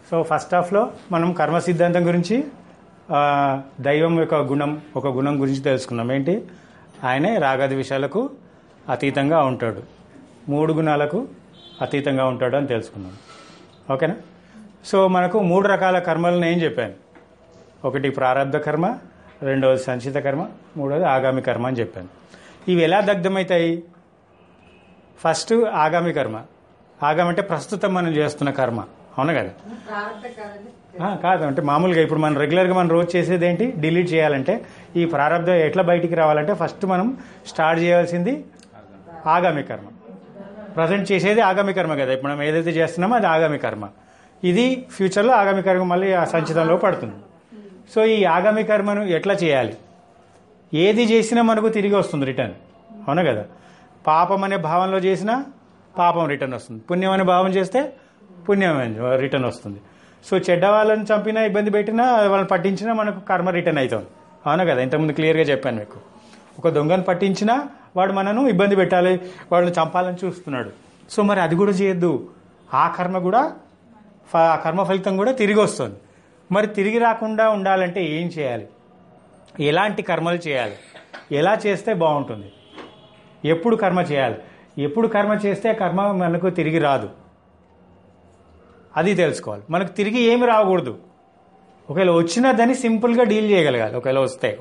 So first హాఫ్లో మనం కర్మ సిద్ధాంతం గురించి ఆ, దైవం యొక్క గుణం ఒక గుణం గురించి తెలుసుకున్నాం ఏంటి ఆయనే రాగది విషయాలకు అతీతంగా ఉంటాడు మూడు గుణాలకు అతీతంగా ఉంటాడు అని తెలుసుకున్నాం ఓకేనా సో మనకు మూడు రకాల కర్మలను ఏం చెప్పాను ఒకటి ప్రారంధ కర్మ రెండవది సంచిత కర్మ మూడవది ఆగామి కర్మ అని చెప్పాను ఇవి ఎలా దగ్ధమవుతాయి ఫస్ట్ ఆగామి కర్మ ఆగామి అంటే ప్రస్తుతం మనం చేస్తున్న కర్మ అవును కదా ప్రారంభ కాదండి ఆ, కాదు అంటే మామూలుగా ఇప్పుడు మనం రెగ్యులర్గా మనం రోజు చేసేది ఏంటి డిలీట్ చేయాలంటే ఈ ప్రారంభం ఎట్లా బయటికి రావాలంటే ఫస్ట్ మనం స్టార్ట్ చేయాల్సింది ఆగామి కర్మ ప్రజెంట్ చేసేది ఆగామి కర్మ కదా ఇప్పుడు మనం ఏదైతే చేస్తున్నామో అది ఆగామి కర్మ ఇది ఫ్యూచర్లో ఆగామి కర్మ మళ్ళీ ఆ సంచితంలో పడుతుంది సో ఈ ఆగామి కర్మను ఎట్లా చేయాలి ఏది చేసినా మనకు తిరిగి వస్తుంది రిటర్న్ అవునా కదా పాపం అనే భావంలో చేసినా పాపం రిటర్న్ వస్తుంది పుణ్యం అనే భావం చేస్తే పుణ్యం అనే రిటర్న్ వస్తుంది సో చెడ్డ వాళ్ళని చంపినా ఇబ్బంది పెట్టినా వాళ్ళని పట్టించినా మనకు కర్మ రిటర్న్ అవుతుంది అవునా కదా ఇంతకుముందు క్లియర్గా చెప్పాను మీకు ఒక దొంగను పట్టించినా వాడు మనను ఇబ్బంది పెట్టాలి వాళ్ళని చంపాలని చూస్తున్నాడు సో మరి అది కూడా చేయొద్దు ఆ కర్మ కూడా ఫ- ఆ కర్మ ఫలితం కూడా తిరిగి వస్తుంది మరి తిరిగి రాకుండా ఉండాలంటే ఏం చేయాలి ఎలాంటి కర్మలు చేయాలి ఎలా చేస్తే బాగుంటుంది ఎప్పుడు కర్మ చేయాలి ఎప్పుడు కర్మ చేస్తే కర్మ మనకు తిరిగి రాదు అది తెలుసుకోవాలి మనకు తిరిగి ఏమి రాకూడదు ఒకవేళ వచ్చినా దాన్ని సింపుల్గా డీల్ చేయగలగాలి ఒకవేళ వస్తే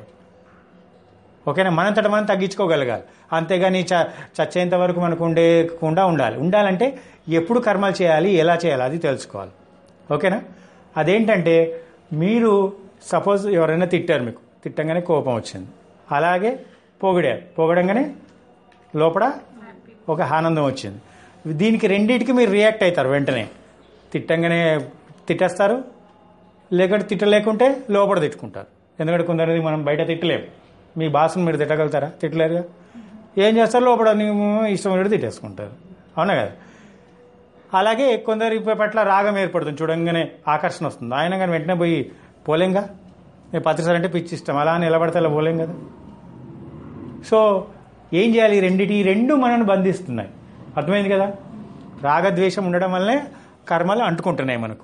ఓకేనా మనంతట మనం తగ్గించుకోగలగాలి అంతేగాని చ చచ్చేంత వరకు మనకు ఉండేకుండా ఉండాలి ఉండాలంటే ఎప్పుడు కర్మలు చేయాలి ఎలా చేయాలి అది తెలుసుకోవాలి ఓకేనా అదేంటంటే మీరు సపోజ్ ఎవరైనా తిట్టారు మీకు తిట్టంగానే కోపం వచ్చింది అలాగే పొగిడారు పొగడంగానే లోపల ఒక ఆనందం వచ్చింది దీనికి రెండింటికి మీరు రియాక్ట్ అవుతారు వెంటనే తిట్టంగానే తిట్టేస్తారు లేకుంటే తిట్టలేకుంటే లోపల తిట్టుకుంటారు ఎందుకంటే కొందరిది మనం బయట తిట్టలేము మీ బాసును మీరు తిట్టగలుగుతారా తిట్టలేరుగా ఏం చేస్తారు లోపల నీవు ఇష్టం ఉన్నట్టు తిట్టేసుకుంటారు అవునా కదా అలాగే కొందరి పట్ల రాగం ఏర్పడుతుంది చూడంగానే ఆకర్షణ వస్తుంది ఆయన కానీ వెంటనే పోయి పోలేంగా నేను పత్రిసారి అంటే పిచ్చి ఇష్టం అలా నిలబడితే అలా పోలేం కదా సో ఏం చేయాలి ఈ రెండిటి ఈ రెండు మనల్ని బంధిస్తున్నాయి అర్థమైంది కదా రాగద్వేషం ఉండడం వల్లనే కర్మలు అంటుకుంటున్నాయి మనకు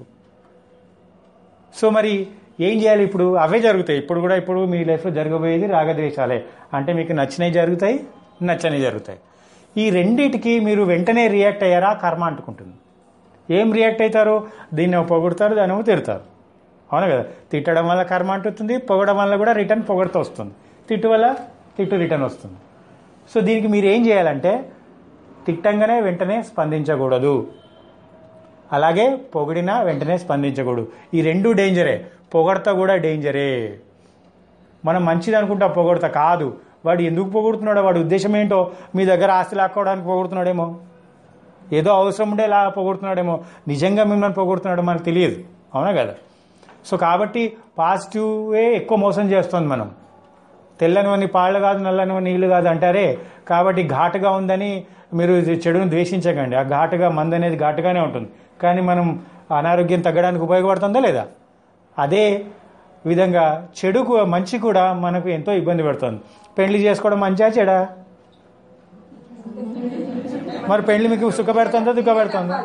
సో మరి ఏం చేయాలి ఇప్పుడు అవే జరుగుతాయి ఇప్పుడు కూడా ఇప్పుడు మీ లైఫ్లో జరగబోయేది రాగద్వేషాలే అంటే మీకు నచ్చినవి జరుగుతాయి నచ్చనివి జరుగుతాయి ఈ రెండిటికి మీరు వెంటనే రియాక్ట్ అయ్యారా కర్మ అంటుకుంటుంది ఏం రియాక్ట్ అవుతారు దీన్ని పొగుడతారు దాన్ని తిడతారు అవును కదా తిట్టడం వల్ల కర్మ అంటుతుంది పొగడం వల్ల కూడా రిటర్న్ పొగడుతూ వస్తుంది తిట్టు వల్ల తిట్టు రిటర్న్ వస్తుంది సో దీనికి మీరు ఏం చేయాలంటే తిట్టంగానే వెంటనే స్పందించకూడదు అలాగే పొగిడినా వెంటనే స్పందించకూడదు ఈ రెండు డేంజరే పొగడత కూడా డేంజరే మనం మంచిది అనుకుంటా పొగడత కాదు వాడు ఎందుకు పొగుడుతున్నాడో వాడి ఉద్దేశం ఏంటో మీ దగ్గర ఆస్తి లాక్కోవడానికి పొగుడుతున్నాడేమో ఏదో అవసరం ఉండే లా పొగుడుతున్నాడేమో నిజంగా మిమ్మల్ని పొగుడుతున్నాడో మనకు తెలియదు అవునా కదా సో కాబట్టి పాజిటివే ఎక్కువ మోసం చేస్తుంది మనం తెల్లనివన్నీ పాళ్ళు కాదు నల్లనివన్నీ నీళ్లు కాదు అంటారే కాబట్టి ఘాటుగా ఉందని మీరు ఇది చెడును ద్వేషించకండి ఆ ఘాటుగా మందు అనేది ఘాటుగానే ఉంటుంది కానీ మనం అనారోగ్యం తగ్గడానికి ఉపయోగపడుతుందా లేదా అదే విధంగా చెడుకు మంచి కూడా మనకు ఎంతో ఇబ్బంది పెడుతుంది పెళ్లి చేసుకోవడం మంచిగా చెడా మరి పెళ్లి మీకు సుఖపెడుతుందా దుఃఖపెడుతుందా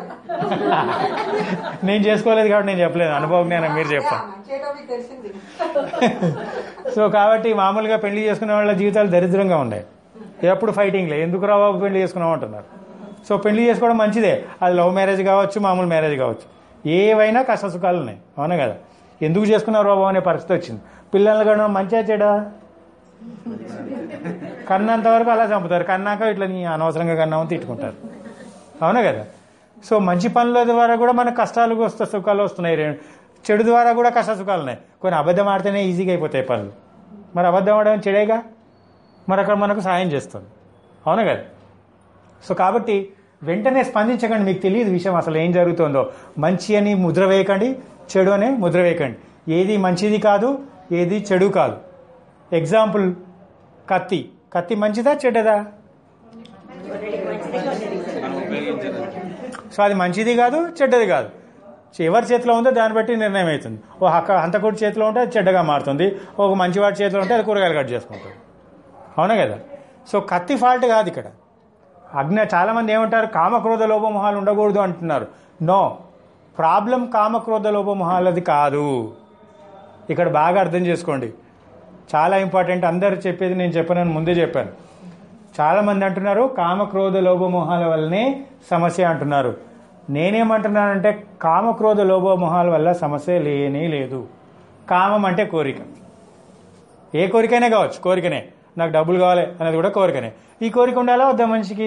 నేను చేసుకోలేదు కాబట్టి నేను చెప్పలేదు అనుభవ జ్ఞానం మీరు చెప్పండి మంచిగా మీకు తెలిసింది సో కాబట్టి మామూలుగా పెళ్లి చేసుకునే వాళ్ళ జీవితాలు దరిద్రంగా ఉన్నాయి ఎప్పుడు ఫైటింగ్లే ఎందుకు రా బాబు పెళ్లి చేసుకున్నాం అంటున్నారు సో పెళ్లి చేసుకోవడం మంచిదే అది లవ్ మ్యారేజ్ కావచ్చు మామూలు మ్యారేజ్ కావచ్చు ఏవైనా కష్ట సుఖాలు ఉన్నాయి అవునా కదా ఎందుకు చేసుకున్నారు బాబు అనే పరిస్థితి వచ్చింది పిల్లల్ని కూడా మంచిగా చెడా కన్నంత వరకు అలా చంపుతారు కన్నాక ఇట్లా నీ అనవసరంగా కన్నామని తిట్టుకుంటారు అవునా కదా సో మంచి పనుల ద్వారా కూడా మనకు కష్టాలు వస్తా సుఖాలు వస్తున్నాయి రే- చెడు ద్వారా కూడా కష్ట సుఖాలు ఉన్నాయి కొన్ని అబద్ధం ఆడితేనే ఈజీగా అయిపోతాయి పనులు మరి అబద్ధం ఆడడం చెడేగా మరి అక్కడ మనకు సాయం చేస్తుంది అవునా కదా సో కాబట్టి వెంటనే స్పందించకండి మీకు తెలియదు విషయం అసలు ఏం జరుగుతుందో మంచి అని ముద్ర వేయకండి చెడు అని ముద్ర వేయకండి ఏది మంచిది కాదు ఏది చెడు కాదు ఎగ్జాంపుల్ కత్తి కత్తి మంచిదా చెడ్డదా సో అది మంచిది కాదు చెడ్డది కాదు ఎవరి చేతిలో ఉందో దాన్ని బట్టి నిర్ణయం అవుతుంది ఓ హక్క హంతకుడి చేతిలో ఉంటే అది చెడ్డగా మారుతుంది ఒక మంచివాడి చేతిలో ఉంటే అది కూరగాయలు కట్ చేసుకుంటుంది అవునా కదా సో కత్తి ఫాల్ట్ కాదు ఇక్కడ అజ్ఞ చాలా మంది ఏమంటారు కామక్రోధ లోభమోహాలు ఉండకూడదు అంటున్నారు నో ప్రాబ్లం కామక్రోధ లోపమోహాలది కాదు ఇక్కడ బాగా అర్థం చేసుకోండి చాలా ఇంపార్టెంట్ అందరు చెప్పేది నేను చెప్పనని ముందే చెప్పాను చాలా మంది అంటున్నారు కామక్రోధ లోభమోహాల వల్లనే సమస్య అంటున్నారు నేనేమంటున్నానంటే కామక్రోధ లోభమోహాల వల్ల సమస్య లేనే లేదు కామం అంటే కోరిక ఏ కోరికైనా కావచ్చు కోరికనే నాకు డబ్బులు కావాలి అనేది కూడా కోరికనే ఈ కోరిక ఉండాలా వద్దా మనిషికి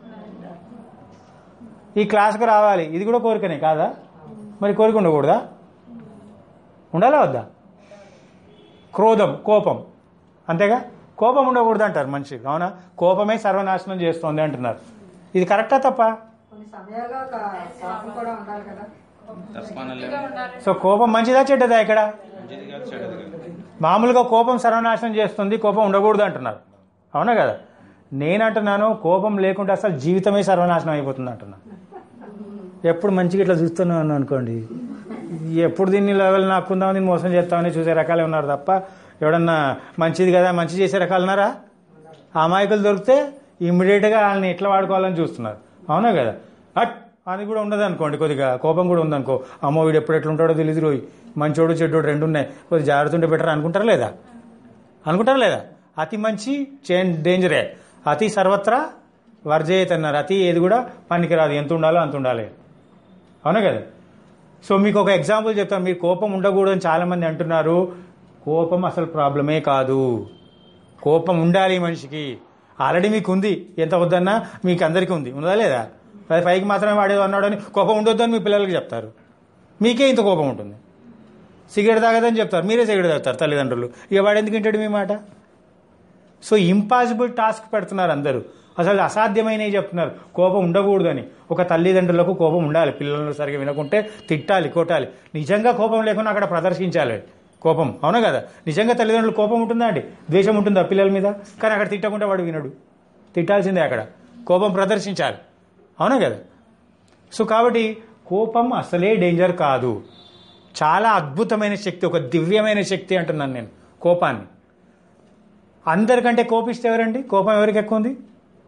ఈ క్లాస్కి రావాలి ఇది కూడా కోరికనే కాదా మరి కోరిక ఉండకూడదా ఉండాలా వద్దా క్రోధం కోపం అంతేగా కోపం ఉండకూడదు అంటారు మనిషికి అవునా కోపమే సర్వనాశనం చేస్తోంది అంటున్నారు ఇది కరెక్టా తప్ప కొన్ని సమయాల్లో ఒక కోపం కూడా ఉండాలి కదా తప్పనలే సో కోపం మంచిదా చెడ్డదా ఇక్కడ మంచిది కాదు చెడ్డది కాదు మామూలుగా కోపం సర్వనాశనం చేస్తుంది కోపం ఉండకూడదు అంటున్నారు అవునా కదా నేను అంటున్నాను కోపం లేకుండా అసలు జీవితమే సర్వనాశనం అయిపోతుంది అంటున్నాను ఎప్పుడు మంచిగా ఇట్లా చూస్తున్నాను అనుకోండి ఎప్పుడు దీన్ని లెవెల్ నాకుందామని దీన్ని మోసం చేస్తామని చూసే రకాలే ఉన్నారు తప్ప ఎవడన్నా మంచిది కదా మంచి చేసే రకాలు ఉన్నారా అమాయకులు దొరికితే ఇమ్మీడియట్గా వాళ్ళని ఎట్లా వాడుకోవాలని చూస్తున్నారు అవునా కదా అట్ అది కూడా ఉండదు అనుకోండి కొద్దిగా కోపం కూడా ఉందనుకో అమ్మో వీడు ఎప్పుడు ఎట్లా ఉంటాడో తెలియదు రోయ్ మంచోడు చెడ్డోడు రెండు ఉన్నాయి కొద్దిగా జాగ్రత్త ఉంటే బెటర్ అనుకుంటారా లేదా అనుకుంటారా లేదా అతి మంచి చేంజ్ డేంజరే అతి సర్వత్రా వర్జయత్ అన్నారు అతి ఏది కూడా పనికిరాదు ఎంత ఉండాలో అంత ఉండాలి అవునా కదా సో మీకు ఒక ఎగ్జాంపుల్ చెప్తాను మీరు కోపం ఉండకూడదు అని చాలా మంది అంటున్నారు కోపం అసలు ప్రాబ్లమే కాదు కోపం ఉండాలి మనిషికి ఆల్రెడీ మీకు ఉంది ఎంత వద్దన్నా మీకు అందరికీ ఉంది ఉందా లేదా అది పైకి మాత్రమే వాడేది అన్నాడు అని కోపం ఉండొద్దు అని మీ పిల్లలకి చెప్తారు మీకే ఇంత కోపం ఉంటుంది సిగరెట్ తాగదని చెప్తారు మీరే సిగరెట్ తాగుతారు తల్లిదండ్రులు ఇక వాడు ఎందుకు వింటాడు మీ మాట సో ఇంపాసిబుల్ టాస్క్ పెడుతున్నారు అందరూ అసలు అసాధ్యమైనవి చెప్తున్నారు కోపం ఉండకూడదని ఒక తల్లిదండ్రులకు కోపం ఉండాలి పిల్లలను సరిగా వినకుంటే తిట్టాలి కొట్టాలి నిజంగా కోపం లేకుండా అక్కడ ప్రదర్శించాలి కోపం అవునా కదా నిజంగా తల్లిదండ్రులు కోపం ఉంటుందా అండి ద్వేషం ఉంటుందా పిల్లల మీద కానీ అక్కడ తిట్టకుండా వాడు వినడు తిట్టాల్సిందే అక్కడ కోపం ప్రదర్శించాలి అవునా కదా సో కాబట్టి కోపం అసలే డేంజర్ కాదు చాలా అద్భుతమైన శక్తి ఒక దివ్యమైన శక్తి అంటున్నాను నేను కోపాన్ని అందరికంటే కోపిస్తే ఎవరండి కోపం ఎవరికి ఎక్కువ ఉంది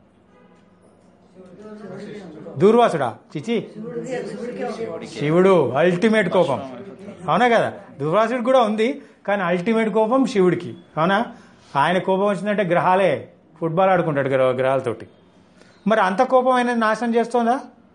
దూర్వాసుడా చిచి శివుడు అల్టిమేట్ కోపం అవునా కదా దుర్వాసుడికి కూడా ఉంది కానీ అల్టిమేట్ కోపం శివుడికి అవునా ఆయన కోపం వచ్చిందంటే గ్రహాలే ఫుట్బాల్ ఆడుకుంటాడు గ్రహ గ్రహాలతోటి మరి అంత కోపం ఆయన నాశనం చేస్తోందా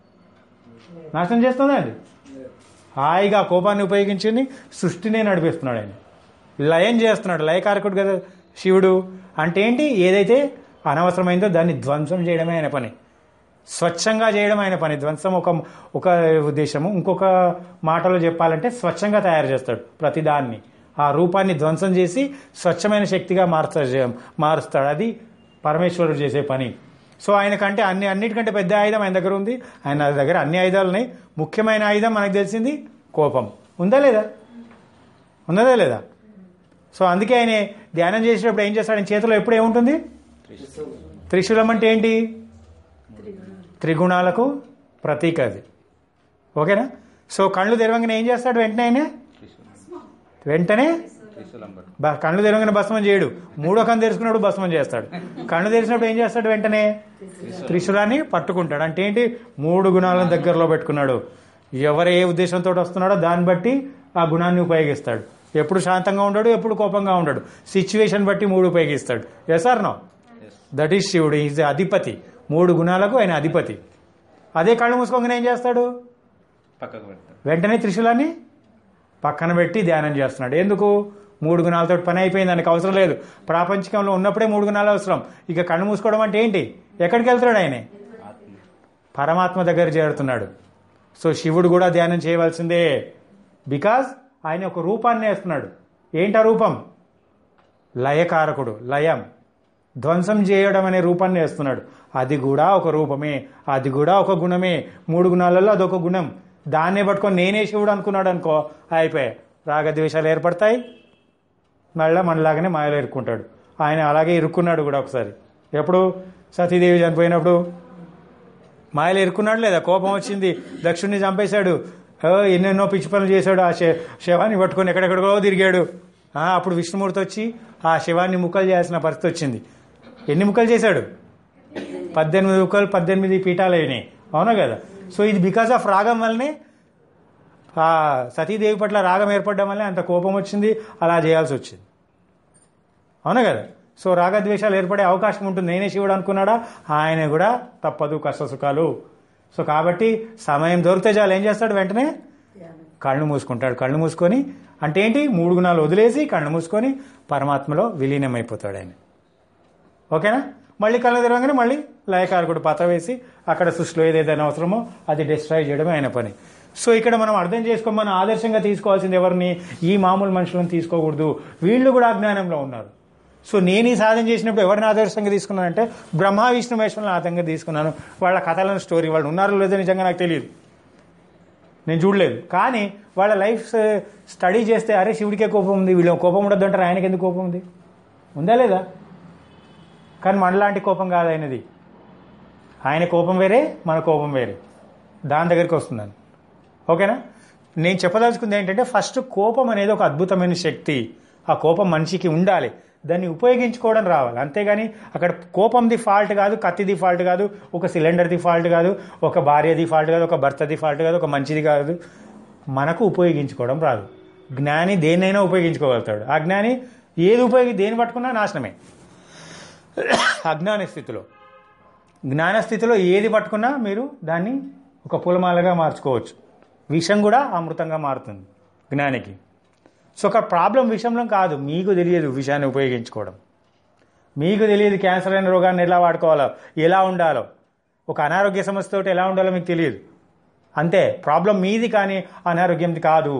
నాశనం చేస్తుందా అండి హాయిగా ఆ కోపాన్ని ఉపయోగించుని సృష్టినే నడిపిస్తున్నాడు ఆయన లయం చేస్తున్నాడు లయకారకుడు కదా శివుడు అంటే ఏంటి ఏదైతే అనవసరమైందో దాన్ని ధ్వంసం చేయడమే ఆయన పని స్వచ్ఛంగా చేయడం ఆయన పని ధ్వంసం ఒక ఒక ఉద్దేశము ఇంకొక మాటలో చెప్పాలంటే స్వచ్ఛంగా తయారు చేస్తాడు ప్రతిదాన్ని ఆ రూపాన్ని ధ్వంసం చేసి స్వచ్ఛమైన శక్తిగా మార్చాడు మారుస్తాడు అది పరమేశ్వరుడు చేసే పని సో ఆయనకంటే అన్ని అన్నిటికంటే పెద్ద ఆయుధం ఆయన దగ్గర ఉంది ఆయన దగ్గర అన్ని ఆయుధాలు ఉన్నాయి ముఖ్యమైన ఆయుధం మనకు తెలిసింది కోపం ఉందా లేదా ఉన్నదా లేదా సో అందుకే ఆయన ధ్యానం చేసేటప్పుడు ఏం చేస్తాడు ఆయన చేతిలో ఎప్పుడు ఏముంటుంది త్రిశూలం అంటే ఏంటి త్రిగుణాలకు ప్రతీక అది ఓకేనా సో కళ్ళు తెరవంగానే ఏం చేస్తాడు వెంటనే ఆయన వెంటనే త్రిశూలంబర్ బ- కళ్ళు తెరవగానే భస్మం చేయడు మూడో కన్ను తెరుచుకున్నప్పుడు భస్మం చేస్తాడు కళ్ళు తెరిచినప్పుడు ఏం చేస్తాడు వెంటనే త్రిశూలాన్ని పట్టుకుంటాడు అంటే ఏంటి మూడు గుణాలను దగ్గరలో పెట్టుకున్నాడు ఎవరు ఏ ఉద్దేశంతో వస్తున్నాడో దాన్ని బట్టి ఆ గుణాన్ని ఉపయోగిస్తాడు ఎప్పుడు శాంతంగా ఉండడు ఎప్పుడు కోపంగా ఉండడు సిచ్యువేషన్ బట్టి మూడు ఉపయోగిస్తాడు yes or no yes that is శివుడు ఈజ్ అధిపతి మూడు గుణాలకు ఆయన అధిపతి అదే కళ్ళు మూసుకోగానే ఏం చేస్తాడు పక్కకు పెడతాడు వెంటనే త్రిశూలాన్ని పక్కన పెట్టి ధ్యానం చేస్తున్నాడు ఎందుకు మూడు గుణాలతో పని అయిపోయింది దానికి అవసరం లేదు ప్రాపంచికంలో ఉన్నప్పుడే మూడు గుణాలు అవసరం ఇక కళ్ళు మూసుకోవడం అంటే ఏంటి ఎక్కడికి వెళ్తాడు ఆయన ఆత్మ పరమాత్మ దగ్గర చేరుతున్నాడు సో శివుడు కూడా ధ్యానం చేయవలసిందే బికాజ్ ఆయన ఒక రూపాన్ని వేస్తున్నాడు ఏంటా రూపం లయకారకుడు లయం ధ్వంసం చేయడం అనే రూపాన్ని వేస్తున్నాడు అది కూడా ఒక రూపమే అది కూడా ఒక గుణమే మూడు గుణాలలో అదొక గుణం దాన్నే పట్టుకొని నేనే శివుడు అనుకున్నాడు అనుకో అయిపోయాయి రాగద్వేషాలు ఏర్పడతాయి మళ్ళీ మనలాగానే మాయలో ఇరుక్కుంటాడు ఆయన అలాగే ఇరుక్కున్నాడు కూడా ఒకసారి ఎప్పుడు సతీదేవి చనిపోయినప్పుడు మాయలు ఇరుక్కున్నాడు లేదా కోపం వచ్చింది దక్షుణ్ణి చంపేశాడు ఓ, ఎన్నెన్నో పిచ్చి పనులు చేశాడు ఆ శ- శవాన్ని పట్టుకొని ఎక్కడెక్కడికో తిరిగాడు ఆ, అప్పుడు విష్ణుమూర్తి వచ్చి ఆ శవాన్ని ముక్కలు చేయాల్సిన పరిస్థితి వచ్చింది ఎన్ని ముక్కలు చేశాడు పద్దెనిమిది ముక్కలు పద్దెనిమిది పీఠాలు అయినాయి అవునా కదా సో ఇది బికాస్ ఆఫ్ రాగం వల్లనే ఆ సతీదేవి పట్ల రాగం ఏర్పడడం వల్ల అంత కోపం వచ్చింది అలా చేయాల్సి వచ్చింది అవునా కదా సో రాగద్వేషాలు ఏర్పడే అవకాశం ఉంటుంది నేనే శివుడు అనుకున్నాడా ఆయన కూడా తప్పదు కష్ట సుఖాలు సో కాబట్టి సమయం దొరికితే చాలు ఏం చేస్తాడు వెంటనే కళ్ళు మూసుకుంటాడు కళ్ళు మూసుకొని అంటే ఏంటి మూడు గుణాలు వదిలేసి కళ్ళు మూసుకొని పరమాత్మలో విలీనమైపోతాడు ఆయన ఓకేనా మళ్ళీ కళ్ళు తెరవగానే మళ్ళీ లయకారకుడు పత వేసి అక్కడ సృష్టిలో ఏదైతే అవసరమో అది డిస్ట్రాయ్ చేయడమే ఆయన పని సో ఇక్కడ మనం అర్థం చేసుకొని మనం ఆదర్శంగా తీసుకోవాల్సింది ఎవరిని ఈ మామూలు మనుషులను తీసుకోకూడదు వీళ్ళు కూడా అజ్ఞానంలో ఉన్నారు సో నేను ఈ సాధన చేసినప్పుడు ఎవరిని ఆదర్శంగా తీసుకున్నానంటే బ్రహ్మ విష్ణు మహేశ్వరులను ఆదర్శంగా తీసుకున్నాను వాళ్ళ కథలను స్టోరీ వాళ్ళు ఉన్నారో లేదో నిజంగా నాకు తెలియదు నేను చూడలేదు కానీ వాళ్ళ లైఫ్ స్టడీ చేస్తే అరే శివుడికే కోపం ఉంది వీళ్ళు కోపం ఉండదు అంటారు ఆయనకి ఎందుకు కోపం ఉంది ఉందా లేదా కానీ మనలాంటి కోపం కాదు ఆయనది ఆయన కోపం వేరే మన కోపం వేరే దాని దగ్గరికి వస్తున్నాను ఓకేనా నేను చెప్పదలుచుకుంది ఏంటంటే ఫస్ట్ కోపం అనేది ఒక అద్భుతమైన శక్తి ఆ కోపం మనిషికి ఉండాలి దాన్ని ఉపయోగించుకోవడం రావాలి అంతేగాని అక్కడ కోపంది ఫాల్ట్ కాదు కత్తిది ఫాల్ట్ కాదు ఒక సిలిండర్ది ఫాల్ట్ కాదు ఒక భార్యది ఫాల్ట్ కాదు ఒక భర్తది ఫాల్ట్ కాదు ఒక మంచిది కాదు మనకు ఉపయోగించుకోవడం రాదు జ్ఞాని దేన్నైనా ఉపయోగించుకోగలుగుతాడు ఆ జ్ఞాని ఏది ఉపయోగి దేని పట్టుకున్నా నాశనమే అజ్ఞాన స్థితిలో జ్ఞాన స్థితిలో ఏది పట్టుకున్నా మీరు దాన్ని ఒక పూలమాలగా మార్చుకోవచ్చు విషం కూడా అమృతంగా మారుతుంది జ్ఞానికి సో ఒక ప్రాబ్లం విషయంలో కాదు మీకు తెలియదు విషయాన్ని ఉపయోగించుకోవడం మీకు తెలియదు క్యాన్సర్ అయిన రోగాన్ని ఎలా వాడుకోవాలో ఎలా ఉండాలో ఒక అనారోగ్య సమస్యతోటి ఎలా ఉండాలో మీకు తెలియదు అంతే ప్రాబ్లం మీది కానీ అనారోగ్యంది కాదు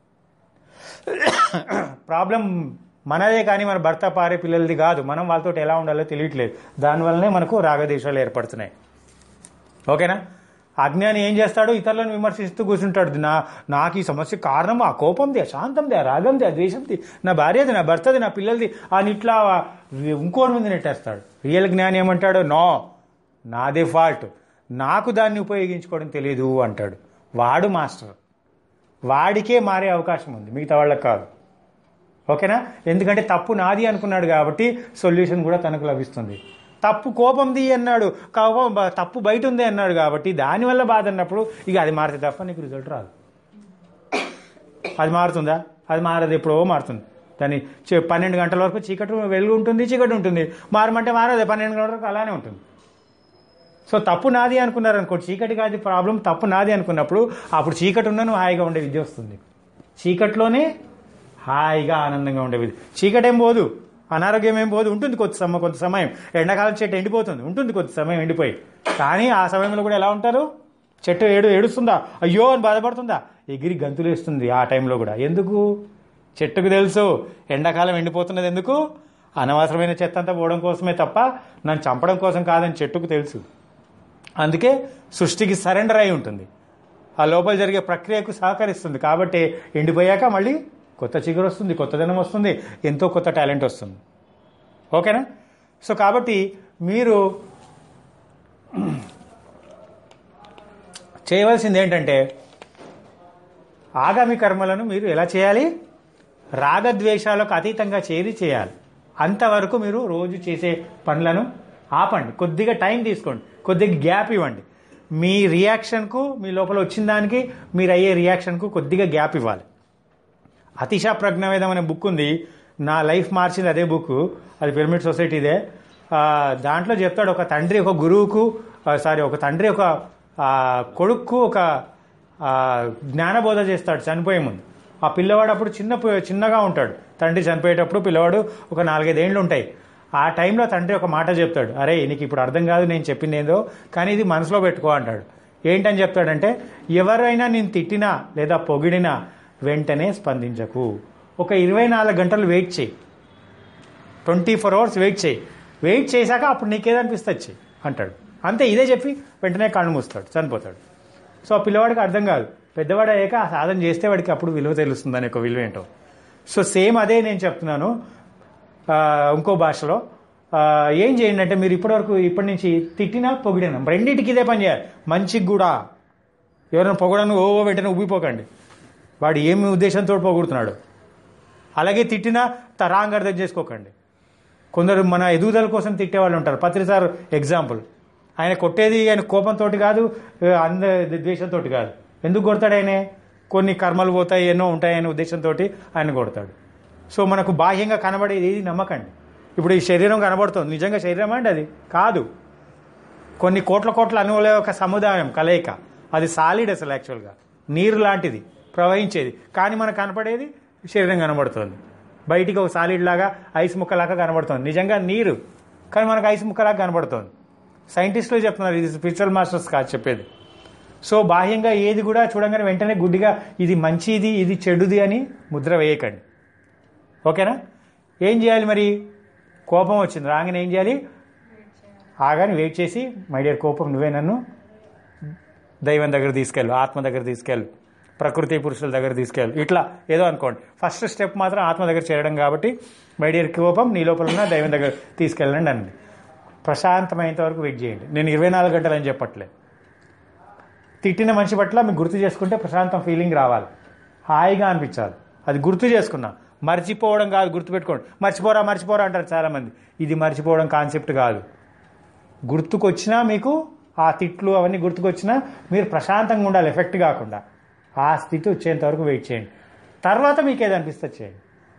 ప్రాబ్లం మనదే కానీ మన భర్త పారే పిల్లలది కాదు మనం వాళ్ళతో ఎలా ఉండాలో తెలియట్లేదు దానివల్లనే మనకు రాగదేశాలు ఏర్పడుతున్నాయి ఓకేనా అజ్ఞాని ఏం చేస్తాడు ఇతరులను విమర్శిస్తూ కూర్చుంటాడు నా నాకు ఈ సమస్య కారణం ఆ కోపంది ఆ శాంతంది ఆ రాగంది ఆ ద్వేషంది నా భార్యది నా భర్తది నా పిల్లలది అని ఇట్లా ఇంకోటి మీద నెట్టేస్తాడు రియల్ జ్ఞాని ఏమంటాడు నో నాదే ఫాల్ట్ నాకు దాన్ని ఉపయోగించుకోవడం తెలియదు అంటాడు వాడు మాస్టర్ వాడికే మారే అవకాశం ఉంది మిగతా వాళ్ళకి కాదు ఓకేనా ఎందుకంటే తప్పు నాది అనుకున్నాడు కాబట్టి సొల్యూషన్ కూడా తనకు లభిస్తుంది తప్పు కోపంది అన్నాడు కోపం బ- తప్పు బయట ఉంది అన్నాడు కాబట్టి దానివల్ల బాధ అన్నప్పుడు ఇక అది మారితే తప్ప నీకు రిజల్ట్ రాదు అది మారుతుందా అది మారదు ఎప్పుడో మారుతుంది దాని చే- పన్నెండు గంటల వరకు చీకటి వెలుగు ఉంటుంది చీకటి ఉంటుంది మారమంటే మారదు పన్నెండు గంటల వరకు అలానే ఉంటుంది సో తప్పు నాది అనుకున్నారు అనుకో చీకటి కాదు ప్రాబ్లం తప్పు నాది అనుకున్నప్పుడు అప్పుడు చీకటి ఉన్న నువ్వు హాయిగా ఉండే విద్య వస్తుంది చీకట్లోనే హాయిగా ఆనందంగా ఉండే విద్య చీకటి ఏం పోదు అనారోగ్యం ఏం పోదు ఉంటుంది కొంత సమయం కొంత సమయం ఎండాకాలం చెట్టు ఎండిపోతుంది ఉంటుంది కొంత సమయం ఎండిపోయి కానీ ఆ సమయంలో కూడా ఎలా ఉంటారు చెట్టు ఏడు ఏడుస్తుందా అయ్యో అని బాధపడుతుందా ఎగిరి గంతులు వేస్తుంది ఆ టైంలో కూడా ఎందుకు చెట్టుకు తెలుసు ఎండాకాలం ఎండిపోతున్నది ఎందుకు అనవసరమైన చెత్త అంతా పోవడం కోసమే తప్ప నన్ను చంపడం కోసం కాదని చెట్టుకు తెలుసు అందుకే సృష్టికి సరెండర్ అయి ఉంటుంది ఆ లోపల జరిగే ప్రక్రియకు సహకరిస్తుంది కాబట్టి ఎండిపోయాక మళ్ళీ కొత్త చిగురు వస్తుంది కొత్తదనం వస్తుంది ఎంతో కొత్త టాలెంట్ వస్తుంది ఓకేనా సో కాబట్టి మీరు చేయవలసింది ఏంటంటే ఆగామి కర్మలను మీరు ఎలా చేయాలి రాగద్వేషాలకు అతీతంగా చేరి చేయాలి అంతవరకు మీరు రోజు చేసే పనులను ఆపండి కొద్దిగా టైం తీసుకోండి కొద్దిగా గ్యాప్ ఇవ్వండి మీ రియాక్షన్కు మీ లోపల వచ్చిన దానికి మీరు అయ్యే రియాక్షన్కు కొద్దిగా గ్యాప్ ఇవ్వాలి అతిశా ప్రజ్ఞావేదం అనే బుక్ ఉంది నా లైఫ్ మార్చింది అదే బుక్ అది పిరమిడ్ సొసైటీదే ఆ, దాంట్లో చెప్తాడు ఒక తండ్రి ఒక గురువుకు సారీ ఒక తండ్రి ఒక ఆ, కొడుక్కు ఒక ఆ, జ్ఞానబోధ చేస్తాడు చనిపోయే ముందు ఆ పిల్లవాడు అప్పుడు చిన్న పి- చిన్నగా ఉంటాడు తండ్రి చనిపోయేటప్పుడు పిల్లవాడు ఒక నాలుగైదేండ్లు ఉంటాయి ఆ టైంలో తండ్రి ఒక మాట చెప్తాడు అరే నీకు ఇప్పుడు అర్థం కాదు నేను చెప్పింది ఏందో కానీ ఇది మనసులో పెట్టుకో అంటాడు ఏంటని చెప్తాడంటే ఎవరైనా నేను తిట్టినా లేదా పొగిడినా వెంటనే స్పందించకు ఒక ఇరవై నాలుగు గంటలు వెయిట్ చేయి ట్వంటీ ఫోర్ అవర్స్ వెయిట్ చేయి వెయిట్ చేశాక అప్పుడు నీకేదనిపిస్తుంది చెయ్యి అంటాడు అంతే ఇదే చెప్పి వెంటనే కళ్ళు మూస్తాడు చనిపోతాడు సో ఆ పిల్లవాడికి అర్థం కాదు పెద్దవాడు అయ్యాక ఆ సాధన చేస్తే వాడికి అప్పుడు విలువ తెలుస్తుంది అనే ఒక విలువ ఏంటో సో సేమ్ అదే నేను చెప్తున్నాను ఆ, ఇంకో భాషలో ఆ, ఏం చేయండి అంటే మీరు ఇప్పటివరకు ఇప్పటి నుంచి తిట్టినా పొగిడినా రెండింటికి ఇదే పని చేయాలి మంచికి కూడా ఎవరైనా పొగడను ఓ ఓ వెంటనే ఉబ్బిపోకండి వాడు ఏమి ఉద్దేశంతో పొగుడుతున్నాడు అలాగే తిట్టినా తరాంగ్ అర్థం చేసుకోకండి కొందరు మన ఎదుగుదల కోసం తిట్టే వాళ్ళు ఉంటారు పత్రి సార్ ఎగ్జాంపుల్ ఆయన కొట్టేది ఆయన కోపంతో కాదు అంద ద్వేషంతో కాదు ఎందుకు కొడతాడు ఆయన కొన్ని కర్మలు పోతాయి ఎన్నో ఉంటాయనే ఉద్దేశంతో ఆయన కొడతాడు సో మనకు బాహ్యంగా కనబడేది ఏది నమ్మకండి ఇప్పుడు ఈ శరీరం కనబడుతుంది నిజంగా శరీరం అండి అది కాదు కొన్ని కోట్ల కోట్ల అణువుల యొక్క సముదాయం కలయిక అది సాలిడ్ అసలు యాక్చువల్గా నీరు లాంటిది ప్రవహించేది కానీ మనకు కనపడేది శరీరం కనబడుతుంది బయటికి ఒక సాలిడ్ లాగా ఐస్ ముక్కలాగా కనబడుతుంది నిజంగా నీరు కానీ మనకు ఐస్ ముక్కలాగా కనబడుతుంది సైంటిస్టులు చెప్తున్నారు ఇది స్పిరిచువల్ మాస్టర్స్ కాదు చెప్పేది సో బాహ్యంగా ఏది కూడా చూడంగానే వెంటనే గుడ్డిగా ఇది మంచిది ఇది చెడుది అని ముద్ర వేయకండి ఓకేనా ఏం చేయాలి మరి కోపం వచ్చింది రాగానే ఏం చేయాలి ఆగాని వెయిట్ చేసి మై డియర్ కోపం నువ్వే నన్ను దైవం దగ్గర తీసుకెళ్ళు ఆత్మ దగ్గర తీసుకెళ్ళు ప్రకృతి పురుషుల దగ్గర తీసుకెళ్ళు ఇట్లా ఏదో అనుకోండి ఫస్ట్ స్టెప్ మాత్రం ఆత్మ దగ్గర చేరడం కాబట్టి మై డియర్ కోపం నీ లోపల ఉన్న దైవం దగ్గర తీసుకెళ్ళండి అండి ప్రశాంతమైనంత వరకు వెయిట్ చేయండి నేను ఇరవై నాలుగు గంటలు అని చెప్పట్లేదు తిట్టిన మనిషి పట్ల మీకు గుర్తు చేసుకుంటే ప్రశాంతం ఫీలింగ్ రావాలి హాయిగా అనిపించాలి అది గుర్తు చేసుకున్నా మర్చిపోవడం కాదు గుర్తుపెట్టుకోండి మర్చిపోరా మర్చిపోరా అంటారు చాలామంది ఇది మర్చిపోవడం కాన్సెప్ట్ కాదు గుర్తుకొచ్చినా మీకు ఆ తిట్లు అవన్నీ గుర్తుకొచ్చినా మీరు ప్రశాంతంగా ఉండాలి ఎఫెక్ట్ కాకుండా ఆ స్థితి వచ్చేంత వరకు వెయిట్ చేయండి తర్వాత మీకు ఏది అనిపిస్తే చేయండి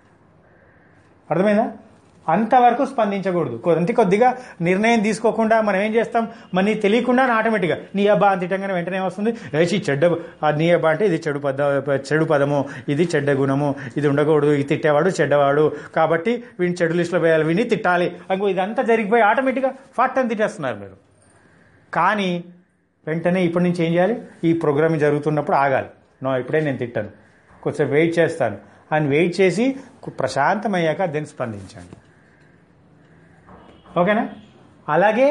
అర్థమైందా అంతవరకు స్పందించకూడదు కొద్ది కొద్దిగా నిర్ణయం తీసుకోకుండా మనం ఏం చేస్తాం మన తెలియకుండా ఆటోమేటిక్గా నీ అబ్బా అని తిట్టంగానే వెంటనే వస్తుంది ఏచి చెడ్డ ఆ నీ అబ్బా అంటే ఇది చెడు పద చెడు పదము ఇది చెడ్డ గుణము ఇది ఉండకూడదు ఇది తిట్టేవాడు చెడ్డవాడు కాబట్టి వీడిని చెడు లిస్టులో వేయాలి వీడిని తిట్టాలి అంకో ఇదంతా జరిగిపోయి ఆటోమేటిక్గా ఫాట్ అని తిట్టేస్తున్నారు మీరు కానీ వెంటనే ఇప్పటి నుంచి ఏం చేయాలి ఈ ప్రోగ్రామ్ జరుగుతున్నప్పుడు ఆగాలి నో ఇప్పుడే నేను తిట్టాను కొంచెం వెయిట్ చేస్తాను అని వెయిట్ చేసి ప్రశాంతమయ్యాక దాన్ని స్పందించండి ఓకేనా అలాగే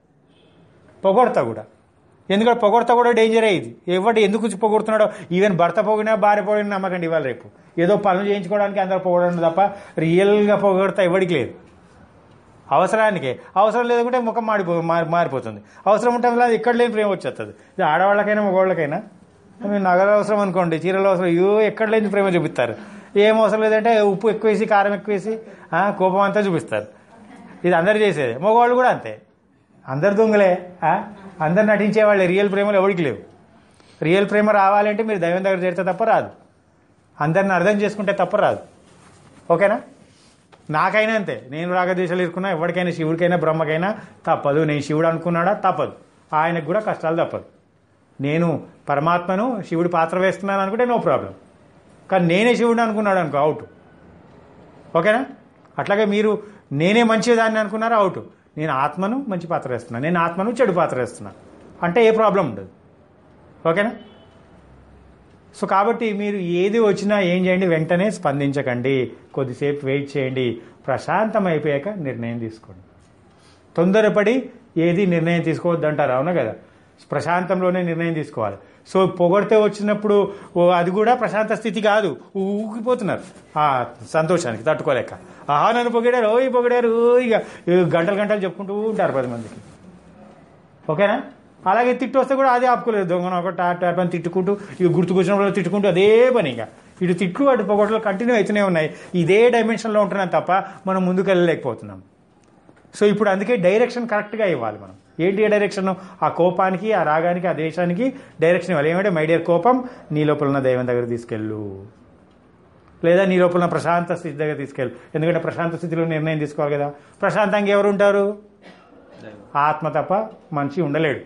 పొగడతా కూడా ఎందుకంటే పొగడతా కూడా డేంజరే ఇది ఎవడు ఎందుకు పొగుడుతున్నాడో ఈవెన్ భర్త పొగినా భార్య పొగినా నమ్మకండి ఇవాళ రేపు ఏదో పనులు చేయించుకోవడానికి అందరూ పొగడండి తప్ప రియల్గా పొగడతా ఎవడికి లేదు అవసరానికే అవసరం లేదంటే ముఖం మాడిపో మారి మారిపోతుంది అవసరం ఉంటే అలా ఎక్కడ లేని ప్రేమ వచ్చేస్తుంది ఇది ఆడవాళ్ళకైనా మగవాళ్ళకైనా మీరు నగలు అవసరం అనుకోండి చీరలు అవసరం అయ్యో ఎక్కడ లేని ప్రేమ చూపిస్తారు ఏం అవసరం లేదంటే ఉప్పు ఎక్కువ వేసి కారం ఎక్కువ వేసి ఆ, కోపం అంతా చూపిస్తారు ఇది అందరు చేసేది మగవాళ్ళు కూడా అంతే అందరు దొంగలే ఆ? అందరు నటించేవాళ్ళే రియల్ ప్రేమలు ఎవరికి లేవు రియల్ ప్రేమ రావాలంటే మీరు దైవం దగ్గర చేరితే తప్ప రాదు అందరిని అర్థం చేసుకుంటే తప్ప రాదు ఓకేనా నాకైనా అంతే నేను రాగద్వేషాలు ఇరుకున్నా ఎవరికైనా శివుడికైనా బ్రహ్మకైనా తప్పదు నేను శివుడు అనుకున్నాడా తప్పదు ఆయనకు కూడా కష్టాలు తప్పదు నేను పరమాత్మను శివుడి పాత్ర వేస్తున్నాను అనుకుంటే నో ప్రాబ్లం కానీ నేనే శివుడు అనుకున్నాడు అనుకో అవుట్ ఓకేనా అట్లాగే మీరు నేనే మంచిదాన్ని అనుకున్నారా అవుట్ నేను ఆత్మను మంచి పాత్ర వేస్తున్నాను నేను ఆత్మను చెడు పాత్ర వేస్తున్నాను అంటే ఏ ప్రాబ్లం ఉండదు ఓకేనా సో కాబట్టి మీరు ఏది వచ్చినా ఏం చేయండి వెంటనే స్పందించకండి కొద్దిసేపు వెయిట్ చేయండి ప్రశాంతం అయిపోయాక నిర్ణయం తీసుకోండి తొందరపడి ఏది నిర్ణయం తీసుకోవద్దు అంటారు అవునా కదా ప్రశాంతంలోనే నిర్ణయం తీసుకోవాలి సో పొగడితే వచ్చినప్పుడు ఓ అది కూడా ప్రశాంత స్థితి కాదు ఊగిపోతున్నారు ఆ సంతోషానికి తట్టుకోలేక ఆహా నన్ను పొగిడారు ఓ ఈ పొగిడారు ఓ ఇక గంటలు గంటలు చెప్పుకుంటూ ఉంటారు పది మందికి ఓకేనా అలాగే తిట్టు వస్తే కూడా అదే ఆపుకోలేదు దొంగన ఒక టాప్ టాప్ అని తిట్టుకుంటూ ఇక గుర్తుకొచ్చినప్పుడు తిట్టుకుంటూ అదే పని ఇక ఇటు తిట్లు అటు పొగట్లు కంటిన్యూ అవుతూనే ఉన్నాయి ఇదే డైమెన్షన్లో ఉంటున్నాం తప్ప మనం ముందుకు వెళ్ళలేకపోతున్నాం సో ఇప్పుడు అందుకే డైరెక్షన్ కరెక్ట్గా ఇవ్వాలి మనం ఏంటి ఏ డైరెక్షన్ ఆ కోపానికి ఆ రాగానికి ఆ దేశానికి డైరెక్షన్ ఇవ్వాలి ఏమంటే మై డియర్ కోపం నీ లోపల ఉన్న దైవం దగ్గర తీసుకెళ్ళు లేదా నీ లోపల ఉన్న ప్రశాంత స్థితి దగ్గర తీసుకెళ్ళు ఎందుకంటే ప్రశాంత స్థితిలో నిర్ణయం తీసుకోవాలి కదా ప్రశాంతంగా ఎవరు ఉంటారు దైవం ఆత్మ తప్ప మనిషి ఉండలేడు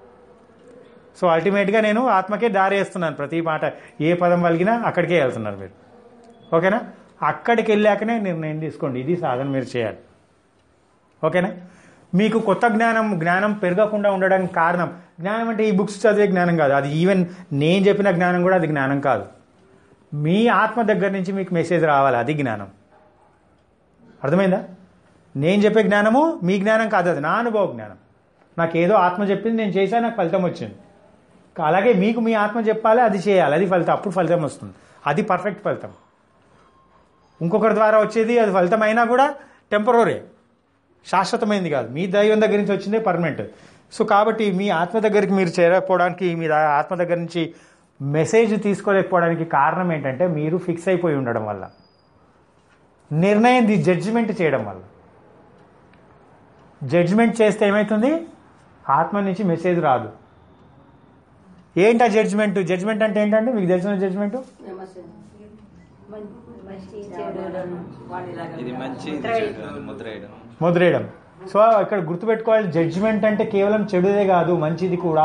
సో అల్టిమేట్గా నేను ఆత్మకే దారి వేస్తున్నాను ప్రతి మాట ఏ పదం వలిగినా అక్కడికే వెళ్తున్నారు మీరు ఓకేనా అక్కడికి వెళ్ళాకనే నిర్ణయం తీసుకోండి ఇది సాధన మీరు చేయాలి ఓకేనా మీకు కొత్త జ్ఞానం జ్ఞానం పెరగకుండా ఉండడానికి కారణం జ్ఞానం అంటే ఈ బుక్స్ చదివే జ్ఞానం కాదు అది ఈవెన్ నేను చెప్పిన జ్ఞానం కూడా అది జ్ఞానం కాదు మీ ఆత్మ దగ్గర నుంచి మీకు మెసేజ్ రావాలి అది జ్ఞానం అర్థమైందా నేను చెప్పే జ్ఞానము మీ జ్ఞానం కాదు అది నా అనుభవ జ్ఞానం నాకు ఏదో ఆత్మ చెప్పింది నేను చేశాను నాకు ఫలితం వచ్చింది అలాగే మీకు మీ ఆత్మ చెప్పాలి అది చేయాలి అది ఫలితం అప్పుడు ఫలితం వస్తుంది అది పర్ఫెక్ట్ ఫలితం ఇంకొకరి ద్వారా వచ్చేది అది ఫలితం అయినా కూడా టెంపరీ శాశ్వతమైంది కాదు మీ దైవం దగ్గర నుంచి వచ్చిందే పర్మనెంట్ సో కాబట్టి మీ ఆత్మ దగ్గరికి మీరు చేరకపోవడానికి మీ దా- ఆత్మ దగ్గర నుంచి మెసేజ్ తీసుకోలేకపోవడానికి కారణం ఏంటంటే మీరు ఫిక్స్ అయిపోయి ఉండడం వల్ల నిర్ణయం జడ్జిమెంట్ చేయడం వల్ల జడ్జిమెంట్ చేస్తే ఏమవుతుంది ఆత్మ నుంచి మెసేజ్ రాదు ఏంటా జడ్జ్మెంట్ జడ్జ్మెంట్ అంటే ఏంటంటే మీకు తెలిసిన జడ్జ్మెంట్ ఇది మంచి ఇది చెడు అని ముద్ర వేయడం ముద్రేయడం సో ఇక్కడ గుర్తుపెట్టుకోవాలి జడ్జిమెంట్ అంటే కేవలం చెడుదే కాదు మంచిది కూడా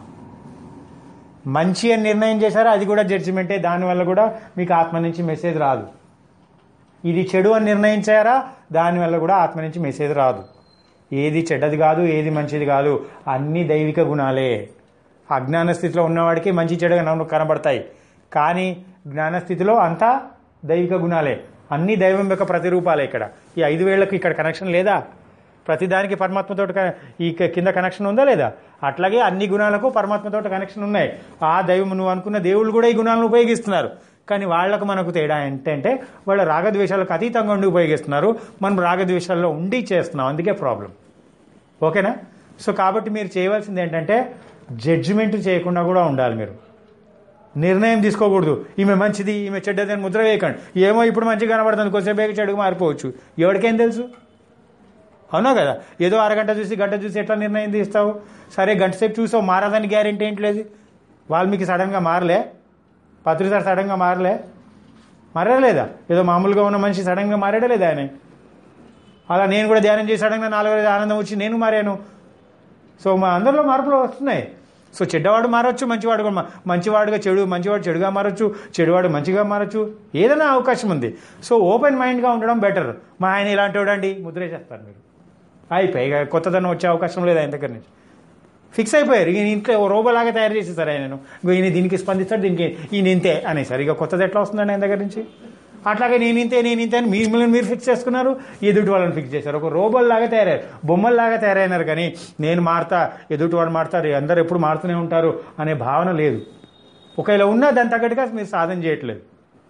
మంచి అని నిర్ణయం చేశారా అది కూడా జడ్జిమెంటే దానివల్ల కూడా మీకు ఆత్మ నుంచి మెసేజ్ రాదు ఇది చెడు అని నిర్ణయించారా దానివల్ల కూడా ఆత్మ నుంచి మెసేజ్ రాదు ఏది చెడ్డది కాదు ఏది మంచిది కాదు అన్ని దైవిక గుణాలే అజ్ఞాన స్థితిలో ఉన్నవాడికి మంచి చెడు కన- కనబడతాయి కానీ జ్ఞాన స్థితిలో అంతా దైవిక గుణాలే అన్ని దైవం యొక్క ప్రతిరూపాలే ఇక్కడ ఈ ఐదు వేళ్లకు ఇక్కడ కనెక్షన్ లేదా ప్రతిదానికి పరమాత్మతో ఈ క- కింద కనెక్షన్ ఉందా లేదా అట్లాగే అన్ని గుణాలకు పరమాత్మతో కనెక్షన్ ఉన్నాయి ఆ దైవం నువ్వు అనుకున్న దేవుళ్ళు కూడా ఈ గుణాలను ఉపయోగిస్తున్నారు కానీ వాళ్లకు మనకు తేడా ఏంటంటే వాళ్ళ రాగద్వేషాలకు అతీతంగా ఉండి ఉపయోగిస్తున్నారు మనం రాగద్వేషాల్లో ఉండి చేస్తున్నాం అందుకే ప్రాబ్లం ఓకేనా సో కాబట్టి మీరు చేయవలసింది ఏంటంటే జడ్జిమెంట్ చేయకుండా కూడా ఉండాలి మీరు నిర్ణయం తీసుకోకూడదు ఈమె మంచిది ఈమె చెడ్డది అని ముద్ర వేయకండి ఏమో ఇప్పుడు మంచిగా కనబడుతుంది కొంచెంసేపు చెడుగా మారిపోవచ్చు ఎవరికేం తెలుసు అవునా కదా ఏదో అరగంట చూసి గంట చూసి ఎట్లా నిర్ణయం తీస్తావు సరే గంట సేపు చూసావు మారదని గ్యారెంటీ ఏంటి లేదు వాల్మీకి సడన్గా మారలే పత్రిక సడన్గా మారలే మారలేదా ఏదో మామూలుగా ఉన్న మనిషి సడన్గా మారాడా లేదా ఆయన అలా నేను కూడా ధ్యానం చేసి సడన్గా నాలుగు రోజులు ఆనందం వచ్చి నేను మారాను సో మా అందరిలో మార్పులు వస్తున్నాయి సో చెడ్డవాడు మారచ్చు మంచివాడు కూడా మా- మంచివాడుగా చెడు మంచివాడు చెడుగా మారచ్చు చెడువాడు మంచిగా మారచ్చు ఏదైనా అవకాశం ఉంది సో ఓపెన్ మైండ్గా ఉండడం బెటర్ మా ఆయన ఇలాంటి వాడండి ముద్రే చేస్తారు మీరు అయిపోయి ఇక కొత్తదనం వచ్చే అవకాశం లేదు ఆయన దగ్గర నుంచి ఫిక్స్ అయిపోయారు ఈయన ఇంట్లో ఓ రోబోలాగా తయారు చేసేసారు ఆయన ఇంకో ఈయన దీనికి స్పందిస్తాడు దీనికి ఈయన ఇంతే అనేసారు ఇక కొత్తది ఎట్లా వస్తుందండి ఆయన దగ్గర నుంచి అట్లాగే నేను ఇంతే నేను ఇంతే అని మిమ్మల్ని మీరు ఫిక్స్ చేసుకున్నారు ఎదుటి వాళ్ళని ఫిక్స్ చేశారు ఒక రోబోల్లాగా తయారయ్యారు బొమ్మల్లాగా తయారైనారు కానీ నేను మారుతా ఎదుటి వాడు మారుతారు అందరు ఎప్పుడు మారుతూనే ఉంటారు అనే భావన లేదు ఒకవేళ ఉన్నా దాని తగ్గట్టుగా మీరు సాధన చేయట్లేదు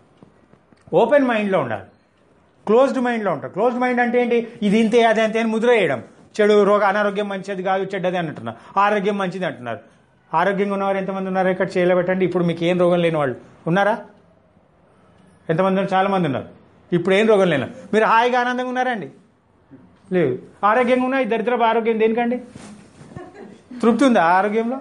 ఓపెన్ మైండ్లో ఉండాలి క్లోజ్డ్ మైండ్లో ఉంటారు క్లోజ్డ్ మైండ్ అంటే ఏంటి ఇది ఇంతే అది అంతే అని ముద్ర వేయడం చెడు రోగ అనారోగ్యం మంచిది కాదు చెడ్డది అని అంటున్నారు ఆరోగ్యం మంచిది అంటున్నారు ఆరోగ్యంగా ఉన్నవారు ఎంతమంది ఉన్నారు ఇక్కడ చేయలేబెట్టండి ఇప్పుడు మీకు ఏం రోగం లేని వాళ్ళు ఉన్నారా ఎంతమంది ఉన్నారు చాలా మంది ఉన్నారు ఇప్పుడు ఏం రోగం లేను మీరు హాయిగా ఆనందంగా ఉన్నారండి లేదు ఆరోగ్యంగా ఉన్నా ఈ దరిద్రపు ఆరోగ్యం దేనికండి తృప్తి ఉందా ఆ ఆరోగ్యంలో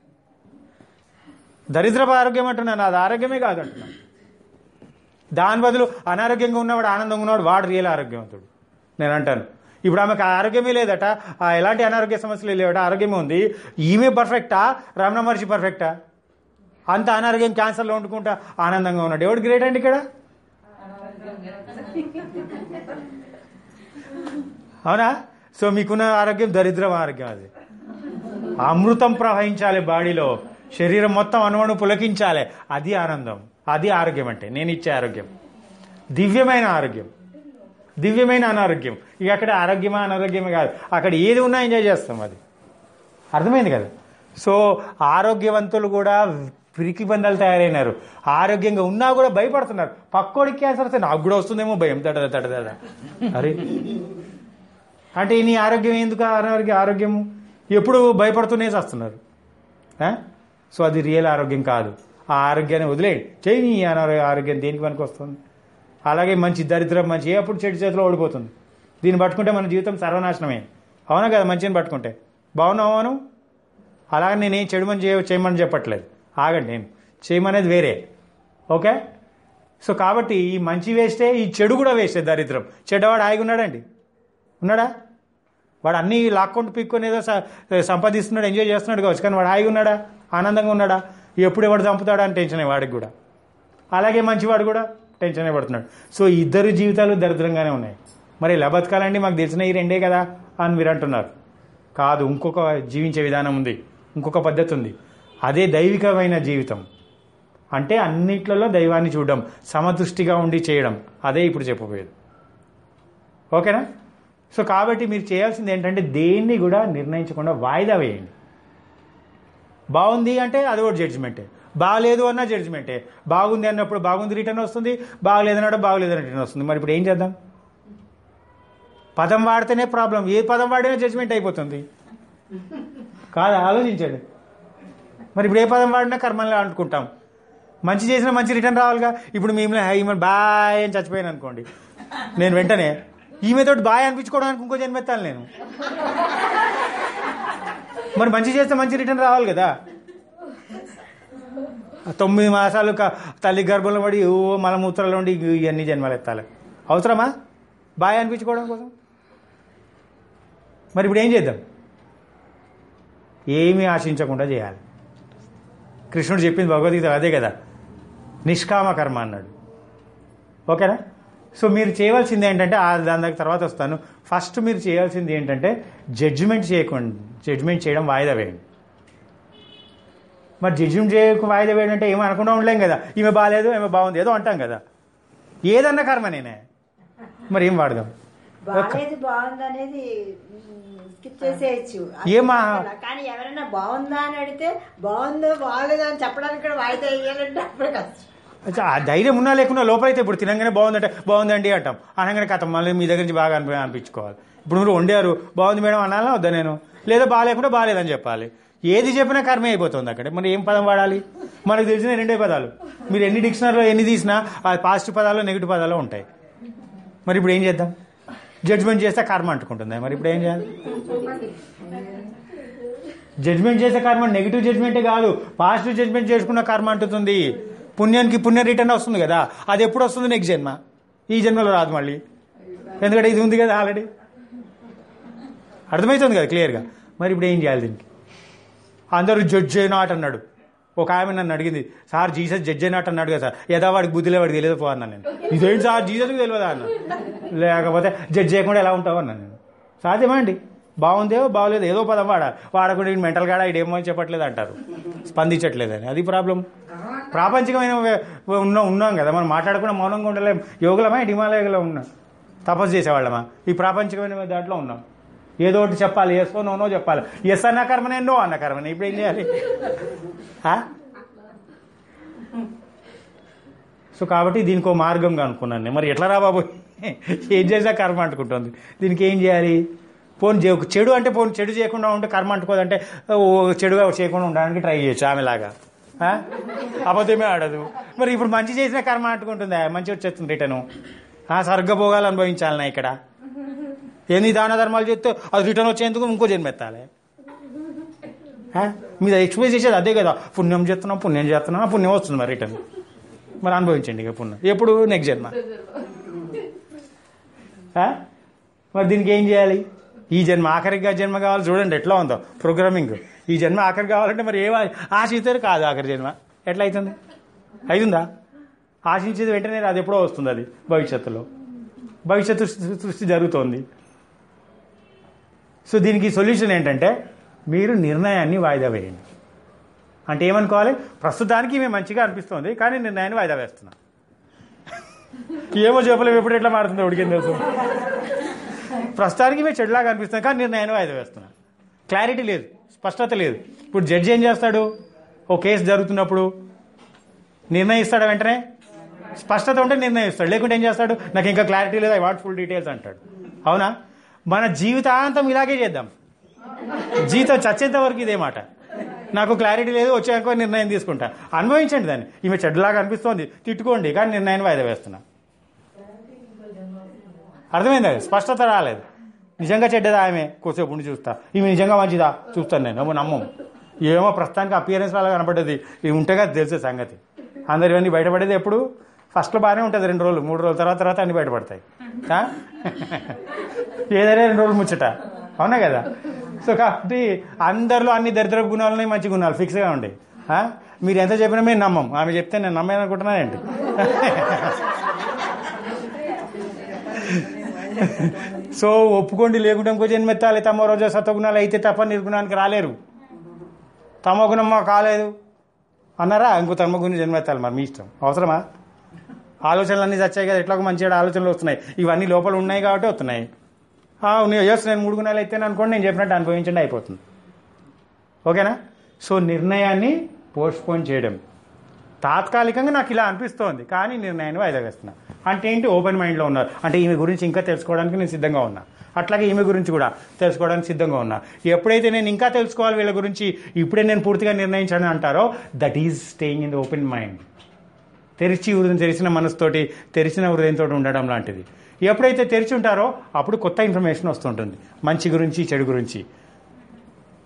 దరిద్రపు ఆరోగ్యం అంటున్నాను అది ఆరోగ్యమే కాదు అంటున్నాను దాని బదులు అనారోగ్యంగా ఉన్నవాడు ఆనందంగా ఉన్నవాడు వాడు రియల్ ఆరోగ్యవంతుడు నేను అంటాను ఇప్పుడు ఆమెకు ఆ ఆరోగ్యమే లేదట ఆ ఎలాంటి అనారోగ్య సమస్యలు లేవట ఆరోగ్యమే ఉంది ఈమె పర్ఫెక్టా రమణ మహర్షి పర్ఫెక్టా అంత అనారోగ్యం క్యాన్సర్లో వండుకుంటా ఆనందంగా ఉన్నాడు ఎవడు గ్రేట్ అండి ఇక్కడ అవునా సో మీకున్న ఆరోగ్యం దరిద్రం ఆరోగ్యం అది అమృతం ప్రవహించాలి బాడీలో శరీరం మొత్తం అనువను పులకించాలి అది ఆనందం అది ఆరోగ్యం అంటే నేను ఇచ్చే ఆరోగ్యం దివ్యమైన ఆరోగ్యం దివ్యమైన అనారోగ్యం ఇక అక్కడ ఆరోగ్యమా అనారోగ్యమే కాదు అక్కడ ఏది ఉన్నా ఎంజాయ్ చేస్తాం అది అర్థమైంది కదా సో ఆరోగ్యవంతులు కూడా పిరికి బంధాలు తయారైనారు ఆరోగ్యంగా ఉన్నా కూడా భయపడుతున్నారు పక్కోడికి క్యాన్సర్ వస్తే నాకు కూడా వస్తుందేమో భయం తడద తడద అరే అంటే నీ ఆరోగ్యం ఎందుకు అనారోగ్య ఆరోగ్యము ఎప్పుడు భయపడుతూనే చేస్తున్నారు సో అది రియల్ ఆరోగ్యం కాదు ఆ ఆరోగ్యాన్ని వదిలేయండి చేయి నీ అనారోగ్య ఆరోగ్యం దేనికి పనికి వస్తుంది అలాగే మంచి దరిద్రం మంచి ఏ అప్పుడు చెడు చేతిలో ఓడిపోతుంది దీన్ని పట్టుకుంటే మన జీవితం సర్వనాశనమే అవునా కదా మంచిని పట్టుకుంటే బాగున్నావు అవును అలాగే నేనేం చెడు మంచి చేయ చేయమని చెప్పట్లేదు ఆగండి నేను చేయమనేది వేరే ఓకే సో కాబట్టి ఈ మంచి వేస్తే ఈ చెడు కూడా వేస్తే దరిద్రం చెడ్డవాడు హాయిగా ఉన్నాడండి ఉన్నాడా వాడు అన్నీ లాక్కుంటూ పీక్కొని ఏదో స- సంపాదిస్తున్నాడు ఎంజాయ్ చేస్తున్నాడు కావచ్చు కానీ వాడు హాయిగా ఉన్నాడా ఆనందంగా ఉన్నాడా ఎప్పుడు ఎవడు చంపుతాడా అని టెన్షన్ వాడికి కూడా అలాగే మంచివాడు కూడా టెన్షన్ పడుతున్నాడు సో ఇద్దరు జీవితాలు దరిద్రంగానే ఉన్నాయి మరి ఎలా బతకాలండి మాకు తెలిసిన ఈ రెండే కదా అని మీరు అంటున్నారు కాదు ఇంకొక జీవించే విధానం ఉంది ఇంకొక పద్ధతి ఉంది అదే దైవికమైన జీవితం అంటే అన్నిట్లలో దైవాన్ని చూడడం సమదృష్టిగా ఉండి చేయడం అదే ఇప్పుడు చెప్పబోయేది ఓకేనా సో కాబట్టి మీరు చేయాల్సింది ఏంటంటే దేన్ని కూడా నిర్ణయించకుండా వాయిదా వేయండి బాగుంది అంటే అది కూడా జడ్జిమెంటే బాగలేదు అన్న జడ్జిమెంటే బాగుంది అన్నప్పుడు బాగుంది రిటర్న్ వస్తుంది బాగలేదు అన్నప్పుడు బాగలేదు రిటర్న్ వస్తుంది మరి ఇప్పుడు ఏం చేద్దాం పదం వాడితేనే ప్రాబ్లం ఏ పదం వాడినా జడ్జిమెంట్ అయిపోతుంది కాదు ఆలోచించండి మరి ఇప్పుడు ఏ పదం వాడినా కర్మల్ని అనుకుంటాం మంచి చేసిన మంచి రిటర్న్ రావాలిగా ఇప్పుడు మిమ్మల్ని ఈమె బాయ్ అని చచ్చిపోయాను అనుకోండి నేను వెంటనే ఈమెతోటి బాయ్ అనిపించుకోవడానికి ఇంకో జన్మెత్తాను నేను మరి మంచి చేస్తే మంచి రిటర్న్ రావాలి కదా తొమ్మిది మాసాలు క- తల్లి గర్భంలో పడి ఓ మలమూత్రాలు ఉండి ఇవన్నీ జన్మలు ఎత్తాలి అవసరమా బాయ్ అనిపించుకోవడం కోసం మరి ఇప్పుడు ఏం చేద్దాం ఏమీ ఆశించకుండా చేయాలి కృష్ణుడు చెప్పింది భగవద్గీత అదే కదా నిష్కామ కర్మ అన్నాడు ఓకేనా సో మీరు చేయవలసింది ఏంటంటే ఆ దాని దగ్గర తర్వాత వస్తాను ఫస్ట్ మీరు చేయాల్సింది ఏంటంటే జడ్జిమెంట్ చేయకండి జడ్జిమెంట్ చేయడం వాయిదా వేయండి మరి జడ్జిమెంట్ చేయక వాయిదా వేయడం అంటే ఏమో అనకుండా ఉండలేం కదా ఈమె బాగాలేదు ఈమె బాగుంది ఏదో అంటాం కదా ఏదన్నా కర్మ నేనే మరి ఏం వాడదాం బాగాలేదు బాగుంది అనేది స్కిప్ చేసేయచ్చు ఏమా? కానీ ఎవరైనా బాగుందా అని అడిగితే బాగుందో బాగలేదో అని చెప్పడానికి కూడా వాయిదా వేయాలంటే అప్పుడు కష్టం అచ్చా, ఆ ధైర్యం ఉన్నా లేకున్నా లోపలైతే ఇప్పుడు తినంగానే బాగుందంటే బాగుందండి అంటాం అనగానే కథ మళ్ళీ మీ దగ్గర నుంచి బాగా అనిపి అనిపించుకోవాలి ఇప్పుడు మీరు వండారు బాగుంది మేడం అనాలా వద్దా నేను లేదా బాగాలేకుండా బాగాలేదని చెప్పాలి ఏది చెప్పినా కర్మే అయిపోతుంది అక్కడ మరి ఏం పదం వాడాలి మనకు తెలిసిన రెండే పదాలు మీరు ఎన్ని డిక్షనరీలో ఎన్ని తీసినా ఆ పాజిటివ్ పదాలు నెగిటివ్ పదాలు ఉంటాయి మరి ఇప్పుడు ఏం చేద్దాం జడ్జ్మెంట్ చేస్తే కర్మ అంటుకుంటుంది మరి ఇప్పుడు ఏం చేయాలి జడ్జ్మెంట్ చేసే కర్మ నెగిటివ్ జడ్జ్మెంటే కాదు పాజిటివ్ జడ్జ్మెంట్ చేసుకున్న కర్మ అంటుతుంది పుణ్యానికి పుణ్యం రిటర్న్ వస్తుంది కదా అది ఎప్పుడు వస్తుంది నెక్స్ట్ జన్మ ఈ జన్మలో రాదు మళ్ళీ ఎందుకంటే ఇది ఉంది కదా ఆల్రెడీ అర్థమవుతుంది కదా క్లియర్గా మరి ఇప్పుడు ఏం చేయాలి దీనికి అందరూ జడ్జ్ అయినాట్ అన్నాడు ఒక ఆమె నన్ను అడిగింది సార్ జీసస్ జడ్జ్ అయినట్టు అన్నాడు కదా సార్ యథా వాడికి బుద్ధిలే వాడికి తెలియదు పో అన్నాను నేను ఇదేంటి సార్ జీసస్కి తెలియదా అన్న లేకపోతే జడ్జ్ చేయకుండా ఎలా ఉంటావు అన్నాను నేను సాధ్యమా అండి బాగుందేవో బాగలేదు ఏదో పదం వాడ వాడకుండా మెంటల్ గాడా ఇడేమో అని చెప్పట్లేదు అంటారు స్పందించట్లేదని అది ప్రాబ్లం ప్రాపంచికమైన వే- ఉన్న ఉన్నాం కదా మనం మాట్లాడకుండా మౌనంగా ఉండలేం యోగులమా ఇటు హిమాలయలో ఉన్నాం తపస్సు చేసేవాళ్ళమా ఈ ప్రాపంచికమైన దాంట్లో ఉన్నాం ఏదో ఒకటి చెప్పాలి ఎస్ నో నో చెప్పాలి ఎస్ అన్న కర్మనే నో అన్న కర్మనే ఇప్పుడు ఏం చేయాలి ఆ? సో కాబట్టి దీనికి ఒక మార్గంగా అనుకున్నాను నేను. మరి ఎట్లా రా బాబు ఏం చేసినా కర్మ అంటుకుంటుంది దీనికి ఏం చేయాలి పోనీ చే- చెడు అంటే పోనీ చెడు చేయకుండా ఉంటే కర్మ అంటుకోదంటే ఓ చెడుగా చేయకుండా ఉండడానికి ట్రై చేయొచ్చు ఆమెలాగా ఆ? అబద్ధమే ఆడదు మరి ఇప్పుడు మంచి చేసిన కర్మ అంటుకుంటుందా మంచి వచ్చేస్తుంది రిటర్ను స్వర్గభోగాలు అనుభవించాలన్నా ఇక్కడ ఎన్ని దాన ధర్మాలు చేస్తే అది రిటర్న్ వచ్చేందుకు ఇంకో జన్మెత్తాలి ఆ? మీద ఎక్స్ప్రెస్ చేసేది అదే కదా పుణ్యం చేస్తున్నాం పుణ్యం చేస్తున్నాం ఆ పుణ్యం వస్తుంది మరి రిటర్న్ మరి అనుభవించండి ఇక పుణ్యం ఎప్పుడు నెక్స్ట్ జన్మ ఆ? మరి దీనికి ఏం చేయాలి ఈ జన్మ ఆఖరిగా జన్మ కావాలి చూడండి ఎట్లా ఉందో ప్రోగ్రామింగ్ ఈ జన్మ ఆఖరి కావాలంటే మరి ఏం ఆశిస్తారు కాదు ఆఖరి జన్మ ఎట్లా అవుతుంది అవుతుందా ఆశించేది వెంటనే అది ఎప్పుడో వస్తుంది అది భవిష్యత్తులో భవిష్యత్తు సృ- సృష్టి జరుగుతోంది సో దీనికి సొల్యూషన్ ఏంటంటే మీరు నిర్ణయాన్ని వాయిదా వేయండి అంటే ఏమనుకోవాలి ప్రస్తుతానికి మేము మంచిగా అనిపిస్తోంది కానీ నిర్ణయాన్ని వాయిదా వేస్తున్నాం ఏమో చెప్పలేము ఎప్పుడు ఎట్లా మారుతుందో ఉడికింది తెలుసు ప్రస్తుతానికి మేము చెడులాగా అనిపిస్తుంది కానీ నిర్ణయాన్ని వాయిదా వేస్తున్నాం క్లారిటీ లేదు స్పష్టత లేదు ఇప్పుడు జడ్జి ఏం చేస్తాడు ఓ కేసు జరుగుతున్నప్పుడు నిర్ణయిస్తాడా వెంటనే స్పష్టత ఉంటే నిర్ణయిస్తాడు లేకుంటే ఏం చేస్తాడు నాకు ఇంకా క్లారిటీ లేదు ఐ వాంట్ ఫుల్ డీటెయిల్స్ అంటాడు అవునా మన జీవితాంతం ఇలాగే చేద్దాం జీవితం చచ్చేంత వరకు ఇదే మాట నాకు క్లారిటీ లేదు వచ్చాక నిర్ణయం తీసుకుంటా అనుభవించండి దాన్ని ఈమె చెడ్డలాగా అనిపిస్తోంది తిట్టుకోండి కానీ నిర్ణయాన్ని వాయిదా వేస్తున్నా అర్థమైందా స్పష్టత రాలేదు నిజంగా చెడ్డదా ఆమె కొద్దిసేపు ఉండి చూస్తా ఈమె నిజంగా మంచిదా చూస్తాను నేను ఏమో నమ్మం ఏమో ప్రస్తుతానికి అపియరెన్స్ లాగా కనపడ్డది ఇవి ఉంటేగా తెలిసే సంగతి అందరు ఇవన్నీ బయటపడేది ఎప్పుడు ఫస్ట్లో బాగానే ఉంటుంది రెండు రోజులు మూడు రోజుల తర్వాత తర్వాత అన్ని బయటపడతాయి ఆ? ఏదైనా రెండు రోజులు ముచ్చట అవునా కదా సో కాబట్టి అందరిలో అన్ని దరిద్ర గుణాలు ఉన్నాయి మంచి గుణాలు ఫిక్స్గా ఉండే మీరు ఎంత చెప్పినా మేము నమ్మం ఆమె చెప్తే నేను నమ్మేది అనుకుంటున్నానండి సో ఒప్పుకోండి లేకుంటే ఇంకో జన్మెత్తాలి తమ రోజు సత్వగుణాలు అయితే తప్ప నిర్గుణానికి రాలేరు తమ గుణం మా కాలేదు అన్నారా ఇంకో తమ గుణం జన్మెత్తాలి మరి మీ ఇష్టం అవసరమా ఆలోచనలు అన్నీ వచ్చాయి కదా ఎట్లాగో మంచి ఆలోచనలు వస్తున్నాయి ఇవన్నీ లోపల ఉన్నాయి కాబట్టి వస్తున్నాయి ఎస్ నేను మూడు గుణాలు అయితే అనుకోండి నేను చెప్పినట్టు అనుభవించండి అయిపోతుంది ఓకేనా సో నిర్ణయాన్ని పోస్ట్పోన్ చేయడం తాత్కాలికంగా నాకు ఇలా అనిపిస్తోంది కానీ నిర్ణయాన్ని వాయిదా వేస్తున్నా అంటే ఏంటి ఓపెన్ మైండ్లో ఉన్నారు అంటే ఈమె గురించి ఇంకా తెలుసుకోవడానికి నేను సిద్ధంగా ఉన్నా అట్లాగే ఈమె గురించి కూడా తెలుసుకోవడానికి సిద్ధంగా ఉన్నా ఎప్పుడైతే నేను ఇంకా తెలుసుకోవాలి వీళ్ళ గురించి ఇప్పుడే నేను పూర్తిగా నిర్ణయించాను అంటారో that is staying in the open mind తెరిచి హృదయం తెరిచిన మనసుతోటి తెరిచిన హృదయంతో ఉండడం లాంటిది ఎప్పుడైతే తెరిచి ఉంటారో అప్పుడు కొత్త ఇన్ఫర్మేషన్ వస్తుంటుంది మంచి గురించి చెడు గురించి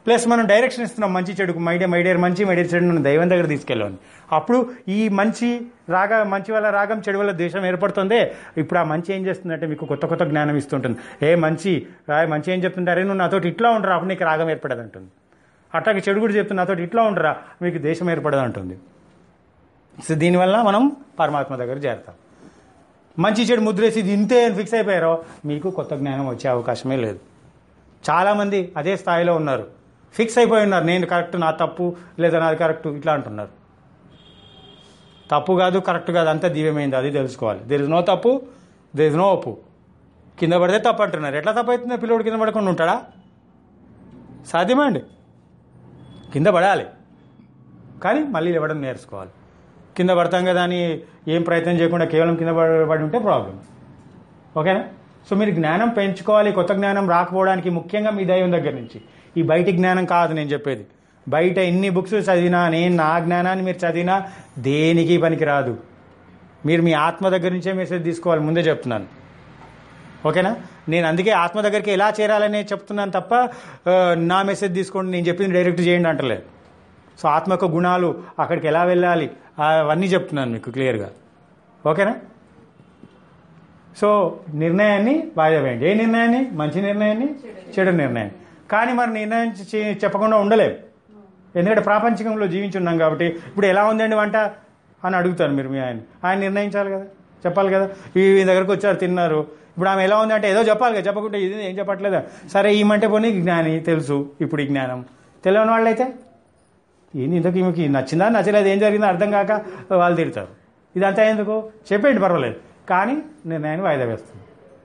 ప్లస్ మనం డైరెక్షన్ ఇస్తున్నాం మంచి చెడుకు మైడియర్ మైడియర్ మంచి మైడియర్ చెడు నన్ను దైవం దగ్గర తీసుకెళ్ళాను అప్పుడు ఈ మంచి రాగ మంచి వల్ల రాగం చెడు వల్ల ద్వేషం ఏర్పడుతుంది ఇప్పుడు ఆ మంచి ఏం చేస్తుందంటే మీకు కొత్త కొత్త జ్ఞానం ఇస్తుంటుంది ఏ మంచి ఆ మంచి ఏం చెప్తుంటారే నువ్వు నాతోటి ఇట్లా ఉండరా అప్పుడు నీకు రాగం ఏర్పడదు అంటుంది అట్లాగే చెడు కూడా చెప్తుంది నాతోటి ఇట్లా ఉండరా మీకు దేశం ఏర్పడదు అంటుంది సో దీనివల్ల మనం పరమాత్మ దగ్గర చేరతాం మంచి చెడు ముద్రేసి ఇది ఇంతే అని ఫిక్స్ అయిపోయారో మీకు కొత్త జ్ఞానం వచ్చే అవకాశమే లేదు చాలామంది అదే స్థాయిలో ఉన్నారు ఫిక్స్ అయిపోయి ఉన్నారు నేను కరెక్ట్ నా తప్పు లేదా నాది కరెక్ట్ ఇట్లా అంటున్నారు తప్పు కాదు కరెక్ట్ కాదు అంతా దివ్యమైంది అది తెలుసుకోవాలి దెర్ ఇస్ నో తప్పు దెర్ ఇస్ నో ఒప్పు కింద పడితే తప్పు అంటున్నారు ఎట్లా తప్పు అవుతుంది పిల్లోడు కింద పడకుండా ఉంటాడా సాధ్యమే అండి కింద పడాలి కానీ మళ్ళీ ఇవ్వడం నేర్చుకోవాలి కింద పడతాం కదా అని ఏం ప్రయత్నం చేయకుండా కేవలం కింద పడి పడి ఉంటే ప్రాబ్లం ఓకేనా సో మీరు జ్ఞానం పెంచుకోవాలి కొత్త జ్ఞానం రాకపోవడానికి ముఖ్యంగా మీ దైవం దగ్గర నుంచి ఈ బయటి జ్ఞానం కాదు నేను చెప్పేది బయట ఎన్ని బుక్స్ చదివినా నేను నా జ్ఞానాన్ని మీరు చదివినా దేనికి పనికి రాదు మీరు మీ ఆత్మ దగ్గర నుంచే మెసేజ్ తీసుకోవాలి ముందే చెప్తున్నాను ఓకేనా నేను అందుకే ఆత్మ దగ్గరికి ఎలా చేరాలనే చెప్తున్నాను తప్ప ఆ, నా మెసేజ్ తీసుకోండి నేను చెప్పింది డైరెక్ట్ చేయండి అంటలేదు సో ఆత్మ యొక్క గుణాలు అక్కడికి ఎలా వెళ్ళాలి అవన్నీ చెప్తున్నాను మీకు క్లియర్గా ఓకేనా సో నిర్ణయాన్ని వాయిదా వేయండి ఏ నిర్ణయాన్ని మంచి నిర్ణయాన్ని చెడు నిర్ణయాన్ని కానీ మరి నిర్ణయం చే- చెప్పకుండా ఉండలేము ఎందుకంటే ప్రాపంచికంలో జీవించున్నాం కాబట్టి ఇప్పుడు ఎలా ఉందండి వంట అని అడుగుతారు మీరు మీ ఆయన ఆయన నిర్ణయించాలి కదా చెప్పాలి కదా ఈ ఈ దగ్గరకు వచ్చారు తిన్నారు ఇప్పుడు ఆమె ఎలా ఉంది అంటే ఏదో చెప్పాలి కదా చెప్పకుంటే ఇది ఏం చెప్పట్లేదా సరే ఈమంటే పోనీ జ్ఞాని తెలుసు ఇప్పుడు ఈ జ్ఞానం తెలియని వాళ్ళైతే ఏంది ఇంతకు ఈమెకి నచ్చిందా నచ్చలేదు ఏం జరిగిందో అర్థం కాక వాళ్ళు తిడతారు ఇదంతా ఎందుకు చెప్పేయండి పర్వాలేదు కానీ నిర్ణయాన్ని వాయిదా వేస్తుంది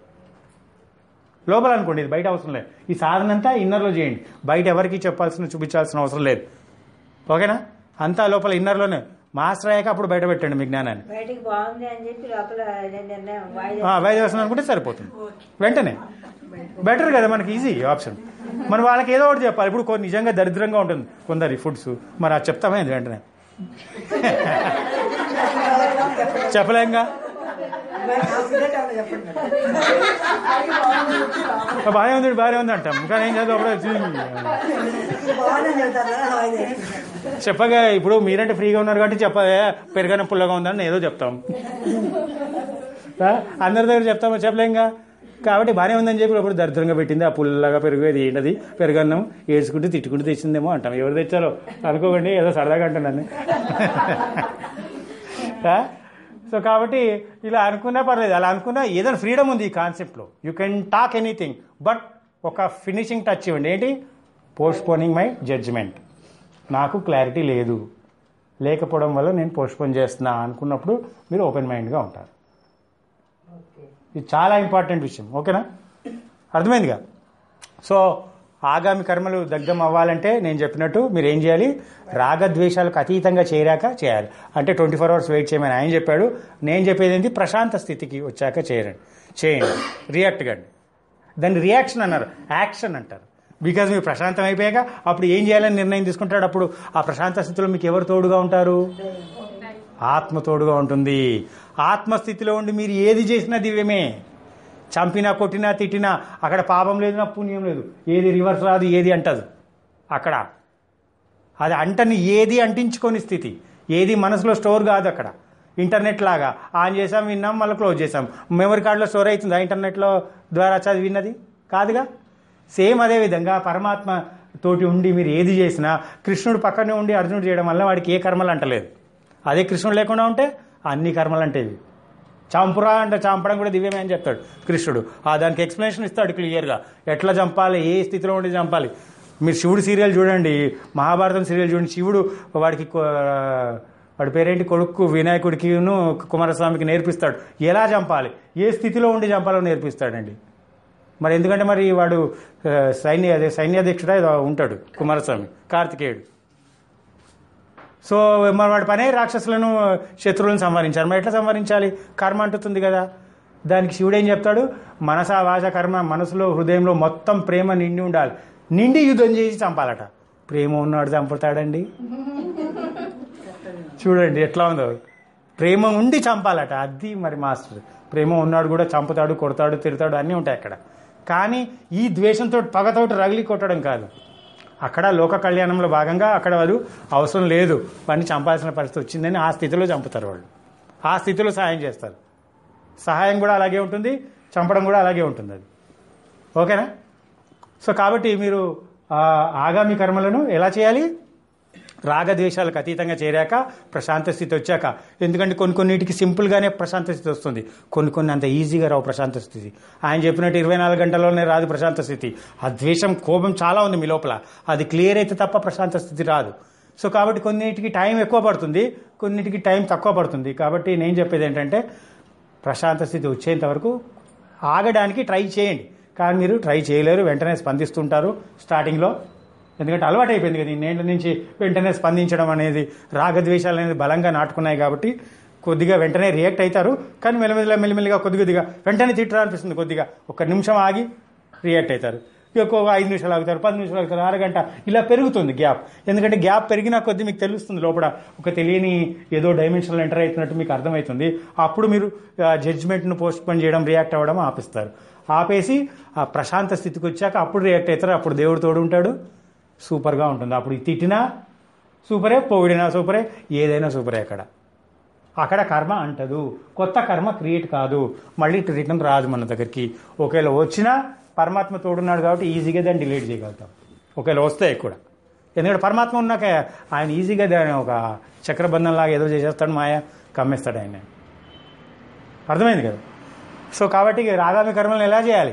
లోపల అనుకోండి ఇది బయట అవసరం లేదు ఈ సాధన అంతా ఇన్నర్లో చేయండి బయట ఎవరికి చెప్పాల్సిన చూపించాల్సిన అవసరం లేదు ఓకేనా అంతా లోపల ఇన్నర్లోనే మాస్టర్ అయ్యాక అప్పుడు బయట పెట్టండి మీ జ్ఞానాన్ని బయటికి బాగుంది అని చెప్పి లోపల నిర్ణయం వాయిదా ఆ, వాయిదా వేస్తున్నాం అనుకుంటే సరిపోతుంది వెంటనే బెటర్ కదా మనకి ఈజీ ఆప్షన్ మన వాళ్ళకి ఏదో ఒకటి చెప్పాలి ఇప్పుడు కొన్ని నిజంగా దరిద్రంగా ఉంటుంది కొందరి ఫుడ్స్ మరి అది చెప్తామే అది వెంటనే చెప్పలేంగా బాగానే ఉంది బాగానే ఉంది అంటాం కానీ ఏం చదువు అప్పుడు చెప్పగా ఇప్పుడు మీరంటే ఫ్రీగా ఉన్నారు కాబట్టి చెప్పదే పెరగన పుల్లగా ఉందని ఏదో చెప్తాం ఆ? అందరి దగ్గర చెప్తామో చెప్పలేంగా కాబట్టి బాగానే ఉందని చెప్పి అప్పుడు దరిద్రంగా పెట్టింది ఆ పుల్లగా పెరిగేది ఏంటది పెరగన్నం ఏడ్చుకుంటూ తిట్టుకుంటూ తెచ్చిందేమో అంటాం ఎవరు తెచ్చారో అనుకోకండి ఏదో సరదాగా అంటున్నాను ఆ? సో కాబట్టి ఇలా అనుకున్నా పర్లేదు అలా అనుకున్నా ఏదైనా ఫ్రీడమ్ ఉంది ఈ కాన్సెప్ట్లో you can talk anything but ఒక ఫినిషింగ్ టచ్ ఇవ్వండి ఏంటి పోస్ట్పోనింగ్ మై జడ్జిమెంట్ నాకు క్లారిటీ లేదు లేకపోవడం వల్ల నేను పోస్ట్పోన్ చేస్తున్నా అనుకున్నప్పుడు మీరు ఓపెన్ మైండ్గా ఉంటారు ఇది చాలా ఇంపార్టెంట్ విషయం ఓకేనా అర్థమైందిగా సో ఆగామి కర్మలు దగ్ధం అవ్వాలంటే నేను చెప్పినట్టు మీరు ఏం చేయాలి రాగద్వేషాలకు అతీతంగా చేరాక చేయాలి అంటే ట్వంటీ ఫోర్ అవర్స్ వెయిట్ చేయమని ఆయన చెప్పాడు నేను చెప్పేది ఏంటి ప్రశాంత స్థితికి వచ్చాక చేయండి చేయండి రియాక్ట్ కండి దాన్ని రియాక్షన్ అన్నారు యాక్షన్ అంటారు బికాజ్ మీరు ప్రశాంతం అయిపోయాక అప్పుడు ఏం చేయాలని నిర్ణయం తీసుకుంటాడు అప్పుడు ఆ ప్రశాంత స్థితిలో మీకు ఎవరు తోడుగా ఉంటారు ఆత్మ తోడుగా ఉంటుంది ఆత్మస్థితిలో ఉండి మీరు ఏది చేసినా దివ్యమే చంపినా కొట్టినా తిట్టినా అక్కడ పాపం లేదు నా పుణ్యం లేదు ఏది రివర్స్ రాదు ఏది అంటదు అక్కడ అది అంటని ఏది అంటించుకొని స్థితి ఏది మనసులో స్టోర్ కాదు అక్కడ ఇంటర్నెట్ లాగా ఆన్ చేసాం విన్నాం మళ్ళీ క్లోజ్ చేసాం మెమరీ కార్డులో స్టోర్ అవుతుందా ఇంటర్నెట్లో ద్వారా చదివినది కాదుగా సేమ్ అదే విధంగా పరమాత్మ తోటి ఉండి మీరు ఏది చేసినా కృష్ణుడు పక్కనే ఉండి అర్జునుడు చేయడం వల్ల వాడికి ఏ కర్మలు అంటలేదు అదే కృష్ణుడు లేకుండా ఉంటే అన్ని కర్మలు అంటేవి చంపురా అంటే చంపడం కూడా దివ్యమే అని చెప్తాడు కృష్ణుడు ఆ దానికి ఎక్స్ప్లెనేషన్ ఇస్తాడు క్లియర్గా ఎట్లా చంపాలి ఏ స్థితిలో ఉండి చంపాలి మీరు శివుడు సీరియల్ చూడండి మహాభారతం సీరియల్ చూడండి శివుడు వాడికి కొ- వాడి పేరేంటి కొడుకు వినాయకుడికిను కుమారస్వామికి నేర్పిస్తాడు ఎలా చంపాలి ఏ స్థితిలో ఉండి చంపాలో నేర్పిస్తాడండి మరి ఎందుకంటే మరి వాడు ఆ, సైన్య అదే సైన్యాధ్యక్షుడా ఏదో ఉంటాడు కుమారస్వామి కార్తికేయుడు సో మరి వాడి పనే రాక్షసులను శత్రువులను సంహరించాలి మరి ఎట్లా సంహరించాలి కర్మ అంటుతుంది కదా దానికి శివుడు ఏం చెప్తాడు మనస వాచ కర్మ మనసులో హృదయంలో మొత్తం ప్రేమ నిండి ఉండాలి నిండి యుద్ధం చేసి చంపాలట ప్రేమ ఉన్నాడు చంపుతాడండి చూడండి ఎట్లా ఉందో ప్రేమ ఉండి చంపాలట అది మరి మాస్టర్ ప్రేమ ఉన్నాడు కూడా చంపుతాడు కొడతాడు తిడతాడు అన్నీ ఉంటాయి అక్కడ కానీ ఈ ద్వేషంతో పగతోటి రగిలి కొట్టడం కాదు అక్కడ లోక కళ్యాణంలో భాగంగా అక్కడ వారు అవసరం లేదు వాడిని చంపాల్సిన పరిస్థితి వచ్చిందని ఆ స్థితిలో చంపుతారు వాళ్ళు ఆ స్థితిలో సహాయం చేస్తారు సహాయం కూడా అలాగే ఉంటుంది చంపడం కూడా అలాగే ఉంటుంది అది ఓకేనా సో కాబట్టి మీరు ఆ ఆగామి కర్మలను ఎలా చేయాలి రాగద్వేషాలకు అతీతంగా చేరాక ప్రశాంత స్థితి వచ్చాక ఎందుకంటే కొన్ని కొన్నిటికి సింపుల్గానే ప్రశాంత స్థితి వస్తుంది కొన్ని కొన్ని అంత ఈజీగా రావు ప్రశాంత స్థితి ఆయన చెప్పినట్టు ఇరవై నాలుగు గంటల్లోనే రాదు ప్రశాంత స్థితి ఆ ద్వేషం కోపం చాలా ఉంది మీ లోపల అది క్లియర్ అయితే తప్ప ప్రశాంత స్థితి రాదు సో కాబట్టి కొన్నిటికి టైం ఎక్కువ పడుతుంది కొన్నిటికి టైం తక్కువ పడుతుంది కాబట్టి నేను చెప్పేది ఏంటంటే ప్రశాంత స్థితి వచ్చేంత వరకు ఆగడానికి ట్రై చేయండి కానీ మీరు ట్రై చేయలేరు వెంటనే స్పందిస్తుంటారు స్టార్టింగ్లో ఎందుకంటే అలవాటు అయిపోయింది కదా ఇన్నేళ్ల నుంచి వెంటనే స్పందించడం అనేది రాగద్వేషాలు అనేది బలంగా నాటుకున్నాయి కాబట్టి కొద్దిగా వెంటనే రియాక్ట్ అవుతారు కానీ మెల్లమెల్లగా మెల్లిమెల్లిగా కొద్ది కొద్దిగా వెంటనే తిట్టరా అనిపిస్తుంది కొద్దిగా ఒక నిమిషం ఆగి రియాక్ట్ అవుతారు ఇంకో ఐదు నిమిషాలు ఆగుతారు పది నిమిషాలు ఆగుతారు అరగంట ఇలా పెరుగుతుంది గ్యాప్ ఎందుకంటే గ్యాప్ పెరిగిన కొద్దీ మీకు తెలుస్తుంది లోపల ఒక తెలియని ఏదో డైమెన్షన్లో ఎంటర్ అవుతున్నట్టు మీకు అర్థమవుతుంది అప్పుడు మీరు జడ్జ్మెంట్ను పోస్ట్ పోన్ చేయడం రియాక్ట్ అవ్వడం ఆపిస్తారు ఆపేసి ఆ ప్రశాంత స్థితికి వచ్చాక అప్పుడు రియాక్ట్ అవుతారు అప్పుడు దేవుడు తోడు ఉంటాడు సూపర్గా ఉంటుంది అప్పుడు ఈ తిట్టినా సూపరే పొగిడినా సూపరే ఏదైనా సూపరే అక్కడ అక్కడ కర్మ అంటదు కొత్త కర్మ క్రియేట్ కాదు మళ్ళీ రిటర్న్ రాదు మన దగ్గరికి ఒకవేళ వచ్చినా పరమాత్మ తోడున్నాడు కాబట్టి ఈజీగా దాన్ని డిలీట్ చేయగలుగుతాం ఒకవేళ వస్తాయి కూడా ఎందుకంటే పరమాత్మ ఉన్నాక ఆయన ఈజీగా దాన్ని ఒక చక్రబంధంలాగా ఏదో చేసేస్తాడు మాయ కమ్మేస్తాడు ఆయన అర్థమైంది కదా సో కాబట్టి రాగామి కర్మలను ఎలా చేయాలి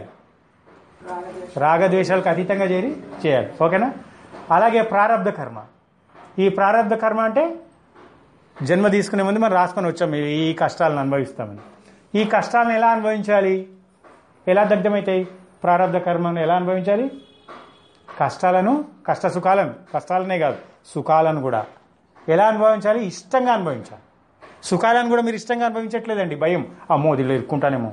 రాగద్వేషాలకు అతీతంగా చేరి చేయాలి ఓకేనా అలాగే ప్రారంధ కర్మ ఈ ప్రారంధ కర్మ అంటే జన్మ తీసుకునే ముందు మనం రాసుకొని వచ్చాం ఈ- ఈ కష్టాలను అనుభవిస్తామని ఈ కష్టాలను ఎలా అనుభవించాలి ఎలా దగ్ధమవుతాయి ప్రారంధ కర్మను ఎలా అనుభవించాలి కష్టాలను కష్ట సుఖాలను కష్టాలనే కాదు సుఖాలను కూడా ఎలా అనుభవించాలి ఇష్టంగా అనుభవించాలి సుఖాలను కూడా మీరు ఇష్టంగా అనుభవించట్లేదండి భయం అమ్మో దీనిలో ఇరుక్కుంటానేమో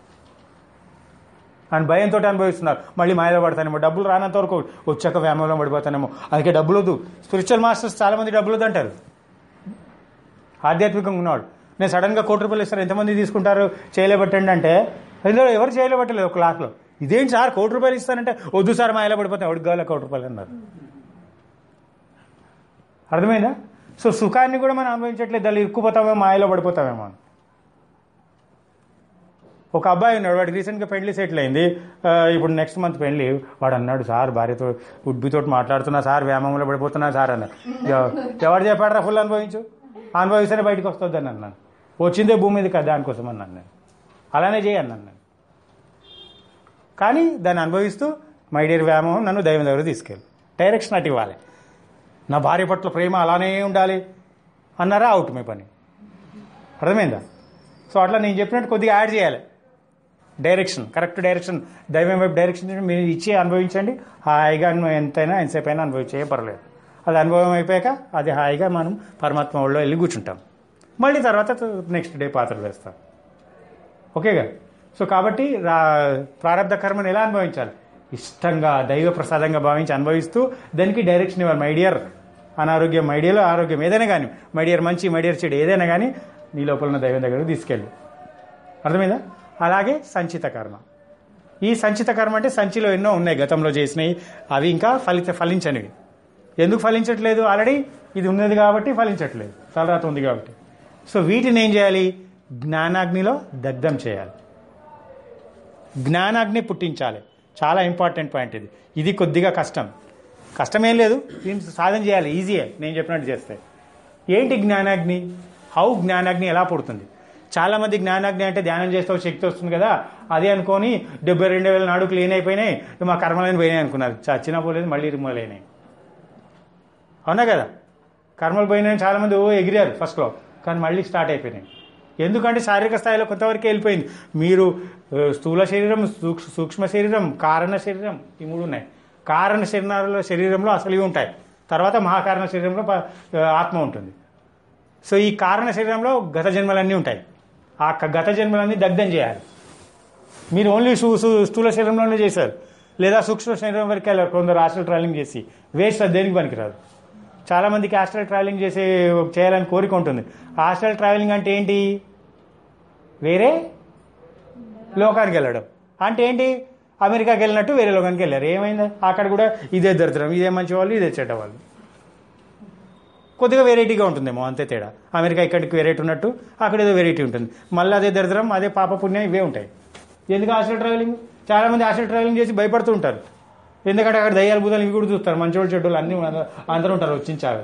అని భయంతో అనుభవిస్తున్నారు మళ్ళీ మాయలో పడతానేమో డబ్బులు రానంత వరకు వచ్చాక వ్యామోలో పడిపోతానేమో అందుకే డబ్బులు వద్దు స్పిరిచువల్ మాస్టర్స్ చాలా మంది డబ్బులు వద్దు అంటారు ఆధ్యాత్మికంగా ఉన్నవాడు నేను సడన్గా కోటి రూపాయలు ఇస్తారు ఎంతమంది తీసుకుంటారు చేయలేబట్టండి అంటే ఇందులో ఎవరు చేయలేబట్టలేదు ఒక క్లాస్లో ఇదేంటి సార్ కోటి రూపాయలు ఇస్తానంటే వద్దు సార్ మాయలో పడిపోతాం ఎవరికి కావాలి కోటి రూపాయలు అన్నారు అర్థమైందా సో సుఖాన్ని కూడా మనం అనుభవించట్లేదు దాన్ని ఇరుక్కుపోతామేమో మాయలో పడిపోతామేమో అని ఒక అబ్బాయి ఉన్నాడు వాడికి రీసెంట్గా పెళ్లి సెటిల్ అయింది ఆ, ఇప్పుడు నెక్స్ట్ మంత్ పెళ్లి వాడు అన్నాడు సార్ భార్యతో ఉడ్బితో మాట్లాడుతున్నా సార్ వ్యాయామంలో పడిపోతున్నా సార్ అన్నాడు ఎవ- ఎవరు చెప్పాడరా ఫుల్ అనుభవించు అనుభవిస్తేనే బయటకు వస్తుంది అని అన్నాను వచ్చిందే భూమి మీద కదా దానికోసం అన్నాను నేను అలానే చేయన్నాను నేను కానీ దాన్ని అనుభవిస్తూ మై డియర్ వ్యాయామం నన్ను దైవం దగ్గర తీసుకెళ్ళి డైరెక్షన్ అటు ఇవ్వాలి నా భార్య పట్ల ప్రేమ అలానే ఉండాలి అన్నారా అవుట్ మీ పని అర్థమైందా సో అట్లా నేను చెప్పినట్టు కొద్దిగా యాడ్ చేయాలి డైరెక్షన్ కరెక్ట్ డైరెక్షన్ దైవం వైపు డైరెక్షన్ మీరు ఇచ్చి అనుభవించండి హాయిగా అను- ఎంతైనా ఎంతసేపు అయినా అనుభవించే పర్లేదు అది అనుభవం అయిపోయాక అది హాయిగా మనం పరమాత్మ ఒళ్ళో వెళ్ళి కూర్చుంటాం మళ్ళీ తర్వాత నెక్స్ట్ డే పాత్రలు వేస్తాం ఓకేగా సో కాబట్టి రా ప్రారంభ కర్మను ఎలా అనుభవించాలి ఇష్టంగా దైవ ప్రసాదంగా భావించి అనుభవిస్తూ దానికి డైరెక్షన్ ఇవ్వాలి మై డియర్ అనారోగ్యం మై డియర్ ఆరోగ్యం ఏదైనా కానీ మై డియర్ మంచి మై డియర్ చెడు ఏదైనా కానీ నీ లోపల ఉన్న దైవం దగ్గరకు తీసుకెళ్ళి అర్థమైందా అలాగే సంచిత కర్మ ఈ సంచిత కర్మ అంటే సంచిలో ఎన్నో ఉన్నాయి గతంలో చేసినవి అవి ఇంకా ఫలిత ఫలించనివి ఎందుకు ఫలించట్లేదు ఆల్రెడీ ఇది ఉన్నది కాబట్టి ఫలించట్లేదు తలరాత ఉంది కాబట్టి సో వీటిని ఏం చేయాలి జ్ఞానాగ్నిలో దగ్ధం చేయాలి జ్ఞానాగ్ని పుట్టించాలి చాలా ఇంపార్టెంట్ పాయింట్ ఇది ఇది కొద్దిగా కష్టం కష్టమేం లేదు దీన్ని సాధన చేయాలి ఈజీయే నేను చెప్పినట్టు చేస్తే ఏంటి జ్ఞానాగ్ని హౌ జ్ఞానాగ్ని ఎలా పుడుతుంది చాలా మంది జ్ఞానాగ్ని అంటే ధ్యానం చేస్తే ఒక శక్తి వస్తుంది కదా అదే అనుకొని డెబ్బై రెండు వేల నాడు క్లీన్ అయిపోయినాయి మా కర్మలని పోయినాయి అనుకున్నారు చచ్చినా పోలేదు మళ్ళీ రిమూవ్ అయినాయి అవునా కదా కర్మలు పోయినాయని చాలా మంది ఓ ఎగిరారు ఫస్ట్లో కానీ మళ్ళీ స్టార్ట్ అయిపోయినాయి ఎందుకంటే శారీరక స్థాయిలో కొంతవరకు వెళ్ళిపోయింది మీరు ఆ, స్థూల శరీరం సూక్ష సూక్ష్మ శరీరం కారణ శరీరం ఈ మూడు ఉన్నాయి కారణ శరీరాల్లో శరీరంలో అసలు ఇవి ఉంటాయి తర్వాత మహాకారణ శరీరంలో ప- ఆ, ఆత్మ ఉంటుంది సో ఈ కారణ శరీరంలో గత జన్మలన్నీ ఉంటాయి ఆ క- గత జన్మలన్నీ దగ్ధం చేయాలి మీరు ఓన్లీ సు సు- స్థూల శరీరంలోనే చేశారు లేదా సూక్ష్మ శరీరం వరకు వెళ్ళారు కొందరు హాస్టల్ ట్రావెలింగ్ చేసి వేస్ట్ అది దేనికి పనికిరాదు చాలా మందికి హాస్టల్ ట్రావెలింగ్ చేసే చేయాలని కోరిక ఉంటుంది హాస్టల్ ట్రావెలింగ్ అంటే ఏంటి వేరే లోకానికి వెళ్ళడం అంటే ఏంటి అమెరికాకి వెళ్ళినట్టు వేరే లోకానికి వెళ్ళారు ఏమైంది అక్కడ కూడా ఇదే దరిద్రం ఇదే మంచి వాళ్ళు ఇదే చెడ్డ వాళ్ళు కొద్దిగా వెరైటీగా ఉంటుందేమో అంతే తేడా అమెరికా ఇక్కడికి వెరైటీ ఉన్నట్టు అక్కడ ఏదో వెరైటీ ఉంటుంది మళ్ళీ అదే దరిద్రం అదే పాప పుణ్యం ఇవే ఉంటాయి ఎందుకు హాస్టల్ ట్రావెలింగ్ చాలా మంది హాస్టల్ ట్రావెలింగ్ చేసి భయపడుతూ ఉంటారు ఎందుకంటే అక్కడ దయ్యాలు బుధాలు ఇవి కూడా చూస్తారు మంచోళ్ళు చెడ్డోళ్ళు అన్నీ అందరూ- అందరూ ఉంటారు వచ్చించాలి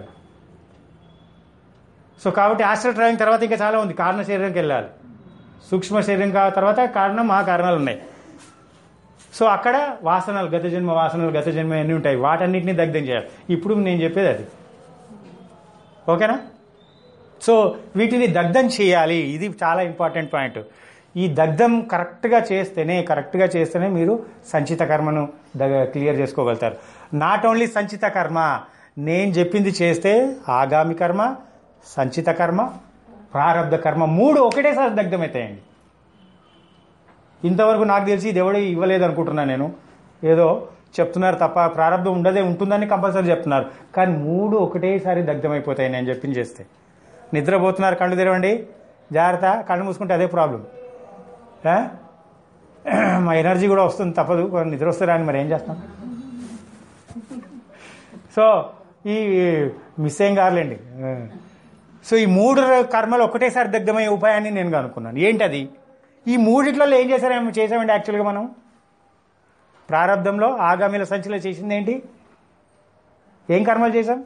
సో కాబట్టి హాస్టల్ ట్రావెలింగ్ తర్వాత ఇంకా చాలా ఉంది కారణ శరీరంకి వెళ్ళాలి సూక్ష్మ శరీరం కా తర్వాత కారణం మహా కారణాలు ఉన్నాయి సో అక్కడ వాసనలు గత జన్మ వాసనలు గత జన్మ అన్నీ ఉంటాయి వాటన్నిటిని దగ్ధం చేయాలి ఇప్పుడు నేను చెప్పేది అది ఓకేనా సో వీటిని దగ్ధం చేయాలి ఇది చాలా ఇంపార్టెంట్ పాయింట్ ఈ దగ్ధం కరెక్ట్గా చేస్తేనే కరెక్ట్గా చేస్తేనే మీరు సంచిత కర్మను దగ క్లియర్ చేసుకోగలుగుతారు నాట్ ఓన్లీ సంచిత కర్మ నేను చెప్పింది చేస్తే ఆగామి కర్మ సంచిత కర్మ ప్రారంధ కర్మ మూడు ఒకటేసారి దగ్ధమవుతాయండి ఇంతవరకు నాకు తెలిసి ఇది ఎవడో ఇవ్వలేదు అనుకుంటున్నాను నేను ఏదో చెప్తున్నారు తప్ప ప్రారంభం ఉండదే ఉంటుందని కంపల్సరీ చెప్తున్నారు కానీ మూడు ఒకటేసారి దగ్ధమైపోతాయి నేను చెప్పింది చేస్తే నిద్రపోతున్నారు కళ్ళు తెరవండి జాగ్రత్త కళ్ళు మూసుకుంటే అదే ప్రాబ్లం ఆ? మా ఎనర్జీ కూడా వస్తుంది తప్పదు కొంచెం నిద్ర వస్తే రాని మరి ఏం చేస్తాం సో ఈ మిస్ ఏం కాదులేండి ఆ. సో ఈ మూడు కర్మలు ఒకటేసారి దగ్ధమయ్యే ఉపాయాన్ని నేను కనుక్కున్నాను ఏంటది ఈ మూడిట్లలో ఏం చేశారేమో చేసామండి యాక్చువల్గా మనం ప్రారంధంలో ఆగామిల సంచిలో చేసింది ఏంటి ఏం కర్మలు చేశాం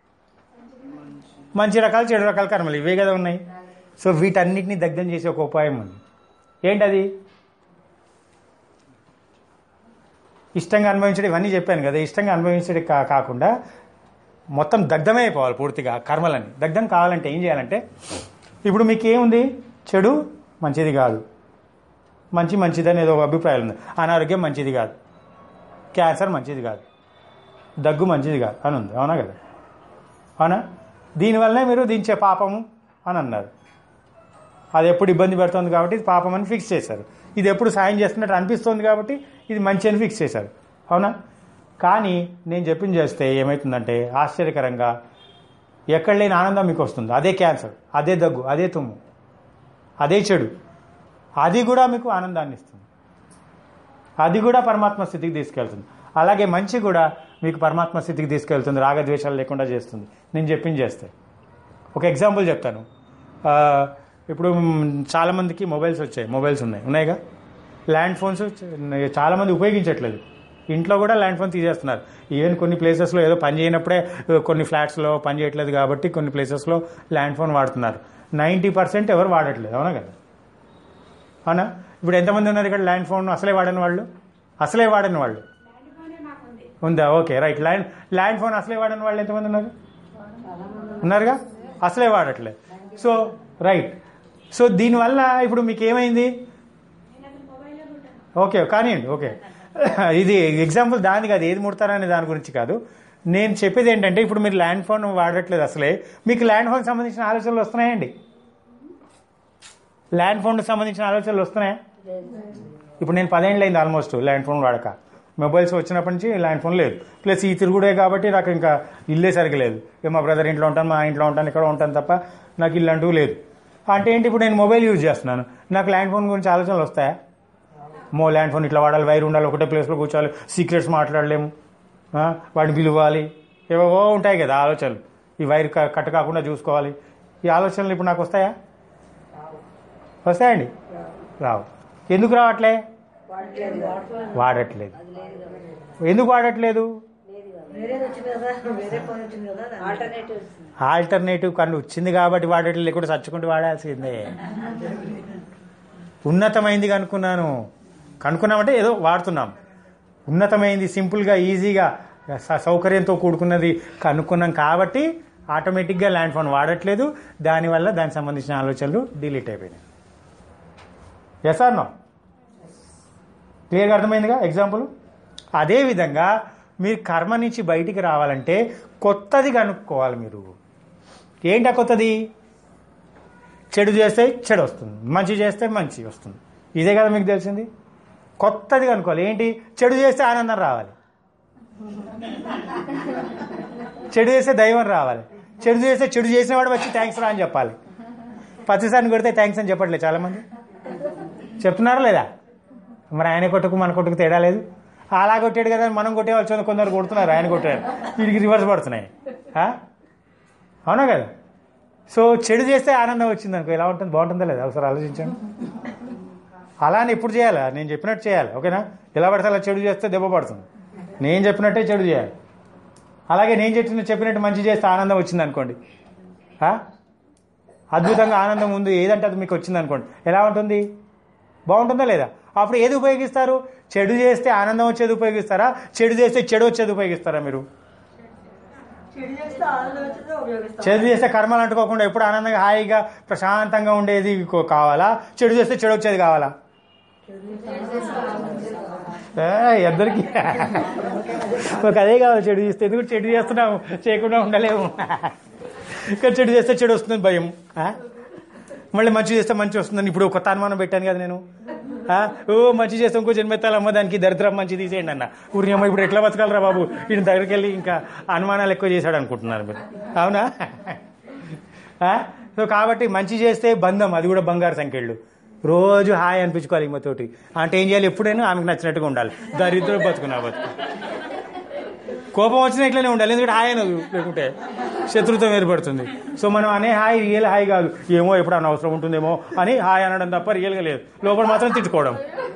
మంచి రకాలు చెడు రకాల కర్మలు ఇవే కదా ఉన్నాయి సో వీటన్నిటిని దగ్ధం చేసే ఒక ఉపాయం ఉంది ఏంటది ఇష్టంగా అనుభవించడం ఇవన్నీ చెప్పాను కదా ఇష్టంగా అనుభవించడం కా కాకుండా మొత్తం దగ్ధమే అయిపోవాలి పూర్తిగా కర్మలని దగ్ధం కావాలంటే ఏం చేయాలంటే ఇప్పుడు మీకు ఏముంది చెడు మంచిది కాదు మంచి మంచిదని ఏదో ఒక అభిప్రాయం ఉంది అనారోగ్యం మంచిది కాదు క్యాన్సర్ మంచిది కాదు దగ్గు మంచిది కాదు అని ఉంది అవునా కదా అవునా దీనివల్లనే మీరు దించే పాపము అని అన్నారు అది ఎప్పుడు ఇబ్బంది పెడుతుంది కాబట్టి ఇది పాపం అని ఫిక్స్ చేశారు ఇది ఎప్పుడు సాయం చేస్తున్నట్టు అనిపిస్తుంది కాబట్టి ఇది మంచి అని ఫిక్స్ చేశారు అవునా కానీ నేను చెప్పింది చేస్తే ఏమవుతుందంటే ఆశ్చర్యకరంగా ఎక్కడ లేని ఆనందం మీకు వస్తుంది అదే క్యాన్సర్ అదే దగ్గు అదే తుమ్ము అదే చెడు అది కూడా మీకు ఆనందాన్ని ఇస్తుంది అది కూడా పరమాత్మ స్థితికి తీసుకెళ్తుంది అలాగే మంచి కూడా మీకు పరమాత్మ స్థితికి తీసుకెళ్తుంది రాగద్వేషాలు లేకుండా చేస్తుంది నేను చెప్పింది చేస్తే ఒక ఎగ్జాంపుల్ చెప్తాను ఆ, ఇప్పుడు మ్, చాలామందికి మొబైల్స్ వచ్చాయి మొబైల్స్ ఉన్నాయి ఉన్నాయిగా ల్యాండ్ ఫోన్స్ చ- చాలామంది ఉపయోగించట్లేదు ఇంట్లో కూడా ల్యాండ్ ఫోన్ తీసేస్తున్నారు ఈవెన్ కొన్ని ప్లేసెస్లో ఏదో పని చేయనప్పుడే ఆ, కొన్ని ఫ్లాట్స్లో పని చేయట్లేదు కాబట్టి కొన్ని ప్లేసెస్లో ల్యాండ్ ఫోన్ వాడుతున్నారు నైంటీ పర్సెంట్ ఎవరు వాడట్లేదు అవునా కదా అవునా ఇప్పుడు ఎంతమంది ఉన్నారు ఇక్కడ ల్యాండ్ ఫోన్ అసలే వాడని వాళ్ళు అసలే వాడని వాళ్ళు ఉందా okay right land land phone అసలే వాడని వాళ్ళు ఎంతమంది ఉన్నారు ఉన్నారుగా అసలే వాడట్లేదు సో రైట్ సో దీనివల్ల ఇప్పుడు మీకు ఏమైంది ఓకే కానివ్వండి ఓకే ఇది ఎగ్జాంపుల్ దాని కాదు ఏది ముడతారనే దాని గురించి కాదు నేను చెప్పేది ఏంటంటే ఇప్పుడు మీరు ల్యాండ్ ఫోన్ వాడట్లేదు అసలే మీకు ల్యాండ్ ఫోన్ సంబంధించిన ఆలోచనలు వస్తున్నాయండి ల్యాండ్ ఫోన్కి సంబంధించిన ఆలోచనలు వస్తున్నాయా ఇప్పుడు నేను పదేళ్ళు అయింది ఆల్మోస్ట్ ల్యాండ్ ఫోన్ వాడక మొబైల్స్ వచ్చినప్పటి నుంచి ల్యాండ్ ఫోన్ లేదు ప్లస్ ఈ తిరుగుడే కాబట్టి నాకు ఇంకా ఇల్లే సరిగ్గా లేదు ఇక మా బ్రదర్ ఇంట్లో ఉంటాను మా ఇంట్లో ఉంటాను ఇక్కడ ఉంటాను తప్ప నాకు ఇల్లు అంటూ లేదు అంటే ఏంటి ఇప్పుడు నేను మొబైల్ యూజ్ చేస్తున్నాను నాకు ల్యాండ్ ఫోన్ గురించి ఆలోచనలు వస్తాయా మో ల్యాండ్ ఫోన్ ఇట్లా వాడాలి వైర్ ఉండాలి ఒకటే ప్లేస్లో కూర్చోవాలి సీక్రెట్స్ మాట్లాడలేము ఆ, వాడిని పిలవాలి ఏవో ఉంటాయి కదా ఆలోచనలు ఈ వైర్ క- కట్ కాకుండా చూసుకోవాలి ఈ ఆలోచనలు ఇప్పుడు నాకు వస్తాయా వస్తాయండి రావు ఎందుకు రావట్లే వాడట్లేదు ఎందుకు వాడట్లేదు వేరేది వచ్చింది కదా వేరే ఫోన్ వచ్చింది కదా ఆల్టర్నేటివ్ ఆల్టర్నేటివ్ కన్ను వచ్చింది కాబట్టి వాడట్లేదు లేకుండా చచ్చుకుంటూ వాడాల్సిందే ఉన్నతమైంది కనుక్కున్నాను కనుక్కున్నామంటే ఏదో వాడుతున్నాం ఉన్నతమైంది సింపుల్గా ఈజీగా స- సౌకర్యంతో కూడుకున్నది కనుక్కున్నాం కాబట్టి ఆటోమేటిక్గా ల్యాండ్ ఫోన్ వాడట్లేదు దానివల్ల దానికి సంబంధించిన ఆలోచనలు డిలీట్ అయిపోయినాయి ఎస్ ఆర్ నో క్లియర్గా అర్థమైందిగా ఎగ్జాంపుల్ అదేవిధంగా మీరు కర్మ నుంచి బయటికి రావాలంటే కొత్తది కనుక్కోవాలి మీరు ఏంటా కొత్తది చెడు చేస్తే చెడు వస్తుంది మంచి చేస్తే మంచి వస్తుంది ఇదే కదా మీకు తెలిసింది కొత్తది కనుక్కోవాలి ఏంటి చెడు చేస్తే ఆనందం రావాలి చెడు చేస్తే దైవం రావాలి చెడు చేస్తే చెడు చేసిన వాడు వచ్చి థ్యాంక్స్ రా అని చెప్పాలి పచ్చిసారిని కొడితే థ్యాంక్స్ అని చెప్పట్లేదు చాలామంది చెప్తున్నారా లేదా మరి ఆయన కొట్టుకు మన కొట్టుకు తేడా లేదు అలా కొట్టాడు కదా మనం కొట్టేవాళ్ళు కొందరు కొడుతున్నారు ఆయన కొట్టారు వీడికి రివర్స్ పడుతున్నాయి ఆ? అవునా కదా సో చెడు చేస్తే ఆనందం వచ్చింది అనుకో ఎలా ఉంటుంది బాగుంటుందా లేదా ఒకసారి ఆలోచించండి అలా అని ఎప్పుడు చేయాలా నేను చెప్పినట్టు చేయాలి ఓకేనా ఎలా పడితే అలా చెడు చేస్తే దెబ్బ పడుతుంది నేను చెప్పినట్టే చెడు చేయాలి అలాగే నేను చెప్పిన చెప్పినట్టు మంచి చేస్తే ఆనందం వచ్చింది అనుకోండి ఆ? అద్భుతంగా ఆనందం ఉంది ఏదంటే అది మీకు వచ్చింది అనుకోండి ఎలా ఉంటుంది బాగుంటుందా లేదా అప్పుడు ఏది ఉపయోగిస్తారు చెడు చేస్తే ఆనందం వచ్చేది ఉపయోగిస్తారా చెడు చేస్తే చెడు వచ్చేది ఉపయోగిస్తారా మీరు చెడు చేస్తే ఆనందం వచ్చిందో ఉపయోగిస్తాం చెడు చేస్తే కర్మలు అంటుకోకుండా ఎప్పుడు ఆనందంగా హాయిగా ప్రశాంతంగా ఉండేది కో- కావాలా చెడు చేస్తే చెడు వచ్చేది కావాలా ఏ, ఇద్దరికి ఒక అదే కావాలి చెడు చేస్తే ఎందుకు చెడు చేస్తున్నాము చేయకుండా ఉండలేము ఇంకా చెడు చేస్తే చెడు వస్తుందని భయం ఆ? మళ్ళీ మంచి చేస్తే మంచి వస్తుందని ఇప్పుడు కొత్త అనుమానం పెట్టాను కదా నేను ఆ? ఓ మంచి చేస్తే ఇంకో జన్మెత్తాలమ్మ దానికి దరిద్రం మంచి తీసేయండి అన్న ఊరి అమ్మ ఇప్పుడు ఎట్లా బతకాలరా బాబు ఈయన దగ్గరికి వెళ్ళి ఇంకా అనుమానాలు ఎక్కువ చేశాడు అనుకుంటున్నారు మీరు అవునా ఆ? సో కాబట్టి మంచి చేస్తే బంధం అది కూడా బంగారు సంఖ్యలు రోజు హాయ్ అనిపించుకోవాలి ఈమెతోటి అంటే ఏం చేయాలి ఎప్పుడైనా ఆమెకు నచ్చినట్టుగా ఉండాలి దరిద్రం బతుకున్నా బతుకు కోపం వచ్చినా ఇట్లనే ఉండాలి ఎందుకంటే హాయ్ అనదు లేకుంటే శత్రుత్వం ఏర్పడుతుంది సో మనం అనే హాయ్ రియల్ హాయ్ కాదు ఏమో ఎప్పుడు అనవసరం ఉంటుందేమో అని హాయ్ అనడం తప్ప రియల్గా లేదు లోపల మాత్రం తిట్టుకోవడం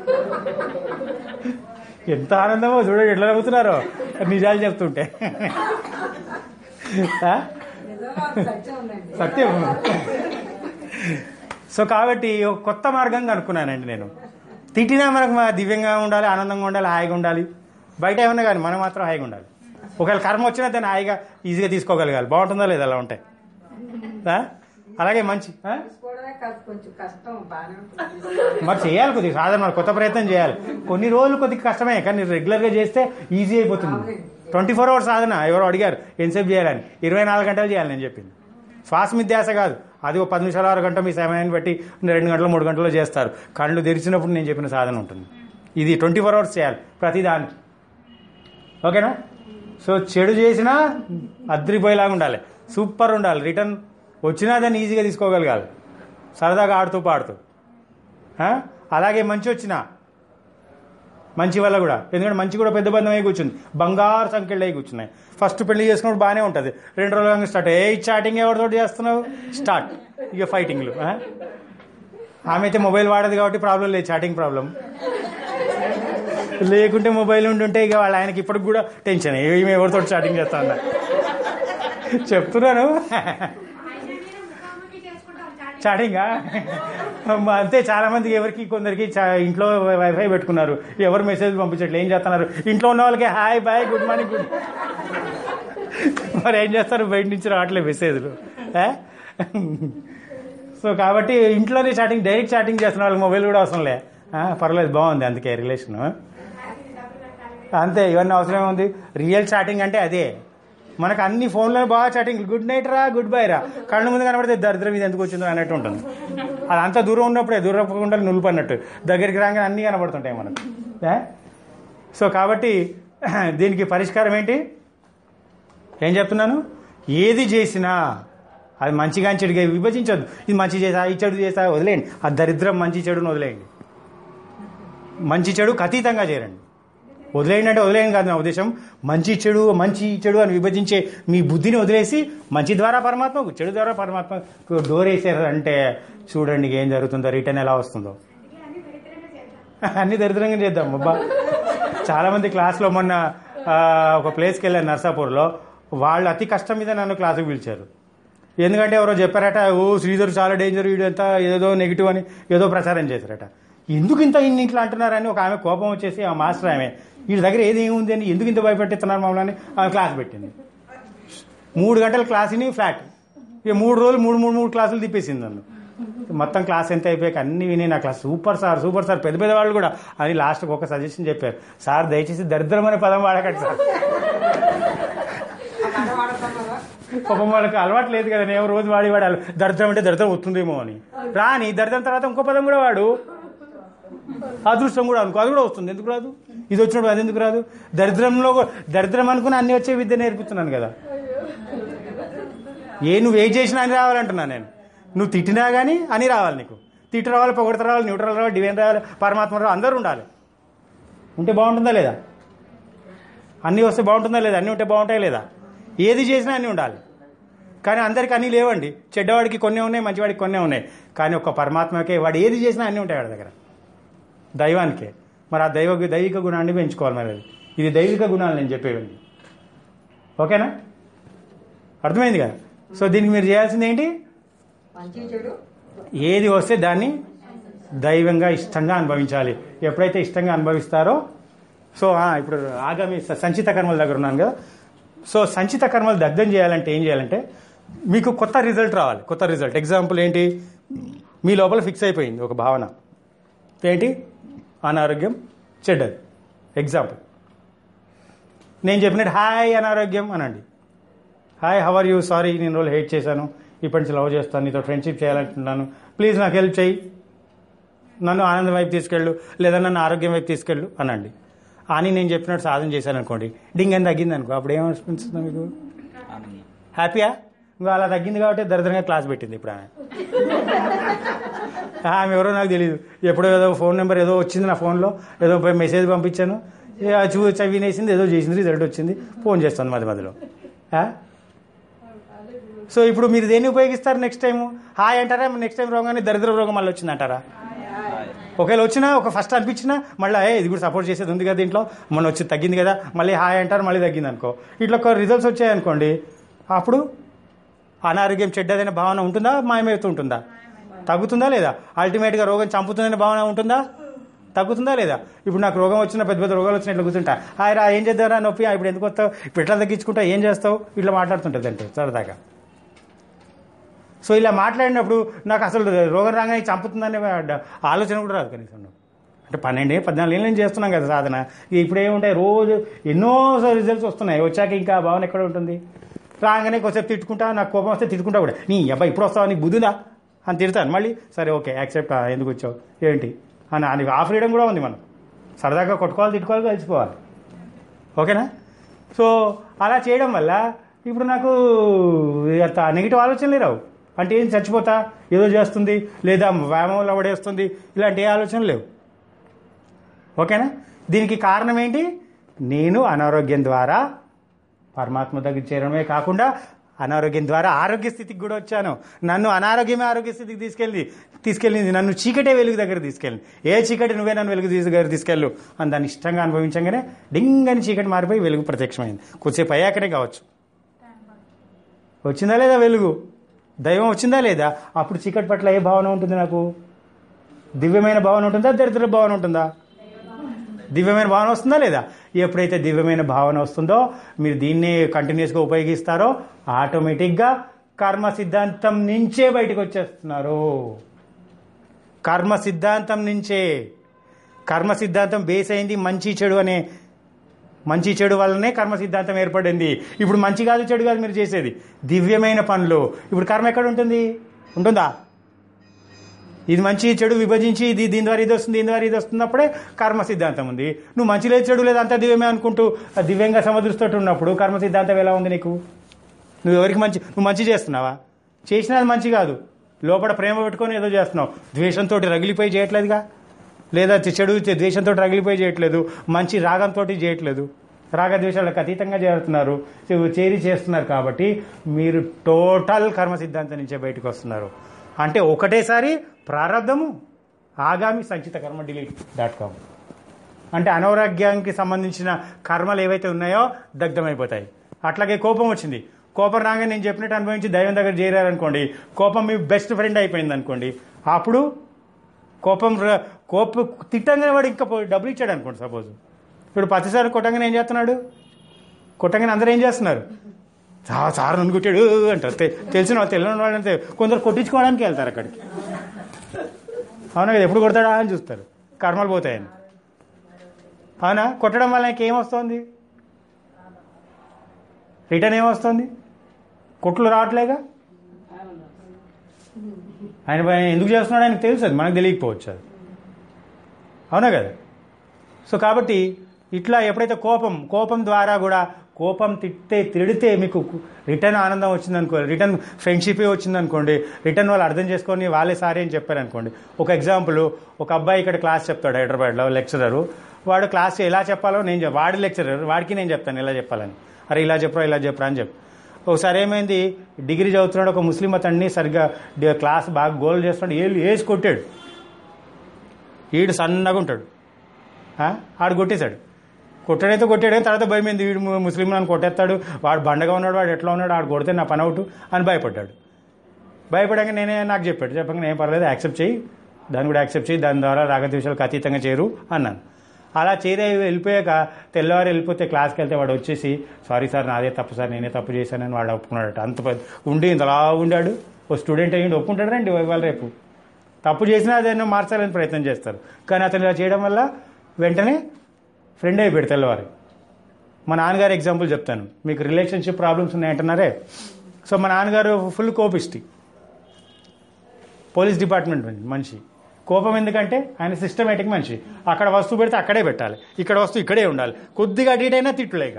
ఎంత ఆనందమో చూడండి ఎట్లా నవ్వుతున్నారో నిజాలు చెప్తుంటే ఆ? నిజంగా ఒక సత్యం ఉందండి సత్యం సో కాబట్టి ఒక కొత్త మార్గం కనుక్కున్నానండి నేను తిట్టినా మనకు మా దివ్యంగా ఉండాలి ఆనందంగా ఉండాలి హాయిగా ఉండాలి బయట ఏమన్నా కానీ మనం మాత్రం హాయిగా ఉండాలి ఒకవేళ కర్మ వచ్చినా దాన్ని హాయిగా ఈజీగా తీసుకోగలగాలి బాగుంటుందా లేదా అలా ఉంటాయి ఆ? అలాగే మంచి ఆ? తీసుకోవడమే కాదు కొంచెం కష్టం బాగానే ఉంటుంది మరి చేయాలి కొద్దిగా సాధన మరి కొత్త ప్రయత్నం చేయాలి కొన్ని రోజులు కొద్దిగా కష్టమే కానీ రెగ్యులర్గా చేస్తే ఈజీ అయిపోతుంది ట్వంటీ ఫోర్ అవర్స్ సాధన ఎవరో అడిగారు ఎంతసేపు చేయాలని ఇరవై నాలుగు గంటలు చేయాలి నేను చెప్పింది శ్వాస మిథ్యాస కాదు అది ఒక పది నిమిషాలు ఆరు గంట మీ సమయాన్ని బట్టి రెండు గంటలు మూడు గంటలు చేస్తారు కళ్ళు తెరిచినప్పుడు నేను చెప్పిన సాధన ఉంటుంది ఇది ట్వంటీ ఫోర్ అవర్స్ చేయాలి ప్రతిదానికి ఓకేనా సో చెడు చేసినా అద్రిపోయేలాగా ఉండాలి సూపర్ ఉండాలి రిటర్న్ వచ్చినా దాన్ని ఈజీగా తీసుకోగలగాలి సరదాగా ఆడుతూ పాడుతూ ఆ? అలాగే మంచి వచ్చినా మంచి వల్ల కూడా ఎందుకంటే మంచి కూడా పెద్ద బంధం అయి కూర్చుంది బంగారు సంఖ్యలు అయి కూర్చున్నాయి ఫస్ట్ పెళ్లి చేసుకున్నప్పుడు బాగానే ఉంటుంది రెండు రోజులు స్టార్ట్ ఏ చాటింగ్ ఎవరితో చేస్తున్నావు స్టార్ట్ ఇక ఫైటింగ్లు ఆ? ఆమె అయితే మొబైల్ వాడదు కాబట్టి ప్రాబ్లం లేదు చాటింగ్ ప్రాబ్లం లేకుంటే మొబైల్ ఉంటుంటే ఇక వాళ్ళ ఆయనకి ఇప్పటికి కూడా టెన్షన్ ఏమి ఎవరితో చాటింగ్ చేస్తా ఉన్నా చెప్తున్నాను చాటింగా అంతే చాలా మందికి ఎవరికి కొందరికి చా- ఇంట్లో వైఫై పెట్టుకున్నారు ఎవరు మెసేజ్ పంపించట్లేదు ఏం చేస్తున్నారు ఇంట్లో ఉన్న వాళ్ళకి hi bye good morning good మరి ఏం చేస్తారు బయట నుంచి రావట్లేదు మెసేజ్లు ఆ? సో కాబట్టి ఇంట్లోనే చాటింగ్ డైరెక్ట్ చాటింగ్ చేస్తున్న వాళ్ళకి మొబైల్ కూడా అవసరం లే ఆ, పర్లేదు బాగుంది అందుకే రిలేషన్ అంతే ఇవన్నీ అవసరం ఉంది రియల్ చాటింగ్ అంటే అదే మనకు అన్ని ఫోన్లో బాగా చాటింగ్ గుడ్ నైట్ రా గుడ్ బై రా కళ్ళు ముందు కనబడితే దరిద్రం ఇది ఎందుకు వచ్చిందో అన్నట్టు ఉంటుంది అది అంత దూరం ఉన్నప్పుడే దూరం ఉండాలి నులుపు అన్నట్టు దగ్గరికి రాగానే అన్నీ కనబడుతుంటాయి మనకు ఏ? సో కాబట్టి దీనికి పరిష్కారం ఏంటి ఏం చెప్తున్నాను ఏది చేసినా అది మంచిగా చెడుగా విభజించొద్దు ఇది మంచి చేసా ఈ చెడు చేసా వదిలేయండి ఆ దరిద్రం మంచి చెడును వదిలేయండి మంచి చెడు అతీతంగా చేరండి వదిలేయండి అంటే వదిలేయండి కాదు నా ఉద్దేశం మంచి చెడు మంచి చెడు అని విభజించే మీ బుద్ధిని వదిలేసి మంచి ద్వారా పరమాత్మకు చెడు ద్వారా పరమాత్మకు డోర్ వేసారు అంటే చూడండి ఏం జరుగుతుందో రిటర్న్ ఎలా వస్తుందో అన్ని దరిద్రంగా చేద్దాం అబ్బా చాలా మంది క్లాస్లో మొన్న ఆ, ఒక ప్లేస్కి వెళ్ళాను నర్సాపూర్లో వాళ్ళు అతి కష్టం మీద నన్ను క్లాసుకు పిలిచారు ఎందుకంటే ఎవరో చెప్పారట ఓ శ్రీధర్ చాలా డేంజర్ వీడు అంతా ఏదో నెగిటివ్ అని ఏదో ప్రచారం చేశారట ఎందుకు ఇంత ఇన్ని ఇట్లా అంటున్నారని ఒక ఆమె కోపం వచ్చేసి ఆ మాస్టర్ ఆమె వీడి దగ్గర ఏది ఏముంది అని ఎందుకు ఇంత భయపెట్టిస్తున్నారు మమ్మల్ని ఆమె క్లాస్ పెట్టింది మూడు గంటల క్లాస్ని ఫ్లాట్ ఇక మూడు రోజులు మూడు మూడు మూడు క్లాసులు తిప్పేసింది నన్ను మొత్తం క్లాస్ ఎంత అయిపోయాక అన్ని విని నా class super sir super sir పెద్ద పెద్ద వాళ్ళు కూడా అని లాస్ట్కి ఒక సజెషన్ చెప్పారు సార్ దయచేసి దరిద్రం అనే పదం వాడకండి సార్ ఆ మాట వాడుతున్నారా పాపం వాళ్ళకి అలవాటు లేదు కదా నేను రోజు వాడి వాడాలి దరిద్రం అంటే దరిద్రం వస్తుందేమో అని రాని దరిద్రం తర్వాత ఇంకో పదం కూడా వాడు అదృష్టం కూడా అనుకో అది కూడా వస్తుంది ఎందుకు రాదు ఇది వచ్చినప్పుడు అది ఎందుకు రాదు దరిద్రంలో కూడా- దరిద్రం అనుకుని అన్ని వచ్చే విద్య నేర్పుతున్నాను కదా ఏ నువ్వు ఏ చేసినా అని రావాలంటున్నా నేను నువ్వు తిట్టినా కానీ అని రావాలి నీకు తిట్టు రావాలి పొగడత రావాలి న్యూట్రల్ రావాలి డివైన్ రావాలి పరమాత్మ రావాలి అందరూ ఉండాలి ఉంటే బాగుంటుందా లేదా అన్నీ వస్తే బాగుంటుందా లేదా అన్నీ ఉంటే బాగుంటాయి లేదా ఏది చేసినా అన్నీ ఉండాలి కానీ అందరికి అన్నీ లేవండి చెడ్డవాడికి కొన్ని ఉన్నాయి మంచివాడికి కొన్ని ఉన్నాయి కానీ ఒక పరమాత్మకే వాడు ఏది చేసినా అన్నీ ఉంటాయి వాడి దగ్గర దైవానికే మరి ఆ దైవ దైవిక గుణాన్ని పెంచుకోవాలి మరి అది. ఇది దైవిక గుణాలు నేను చెప్పేవండి ఓకేనా అర్థమైంది కదా సో దీనికి మీరు చేయాల్సింది ఏంటి మంచి చెడు ఏది వస్తే దాన్ని దైవంగా ఇష్టంగా అనుభవించాలి ఎప్పుడైతే ఇష్టంగా అనుభవిస్తారో సో ఆ, ఇప్పుడు ఆగామి స- సంచిత కర్మల దగ్గర ఉన్నాను కదా సో సంచిత కర్మలు దగ్ధం చేయాలంటే ఏం చేయాలంటే మీకు కొత్త రిజల్ట్ రావాలి కొత్త రిజల్ట్ ఎగ్జాంపుల్ ఏంటి మీ లోపల ఫిక్స్ అయిపోయింది ఒక భావన ఏంటి అనారోగ్యం చెడ్డది ఎగ్జాంపుల్ నేను చెప్పినట్టు హాయ్ అనారోగ్యం అనండి హాయ్ హవర్ యూ సారీ నేను రోజులు హేట్ చేశాను ఇప్పటి నుంచి లవ్ చేస్తాను నీతో ఫ్రెండ్షిప్ చేయాలంటున్నాను ప్లీజ్ నాకు హెల్ప్ చేయి నన్ను ఆనందం వైపు తీసుకెళ్ళు లేదా నన్ను ఆరోగ్యం వైపు తీసుకెళ్ళు అనండి అని నేను చెప్పినట్టు సాధన చేశాను అనుకోండి డింగ్ అని తగ్గింది అనుకో అప్పుడు ఏమనిపిస్తుంది మీకు ఆనందం హ్యాపీయా ఇంకా అలా తగ్గింది కాబట్టి దరిద్రంగా క్లాస్ పెట్టింది ఇప్పుడు ఆమె ఆమె ఎవరో నాకు తెలియదు ఎప్పుడో ఏదో ఫోన్ నెంబర్ ఏదో వచ్చింది నా ఫోన్లో ఏదో పోయి మెసేజ్ పంపించాను ఇక చూ చవినేసింది ఏదో చేసింది రిజల్ట్ వచ్చింది ఫోన్ చేస్తుంది మధ్య మధ్యలో ఆ? సో ఇప్పుడు మీరు దేన్ని ఉపయోగిస్తారు నెక్స్ట్ టైం హాయ్ అంటారా నెక్స్ట్ టైం రోగాన్ని దరిద్ర రోగం మళ్ళీ వచ్చింది అంటారా హాయ్. ఒకవేళ వచ్చినా ఒక ఫస్ట్ అనిపించినా మళ్ళీ ఏ ఇది కూడా సపోర్ట్ చేసేది ఉంది కదా దీంట్లో మొన్న వచ్చి తగ్గింది కదా మళ్ళీ హాయ్ అంటారు మళ్ళీ తగ్గింది అనుకో ఇట్లా ఒక రిజల్ట్స్ వచ్చాయనుకోండి అప్పుడు అనారోగ్యం చెడ్డదైన భావన ఉంటుందా మాయమవుతూ ఉంటుందా తగ్గుతుందా లేదా అల్టిమేట్గా రోగం చంపుతుందనే భావన ఉంటుందా తగ్గుతుందా లేదా ఇప్పుడు నాకు రోగం వచ్చిన పెద్ద పెద్ద రోగాలు వచ్చినట్లు కూర్చుంటా హాయ్ రా ఏం చేద్దారా నొప్పి ఇప్పుడు ఎందుకు వస్తావు ఇప్పుడు ఎట్లా తగ్గించుకుంటా ఏం చేస్తావు ఇట్లా మాట్లాడుతుంటుంది అంటే సరదాగా సో ఇలా మాట్లాడినప్పుడు నాకు అసలు రోగం రాగానే చంపుతుందనే డ- ఆలోచన కూడా రాదు కనీసం నాకు. అంటే పన్నెండే పద్నాలుగు ఏళ్ళు నేను చేస్తున్నాం కదా సాధన ఇక ఇప్పుడు ఏముంటాయి రోజు ఎన్నో రిజల్ట్స్ వస్తున్నాయి వచ్చాక ఇంకా ఆ భావన ఎక్కడ ఉంటుంది రాగానే కొంచెం తిట్టుకుంటా నాకు కోపం వస్తే తిట్టుకుంటా కూడా నీ అబ్బాయి ఇప్పుడు వస్తావా నీకు బుద్ధుదా అని తిడతాను మళ్ళీ సరే ఓకే యాక్సెప్ట్ ఎందుకు వచ్చావు ఏంటి అని అని ఆ ఫ్రీడమ్ కూడా ఉంది మనం సరదాగా కొట్టుకోవాలి తిట్టుకోవాలి కలిసిపోవాలి ఓకేనా సో అలా చేయడం వల్ల ఇప్పుడు నాకు అంత నెగిటివ్ ఆలోచనలే రావు అంటే ఏం చచ్చిపోతా ఏదో చేస్తుంది లేదా వ్యాయామంలో పడేస్తుంది ఇలాంటి ఏ ఆలోచనలు లేవు ఓకేనా దీనికి కారణం ఏంటి నేను అనారోగ్యం ద్వారా పరమాత్మ దగ్గర చేరడమే కాకుండా అనారోగ్యం ద్వారా ఆరోగ్య స్థితికి కూడా వచ్చాను నన్ను అనారోగ్యమే ఆరోగ్య స్థితికి తీసుకెళ్ళి తీసుకెళ్ళింది నన్ను చీకటే వెలుగు దగ్గర తీసుకెళ్ళింది ఏ చీకటి నువ్వే నన్ను వెలుగు తీసు- దగ్గర తీసుకెళ్ళు అని దాన్ని ఇష్టంగా అనుభవించగానే డింగ్ అని చీకటి మారిపోయి వెలుగు ప్రత్యక్షమైంది కొద్దిసేపు అయ్యాకనే కావచ్చు వచ్చిందా లేదా వెలుగు దైవం వచ్చిందా లేదా అప్పుడు చీకటి పట్ల ఏ భావన ఉంటుంది నాకు దివ్యమైన భావన ఉంటుందా దరిద్ర భావన ఉంటుందా దివ్యమైన భావన వస్తుందా లేదా ఎప్పుడైతే దివ్యమైన భావన వస్తుందో మీరు దీన్ని కంటిన్యూస్గా ఉపయోగిస్తారో ఆటోమేటిక్గా కర్మ సిద్ధాంతం నుంచే బయటకు వచ్చేస్తున్నారు కర్మ సిద్ధాంతం నుంచే కర్మ సిద్ధాంతం బేస్ అయింది మంచి చెడు అనే మంచి చెడు వల్లనే కర్మ సిద్ధాంతం ఏర్పడింది ఇప్పుడు మంచి కాదు చెడు కాదు మీరు చేసేది దివ్యమైన పనులు ఇప్పుడు కర్మ ఎక్కడ ఉంటుంది ఉంటుందా ఇది మంచి చెడు విభజించి ఇది దీని ద్వారా ఇది వస్తుంది దీని ద్వారా ఇది వస్తున్నప్పుడే కర్మ సిద్ధాంతం ఉంది నువ్వు మంచి లేదు చెడు లేదు అంతా దివ్యమే అనుకుంటూ ఆ దివ్యంగా సమదృష్టితో ఉన్నప్పుడు కర్మ సిద్ధాంతం ఎలా ఉంది నీకు నువ్వు ఎవరికి మంచి నువ్వు మంచి చేస్తున్నావా చేసినా అది మంచి కాదు లోపల ప్రేమ పెట్టుకొని ఏదో చేస్తున్నావు ద్వేషంతో రగిలిపోయి చేయట్లేదుగా లేదా చెడు ద్వేషంతో రగిలిపోయి చేయట్లేదు మంచి రాగంతో చేయట్లేదు రాగద్వేషాలకు అతీతంగా చేరుతున్నారు చేరి చేస్తున్నారు కాబట్టి మీరు టోటల్ కర్మ సిద్ధాంతం నుంచే బయటకు వస్తున్నారు అంటే ఒకటేసారి ప్రారంధము ఆగామి సంచిత కర్మ డిలీట్ డాట్ కామ్ అంటే అనారోగ్యానికి సంబంధించిన కర్మలు ఏవైతే ఉన్నాయో దగ్ధమైపోతాయి అట్లాగే కోపం వచ్చింది కోపం రాగానే నేను చెప్పినట్టు అనుభవించి దైవం దగ్గర చేరారనుకోండి కోపం మీ బెస్ట్ ఫ్రెండ్ అయిపోయింది అనుకోండి అప్పుడు కోపం ర- కోప తిట్టంగానే వాడు ఇంకా పోయి డబ్బులు ఇచ్చాడు అనుకోండి సపోజ్ ఇప్పుడు ప్రతిసారి కొట్టంగానే ఏం చేస్తున్నాడు కొట్టంగానే అందరూ ఏం చేస్తున్నారు చాలా సార్ నన్ను కొట్టాడు అంటారు తె- తెలిసిన వాళ్ళు తెలియని వాళ్ళు అంటే కొందరు కొట్టించుకోవడానికి వెళ్తారు అక్కడికి అవునా కదా ఎప్పుడు కొడతాడా అని చూస్తారు కర్మలు పోతాయని అవునా కొట్టడం వల్ల ఆయనకి ఏమొస్తుంది రిటర్న్ ఏమొస్తుంది కొట్లు రావట్లేగా ఆయన ఆయన ఎందుకు చేస్తున్నాడు ఆయనకు తెలుసు అది మనకు తెలియకపోవచ్చు అది అవునా కదా సో కాబట్టి ఇట్లా ఎప్పుడైతే కోపం కోపం ద్వారా కూడా కోపం తిట్టే తిడితే మీకు రిటర్న్ ఆనందం వచ్చిందనుకో రిటర్న్ ఫ్రెండ్షిపే వచ్చిందనుకోండి రిటర్న్ వాళ్ళు అర్థం చేసుకొని వాళ్ళే సారీ అని చెప్పారనుకోండి ఒక ఎగ్జాంపుల్ ఒక అబ్బాయి ఇక్కడ క్లాస్ చెప్తాడు హైదరాబాద్లో లెక్చరరు వాడు క్లాస్ ఎలా చెప్పాలో నేను చెప్ వాడి లెక్చరర్ వాడికి నేను చెప్తాను ఎలా చెప్పాలని అరే ఇలా చెప్పరా ఇలా చెప్పరా అని చెప్పి ఒకసారి ఏమైంది డిగ్రీ చదువుతున్నాడు ఒక ముస్లిం అతన్ని సరిగ్గా డి- క్లాస్ బాగా గోల్ చేస్తున్నాడు ఏళ్ళు వేసి కొట్టాడు ఈడు సన్నగా ఉంటాడు ఆ? ఆడు కొట్టేశాడు కొట్టాడైతే కొట్టాడు కానీ తర్వాత భయమైంది వీడు ము- ముస్లిం నన్ను కొట్టేస్తాడు వాడు బండగా ఉన్నాడు వాడు ఎట్లా ఉన్నాడు ఆడు కొడితే నా పని అవుట్ అని భయపడ్డాడు భయపడాక నేనే నాకు చెప్పాడు చెప్పక నేను పర్లేదు యాక్సెప్ట్ చేయి దాన్ని కూడా యాక్సెప్ట్ చేయి దాని ద్వారా రాగద్వేషాలకు అతీతంగా చేరు అన్నాను అలా చేరే వెళ్ళిపోయాక తెల్లవారు వెళ్ళిపోతే క్లాస్కి వెళ్తే వాడు వచ్చేసి సారీ సార్ నాదే తప్పు సార్ నేనే తప్పు చేశానని వాడు ఒప్పుకున్నాడట అంత పెద్ద ఉండి ఇంతలా ఉండాడు ఓ స్టూడెంట్ అయ్యిండి ఒప్పుకుంటాడు రండి ఇవాళ రేపు తప్పు చేసినా అదేనో మార్చాలని ప్రయత్నం చేస్తారు కానీ అతను ఇలా చేయడం వల్ల వెంటనే ఫ్రెండ్ అయిపోయాడు తెల్లవారు మా నాన్నగారు ఎగ్జాంపుల్ చెప్తాను మీకు రిలేషన్షిప్ ప్రాబ్లమ్స్ ఉన్నాయంటున్నారే సో మా నాన్నగారు ఫుల్ కోపిస్టి పోలీస్ డిపార్ట్మెంట్ మనిషి కోపం ఎందుకంటే ఆయన సిస్టమేటిక్ మనిషి అక్కడ వస్తువు పెడితే అక్కడే పెట్టాలి ఇక్కడ వస్తువు ఇక్కడే ఉండాలి కొద్దిగా అటు ఇటు అయినా తిట్టులేక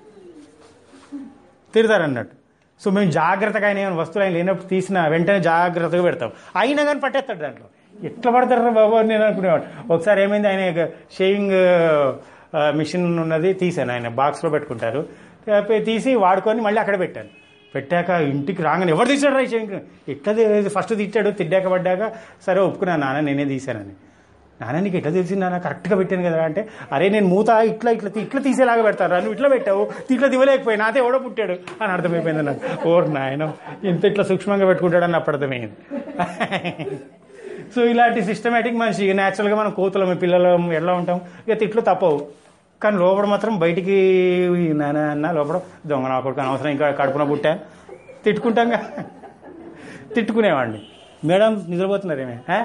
తిడతారు అన్నట్టు సో మేము జాగ్రత్తగా ఆయన ఏమైనా వస్తువులు ఆయన లేనప్పుడు తీసిన వెంటనే జాగ్రత్తగా పెడతాం అయినా కానీ పట్టేస్తాడు దాంట్లో ఎట్లా పడతారు బాబు అని నేను అనుకునేవాడు ఒకసారి ఏమైంది ఆయన షేవింగ్ మిషన్ ఉన్నది తీసాను ఆయన బాక్స్లో పెట్టుకుంటారు ఆ, తీసి వాడుకొని మళ్ళీ అక్కడ పెట్టాను పెట్టాక ఇంటికి రాగానే ఎవరు తీసాడు రా ఈ షేవింగ్ ఎట్లా తీ- ఫస్ట్ తిట్టాడు తిడ్డాక పడ్డాక సరే ఒప్పుకున్నాను నాన్న నేనే తీశానని నాన్న నీకు ఎట్లా తెలిసింది నాన్న కరెక్ట్గా పెట్టాను కదా అంటే అరే నేను మూత ఇట్లా ఇట్లా తీ- ఇట్లా తీసేలాగా పెడతారా నువ్వు ఇట్లా పెట్టావు ఇట్లా దివలేకపోయినా అదే ఎవడో పుట్టాడు అని అర్థమైపోయింది నాకు ఓర్ నాయన ఇంత ఇట్లా సూక్ష్మంగా పెట్టుకుంటాడు అని అప్పుడు అర్థమైంది సో ఇలాంటి సిస్టమేటిక్ మనిషి న్యాచురల్గా మనం కోతులం పిల్లలం ఎలా ఉంటాం ఇక తిట్లు తప్పవు కానీ లోపల మాత్రం బయటికి నాన్న అన్న లోపల దొంగ నా కొడుకు అనవసరం ఇంకా కడుపున పుట్టా తిట్టుకుంటాంగా తిట్టుకునేవాడిని మేడం నిద్రపోతున్నారేమే ఆ?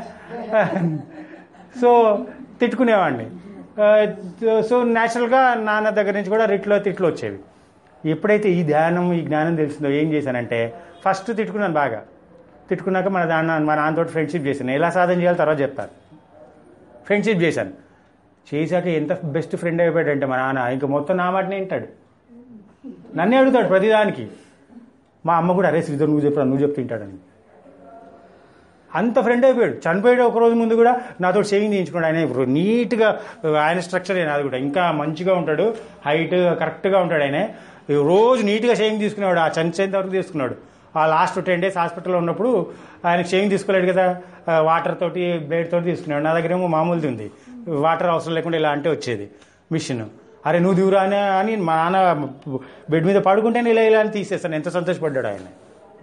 సో తిట్టుకునేవాడిని ఆ, సో న్యాచురల్గా నాన్న దగ్గర నుంచి కూడా రిట్లో తిట్లు వచ్చేవి ఎప్పుడైతే ఈ ధ్యానం ఈ జ్ఞానం తెలిసిందో ఏం చేశానంటే ఫస్ట్ తిట్టుకున్నాను బాగా తిట్టుకున్నాక మన దాన్న మా నాన్నతో ఫ్రెండ్షిప్ చేశాను ఎలా సాధన చేయాలో తర్వాత చెప్తాను ఫ్రెండ్షిప్ చేశాను చేశాక ఎంత బెస్ట్ ఫ్రెండ్ అయిపోయాడంటే మా నాన్న ఇంకా మొత్తం నా మాటనే వింటాడు నన్నే అడుగుతాడు ప్రతిదానికి మా అమ్మ కూడా అరే శ్రీధర్ నువ్వు చెప్పరా నువ్వు చెప్తూ తింటాడని అంత ఫ్రెండ్ అయిపోయాడు చనిపోయాడు ఒక రోజు ముందు కూడా నాతో షేవింగ్ చేయించుకున్నాడు ఆయన ఇప్పుడు నీట్గా ఆయన స్ట్రక్చర్ అయినా అది కూడా ఇంకా మంచిగా ఉంటాడు హైట్ కరెక్ట్గా ఉంటాడు ఆయన రోజు నీట్గా షేవింగ్ తీసుకునేవాడు ఆ చనిచేంత వరకు తీసుకున్నాడు ఆ లాస్ట్ టెన్ డేస్ హాస్పిటల్లో ఉన్నప్పుడు ఆయన షేవింగ్ తీసుకోలేడు కదా వాటర్ తోటి బ్లేడ్ తోటి తీసుకున్నాడు నా దగ్గర ఏమో మామూలుది ఉంది వాటర్ అవసరం లేకుండా ఇలా అంటే వచ్చేది మిషన్ అరే నువ్వు దిగురా అని అని మా నాన్న బెడ్ మీద పడుకుంటేనే ఇలా ఇలా అని తీసేస్తాను ఎంత సంతోషపడ్డాడు ఆయన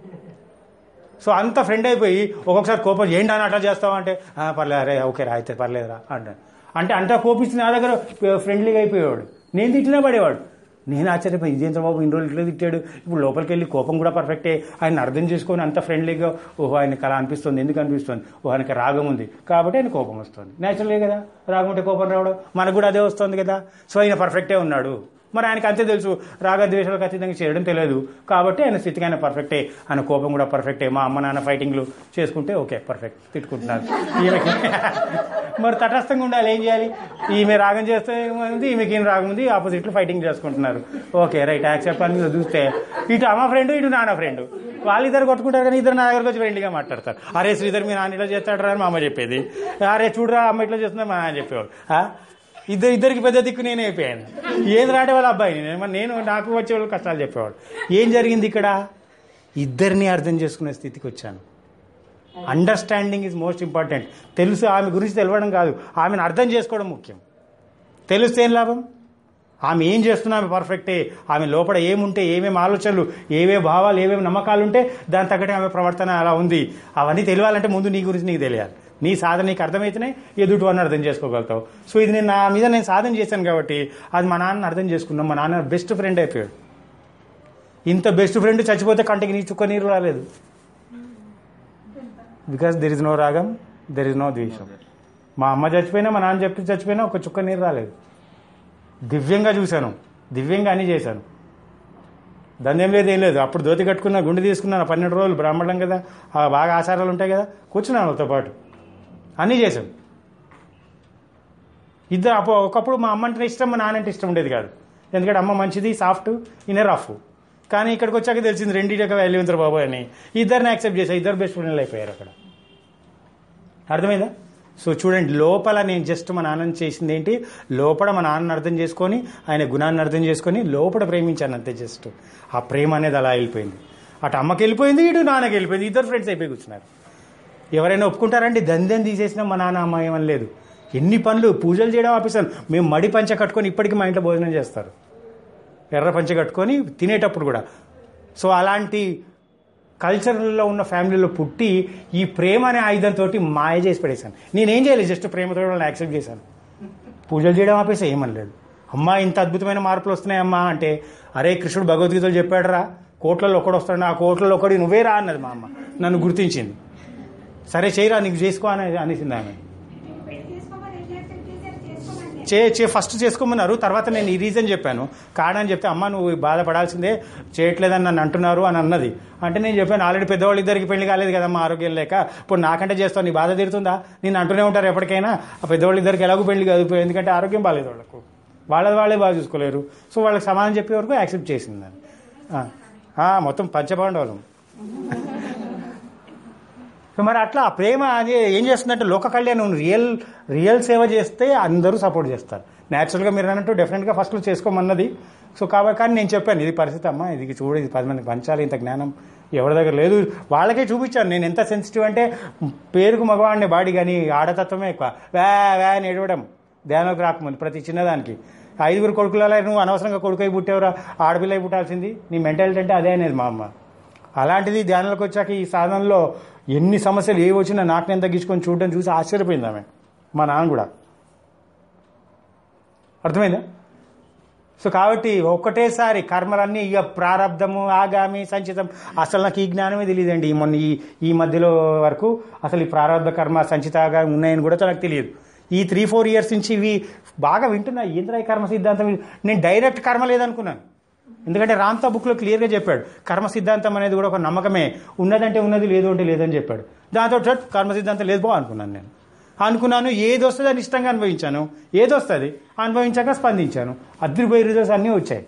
సో అంత ఫ్రెండ్ అయిపోయి ఒక్కొక్కసారి కోపం ఏంటి అని అట్లా చేస్తావా అంటే "ఆ, పర్లేదు అరే ఓకే రా అయితే పర్లేదురా అంటాడు అంటే అంతా కోపిస్తే నా దగ్గర ఫ్రెండ్లీగా అయిపోయేవాడు నేను తిట్టినా పడేవాడు నేను ఆశ్చర్యపోయి ఇదేంద్ర బాబు ఇన్ని రోజులు ఇట్లా తిట్టాడు ఇప్పుడు లోపలికి వెళ్ళి కోపం కూడా పర్ఫెక్టే ఆయన అర్థం చేసుకొని అంత ఫ్రెండ్లీగా ఓహో ఆయనకి అలా అనిపిస్తుంది ఎందుకు అనిపిస్తుంది ఓహో ఆయనకి రాగం ఉంది కాబట్టి ఆయన కోపం వస్తుంది నేచురలే కదా రాగం ఉంటే కోపం రావడం మనకు కూడా అదే వస్తుంది కదా సో ఆయన పర్ఫెక్టే ఉన్నాడు మరి ఆయనకి అంతే తెలుసు రాగద్వేషాలకు ఖచ్చితంగా చేయడం తెలియదు కాబట్టి ఆయన స్థితికి ఆయన పర్ఫెక్టే ఆయన కోపం కూడా పర్ఫెక్టే మా అమ్మ నాన్న ఫైటింగ్లు చేసుకుంటే ఓకే పర్ఫెక్ట్ తిట్టుకుంటున్నారు ఈమెకి మరి తటస్థంగా ఉండాలి ఏం చేయాలి ఈమె రాగం చేస్తే ఉంది ఈమెకి ఏం రాగం ఉంది ఆపోజిట్లు ఫైటింగ్ చేసుకుంటున్నారు ఓకే రైట్ యాక్సెప్ట్ అని చూస్తే ఇటు అమ్మ ఫ్రెండ్ ఇటు నాన్న ఫ్రెండ్ వాళ్ళిద్దరు కొట్టుకుంటారు కానీ ఇద్దరు నా దగ్గరకు వచ్చి ఫ్రెండ్లీగా మాట్లాడతారు అరే శ్రీధర్ మీ నాన్న ఇట్లా చేస్తాడు రా అని మా అమ్మ చెప్పేది అరే చూడరా అమ్మ ఇట్లా చేస్తుందా మా నాన్న చెప్పేవాడు ఆ? ఇద్దరు ఇద్దరికి పెద్ద దిక్కు నేనే అయిపోయాను ఏది రాడే వాళ్ళ అబ్బాయిని నేను మరి నేను నాకు వచ్చే వాళ్ళు కష్టాలు చెప్పేవాడు ఏం జరిగింది ఇక్కడ ఇద్దరిని అర్థం చేసుకునే స్థితికి వచ్చాను అండర్స్టాండింగ్ ఈజ్ మోస్ట్ ఇంపార్టెంట్ తెలుసు ఆమె గురించి తెలవడం కాదు ఆమెను అర్థం చేసుకోవడం ముఖ్యం తెలిస్తే ఏం లాభం ఆమె ఏం చేస్తున్నా ఆమె పర్ఫెక్టే ఆమె లోపల ఏముంటే ఏమేమి ఆలోచనలు ఏవే భావాలు ఏమేమి నమ్మకాలు ఉంటే దాని తగ్గట్టే ఆమె ప్రవర్తన అలా ఉంది అవన్నీ తెలియాలంటే ముందు నీ గురించి నీకు తెలియాలి నీ సాధన నీకు అర్థమైతేనే ఎదుటి వాడిని అర్థం చేసుకోగలుగుతావు సో ఇది నేను నా మీద నేను సాధన చేశాను కాబట్టి అది మా నాన్న అర్థం చేసుకున్నాం మా నాన్న బెస్ట్ ఫ్రెండ్ అయిపోయాడు ఇంత బెస్ట్ ఫ్రెండ్ చచ్చిపోతే కంటికి నీ చుక్క నీరు రాలేదు బికాస్ దెర్ ఇస్ నో రాగం దెర్ ఇస్ నో ద్వేషం మా అమ్మ చచ్చిపోయినా మా నాన్న చెప్పి చచ్చిపోయినా ఒక చుక్క నీరు రాలేదు దివ్యంగా చూశాను దివ్యంగా అన్ని చేశాను దాని ఏం లేదు ఏం లేదు అప్పుడు ధోతి కట్టుకున్నా గుండె తీసుకున్నాను పన్నెండు రోజులు బ్రాహ్మణం కదా ఆ బాగా ఆచారాలు ఉంటాయి కదా కూర్చున్నాను వాళ్ళతో పాటు అన్నీ చేశాను ఇద్దరు అప్పుడు ఒకప్పుడు మా అమ్మ అంటే ఇష్టం మా నాన్న అంటే ఇష్టం ఉండేది కాదు ఎందుకంటే అమ్మ మంచిది సాఫ్ట్ ఈయన రఫ్ కానీ ఇక్కడికి వచ్చాక తెలిసింది రెండింటికి వెళ్ళింతరు బాబు అని ఇద్దరిని యాక్సెప్ట్ చేశారు ఇద్దరు బెస్ట్ ఫ్రెండ్లు అయిపోయారు అక్కడ అర్థమైందా సో చూడండి లోపల నేను జస్ట్ మా నాన్నని చేసింది ఏంటి లోపల మా నాన్నని అర్థం చేసుకొని ఆయన గుణాన్ని అర్థం చేసుకొని లోపల ప్రేమించాను అంతే జస్ట్ ఆ ప్రేమ అనేది అలా వెళ్ళిపోయింది అటు అమ్మకి వెళ్ళిపోయింది ఇటు నాన్నకి వెళ్ళిపోయింది ఇద్దరు ఫ్రెండ్స్ అయిపోయి కూర్చున్నారు ఎవరైనా ఒప్పుకుంటారండి దందెం తీసేసినా మా నాన్న అమ్మ ఏమని లేదు ఎన్ని పనులు పూజలు చేయడం ఆపేసాను మేము మడి పంచ కట్టుకొని ఇప్పటికీ మా ఇంట్లో భోజనం చేస్తారు ఎర్ర పంచ కట్టుకొని తినేటప్పుడు కూడా సో అలాంటి కల్చర్లో ఉన్న ఫ్యామిలీలో పుట్టి ఈ ప్రేమ అనే ఆయుధంతో మాయ చేసి పడేశాను నేనేం చేయలేదు జస్ట్ ప్రేమతో వాళ్ళని యాక్సెప్ట్ చేశాను పూజలు చేయడం ఆపేసి ఏమనలేదు అమ్మా ఇంత అద్భుతమైన మార్పులు వస్తున్నాయి అమ్మా అంటే అరే కృష్ణుడు భగవద్గీతలు చెప్పాడురా కోట్లలో ఒకడు వస్తాడు ఆ కోట్లలో ఒకటి నువ్వే రా అన్నది మా అమ్మ నన్ను గుర్తించింది సరే చేయరా నీకు చేసుకో అని అనేసింది ఆమె చే చే ఫస్ట్ చేసుకోమన్నారు తర్వాత నేను ఈ రీజన్ చెప్పాను కాడని చెప్తే అమ్మ నువ్వు బాధపడాల్సిందే చేయట్లేదని నన్ను అంటున్నారు అని అన్నది అంటే నేను చెప్పాను ఆల్రెడీ పెద్దవాళ్ళు ఇద్దరికి పెళ్లి కాలేదు కదమ్మా ఆరోగ్యం లేక ఇప్పుడు నాకంటే చేస్తావు నీ బాధ తీరుతుందా నేను అంటూనే ఉంటారు ఎప్పటికైనా ఆ పెద్దవాళ్ళు ఇద్దరికి ఎలాగో పెళ్లి కాదు ఎందుకంటే ఆరోగ్యం బాగాలేదు వాళ్ళకు వాళ్ళది వాళ్ళే బాగా చూసుకోలేరు సో వాళ్ళకి సమాధానం చెప్పే వరకు యాక్సెప్ట్ చేసింది దాన్ని ఆ, ఆ, మొత్తం పంచపాండవులం సో మరి అట్లా ఆ ప్రేమ అది ఏం చేస్తుందంటే లోక కళ్యాణం రియల్ రియల్ సేవ చేస్తే అందరూ సపోర్ట్ చేస్తారు న్యాచురల్గా మీరు అన్నట్టు డెఫినెట్గా ఫస్ట్ చేసుకోమన్నది సో కాబట్టి కానీ నేను చెప్పాను ఇది పరిస్థితి అమ్మా ఇది చూడు ఇది పది మందికి పంచాలి ఇంత జ్ఞానం ఎవరి దగ్గర లేదు వాళ్ళకే చూపించాను నేను ఎంత సెన్సిటివ్ అంటే పేరుకు మగవాడిని బాడీ కానీ ఆడతత్వమే ఎక్కువ వ్యా వ్యా అని ఏడవడం ధ్యానంలోకి రాకముందు ప్రతి చిన్నదానికి ఐదుగురు కొడుకులలో నువ్వు అనవసరంగా కొడుకై పుట్టేవరా ఆడపిల్లై పుట్టాల్సింది నీ మెంటాలిటీ అంటే అదే అనేది మా అమ్మ అలాంటిది ధ్యానంలోకి వచ్చాక ఈ సాధనలో ఎన్ని సమస్యలు ఏ వచ్చినా నాకు నేను తగ్గించుకొని చూడడం చూసి ఆశ్చర్యపోయింది ఆమె మా నాన్న కూడా అర్థమైందా సో కాబట్టి ఒక్కటేసారి కర్మలన్నీ ఇక ప్రారంధము ఆగామి సంచితం అసలు నాకు ఈ జ్ఞానమే తెలియదండి మొన్న ఈ ఈ మధ్యలో వరకు అసలు ఈ ప్రారంధ కర్మ సంచితగా ఉన్నాయని కూడా నాకు తెలియదు ఈ త్రీ ఫోర్ ఇయర్స్ నుంచి ఇవి బాగా వింటున్నా ఏంద్రా ఈ కర్మ సిద్ధాంతం ఇది? నేను డైరెక్ట్ కర్మ లేదనుకున్నాను ఎందుకంటే రామ్తా బుక్లో క్లియర్గా చెప్పాడు కర్మ సిద్ధాంతం అనేది కూడా ఒక నమ్మకమే ఉన్నదంటే ఉన్నది లేదు అంటే లేదని చెప్పాడు దాంతో చట్ కర్మ సిద్ధాంతం లేదు బా అనుకున్నాను నేను అనుకున్నాను ఏది వస్తుంది అని ఇష్టంగా అనుభవించాను ఏది వస్తుంది అనుభవించాక స్పందించాను అద్దరిపోయే రిజల్ట్స్ అన్నీ వచ్చాయి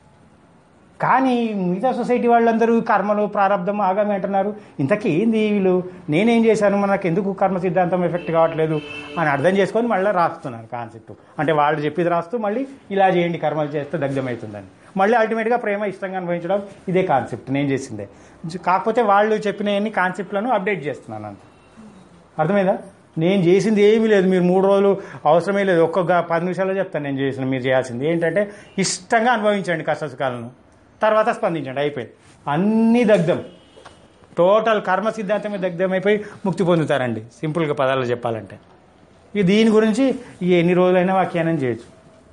కానీ మిగతా సొసైటీ వాళ్ళందరూ కర్మలు ప్రారంధం ఆగామి అంటున్నారు ఇంతకీ ఏంది వీళ్ళు నేనేం చేశాను మనకు ఎందుకు కర్మ సిద్ధాంతం ఎఫెక్ట్ కావట్లేదు అని అర్థం చేసుకొని మళ్ళీ రాస్తున్నాను కాన్సెప్ట్ అంటే వాళ్ళు చెప్పేది రాస్తూ మళ్ళీ ఇలా చేయండి కర్మలు చేస్తే దగ్ధమవుతుందని మళ్ళీ అల్టిమేట్గా ప్రేమ ఇష్టంగా అనుభవించడం ఇదే కాన్సెప్ట్ నేను చేసిందే కాకపోతే వాళ్ళు చెప్పిన కాన్సెప్ట్లను అప్డేట్ చేస్తున్నాను అంతే అర్థమైందా నేను చేసింది ఏమీ లేదు మీరు మూడు రోజులు అవసరమే లేదు ఒక్క గ- పది నిమిషాల్లో చెప్తాను నేను చేసిన మీరు చేయాల్సింది ఏంటంటే ఇష్టంగా అనుభవించండి కష్టసుఖాలను తర్వాత స్పందించండి అయిపోయింది అన్నీ దగ్ధం టోటల్ కర్మ సిద్ధాంతమే దగ్ధమైపోయి ముక్తి పొందుతారండి సింపుల్గా పదాలు చెప్పాలంటే ఇక దీని గురించి ఈ ఎన్ని రోజులైనా వ్యాఖ్యానం చేయొచ్చు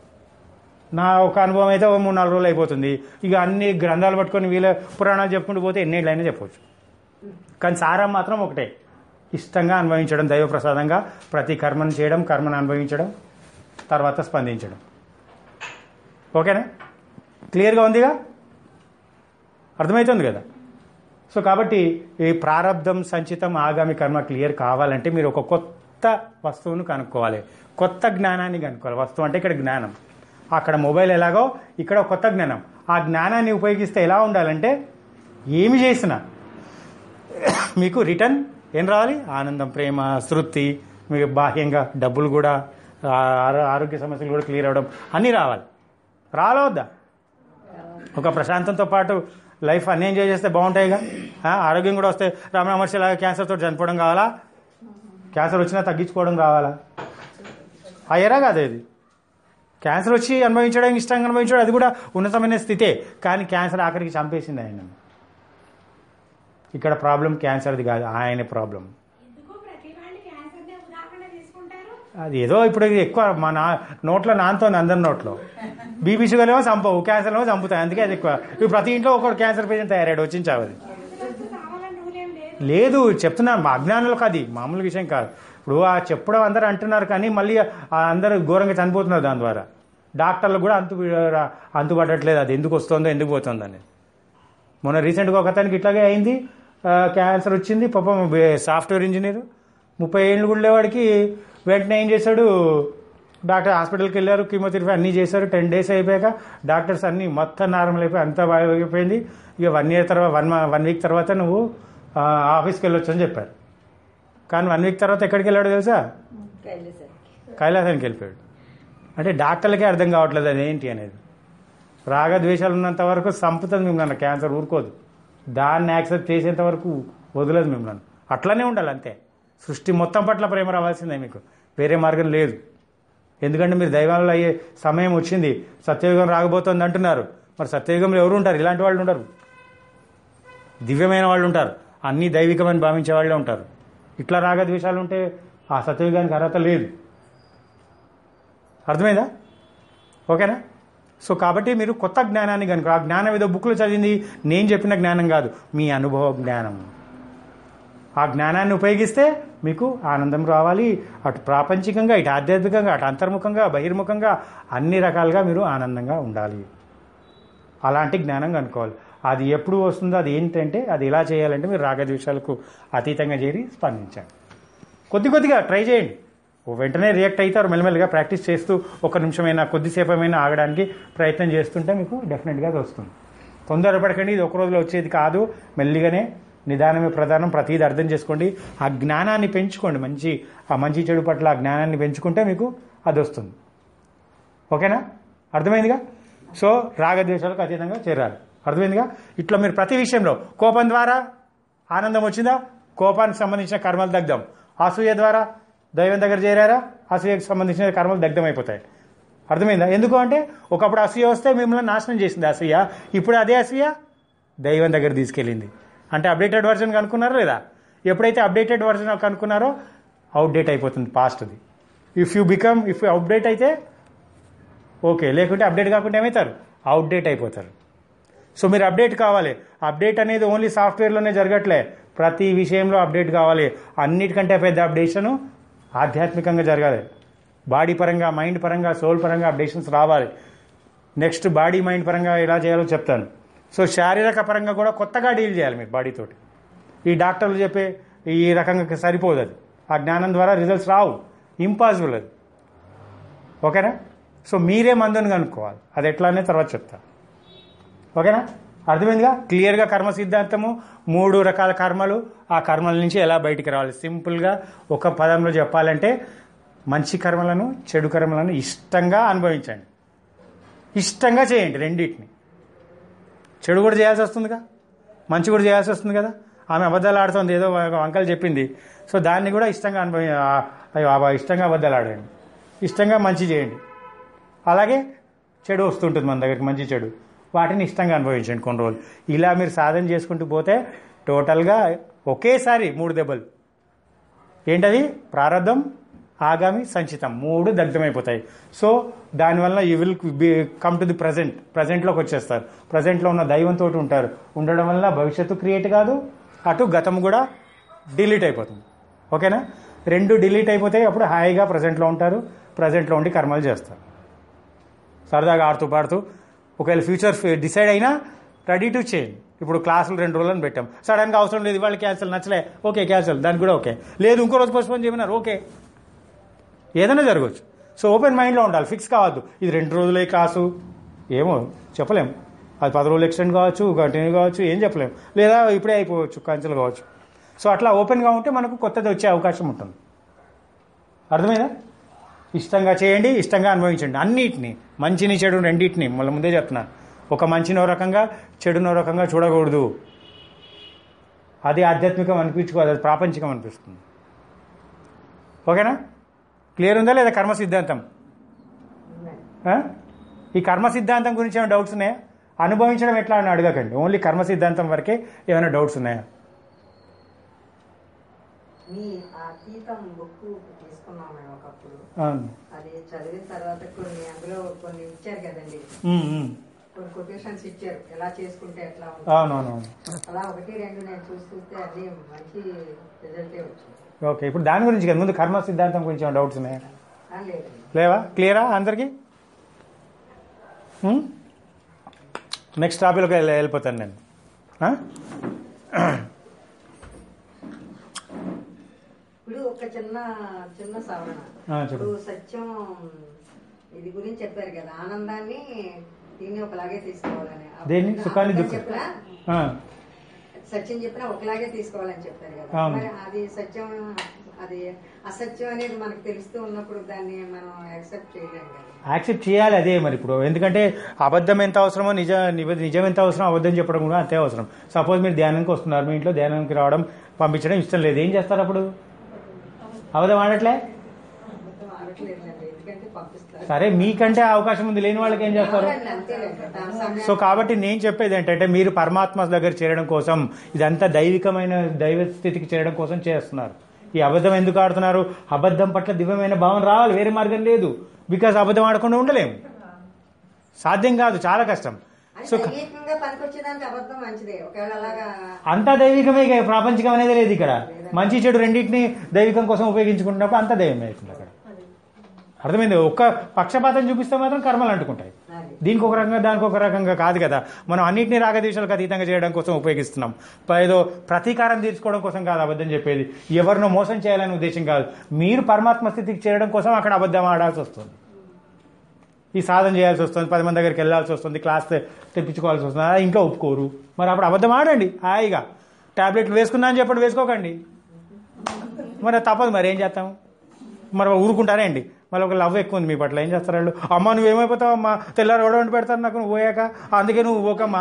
నా ఒక అనుభవం అయితే ఓ మూడు నాలుగు రోజులు అయిపోతుంది ఇక అన్ని గ్రంథాలు పట్టుకొని వీళ్ళ పురాణాలు చెప్పుకుంటూ పోతే ఎన్నేళ్ళైనా చెప్పవచ్చు కానీ సారం మాత్రం ఒకటే ఇష్టంగా అనుభవించడం దైవ ప్రసాదంగా ప్రతి కర్మను చేయడం కర్మను అనుభవించడం తర్వాత స్పందించడం ఓకేనా క్లియర్గా ఉందిగా అర్థమవుతుంది కదా సో కాబట్టి ఈ ప్రారంధం సంచితం ఆగామి కర్మ క్లియర్ కావాలంటే మీరు ఒక కొత్త వస్తువును కనుక్కోవాలి కొత్త జ్ఞానాన్ని కనుక్కోవాలి వస్తువు అంటే ఇక్కడ జ్ఞానం అక్కడ మొబైల్ ఎలాగో ఇక్కడ ఒక కొత్త జ్ఞానం ఆ జ్ఞానాన్ని ఉపయోగిస్తే ఎలా ఉండాలంటే ఏమి చేసినా మీకు రిటర్న్ ఏం రావాలి ఆనందం ప్రేమ తృప్తి మీకు బాహ్యంగా డబ్బులు కూడా ఆ, ఆరో- ఆరోగ్య సమస్యలు కూడా క్లియర్ అవ్వడం అన్నీ రావాలి రాలవద్దా ఒక ప్రశాంతంతో పాటు లైఫ్ అన్ని ఎంజాయ్ చేస్తే బాగుంటాయిగా ఆ, ఆరోగ్యం కూడా వస్తే రమణ మహర్షి లాగా క్యాన్సర్తో చనిపోవడం కావాలా క్యాన్సర్ వచ్చినా తగ్గించుకోవడం కావాలా అయ్యరా కాదు ఇది క్యాన్సర్ వచ్చి అనుభవించడం ఇష్టంగా అనుభవించడం అది కూడా ఉన్నతమైన స్థితే కానీ క్యాన్సర్ ఆఖరికి చంపేసింది ఆయన ఇక్కడ ప్రాబ్లం క్యాన్సర్ది కాదు ఆయన ప్రాబ్లం ఎందుకు ప్రతి వాళ్ళు క్యాన్సర్ నే ఉదాహరణ తీసుకుంటారు అది ఏదో ఇప్పుడు ఇది ఎక్కువ మా నా నోట్లో నానుతోంది అందరి నోట్లో బీపీ షుగర్ ఏమో చంపవు క్యాన్సర్ ఏమో చంపుతాయి అందుకే అది ఎక్కువ ఇప్పుడు ప్రతి ఇంట్లో ఒకటి క్యాన్సర్ పేషెంట్ తయారాడు వచ్చింది చావది అందరికీ కావాలని రూల్ ఏం లేదు లేదు చెప్తున్నాను మా అజ్ఞానులకు అది మామూలు విషయం కాదు ఇప్పుడు ఆ చెప్పడం అందరూ అంటున్నారు కానీ మళ్ళీ ఆ అందరూ ఘోరంగా చనిపోతున్నారు దాని ద్వారా డాక్టర్లు కూడా అంతు అంతుపడట్లేదు అది ఎందుకు వస్తుందో ఎందుకు పోతుందో అనేది మొన్న రీసెంట్గా ఒక అతనికి ఇట్లాగే అయింది ఆ, క్యాన్సర్ వచ్చింది పాపం వే- సాఫ్ట్వేర్ ఇంజనీర్ ముప్పై ఏళ్ళు కూడా లేవాడికి వెంటనే ఏం చేశాడు డాక్టర్ హాస్పిటల్కి వెళ్ళారు కీమోథెరపీ అన్నీ చేశారు టెన్ డేస్ అయిపోయాక డాక్టర్స్ అన్నీ మొత్తం నార్మల్ అయిపోయి అంతా బాగా అయిపోయింది ఇక వన్ ఇయర్ తర్వాత వన్ వన్ వీక్ తర్వాత నువ్వు ఆ, ఆఫీస్కి వెళ్ళొచ్చు అని చెప్పారు కానీ వన్ వీక్ తర్వాత ఎక్కడికి వెళ్ళాడు తెలుసా వెళ్ళేసరికి కైలాసానికి వెళ్ళిపోయాడు అంటే డాక్టర్లకే అర్థం కావట్లేదు అది ఏంటి అనేది రాగద్వేషాలు ఉన్నంత వరకు సంపుతుంది మిమ్మల్ని క్యాన్సర్ ఊరుకోదు దాన్ని యాక్సెప్ట్ చేసేంత వరకు వదలదు మిమ్మల్ని అట్లనే ఉండాలి అంతే సృష్టి మొత్తం పట్ల ప్రేమ రావాల్సిందే మీకు వేరే మార్గం లేదు ఎందుకంటే మీరు దైవాలలో అయ్యే సమయం వచ్చింది సత్యయుగం రాకపోతుంది అంటున్నారు మరి సత్యయుగంలో ఎవరు ఉంటారు ఇలాంటి వాళ్ళు ఉండరు దివ్యమైన వాళ్ళు ఉంటారు అన్నీ దైవికమని భావించే వాళ్ళే ఉంటారు ఇట్లా రాగద్వేషాలు ఉంటే ఆ సత్యయుగానికి అర్హత లేదు అర్థమైందా ఓకేనా సో కాబట్టి మీరు కొత్త జ్ఞానాన్ని కనుక ఆ జ్ఞానం ఏదో బుక్లో చదివింది నేను చెప్పిన జ్ఞానం కాదు మీ అనుభవ జ్ఞానం ఆ జ్ఞానాన్ని ఉపయోగిస్తే మీకు ఆనందం రావాలి అటు ప్రాపంచికంగా ఇటు ఆధ్యాత్మికంగా అటు అంతర్ముఖంగా బహిర్ముఖంగా అన్ని రకాలుగా మీరు ఆనందంగా ఉండాలి అలాంటి జ్ఞానం కనుక్కోవాలి అది ఎప్పుడు వస్తుందో అది ఏంటంటే అది ఎలా చేయాలంటే మీరు రాగద్వేషాలకు అతీతంగా చేరి స్పందించండి కొద్ది కొద్దిగా ట్రై చేయండి ఓ వెంటనే రియాక్ట్ అవుతారు మెల్లమెల్లగా ప్రాక్టీస్ చేస్తూ ఒక నిమిషమైనా కొద్దిసేపమైనా ఆగడానికి ప్రయత్నం చేస్తుంటే మీకు డెఫినెట్గా అది వస్తుంది తొందరపడకండి ఇది ఒక రోజులో వచ్చేది కాదు మెల్లిగానే నిదానమే ప్రధానం ప్రతిదీ అర్థం చేసుకోండి ఆ జ్ఞానాన్ని పెంచుకోండి మంచి ఆ మంచి చెడు పట్ల ఆ జ్ఞానాన్ని పెంచుకుంటే మీకు అది వస్తుంది ఓకేనా అర్థమైందిగా సో రాగద్వేషాలకు అతీతంగా చేరాలి అర్థమైందిగా ఇట్లా మీరు ప్రతి విషయంలో కోపం ద్వారా ఆనందం వచ్చిందా కోపానికి సంబంధించిన కర్మలు దగ్ధం అసూయ ద్వారా దైవం దగ్గర చేరారా అసూయకు సంబంధించిన కర్మలు దగ్ధం అయిపోతాయి అర్థమైందా ఎందుకు అంటే ఒకప్పుడు అసూయ వస్తే మిమ్మల్ని నాశనం చేసింది అసూయ ఇప్పుడు అదే అసూయ దైవం దగ్గర తీసుకెళ్ళింది అంటే అప్డేటెడ్ వర్జన్ కనుక్కున్నారో లేదా ఎప్పుడైతే అప్డేటెడ్ వర్జన్ కనుక్కున్నారో అవుట్డేట్ అయిపోతుంది పాస్ట్ది if you become if you update అయితే ఓకే లేకుంటే అప్డేట్ కాకుండా ఏమవుతారు అవుట్డేట్ అయిపోతారు సో మీరు అప్డేట్ కావాలి అప్డేట్ అనేది ఓన్లీ సాఫ్ట్వేర్లోనే జరగట్లే ప్రతి విషయంలో అప్డేట్ కావాలి అన్నిటికంటే పెద్ద అప్డేషను ఆధ్యాత్మికంగా జరగాలి బాడీ పరంగా మైండ్ పరంగా సోల్ పరంగా అప్డేషన్స్ రావాలి నెక్స్ట్ బాడీ మైండ్ పరంగా ఎలా చేయాలో చెప్తాను సో శారీరక పరంగా కూడా కొత్తగా డీల్ చేయాలి మీరు బాడీతోటి ఈ డాక్టర్లు చెప్పే ఈ రకంగా సరిపోదు అది ఆ జ్ఞానం ద్వారా రిజల్ట్స్ రావు ఇంపాసిబుల్ అది ఓకేనా సో మీరే మందుని కనుక్కోవాలి అది ఎట్లా అనేది తర్వాత చెప్తా ఓకేనా అర్థమైందిగా క్లియర్గా కర్మ సిద్ధాంతము మూడు రకాల కర్మలు ఆ కర్మల నుంచి ఎలా బయటికి రావాలి సింపుల్గా ఒక పదంలో చెప్పాలంటే మంచి కర్మలను చెడు కర్మలను ఇష్టంగా అనుభవించండి ఇష్టంగా చేయండి రెండింటిని చెడు కూడా చేయాల్సి వస్తుందిగా మంచి కూడా చేయాల్సి వస్తుంది కదా ఆమె అబద్ధాలు ఆడుతుంది ఏదో ఒక అంకల్ చెప్పింది సో దాన్ని కూడా ఇష్టంగా అనుభవి ఆ- అయ్యో ఆ ఇష్టంగా అబద్ధాలు ఆడండి ఇష్టంగా మంచి చేయండి అలాగే చెడు వస్తుంటుంది మన దగ్గరికి మంచి చెడు వాటిని ఇష్టంగా అనుభవించండి కొన్ని రోజులు ఇలా మీరు సాధన చేసుకుంటూ పోతే టోటల్గా ఒకేసారి మూడు దెబ్బలు ఏంటది ప్రారంధం ఆగామి సంచితం మూడు దగ్ధమైపోతాయి సో దానివల్ల you will come to the present ప్రజెంట్లోకి వచ్చేస్తారు ప్రజెంట్లో ఉన్న దైవంతో ఉంటారు ఉండడం వల్ల భవిష్యత్తు క్రియేట్ కాదు అటు గతం కూడా డిలీట్ అయిపోతుంది ఓకేనా రెండు డిలీట్ అయిపోతాయి అప్పుడు హాయిగా ప్రజెంట్లో ఉంటారు ప్రజెంట్లో ఉండి కర్మలు చేస్తారు సరదాగా ఆడుతూ పాడుతూ ఒకవేళ ఫ్యూచర్ డిసైడ్ అయినా రెడీ టు చేంజ్ ఇప్పుడు క్లాసులు రెండు రోజులను పెట్టాం సడన్గా అవసరం లేదు ఇవాళ క్యాన్సిల్ నచ్చలే ఓకే క్యాన్సిల్ దానికి కూడా ఓకే లేదు ఇంకో రోజు పోస్ట్పోన్ చేయమన్నారు ఓకే ఏదైనా జరగవచ్చు సో ఓపెన్ మైండ్లో ఉండాలి ఫిక్స్ కావద్దు ఇది రెండు రోజులే క్లాసు ఏమో చెప్పలేం అది పది రోజులు ఎక్స్టెండ్ కావచ్చు కంటిన్యూ కావచ్చు ఏం చెప్పలేం లేదా ఇప్పుడే అయిపోవచ్చు క్యాన్సిల్ కావచ్చు సో అట్లా ఓపెన్గా ఉంటే మనకు కొత్తది వచ్చే అవకాశం ఉంటుంది అర్థమైందా ఇష్టంగా చేయండి ఇష్టంగా అనుభవించండి అన్నిటిని మంచిని చెడు రెండింటిని మళ్ళీ ముందే చెప్తున్నాను ఒక మంచినో రకంగా చెడునో రకంగా చూడకూడదు అది ఆధ్యాత్మికం అనిపించుకోదు అది ప్రాపంచికం అనిపిస్తుంది ఓకేనా క్లియర్ ఉందా లేదా కర్మ సిద్ధాంతం ఆ? ఈ కర్మ సిద్ధాంతం గురించి ఏమైనా డౌట్స్ ఉన్నాయా అనుభవించడం ఎట్లా అని అడగకండి ఓన్లీ కర్మ సిద్ధాంతం వరకే ఏమైనా డౌట్స్ ఉన్నాయా మీ అతీతం బుక్ తీసుకున్నాం మేము ఒకప్పుడు అవును. అది చదివిన తర్వాత కొన్ని అందులో కొన్ని ఇచ్చారు కదండి ఉమ్, ఉమ్. కొన్ని కొటేషన్స్ ఇచ్చారు ఎలా చేసుకుంటే ఎట్లా ఉంటుంది అవునవునవును అలా ఒకటి రెండు నేను చూసి చూస్తే అన్ని మంచి రిజల్టే వచ్చింది ఓకే ఇప్పుడు దాని గురించి కదా ముందు కర్మ సిద్ధాంతం గురించి ఏమైనా డౌట్స్ ఉన్నాయా ఆ, లేదు లేవా క్లియరా అందరికి నెక్స్ట్ టాపిక్లోకి వెళ్ళి వెళ్ళిపోతాను నేను ఆ? ఇప్పుడు ఒక చిన్న చిన్న సవరణ ఆ, చెప్పు. ఇప్పుడు సత్యం ఇది గురించి చెప్పారు కదా ఆనందాన్ని దీన్ని ఒకలాగే తీసుకోవాలని దేన్ని? అప్పుడు సుఖాన్ని అబద్ధం దుఃఖం. చెప్పినా ఆ, సత్యం చెప్పినా ఒకలాగే తీసుకోవాలని చెప్పారు కదా అవును. మరి అది సత్యం అది అసత్యం అనేది మనకు తెలుస్తూ ఉన్నప్పుడు దాన్ని మనం యాక్సెప్ట్ చేయలేం కదా యాక్సెప్ట్ చేయాలి అదే మరి ఇప్పుడు ఎందుకంటే అబద్ధం ఎంత అవసరమో నిజ నిజ- నిజం ఎంత అవసరం అబద్ధం చెప్పడం కూడా అంతే అవసరం సపోజ్ మీరు ధ్యానానికి వస్తున్నారు మీ ఇంట్లో ధ్యానానికి రావడం పంపించడం ఇష్టం లేదు ఏం చేస్తారు అప్పుడు అబద్ధం ఆడట్లే మొత్తం ఆడట్లేదులేండి ఎందుకంటే పంపిస్తారు సరే మీకంటే ఆ అవకాశం ఉంది లేని వాళ్ళకి ఏం చేస్తారు అవునండి, అంతేలేండి తన సమయం సో కాబట్టి నేను చెప్పేది ఏంటంటే మీరు పరమాత్మ దగ్గర చేరడం కోసం ఇదంతా దైవికమైన దైవ స్థితికి చేరడం కోసం చేస్తున్నారు ఈ అబద్ధం ఎందుకు ఆడుతున్నారు అబద్ధం పట్ల దివ్యమైన భావన రావాలి వేరే మార్గం లేదు బికాజ్ అబద్ధం ఆడకుండా ఉండలేము సాధ్యం కాదు చాలా కష్టం అది సో దైవికంగా పనికొచ్చేదానికి అబద్ధం మంచిదే ఒకవేళ అలాగా అంతా దైవికమే ఇక ప్రాపంచికం అనేది లేదు ఇక్కడ మంచి చెడు రెండింటిని దైవికం కోసం ఉపయోగించుకుంటున్నప్పుడు అంతా దైవమే అవుతుంది అక్కడ అర్థమైంది ఒక్క పక్షపాతం చూపిస్తే మాత్రం కర్మలు అంటుకుంటాయి అది. దీనికి ఒక రకంగా దానికి ఒక రకంగా కాదు కదా మనం అన్నింటినీ రాగదేశాలకు అతీతంగా చేయడం కోసం ఉపయోగిస్తున్నాం ప- ఏదో ప్రతీకారం తీర్చుకోవడం కోసం కాదు అబద్ధం చెప్పేది ఎవరినో మోసం చేయాలనే ఉద్దేశం కాదు మీరు పరమాత్మ స్థితికి చేరడం కోసం అక్కడ అబద్ధం ఆడాల్సి వస్తుంది ఈ సాధన చేయాల్సి వస్తుంది పది మంది దగ్గరికి వెళ్ళాల్సి వస్తుంది క్లాస్ తె- తెప్పించుకోవాల్సి వస్తుంది అలా ఇంట్లో ఒప్పుకోరు మరి అప్పుడు అబద్ధం ఆడండి హాయిగా టాబ్లెట్లు వేసుకున్నా అని చెప్పండి వేసుకోకండి మరి తప్పదు మరి ఏం చేస్తాం మరి ఊరుకుంటారే అండి మళ్ళీ ఒక లవ్ ఎక్కువ ఉంది మీ పట్ల ఏం చేస్తారు వాళ్ళు అమ్మ నువ్వు ఏమైపోతావు అమ్మా తెల్లారు కూడా వండి పెడతారు నాకు నువ్వు పోయాక అందుకే నువ్వు పోకమ్మా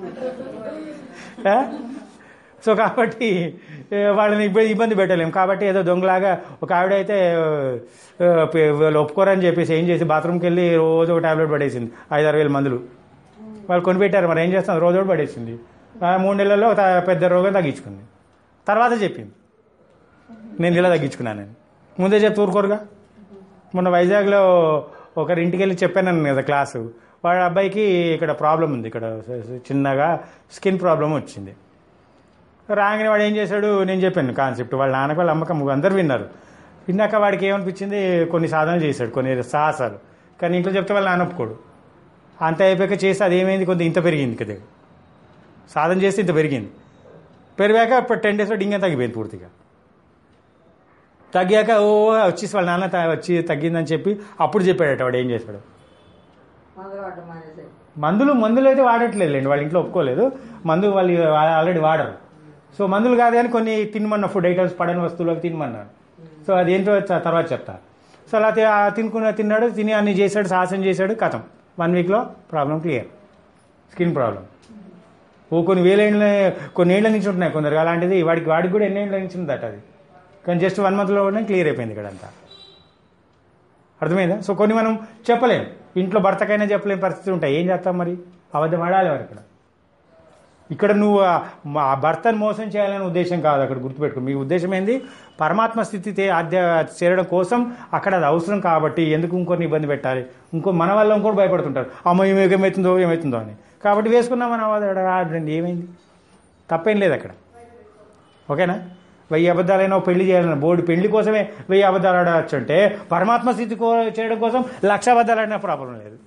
ఏ? సో కాబట్టి ఏ, వాళ్ళని ఇబ్బంది ఇబ్బంది పెట్టలేము కాబట్టి ఏదో దొంగలాగా ఒక ఆవిడ అయితే ఆ, పే- వాళ్ళు ఒప్పుకోరని చెప్పేసి ఏం చేసి బాత్రూమ్కి వెళ్ళి రోజు ఒక టాబ్లెట్ పడేసింది ఐదారు వేల మందులు వాళ్ళు కొనిపెట్టారు మరి ఏం చేస్తాం రోజు ఒకటి పడేసింది ఆ మూడు నెలల్లో ఒక పెద్ద రోగం తగ్గించుకుంది తర్వాత చెప్పింది నేను ఇలా తగ్గించుకున్నానని ముందే చెప్తే ఊరుకోరుగా మొన్న వైజాగ్లో ఒకరి ఇంటికి వెళ్ళి చెప్పాను కదా క్లాసు వాడి అబ్బాయికి ఇక్కడ ప్రాబ్లం ఉంది ఇక్కడ చిన్నగా స్కిన్ ప్రాబ్లం వచ్చింది రాగానే వాడు ఏం చేశాడు నేను చెప్పాను కాన్సెప్ట్ వాళ్ళ నాన్నకు వాళ్ళ అమ్మకం అందరు విన్నారు విన్నాక వాడికి ఏమనిపించింది కొన్ని సాధనలు చేశాడు కొన్ని సాహసాలు కానీ ఇంట్లో చెప్తే వాళ్ళ నాన్న ఒప్పుకోడు అంత అయిపోయాక చేసి అదేమైంది కొంత ఇంత పెరిగింది కదా సాధన చేస్తే ఇంత పెరిగింది పెరిగాక ఇప్పుడు టెన్ డేస్లో డింగ తగ్గిపోయింది పూర్తిగా తగ్గాక ఓ వచ్చేసి వాళ్ళ నాన్న త- వచ్చి తగ్గిందని చెప్పి అప్పుడు చెప్పాడట వాడు ఏం చేశాడు మొదలు పడ్డం మానేసి మందులు మందులు అయితే వాడట్లేదులేండి వాళ్ళ ఇంట్లో ఒప్పుకోలేదు మందు వాళ్ళు ఆల్రెడీ వాడరు సో మందులు కాదు కానీ కొన్ని తినమన్నా ఫుడ్ ఐటమ్స్ పడని వస్తువులు అవి తినమన్నారు సో అది ఏంటో చ- తర్వాత చెప్తా సో అలా తి- ఆ తినుకున్న తిన్నాడు తిని అన్ని చేశాడు సాహసం చేశాడు కథం వన్ వీక్లో ప్రాబ్లం క్లియర్ స్కిన్ ప్రాబ్లం ఓ కొన్ని వేలేళ్ళ కొన్ని ఏళ్ళ నుంచి ఉంటున్నాయి కొందరు అలాంటిది వాడికి వాడికి కూడా ఎన్ని ఏళ్ళ నుంచి ఉందట అది కానీ జస్ట్ వన్ మంత్లో కూడా క్లియర్ అయిపోయింది ఇక్కడ అంతా అర్థమైందా సో కొన్ని మనం చెప్పలేం ఇంట్లో భర్తకైనా చెప్పలేని పరిస్థితి ఉంటాయి ఏం చేస్తాం మరి అబద్ధం ఆడాలి మరి ఇక్కడ ఇక్కడ నువ్వు ఆ- మా భర్తను మోసం చేయాలనే ఉద్దేశం కాదు అక్కడ గుర్తుపెట్టుకో మీ ఉద్దేశం ఏంది పరమాత్మ స్థితి తే- ఆద్య చేరడం కోసం అక్కడ అది అవసరం కాబట్టి ఎందుకు ఇంకొన్ని ఇబ్బంది పెట్టాలి ఇంకో మన వల్ల ఇంకోటి భయపడుతుంటారు అమ్మ ఏమి ఏమవుతుందో ఏమవుతుందో అని కాబట్టి వేసుకున్నాం మనం ఆడండి ఏమైంది తప్పేం లేదు అక్కడ ఓకేనా వెయ్యి అబద్ధాలైనా ఓ పెళ్లి చేయాలన్న బోర్డు పెళ్లి కోసమే వెయ్యి అబద్ధాలు ఆడవచ్చు అంటే పరమాత్మ స్థితి కో- చేయడం కోసం లక్ష అబద్ధాలు ఆడినా ప్రాబ్లం లేదు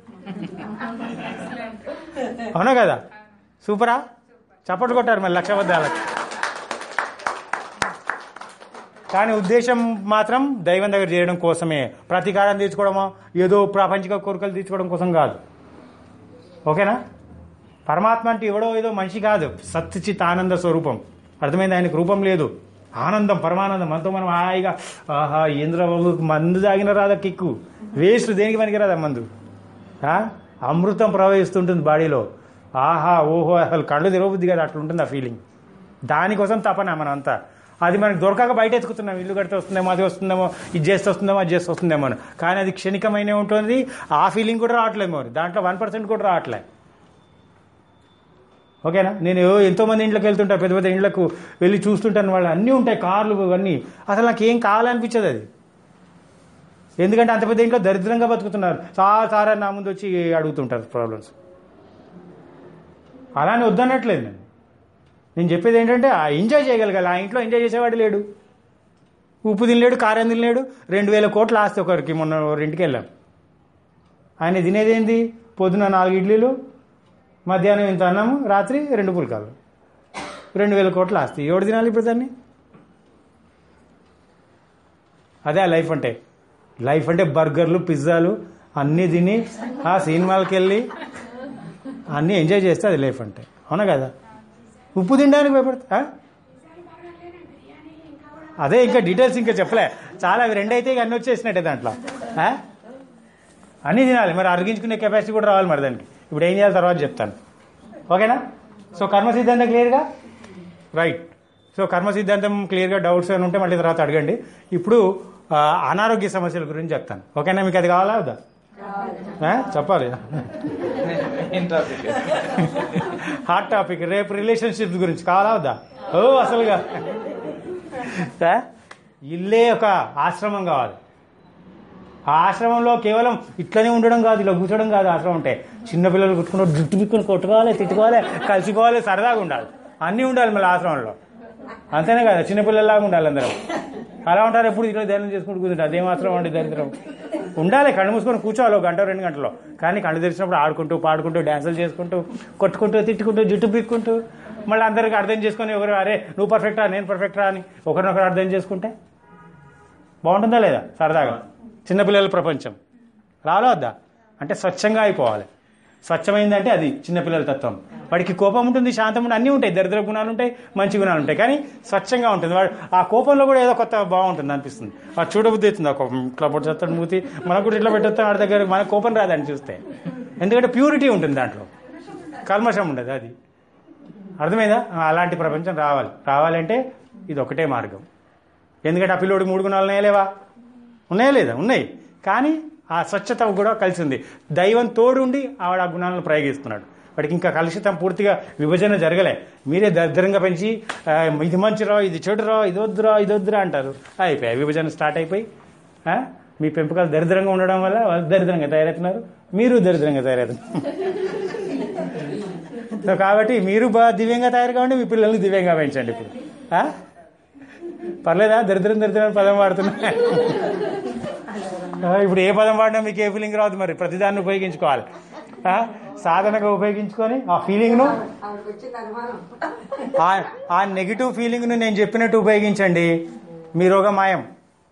అవునా కదా సూపరా చప్పట్లు కొట్టారు మరి లక్ష అబద్ధాలకు కానీ ఉద్దేశం మాత్రం దైవం దగ్గర చేయడం కోసమే ప్రతీకారం తీర్చుకోవడమో ఏదో ప్రాపంచిక కోరికలు తీర్చుకోవడం కోసం కాదు ఓకేనా పరమాత్మ అంటే ఎవడో ఏదో మనిషి కాదు సత్చిత్ ఆనంద స్వరూపం అర్థమైంది ఆయనకు రూపం లేదు ఆనందం పరమానందం మనతో మనం హాయిగా ఆహా ఇంద్రబాబు మందు తాగిన రాదా కిక్కు వేస్ట్ దేనికి పనికి రాదా మందు ఆ? అమృతం ప్రవహిస్తుంటుంది బాడీలో ఆహా ఓహో అసలు కళ్ళు తెరవబుద్ది కదా అట్లా ఉంటుంది ఆ ఫీలింగ్ దానికోసం తపన మనం అంతా అది మనకు దొరకక బయట ఎత్తుకుతున్నాం ఇల్లు కడితే వస్తుందేమో అది వస్తుందేమో ఇది చేస్తే వస్తుందేమో అది చేస్తే వస్తుందేమో అని కానీ అది క్షణికమైన ఉంటుంది ఆ ఫీలింగ్ కూడా రావట్లేదు మరి దాంట్లో వన్ పర్సెంట్ కూడా రావట్లే ఓకేనా నేను ఎంతో మంది ఇంట్లోకి వెళ్తుంటా పెద్ద పెద్ద ఇండ్లకు వెళ్ళి చూస్తుంటాను వాళ్ళు అన్నీ ఉంటాయి కార్లు అన్నీ అసలు నాకు ఏం కావాలనిపించదు అది ఎందుకంటే అంత పెద్ద ఇంట్లో దరిద్రంగా బతుకుతున్నారు చాలా సారా నా ముందు వచ్చి అడుగుతుంటారు ప్రాబ్లమ్స్ అలానే వద్దనట్లేదు నేను నేను చెప్పేది ఏంటంటే ఆ ఎంజాయ్ చేయగలగాలి ఆ ఇంట్లో ఎంజాయ్ చేసేవాడు లేడు ఉప్పు తినలేడు కారం తినలేడు రెండు వేల కోట్లు ఆస్తి ఒకరికి మొన్న ఇంటికి వెళ్ళాం ఆయన తినేది ఏంది పొద్దున నాలుగు ఇడ్లీలు మధ్యాహ్నం ఇంత అన్నము రాత్రి రెండు పుల్కాలు రెండు వేల కోట్ల ఆస్తి ఎవడు తినాలి ఇప్పుడు దాన్ని అదే ఆ లైఫ్ అంటే లైఫ్ అంటే బర్గర్లు పిజ్జాలు అన్నీ తిని ఆ సినిమాలకి వెళ్ళి అన్నీ ఎంజాయ్ చేస్తే అది లైఫ్ అంటే అవునా కదా ఉప్పు తినడానికి భయపడతా ఆ? అదే ఇంకా డీటెయిల్స్ ఇంకా చెప్పలే చాలా అవి రెండు అయితే ఇక అన్ని వచ్చేసినట్టే దాంట్లో ఆ? అన్నీ తినాలి మరి అరిగించుకునే కెపాసిటీ కూడా రావాలి మరి దానికి ఇప్పుడు ఏం చేయాలి తర్వాత చెప్తాను ఓకేనా సో కర్మ సిద్ధాంతం క్లియర్గా రైట్ సో కర్మ సిద్ధాంతం క్లియర్గా డౌట్స్ ఏమైనా ఉంటే మళ్ళీ తర్వాత అడగండి ఇప్పుడు ఆ, అనారోగ్య సమస్యల గురించి చెప్తాను ఓకేనా మీకు అది కావాలా వద్దా ఆ? చెప్పాలి ఏం టాపిక్ హాట్ టాపిక్ రేపు రిలేషన్షిప్స్ గురించి కావాలా వద్దా ఓ అసలుగా ఆ? ఇల్లే ఒక ఆశ్రమం కావాలి ఆ ఆశ్రమంలో కేవలం ఇట్లనే ఉండడం కాదు ఇలా కూర్చోడం కాదు ఆశ్రమం అంటే చిన్నపిల్లలు కుట్టుకుని జుట్టు పిక్కుని కొట్టుకోవాలి తిట్టుకోవాలి కలిసిపోవాలి సరదాగా ఉండాలి అన్నీ ఉండాలి మళ్ళీ ఆశ్రమంలో అంతేనే కదా చిన్నపిల్లల్లాగా ఉండాలి అందరం అలా ఉంటారు ఎప్పుడు ఇట్లా ధ్యానం చేసుకుంటూ కూర్చుంటారు అదే మాత్రం అండి దరిద్రం ఉండాలి కళ్ళు మూసుకొని కూర్చోవాలి ఒక గంట రెండు గంటలో కానీ కళ్ళు తెరిచినప్పుడు ఆడుకుంటూ పాడుకుంటూ డ్యాన్సులు చేసుకుంటూ కొట్టుకుంటూ తిట్టుకుంటూ జుట్టు పిక్కుంటూ మళ్ళీ అందరికి అర్థం చేసుకొని ఎవరు అరే నువ్వు పర్ఫెక్టా నేను పర్ఫెక్టా అని ఒకరినొకరు అర్థం చేసుకుంటే బాగుంటుందా లేదా సరదాగా చిన్నపిల్లల ప్రపంచం రావాలా వద్దా అంటే స్వచ్ఛంగా అయిపోవాలి స్వచ్ఛమైందంటే అది చిన్నపిల్లల తత్వం వాడికి కోపం ఉంటుంది శాంతం ఉంటుంది అన్నీ ఉంటాయి దరిద్ర గుణాలు ఉంటాయి మంచి గుణాలు ఉంటాయి కానీ స్వచ్ఛంగా ఉంటుంది వాడు ఆ కోపంలో కూడా ఏదో కొత్త బాగుంటుంది అనిపిస్తుంది వాడు చూడబుద్ధి అవుతుంది ఆ కోపం ఇట్లా పొడి చేస్తాడు మూతి మనకు కూడా ఇట్లా పెట్టేస్తాం వాడి దగ్గర మన కోపం రాదని చూస్తే ఎందుకంటే ప్యూరిటీ ఉంటుంది దాంట్లో కల్మషం ఉండదు అది అర్థమైందా అలాంటి ప్రపంచం రావాలి రావాలంటే ఇది ఒకటే మార్గం ఎందుకంటే ఆ పిల్లోడికి మూడు గుణాలు ఉన్నాయా లేవా ఉన్నాయా లేదా ఉన్నాయి కానీ ఆ స్వచ్ఛత కూడా కలిసి ఉంది దైవం తోడుండి ఆవిడ ఆ గుణాలను ప్రయోగిస్తున్నాడు వాడికి ఇంకా కలుషితం పూర్తిగా విభజన జరగలే మీరే దరిద్రంగా పెంచి ఆ, ఇది మంచిరా ఇది చెడురా ఇది వద్దురా ఇది వద్దురా అంటారు అయిపోయాయి విభజన స్టార్ట్ అయిపోయి ఆ, మీ పెంపకాలు దరిద్రంగా ఉండడం వల్ల వాళ్ళు దరిద్రంగా తయారవుతున్నారు మీరు దరిద్రంగా తయారవుతున్నారు సో కాబట్టి మీరు బాగా దివ్యంగా తయారు కావండి మీ పిల్లల్ని దివ్యంగా పెంచండి ఇప్పుడు ఆ? పర్లేదా దరిద్రం దరిద్రం అని పదం వాడుతున్నా ఆ, ఇప్పుడు ఏ పదం వాడినా మీకు ఏ ఫీలింగ్ రాదు మరి ప్రతిదాన్ని ఉపయోగించుకోవాలి ఆ? సాధనగా ఉపయోగించుకొని ఆ ఫీలింగ్ను ఆవిడకి వచ్చింది అనుమానం ఆ- ఆ నెగిటివ్ ఫీలింగ్ను నేను చెప్పినట్టు ఉపయోగించండి మీ రోగం మాయం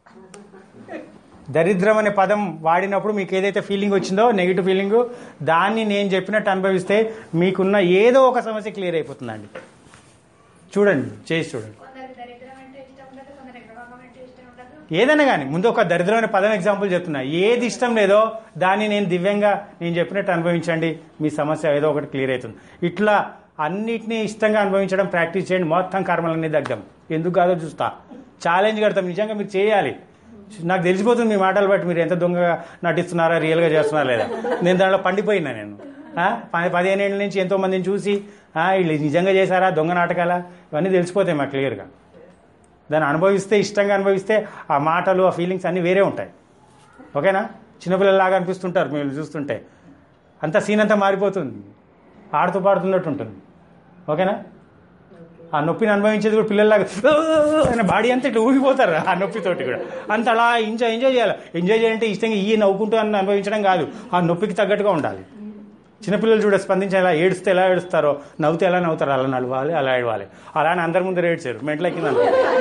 దరిద్రం అనే పదం వాడినప్పుడు మీకు ఏదైతే ఫీలింగ్ వచ్చిందో నెగిటివ్ ఫీలింగ్ దాన్ని నేను చెప్పినట్టు అనుభవిస్తే మీకున్న ఏదో ఒక సమస్య క్లియర్ అయిపోతుందండి చూడండి చేసి చూడండి కొందరికి దరిద్రం అంటే ఇష్టం ఉండదు కొందరికి రోగం అంటే ఇష్టం ఉండదు ఏదైనా కానీ ముందు ఒక దరిద్రమైన పదం ఎగ్జాంపుల్ చెప్తున్నా ఏది ఇష్టం లేదో దాన్ని నేను దివ్యంగా నేను చెప్పినట్టు అనుభవించండి మీ సమస్య ఏదో ఒకటి క్లియర్ అవుతుంది ఇట్లా అన్నిటినీ ఇష్టంగా అనుభవించడం ప్రాక్టీస్ చేయండి మొత్తం కర్మలన్నీ దగ్గం ఎందుకు కాదో చూస్తా ఛాలెంజ్ కడతాం నిజంగా మీరు చేయాలి నాకు తెలిసిపోతుంది మీ మాటలు బట్టి మీరు ఎంత దొంగగా నటిస్తున్నారా రియల్గా చేస్తున్నారా లేదా నేను దాంట్లో పండిపోయినా నేను ఆ, ప- పదిహేను ఏళ్ళ నుంచి ఎంతో మందిని చూసి ఆ, వీళ్ళు నిజంగా చేశారా దొంగ నాటకాలా ఇవన్నీ తెలిసిపోతాయి మాకు క్లియర్గా దాన్ని అనుభవిస్తే ఇష్టంగా అనుభవిస్తే ఆ మాటలు ఆ ఫీలింగ్స్ అన్నీ వేరే ఉంటాయి ఓకేనా చిన్నపిల్లలాగా అనిపిస్తుంటారు మీరు చూస్తుంటే అంత సీన్ అంతా మారిపోతుంది ఆడుతూ పాడుతున్నట్టు ఉంటుంది ఓకేనా ఆ నొప్పిని అనుభవించేది కూడా పిల్లల్లాగా అనే బాడీ అంతా ఇట్లా ఊగిపోతారు ఆ నొప్పితోటి కూడా అంత అలా ఎంజాయ్ ఎంజాయ్ చేయాలి ఎంజాయ్ చేయాలంటే ఇష్టంగా ఈ నవ్వుకుంటూ అని అనుభవించడం కాదు ఆ నొప్పికి తగ్గట్టుగా ఉండాలి చిన్నపిల్లలు చూడ స్పందించి ఎలా ఏడుస్తే ఎలా ఏడుస్తారో నవ్వుతే ఎలా నవ్వుతారో అలా నడవాలి అలా ఏడవాలి అలా అని అందరి ముందు ఏడ్చారు మెంట్లో కింద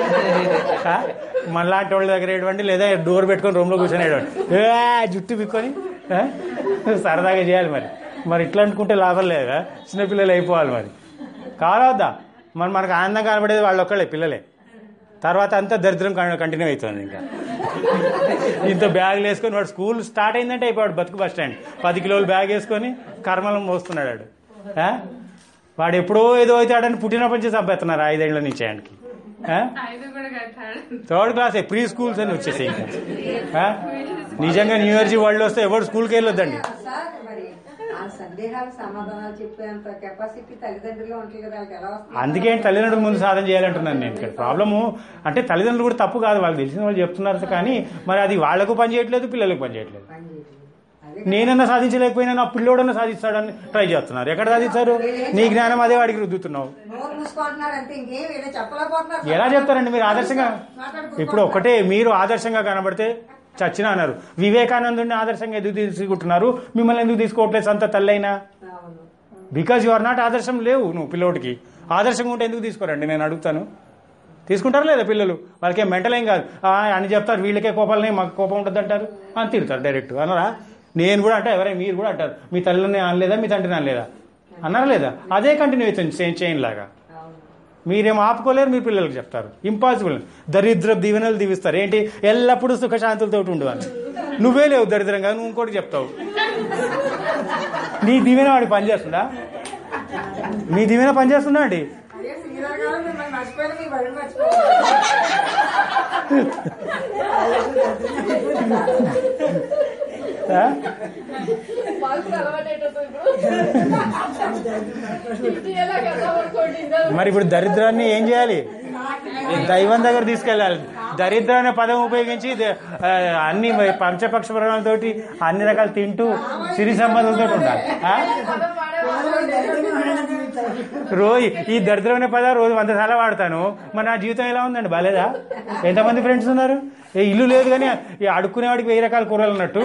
మనలాంటి వాళ్ళ దగ్గర ఏడవండి లేదా డోర్ పెట్టుకొని రూమ్లో కూర్చొని ఏడవండి ఏ జుట్టు పిక్కొని ఆ? సరదాగా చేయాలి మరి మరి ఇట్లా అనుకుంటే లాభం లేదా చిన్నపిల్లలు అయిపోవాలి మరి కావద్దా మరి మనకు ఆనందం కనబడేది వాళ్ళు ఒక్కళ్ళే పిల్లలే తర్వాత అంతా దరిద్రం కంటిన్యూ అవుతుంది ఇంకా ఇంత బ్యాగులు వేసుకొని వాడు స్కూల్ స్టార్ట్ అయిందంటే అయిపోయాడు బతుకు బస్ స్టాండ్ పది కిలోలు బ్యాగ్ వేసుకొని కర్మలం మోస్తున్నాడు వాడు ఆ? వాడు ఎప్పుడో ఏదో అవుతాడని పుట్టినప్పటి నుంచి చంపేస్తున్నారు ఐదేళ్ల నుంచి ఆయనకి ఆ? థర్డ్ క్లాస్ ప్రీ స్కూల్స్ అని వచ్చేసాయి ఇంకా ఆ? నిజంగా న్యూ ఇయర్జీ వరల్డ్ వస్తే ఎవరు స్కూల్కి వెళ్ళొద్దండి సార్ మరి ఆ సందేహాలు సమాధానాలు చెప్పేంత కెపాసిటీ తల్లిదండ్రులు ఉంటుంది కదా వాళ్ళకి ఎలా వస్తుంది అందుకే తల్లిదండ్రుల ముందు సాధన చేయాలంటున్నాను నేను ఇక్కడ ప్రాబ్లము అంటే తల్లిదండ్రులు కూడా తప్పు కాదు వాళ్ళకి తెలిసిన వాళ్ళు చెప్తున్నారు కానీ మరి అది వాళ్ళకు పని చేయట్లేదు పిల్లలకు పని చేయట్లేదు పని చేయలేదు. అదే నేనన్నా సాధించలేకపోయినా నా పిల్లోడన్నా సాధిస్తాడని ట్రై చేస్తున్నారు ఎక్కడ సాధిస్తారు నీ జ్ఞానం అదే వాడికి రుద్దుతున్నావు నోరు మూసుకుంటున్నారు అంతే ఇంకేం వీళ్ళు చెప్పలేకపోతున్నారు ఎలా చెప్తారండి మీరు ఆదర్శంగా ఇప్పుడు ఒకటే మీరు ఆదర్శంగా కనబడితే చచ్చినా అన్నారు వివేకానందుని ఆదర్శంగా ఎందుకు తీసుకుంటున్నారు మిమ్మల్ని ఎందుకు తీసుకోవట్లేదు సొంత తల్లైనా అవును బికాజ్ యు ఆర్ నాట్ ఆదర్శం లేవు నువ్వు పిల్లోడికి ఆదర్శంగా ఉంటే ఎందుకు తీసుకోరండి నేను అడుగుతాను తీసుకుంటారా లేదా పిల్లలు వాళ్ళకి ఏం మెంటల్ ఏం కాదు ఆ, అని చెప్తారు వీళ్ళకే కోపాలని మాకు కోపం ఉంటుంది అంటారు అని తిడతారు డైరెక్ట్ అన్నారా నేను కూడా అంటే ఎవరైనా మీరు కూడా అంటారు మీ తల్లిని అనలేదా మీ తండ్రిని అనలేదా అన్నారా లేదా అదే కంటిన్యూ అవుతుంది సేమ్ చైన్ లాగా అవును మీరేం ఆపుకోలేరు మీ పిల్లలకు చెప్తారు ఇంపాసిబుల్ దరిద్ర దీవెనలు దీవిస్తారు ఏంటి ఎల్లప్పుడూ సుఖశాంతులతో ఉండు అని నువ్వే లేవు దరిద్రంగా నువ్వు ఇంకోటి చెప్తావు నీ దీవెన వాడికి పనిచేస్తుందా మీ దీవెన పనిచేస్తుందా అండి అదే శ్రీరాగాలు మిమ్మల్ని మర్చిపోయిన మీ బడి మర్చిపోవాలి ఆ? మరి ఇప్పుడు దరిద్రాన్ని ఏం చేయాలి దైవం దగ్గర తీసుకెళ్ళాలి దరిద్రం అనే పదం ఉపయోగించి ద- ఆ, అన్ని పంచపక్ష ప్రాణాలతోటి అన్ని రకాలు తింటూ సిరి సంబంధంతో ఉండాలి ఆ? రోజు ఈ దరిద్రమైన పద రోజు వంద సార్లు వాడతాను మరి నా జీవితం ఎలా ఉందండి బాలేదా ఎంతమంది ఫ్రెండ్స్ ఉన్నారు ఏ ఇల్లు లేదు కానీ ఈ అడుక్కునేవాడికి వెయ్యి రకాల కూరలు ఉన్నట్టు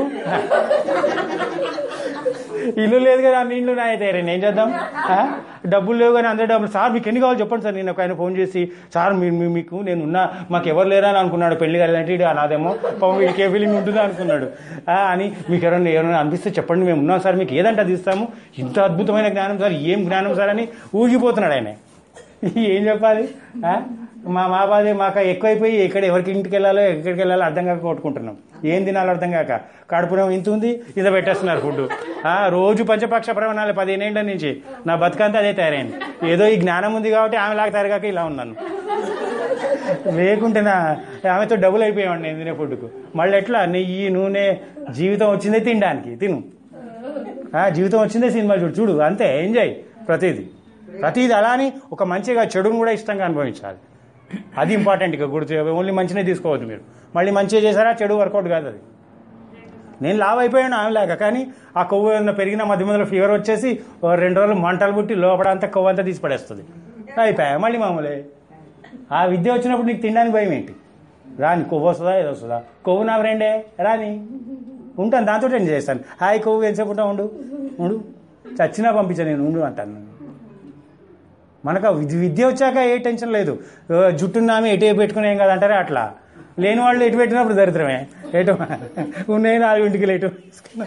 ఇల్లు లేదు కదా అన్ని ఇండ్లు నా అయితే ఏం చేద్దాం ఆ? డబ్బులు లేవు కానీ అందరి డబ్బులు సార్ మీకు ఎన్ని కావాలి చెప్పండి సార్ నేను ఒక ఆయన ఫోన్ చేసి సార్ మీ- మీ- మీకు నేను ఉన్నా మాకు ఎవరు లేరా అని అనుకున్నాడు పెళ్లి కాలేదంటే ఇడు అనాదేమో పాపం వీడికి ఏ ఫీలింగ్ ఉంటుందా అనుకున్నాడు ఆ, అని మీకు ఎవరైనా ఎవరైనా అనిపిస్తే చెప్పండి మేము ఉన్నాం సార్ మీకు ఏదంటే అది ఇస్తాము ఇంత అద్భుతమైన జ్ఞానం సార్ ఏం జ్ఞానం సార్ అని ఊగిపోతున్నాడు ఆయన ఏం చెప్పాలి ఆ? మా మా బాధే మాకు ఎక్కువైపోయి ఎక్కడ ఎవరికి ఇంటికి వెళ్ళాలో ఎక్కడికి వెళ్ళాలో అర్థం కాక కొట్టుకుంటున్నాం ఏం తినాలో అర్థం కాక కడుపున ఇంత ఉంది ఇంత పెట్టేస్తున్నారు ఫుడ్ ఆ, రోజు పంచపక్ష ప్రమాణాలు పదిహేనేళ్ల నుంచి నా బతుకంతా అదే తయారైంది ఏదో ఈ జ్ఞానం ఉంది కాబట్టి ఆమె లాగా తయారుగాక ఇలా ఉన్నాను లేకుంటే నా ఆమెతో డబుల్ అయిపోయామండి నేను తినే ఫుడ్కు మళ్ళీ ఎట్లా నెయ్యి నూనె జీవితం వచ్చిందే తినడానికి తిను ఆ, జీవితం వచ్చిందే సినిమా చూడు చూడు అంతే ఎంజాయ్ ప్రతిదీ ప్రతిదీ అలా అని ఒక మంచిగా చెడును కూడా ఇష్టంగా అనుభవించాలి అది ఇంపార్టెంట్ ఇక గుర్తు ఓన్లీ మంచినే తీసుకోవద్దు మీరు మళ్ళీ మంచిగా చేశారా చెడు వర్కౌట్ కాదు అది నేను లావ్ అయిపోయాను ఆమెలాగా కానీ ఆ కొవ్వు ఏమన్నా పెరిగిన మధ్య మధ్యలో ఫీవర్ వచ్చేసి ఓ రెండు రోజులు మంటలు పుట్టి లోపల అంతా కొవ్వు అంతా తీసి పడేస్తుంది అయిపోయా మళ్ళీ మామూలే ఆ విద్య వచ్చినప్పుడు నీకు తినడానికి భయం ఏంటి రాని కొవ్వు వస్తుందా ఏదో వస్తుందా కొవ్వు నా ఫ్రెండే రాని ఉంటాను దాంతో ఎంజాయ్ చేస్తాను హాయ్ కొవ్వు ఎంతసేపు ఉంటా ఉండు ఉండు చచ్చినా పంపించాను నేను ఉండు అంటాను మనకు ఆ విద్య విద్య వచ్చాక ఏ టెన్షన్ లేదు ఓ, జుట్టున్నామే ఎటు పెట్టుకుని ఏం కాదంటారే అట్లా లేని వాళ్ళు ఎటు పెట్టినప్పుడు దరిద్రమే ఎటు ఉన్నాయి నాలుగు ఇంటికి ఎటు వేసుకున్నా.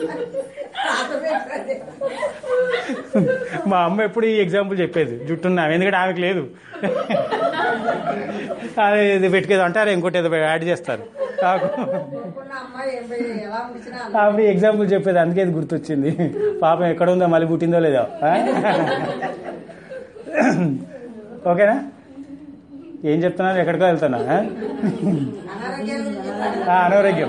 మా అమ్మ ఎప్పుడు ఈ ఎగ్జాంపుల్ చెప్పేది జుట్టున్నాం ఎందుకంటే ఆమెకు లేదు అదే ఇది పెట్టుకేది అంటారు ఇంకోటి ఏదో యాడ్ చేస్తారు నాకు ఉన్న అమ్మాయి ఏం పోయి ఎలా ఉంచినా అప్పుడు ఎగ్జాంపుల్ చెప్పేది అందుకే ఇది గుర్తొచ్చింది పాపం ఎక్కడ ఉందో మళ్ళీ పుట్టిందో లేదో ఆ? ఓకేనా ఏం చెప్తున్నారు ఎక్కడికో వెళ్తున్నా ఆ? అనారోగ్యాల గురించి చెప్పాలి. ఆ, అనారోగ్యం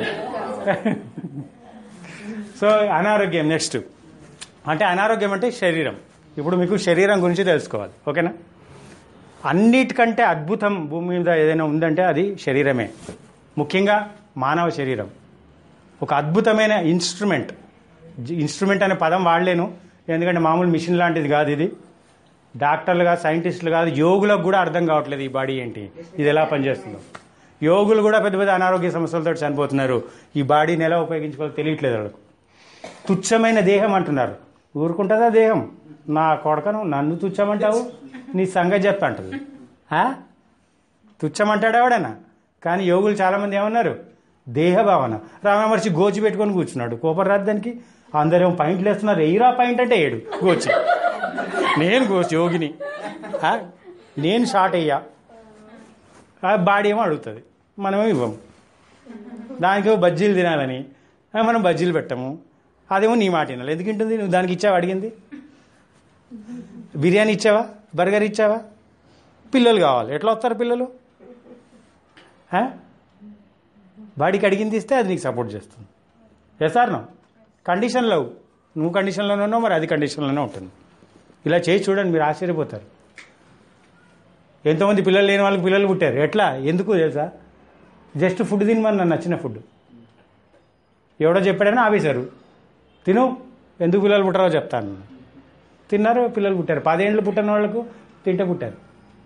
సో అనారోగ్యం నెక్స్ట్ అంటే అనారోగ్యం అంటే శరీరం ఇప్పుడు మీకు శరీరం గురించి తెలుసుకోవాలి ఓకేనా అన్నిటికంటే అద్భుతం భూమి మీద ఏదైనా ఉందంటే అది శరీరమే ముఖ్యంగా మానవ శరీరం ఒక అద్భుతమైన ఇన్స్ట్రుమెంట్ ఇన్స్ట్రుమెంట్ అనే పదం వాడలేను ఎందుకంటే మామూలు మిషన్ లాంటిది కాదు ఇది డాక్టర్లు కాదు సైంటిస్టులు కాదు యోగులకు కూడా అర్థం కావట్లేదు ఈ బాడీ ఏంటి ఇది ఎలా పనిచేస్తుందో యోగులు కూడా పెద్ద పెద్ద అనారోగ్య సమస్యలతో చనిపోతున్నారు ఈ బాడీని ఎలా ఉపయోగించుకోవాలో తెలియట్లేదు వాళ్ళకు తుచ్చమైన దేహం అంటున్నారు ఊరుకుంటుందా దేహం నా కొడకను నన్ను తుచ్చమంటావు నీ సంగతి చెప్తా అంటుంది ఆ? తుచ్చమంటాడు ఎవడన్నా కానీ యోగులు చాలామంది ఏమన్నారు దేహ భావన రామమర్చి గోచి పెట్టుకొని కూర్చున్నాడు కోపం రాదు దానికి అందరేమో పాయింట్లు వేస్తున్నారు ఎయిరా పాయింట్ అంటే ఏడు గోచి నేను గోచి యోగిని ఆ? నేను షార్ట్ అయ్యా ఆ బాడీ ఏమో అడుగుతుంది మనమేమో ఇవ్వము దానికి బజ్జీలు తినాలని ఆ, మనం బజ్జీలు పెట్టము అదేమో నీ మాట వినాలి ఎందుకు ఉంటుంది నువ్వు దానికి ఇచ్చావా అడిగింది బిర్యానీ ఇచ్చావా బర్గర్ ఇచ్చావా పిల్లలు కావాలి ఎట్లా వస్తారు పిల్లలు ఆ? బాడీకి అడిగింది ఇస్తే అది నీకు సపోర్ట్ చేస్తుంది ఎస్ ఆర్ నో కండిషన్లో నువ్వు కండిషన్లోనే ఉన్నావు మరి అది కండిషన్లోనే ఉంటుంది ఇలా చేసి చూడండి మీరు ఆశ్చర్యపోతారు ఎంతోమంది పిల్లలు లేని వాళ్ళకి పిల్లలు పుట్టారు ఎట్లా ఎందుకు తెలుసా జస్ట్ ఫుడ్ తినమని నన్ను నచ్చిన ఫుడ్ ఎవడో చెప్పాడని ఆపేశారు తిను ఎందుకు పిల్లలు పుట్టారో చెప్తాను తిన్నారు పిల్లలు పుట్టారు పదేళ్ళు పుట్టిన వాళ్ళకు తింటే పుట్టారు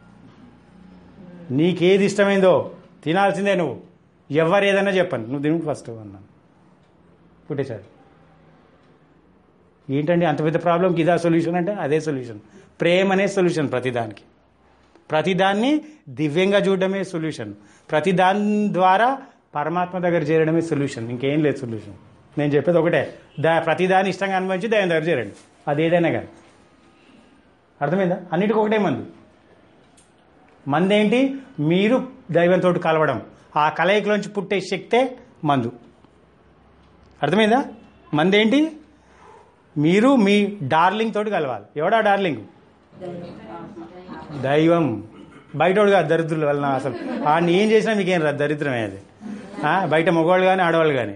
నీకేది ఇష్టమైందో తినాల్సిందే నువ్వు ఎవరు ఏదైనా చెప్పను నువ్వు తిను ఫస్ట్ అన్నాను పుట్టేశారు ఏంటండి అంత పెద్ద ప్రాబ్లంకి ఇదా సొల్యూషన్ అంటే అదే సొల్యూషన్ ప్రేమ అనే సొల్యూషన్ ప్రతిదానికి ప్రతిదాన్ని దివ్యంగా చూడడమే సొల్యూషన్ ప్రతి దాని ద్వారా పరమాత్మ దగ్గర చేరడమే సొల్యూషన్ ఇంకేం లేదు సొల్యూషన్ నేను చెప్పేది ఒకటే దా ప్రతిదాన్ని ఇష్టంగా అనుభవించి దాని దగ్గర చేరండి అది ఏదైనా కానీ అర్థమైందా అన్నిటికీ ఒకటే మందు మందేంటి మీరు దైవంతో కలవడం ఆ కలయికలోంచి పుట్టే శక్తే మందు అర్థమైందా మందేంటి మీరు మీ డార్లింగ్ తోటి కలవాలి ఎవడా డార్లింగ్ దైవం బయటోడు కాదు దరిద్రుల వలన అసలు ఆడిని ఏం చేసినా మీకేం రాదు దరిద్రమే అది ఆ, బయట మగవాళ్ళు కానీ ఆడవాళ్ళు కానీ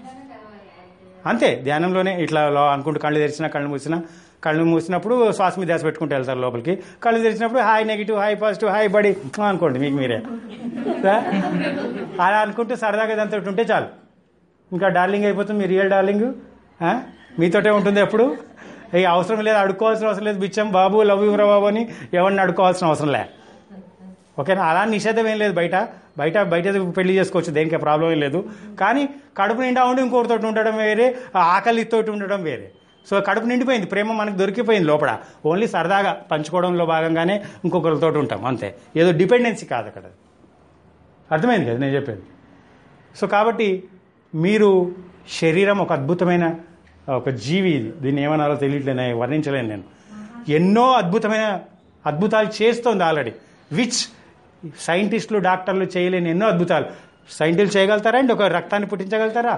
అంతే ధ్యానంలోనే ఇట్లా లో అనుకుంటూ కళ్ళు తెరిచినా కళ్ళు మూసినా కళ్ళు మూసినప్పుడు శ్వాస మీద ధ్యాస పెట్టుకుంటూ వెళ్తారు లోపలికి కళ్ళు తెరిచినప్పుడు hi negative hi positive hi బడి అనుకోండి మీకు మీరే ఆ? అలా అనుకుంటూ సరదాగా దాంతో ఉంటే చాలు ఇంకా డార్లింగ్ అయిపోతుంది మీ రియల్ డార్లింగ్ ఆ? మీతోటే ఉంటుంది ఎప్పుడు ఈ అవసరం లేదు అడుక్కోవాల్సిన అవసరం లేదు బిచ్చం బాబు లవ్ యూ బాబు అని ఎవరిని అడుక్కోవాల్సిన అవసరం లే ఓకేనా అలా నిషేధం ఏం లేదు బయట బయట బయట పెళ్లి చేసుకోవచ్చు దేనికి ప్రాబ్లం ఏం లేదు కానీ కడుపు నిండా ఉండి ఇంకొకరితో ఉండడం వేరే ఆకలితో ఉండడం వేరే సో కడుపు నిండిపోయింది ప్రేమ మనకు దొరికిపోయింది లోపల ఓన్లీ సరదాగా పంచుకోవడంలో భాగంగానే ఇంకొకరితో ఉంటాం అంతే ఏదో డిపెండెన్సీ కాదు అక్కడ అర్థమైంది కదా నేను చెప్పేది సో కాబట్టి మీరు శరీరం ఒక అద్భుతమైన ఒక జీవి ఇది దీన్ని ఏమన్నారో తెలియట్లేదు నేను వర్ణించలేను నేను ఎన్నో అద్భుతమైన అద్భుతాలు చేస్తోంది ఆల్రెడీ విచ్ సైంటిస్టులు డాక్టర్లు చేయలేని ఎన్నో అద్భుతాలు సైంటిస్టులు చేయగలుగుతారా అండి ఒక రక్తాన్ని పుట్టించగలుగుతారా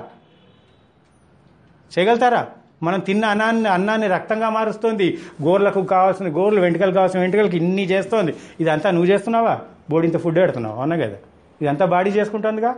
చేయగలుగుతారా మనం తిన్న అన్నాన్ని అన్నాన్ని రక్తంగా మారుస్తుంది గోర్లకు కావాల్సిన గోర్లు వెంట్రుకలు కావాల్సిన వెంట్రుకలకి ఇన్ని చేస్తోంది ఇదంతా నువ్వు చేస్తున్నావా బోడింత ఫుడ్ పెడుతున్నావు అవునా కదా ఇదంతా బాడీ చేసుకుంటుందిగా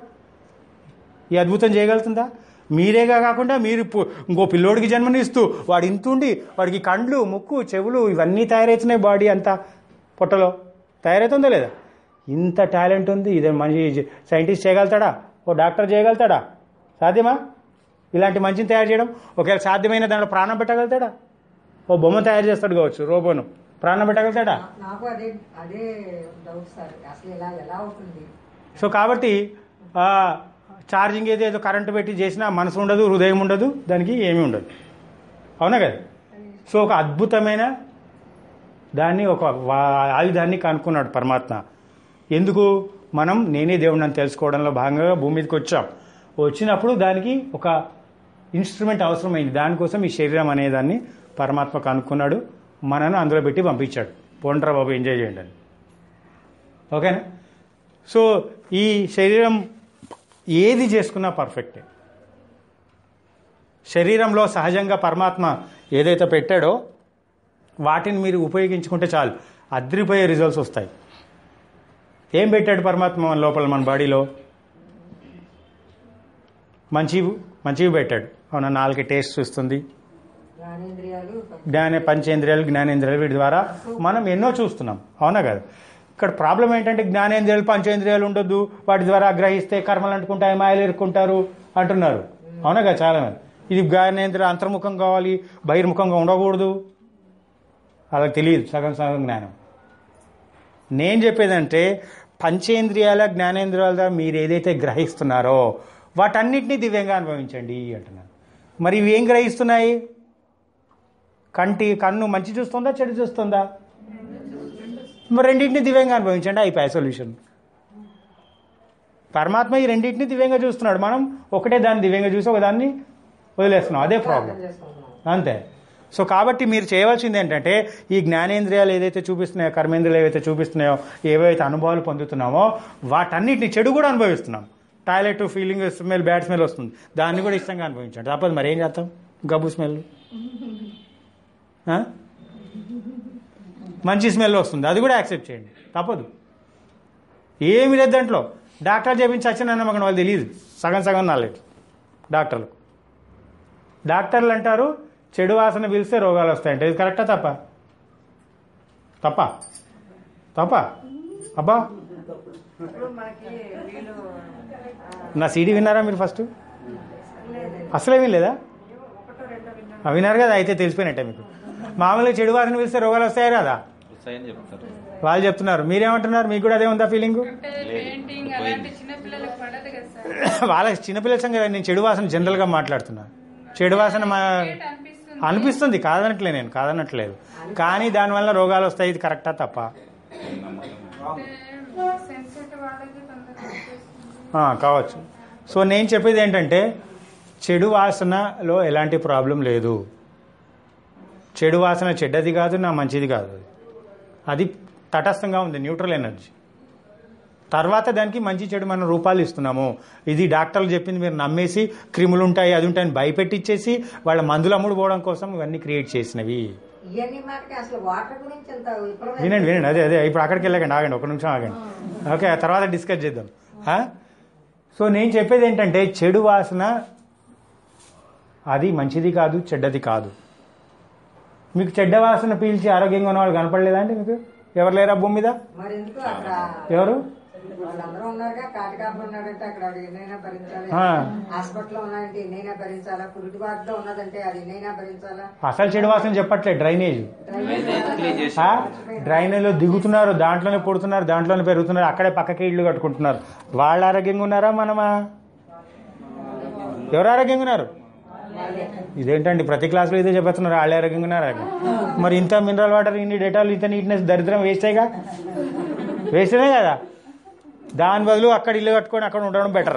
ఈ అద్భుతం చేయగలుగుతుందా మీరేగా కాకుండా మీరు పు- ఇంకో పిల్లోడికి జన్మనిస్తూ వాడు ఇంతుండి వాడికి కండ్లు ముక్కు చెవులు ఇవన్నీ తయారవుతున్నాయి బాడీ అంతా పొట్టలో తయారవుతుందా లేదా ఇంత టాలెంట్ ఉంది ఇదే మనిషి సైంటిస్ట్ చేయగలుగుతాడా ఓ డాక్టర్ చేయగలుగుతాడా సాధ్యమా ఇలాంటి మంచిని తయారు చేయడం ఒకవేళ సాధ్యమైన దాంట్లో ప్రాణం పెట్టగలుగుతాడా ఓ బొమ్మ తయారు చేస్తాడు కావచ్చు రోబోను ప్రాణం పెట్టగలుగుతాడా నాకు అదే అదే డౌట్ సార్ అసలు ఇలా ఎలా అవుతుంది సో కాబట్టి ఆ, ఛార్జింగ్ ఏదో ఏదో కరెంటు పెట్టి చేసినా మనసు ఉండదు హృదయం ఉండదు దానికి ఏమీ ఉండదు అవునా కదా సో ఒక అద్భుతమైన దాన్ని ఒక వా- ఆయుధాన్ని కనుక్కున్నాడు పరమాత్మ ఎందుకు మనం నేనే దేవుడిని తెలుసుకోవడంలో భాగంగా భూమి మీదకి వచ్చాం వచ్చినప్పుడు దానికి ఒక ఇన్స్ట్రుమెంట్ అవసరమైంది దానికోసం ఈ శరీరం అనేదాన్ని పరమాత్మ కనుక్కున్నాడు మనను అందులో పెట్టి పంపించాడు పోండ్రా బాబు ఎంజాయ్ చేయండి అని ఓకేనా సో ఈ శరీరం ఏది చేసుకున్నా పర్ఫెక్టే శరీరంలో సహజంగా పరమాత్మ ఏదైతే పెట్టాడో వాటిని మీరు ఉపయోగించుకుంటే చాలు అద్రిపోయే రిజల్ట్స్ వస్తాయి ఏం పెట్టాడు పరమాత్మ మన లోపల మన బాడీలో మంచివి మంచివి పెట్టాడు అవునా నాలుగు టేస్ట్ చూస్తుంది జ్ఞానేంద్రియాలు జ్ఞాన పంచేంద్రియాలు జ్ఞానేంద్రియాలు వీటి ద్వారా మనం ఎన్నో చూస్తున్నాం అవునా కదా ఇక్కడ ప్రాబ్లం ఏంటంటే జ్ఞానేంద్రియాలు పంచేంద్రియాలు ఉండొద్దు వాటి ద్వారా గ్రహిస్తే కర్మలు అంటుకుంటాయి మాయలు ఎరుక్కుంటారు అంటున్నారు అవునా కదా చాలా మంది ఇది జ్ఞానేంద్రియ అంతర్ముఖం కావాలి బహిర్ముఖంగా ఉండకూడదు అలా తెలియదు సగం సగం జ్ఞానం నేను చెప్పేదంటే పంచేంద్రియాల జ్ఞానేంద్రియాల ద్వారా మీరు ఏదైతే గ్రహిస్తున్నారో వాటన్నిటినీ దివ్యంగా అనుభవించండి అంటున్నాను మరి ఇవి ఏం గ్రహిస్తున్నాయి కంటి కన్ను మంచి చూస్తుందా చెడు చూస్తుందా మరి రెండింటిని దివ్యంగా అనుభవించండి అయిపోయాయి సొల్యూషన్ పరమాత్మ ఈ రెండింటిని దివ్యంగా చూస్తున్నాడు మనం ఒకటే దాన్ని దివ్యంగా చూసి ఒక దాన్ని వదిలేస్తున్నాం అదే ప్రాబ్లం అర్థం చేసుకుంటున్నాం అంతే సో కాబట్టి మీరు చేయవలసింది ఏంటంటే ఈ జ్ఞానేంద్రియాలు ఏదైతే చూపిస్తున్నాయో కర్మేంద్రియాలు ఏవైతే చూపిస్తున్నాయో ఏవైతే అనుభవాలు పొందుతున్నామో వాటన్నిటిని చెడు కూడా అనుభవిస్తున్నాం toilet feeling smell bad smell వస్తుంది దాన్ని కూడా ఇష్టంగా అనుభవించండి తప్పదు మరి ఏం చేస్తాం గబ్బు స్మెల్ ఆ? మంచి స్మెల్ వస్తుంది అది కూడా యాక్సెప్ట్ చేయండి తప్పదు ఏమి లేదు దాంట్లో డాక్టర్ చేపించి వచ్చిన నమ్మకం వాళ్ళు తెలియదు సగం సగం నాలెడ్జ్ డాక్టర్లు డాక్టర్లు అంటారు చెడు వాసన పిలిస్తే రోగాలు వస్తాయంటే ఇది కరెక్టా తప్ప తప్ప తప్ప అబ్బా ఇప్పుడు మనకి వీళ్ళు నా సీడీ విన్నారా మీరు ఫస్ట్ లేదండి అసలే వినలేదా ఒకటో రెండో విన్నాను ఆ, విన్నారు కదా అయితే తెలిసిపోయినట్టే మీకు మామూలుగా చెడు వాసన పిలిస్తే రోగాలు వస్తాయి కదా వస్తాయని చెప్తారు వాళ్ళు చెప్తున్నారు మీరేమంటున్నారు మీకు కూడా అదే ఉందా ఫీలింగ్ అంటే పెయింటింగ్ అలాంటి చిన్న పిల్లలకు పడదు కదా సార్ వాళ్ళ చిన్నపిల్లల సంగతి నేను చెడు వాసన జనరల్గా మాట్లాడుతున్నా చెడు వాసన మా రేట్ అనిపిస్తుంది అనిపిస్తుంది కాదనట్లే నేను కాదనట్లేదు కానీ దానివల్ల రోగాలు వస్తాయి ఇది కరెక్టా తప్ప సెన్సిటివ్ వాళ్ళకి తొందరగా వచ్చేస్తుంది. ఆ, కావచ్చు సో నేను చెప్పేది ఏంటంటే చెడు వాసనలో ఎలాంటి ప్రాబ్లం లేదు చెడు వాసన చెడ్డది కాదు నా మంచిది కాదు అది అది తటస్థంగా ఉంది న్యూట్రల్ ఎనర్జీ తర్వాత దానికి మంచి చెడు మనం రూపాలు ఇస్తున్నాము ఇది డాక్టర్లు చెప్పింది మీరు నమ్మేసి క్రిములు ఉంటాయి అది ఉంటాయని భయపెట్టిచ్చేసి వాళ్ళ మందులు అమ్ముడు పోవడం కోసం ఇవన్నీ క్రియేట్ చేసినవి ఇవన్నీ మాటకి అసలు వాటర్ గురించి అంత విపరీతమైన- వినండి వినండి అదే అదే ఇప్పుడు అక్కడికి వెళ్ళకండి ఆగండి ఒక నిమిషం ఆగండి ఓకే ఆ తర్వాత డిస్కస్ చేద్దాం ఆ? సో నేను చెప్పేది ఏంటంటే చెడు వాసన అది మంచిది కాదు చెడ్డది కాదు మీకు చెడ్డ వాసన పీల్చి ఆరోగ్యంగా ఉన్న వాళ్ళు కనపడలేదా అండి మీకు ఎవరు లేరా భూమి మీద మరి ఎందుకు అక్కడ ఎవరు వాళ్ళందరూ ఉన్నారుగా కాటికాపులు ఉన్నాడంటే అక్కడ ఆవిడ ఎన్నైనా భరించాలి ఆ. హాస్పిటల్లో ఉన్నాయంటే ఎన్నైనా భరించాలా పురుటి వాటిలో ఉన్నదంటే అది ఎన్నైనా భరించాలా అసలు చెడు వాసన చెప్పట్లేదు డ్రైనేజ్ క్లీన్ చేసి ఆ? డ్రైనేజ్లో దిగుతున్నారు దాంట్లోనే పుడుతున్నారు దాంట్లోనే పెరుగుతున్నారు అక్కడే పక్కకి ఇళ్ళు కట్టుకుంటున్నారు వాళ్ళు ఆరోగ్యంగా ఉన్నారా మనమా ఎవరు ఆరోగ్యంగా ఉన్నారు ఇదేంటండి ప్రతి క్లాస్లో ఇదే చెప్పేస్తున్నారు వాళ్ళు ఆరోగ్యంగా ఉన్నారు మరి ఇంత మినరల్ వాటర్ ఇన్ని డేటాలు ఇంత నీట్నెస్ దరిద్రం వేస్తేగా వేస్తేనే కదా దాని బదులు అక్కడ ఇల్లు కట్టుకొని అక్కడ ఉండడం బెటర్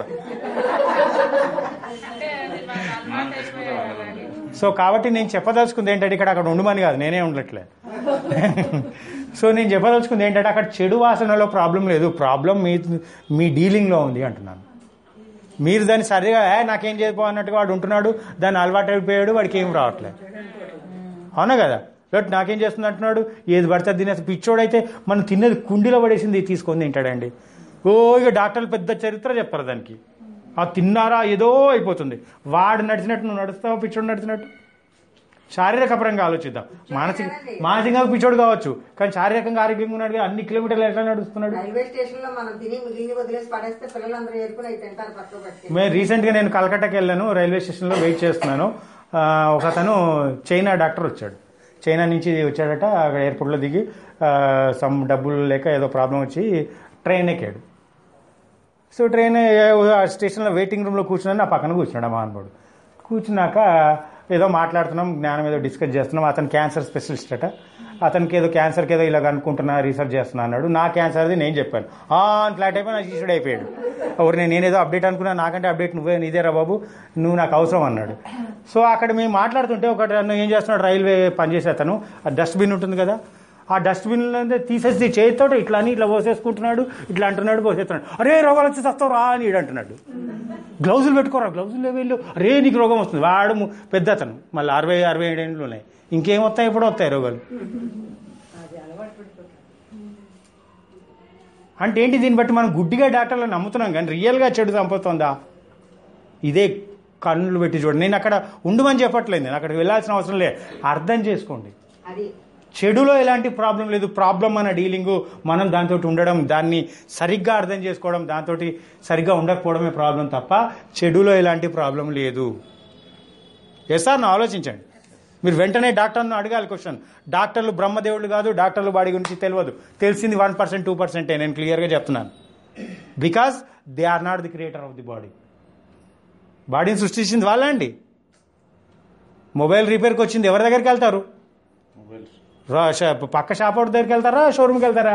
మనం తెచ్చిపోతే వాళ్ళని. సో కాబట్టి నేను చెప్పదలుచుకుంది ఏంటంటే ఇక్కడ అక్కడ ఉండమని కాదు నేనే ఉండట్లే సో నేను చెప్పదలుచుకుంది ఏంటంటే అక్కడ చెడు వాసనలో ప్రాబ్లం లేదు ప్రాబ్లం మీ మీ డీలింగ్లో ఉంది అంటున్నాను మీరు దాన్ని సరిగా "ఏ, నాకేం చేయకపో అన్నట్టుగా వాడు ఉంటున్నాడు దాన్ని అలవాటు అయిపోయాడు వాడికి ఏం రావట్లేదు అవునా కదా లేకపోతే నాకేం చేస్తుంది అంటున్నాడు ఏది పడితే అది తినేసి పిచ్చోడైతే మనం తినేది కుండీలో పడేసింది తీసుకొని తింటాడండి ఓ ఇక డాక్టర్లు పెద్ద చరిత్ర చెప్పారు దానికి ఆ తిన్నారా ఏదో అయిపోతుంది వాడు నడిచినట్టు నువ్వు నడుస్తావా పిచ్చోడు నడిచినట్టు శారీరక పరంగా ఆలోచిద్దాం మానసిక మానసికంగా పిచ్చోడు కావచ్చు కానీ శారీరకంగా ఆరోగ్యంగా ఉన్నాడు కదా, అన్ని కిలోమీటర్లు ఎట్లా నడుస్తున్నాడు రైల్వే స్టేషన్ లో మనం తిని మిగిలిన వదిలేసి పడేస్తే పిల్లలందరూ ఏరుకుని అవి తింటారు పక్కకు పట్టి మేము రీసెంట్గా నేను కలకట్టాకి వెళ్ళాను రైల్వే స్టేషన్లో వెయిట్ చేస్తున్నాను ఆ, ఒక అతను చైనా డాక్టర్ వచ్చాడు చైనా నుంచి వచ్చాడట అక్కడ ఎయిర్పోర్ట్లో దిగి ఆ, సమ్ డబ్బులు లేక ఏదో ప్రాబ్లం వచ్చి ట్రైన్ ఎక్కాడు సో ట్రైన్ ఆ స్టేషన్లో వెయిటింగ్ రూమ్లో కూర్చున్నాను నా పక్కన కూర్చున్నాడు ఆ మహానుభావుడు కూర్చున్నాక ఏదో మాట్లాడుతున్నాం జ్ఞానం ఏదో డిస్కస్ చేస్తున్నాం అతను క్యాన్సర్ స్పెషలిస్ట్ అట అతనికి ఏదో క్యాన్సర్కి ఏదో ఇలా అనుకుంటున్నా రీసెర్చ్ చేస్తున్నా అన్నాడు నా క్యాన్సర్ది నేను చెప్పాను ఆ అని ఫ్లాట్ అయిపోయి నా శిష్యుడు అయిపోయాడు ఎవరు నేను నేనేదో అప్డేట్ అనుకున్నా నాకంటే అప్డేట్ నువ్వే నీదేరా బాబు నువ్వు నాకు అవసరం అన్నాడు సో అక్కడ మేము మాట్లాడుతుంటే ఒకటి అన్న ఏం చేస్తున్నాడు రైల్వే పనిచేసే అతను ఆ డస్ట్బిన్ ఉంటుంది కదా ఆ డస్ట్బిన్ తీసేసి చేతితో ఇట్లా అని ఇట్లా పోసేసుకుంటున్నాడు ఇట్లా అంటున్నాడు పోసేస్తున్నాడు అరే రోగాలు వచ్చి వస్తావు రా అని ఈడు అంటున్నాడు గ్లౌజులు పెట్టుకోరా గ్లౌజులు వెళ్ళు అరే నీకు రోగం వస్తుంది వాడు ము- పెద్ద అతను మళ్ళీ అరవై అరవై ఏడు ఏళ్ళు ఉన్నాయి ఇంకేం వస్తాయి ఎప్పుడు వస్తాయి రోగాలు అంటే ఏంటి దీన్ని బట్టి మనం గుడ్డిగా డాక్టర్లను నమ్ముతున్నాం కానీ రియల్గా చెడు సంపొస్తుందా ఇదే కన్నులు పెట్టి చూడండి నేను అక్కడ ఉండమని చెప్పట్లేదు నేను అక్కడికి వెళ్ళాల్సిన అవసరం లేదు అర్థం చేసుకోండి అది చెడులో ఎలాంటి ప్రాబ్లం లేదు ప్రాబ్లం మన డీలింగు మనం దాంతో ఉండడం దాన్ని సరిగ్గా అర్థం చేసుకోవడం దాంతో సరిగ్గా ఉండకపోవడమే ప్రాబ్లం తప్ప చెడులో ఎలాంటి ప్రాబ్లం లేదు ఎస్ సార్ నా ఆలోచించండి మీరు వెంటనే డాక్టర్ను అడగాలి క్వశ్చన్ డాక్టర్లు బ్రహ్మదేవుడు కాదు డాక్టర్లు బాడీ గురించి తెలియదు తెలిసింది వన్ పర్సెంట్ టూ పర్సెంటే నేను క్లియర్గా చెప్తున్నాను because they are not the creator of the body బాడీని సృష్టించింది వాళ్ళే అండి మొబైల్ రిపేర్కి వచ్చింది ఎవరి దగ్గరికి వెళ్తారు మొబైల్ రా షా- పక్క షాప్ అవుట్ దగ్గరికి వెళ్తారా షోరూమ్కి వెళ్తారా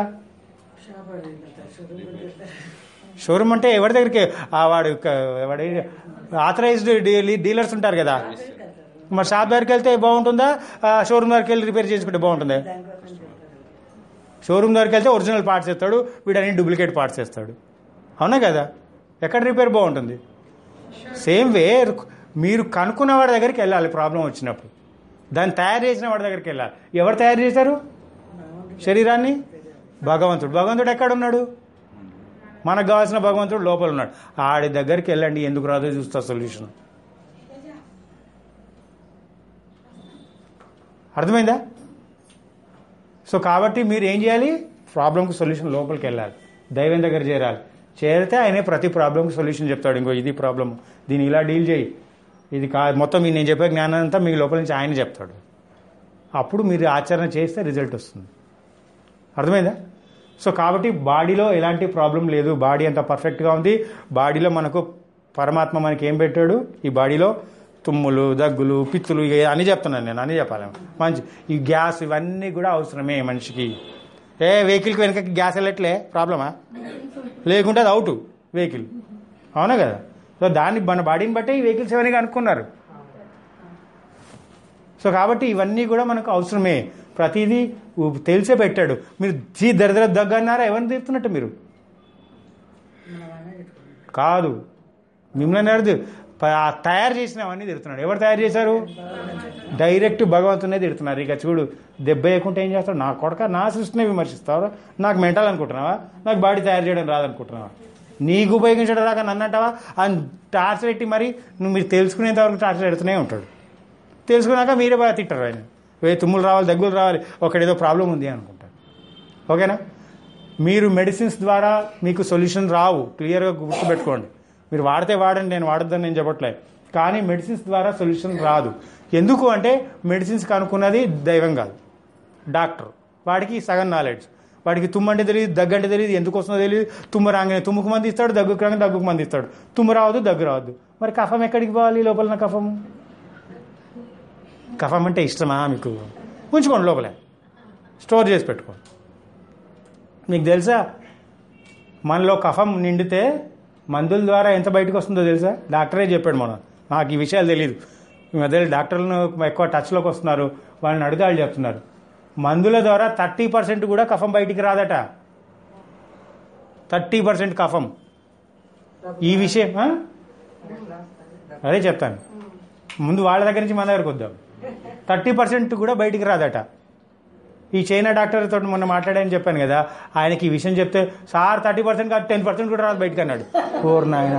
షోరూమ్ అంటే ఎవరి దగ్గరికి ఆ వాడు క- వాడు ఆథరైజ్డ్ డీలర్స్ ఉంటారు కదా మరి షాప్ దగ్గరికి వెళ్తే బాగుంటుందా ఆ షోరూమ్ దగ్గరికి వెళ్ళి రిపేర్ చేసుకుంటే బాగుంటుందా షోరూమ్ దగ్గరికి వెళ్తే ఒరిజినల్ పార్ట్స్ ఇస్తాడు వీడని డూప్లికేట్ పార్ట్స్ ఇస్తాడు అవునా కదా ఎక్కడ రిపేర్ బాగుంటుంది సేమ్ వే మీరు కనుక్కున్న వాడి దగ్గరికి వెళ్ళాలి ప్రాబ్లం వచ్చినప్పుడు దాన్ని తయారు చేసిన వాడి దగ్గరికి వెళ్ళాలి ఎవరు తయారు చేశారు శరీరాన్ని భగవంతుడు భగవంతుడు ఎక్కడ ఉన్నాడు మనకు కావాల్సిన భగవంతుడు లోపల ఉన్నాడు ఆడి దగ్గరికి వెళ్ళండి ఎందుకు రాదో చూస్తా సొల్యూషన్ అర్థమైందా సో కాబట్టి మీరు ఏం చేయాలి ప్రాబ్లంకి సొల్యూషన్ లోపలికి వెళ్ళాలి దైవం దగ్గర చేరాలి చేరితే ఆయనే ప్రతి ప్రాబ్లంకి సొల్యూషన్ చెప్తాడు ఇంకో ఇది ప్రాబ్లం దీన్ని ఇలా డీల్ చేయి ఇది కా మొత్తం ఈ నేను చెప్పే జ్ఞానం అంతా మీకు లోపల నుంచి ఆయన చెప్తాడు అప్పుడు మీరు ఆచరణ చేస్తే రిజల్ట్ వస్తుంది అర్థమైందా సో కాబట్టి బాడీలో ఎలాంటి ప్రాబ్లం లేదు బాడీ అంత పర్ఫెక్ట్గా ఉంది బాడీలో మనకు పరమాత్మ మనకి ఏం పెట్టాడు ఈ బాడీలో తుమ్ములు దగ్గులు పిత్తులు ఇక అని చెప్తున్నాను నేను అని చెప్పాలి మంచి ఈ గ్యాస్ ఇవన్నీ కూడా అవసరమే మనిషికి ఏ వెహికల్కి వెనక గ్యాస్ వెళ్ళట్లే ప్రాబ్లమా లేకుంటే అది అవుట్ వెహికల్ అవునా కదా సో దాన్ని మన బాడీని బట్టే ఈ వెహికల్స్ ఇవన్నీ కనుక్కున్నారు సో కాబట్టి ఇవన్నీ కూడా మనకు అవసరమే ప్రతిదీ ఉ- తెలిసే పెట్టాడు మీరు చీ దరిద్ర దగ్గర అన్నారా ఎవరిని తీరుతున్నట్టు మీరు కాదు మిమ్మల్ని ఎవరు ప- ఆ తయారు చేసినవన్నీ తిడుతున్నాడు ఎవరు తయారు చేశారు డైరెక్ట్ భగవంతునే తిడుతున్నారు ఇక చూడు దెబ్బ వేయకుంటే ఏం చేస్తాడు నా కొడక నా సృష్టిని విమర్శిస్తావా నాకు మెంటల్ అనుకుంటున్నావా నాకు బాడీ తయారు చేయడం రాదనుకుంటున్నావా నీకు ఉపయోగించడం రాక నన్ను అంటావా అని టార్చర్ పెట్టి మరి నువ్వు మీరు తెలుసుకునేంత వరకు టార్చర్ పెడుతూనే ఉంటాడు తెలుసుకున్నాక మీరే బాగా తింటారు ఆయన ఏ తుమ్ములు రావాలి దగ్గులు రావాలి ఒకడేదో ప్రాబ్లం ఉంది అనుకుంటారు ఓకేనా మీరు మెడిసిన్స్ ద్వారా మీకు సొల్యూషన్ రావు క్లియర్గా గుర్తుపెట్టుకోండి మీరు వాడితే వాడండి నేను వాడొద్దని నేను చెప్పట్లేదు కానీ మెడిసిన్స్ ద్వారా సొల్యూషన్ రాదు ఎందుకు అంటే మెడిసిన్స్ కనుక్కున్నది దైవం కాదు డాక్టర్ వాడికి సగం నాలెడ్జ్ వాడికి తుమ్ము అంటే తెలియదు దగ్గు అంటే తెలియదు ఎందుకు వస్తుందో తెలియదు తుమ్ము రాగానే తుమ్ముకు మంది ఇస్తాడు దగ్గుకు రాగానే దగ్గుకు మంది ఇస్తాడు తుమ్ము రావద్దు దగ్గు రావద్దు మరి కఫం ఎక్కడికి పోవాలి లోపల నా కఫం కఫం అంటే ఇష్టమా మీకు ఉంచుకోండి లోపలే స్టోర్ చేసి పెట్టుకోండి మీకు తెలుసా మనలో కఫం నిండితే మందుల ద్వారా ఎంత బయటకు వస్తుందో తెలుసా డాక్టరే చెప్పాడు మనం నాకు ఈ విషయాలు తెలియదు ఈ మధ్య డాక్టర్లను ఎక్కువ టచ్లోకి వస్తున్నారు వాళ్ళని అడిగి వాళ్ళు చెప్తున్నారు మందుల ద్వారా థర్టీ పర్సెంట్ కూడా కఫం బయటికి రాదట థర్టీ పర్సెంట్ కఫం ఈ విషయం ఆ? అదే చెప్తాను ముందు వాళ్ళ దగ్గర నుంచి మన దగ్గరకు వద్దాం థర్టీ పర్సెంట్ కూడా బయటికి రాదట ఈ చైనా డాక్టర్ తోటి మొన్న మాట్లాడాయని చెప్పాను కదా ఆయనకి ఈ విషయం చెప్తే సార్ థర్టీ పర్సెంట్ కాదు టెన్ పర్సెంట్ కూడా రాదు బయటకు అన్నాడు ఓర్ నాయన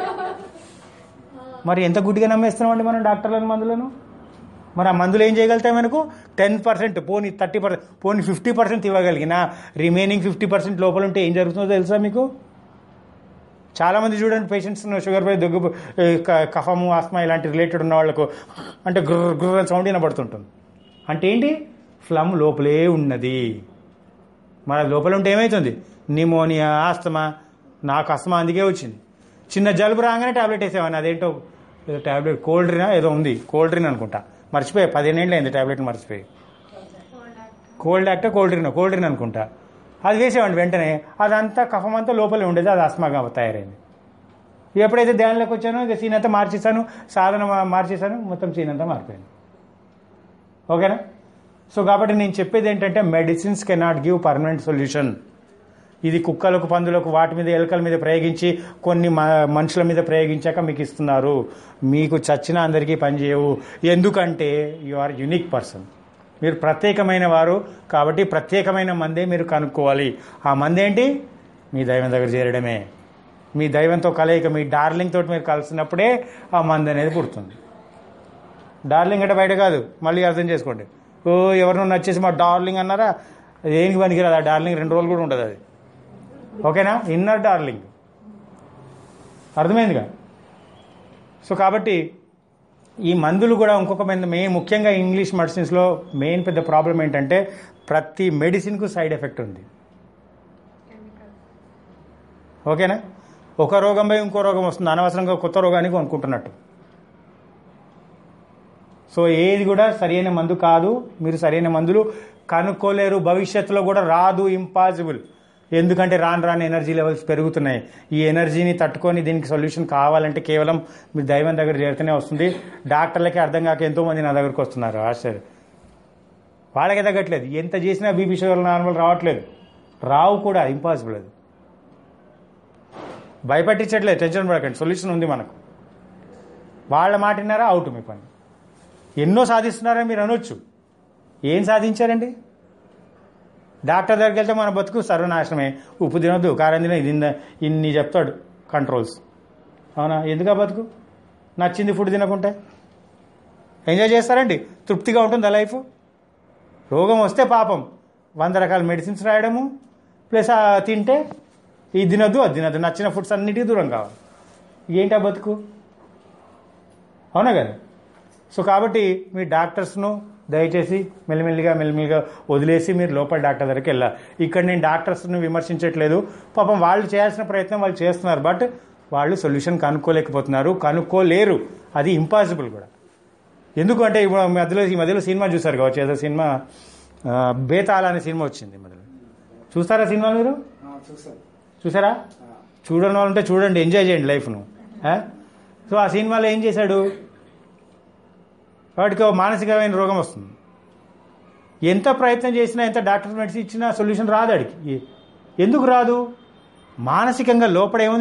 మరి ఎంత గుడ్డిగా నమ్మేస్తున్నామండి మనం డాక్టర్లను మందులను మరి ఆ మందులు ఏం చేయగలుగుతాయి మనకు టెన్ పర్సెంట్ పోనీ థర్టీ పర్సెంట్ పోనీ ఫిఫ్టీ పర్సెంట్ ఇవ్వగలిగిన రిమైనింగ్ ఫిఫ్టీ పర్సెంట్ లోపల ఉంటే ఏం జరుగుతుందో తెలుసా మీకు చాలా మంది చూడండి పేషెంట్స్ షుగర్ పై దగ్గు ఏ, క- కఫము ఆస్మా ఇలాంటి రిలేటెడ్ ఉన్న వాళ్ళకు అంటే గుర్ర గుర్ర సౌండ్ వినబడుతుంటుంది అంటే ఏంటి ఫ్లమ్ లోపలే ఉన్నది మన లోపల ఉంటే ఏమవుతుంది నిమోనియా ఆస్తమా నాకు ఆస్తమా అందుకే వచ్చింది చిన్న జలుబు రాగానే టాబ్లెట్ వేసేవాడిని అదేంటో ఏదో టాబ్లెట్ కోల్డ్ డ్రిన్ ఏదో ఉంది కోల్డ్ డ్రిన్ అనుకుంటా మర్చిపోయా పదిహేనేళ్ళు అయింది టాబ్లెట్ మర్చిపోయి Coldact Coldarin Coldarin అనుకుంటా అది వేసేవాడిని వెంటనే అదంతా కఫం అంతా లోపలే ఉండేది అది ఆస్మాగా తయారైంది ఎప్పుడైతే ధ్యానంలోకి వచ్చానో ఇక సీన్ అంతా మార్చేసాను సాధన మా- మార్చేసాను మొత్తం సీన్ అంతా మారిపోయింది ఓకేనా సో కాబట్టి నేను చెప్పేది ఏంటంటే medicines cannot give permanent solution ఇది కుక్కలకు పందులకు వాటి మీద ఎలుకల మీద ప్రయోగించి కొన్ని మ- మనుషుల మీద ప్రయోగించాక మీకు ఇస్తున్నారు మీకు చచ్చిన అందరికీ పనిచేయవు ఎందుకంటే యు ఆర్ యునిక్ పర్సన్ మీరు ప్రత్యేకమైన వారు కాబట్టి ప్రత్యేకమైన మందే మీరు కనుక్కోవాలి ఆ మందేంటి మీ దైవం దగ్గర చేరడమే మీ దైవంతో కలయిక మీ డార్లింగ్ తోటి మీరు కలిసినప్పుడే ఆ మంది అనేది పుడుతుంది డార్లింగ్ అంటే బయట కాదు మళ్ళీ అర్థం చేసుకోండి ఓ ఎవరినో నచ్చేసి మా డార్లింగ్ అన్నారా అది దేనికి పనికిరాదు ఆ డార్లింగ్ రెండు రోజులు కూడా ఉండదు అది ఓకేనా ఇన్నర్ డార్లింగ్ అర్థమైందిగా సో కాబట్టి ఈ మందులు కూడా ఇంకొక మెయిన్ ముఖ్యంగా ఇంగ్లీష్ మెడిసిన్స్లో మెయిన్ పెద్ద ప్రాబ్లం ఏంటంటే ప్రతి మెడిసిన్కు సైడ్ ఎఫెక్ట్ ఉంది ఓకేనా ఒక రోగం పోయి ఇంకో రోగం వస్తుంది అనవసరంగా కొత్త రోగానికి కొనుక్కుంటున్నట్టు సో ఏది కూడా సరైన మందు కాదు మీరు సరైన మందులు కనుక్కోలేరు భవిష్యత్తులో కూడా రాదు ఇంపాసిబుల్ ఎందుకంటే రాను రాను ఎనర్జీ లెవెల్స్ పెరుగుతున్నాయి ఈ ఎనర్జీని తట్టుకొని దీనికి సొల్యూషన్ కావాలంటే కేవలం మీరు దైవం దగ్గర చేరితేనే వస్తుంది డాక్టర్లకి అర్థం కాక ఎంతో మంది నా దగ్గరకు వస్తున్నారు ఆశ్చర్యం వాళ్ళకే తగ్గట్లేదు ఎంత చేసినా బీపీ షుగర్ నార్మల్ రావట్లేదు రావు కూడా ఇంపాసిబుల్ అది భయపెట్టించట్లేదు టెన్షన్ పడకండి సొల్యూషన్ ఉంది మనకు వాళ్ళ మాట విన్నారా అవుట్ మీ పని ఎన్నో సాధిస్తున్నారని మీరు అనొచ్చు ఏం సాధించారండి డాక్టర్ దగ్గరికి వెళ్తే మన బతుకు సర్వనాశనమే ఉప్పు తినొద్దు కారం తిన ఇది తిన- ఇన్ని చెప్తాడు కంట్రోల్స్ అవునా ఎందుకా బతుకు నచ్చింది ఫుడ్ తినకుంటే ఎంజాయ్ చేస్తారండి తృప్తిగా ఉంటుందా లైఫ్ రోగం వస్తే పాపం వంద రకాల మెడిసిన్స్ రాయడము ప్లస్ ఆ తింటే ఇది తినొద్దు అది తినొద్దు నచ్చిన ఫుడ్స్ అన్నిటికీ దూరం కావాలి ఏంటి ఆ బతుకు అవునా కదా సో కాబట్టి మీ డాక్టర్స్ను దయచేసి మెల్లిమెల్లిగా మెల్లిమెల్లిగా వదిలేసి మీరు లోపల డాక్టర్ దగ్గరికి వెళ్ళాలి ఇక్కడ నేను డాక్టర్స్ను విమర్శించట్లేదు పాపం వాళ్ళు చేయాల్సిన ప్రయత్నం వాళ్ళు చేస్తున్నారు బట్ వాళ్ళు సొల్యూషన్ కనుక్కోలేకపోతున్నారు కనుక్కోలేరు అది ఇంపాసిబుల్ కూడా ఎందుకంటే ఇప్పుడు మధ్యలో ఈ మధ్యలో సినిమా చూసారు కావచ్చు ఏదో సినిమా ఆ, బేతాళ అనే సినిమా వచ్చింది ఈ మధ్యలో చూస్తారా సినిమా మీరు చూసాను చూసారా చూడని వాళ్ళు ఉంటే చూడండి ఎంజాయ్ చేయండి లైఫ్ను ఆ? సో ఆ సినిమాలో ఏం చేశాడు వాడికి ఓ మానసికమైన రోగం వస్తుంది ఎంత ప్రయత్నం చేసినా ఎంత డాక్టర్ మెడిసిన్ ఇచ్చినా సొల్యూషన్ రాదు వాడికి ఎందుకు రాదు మానసికంగా లోపల ఏముంది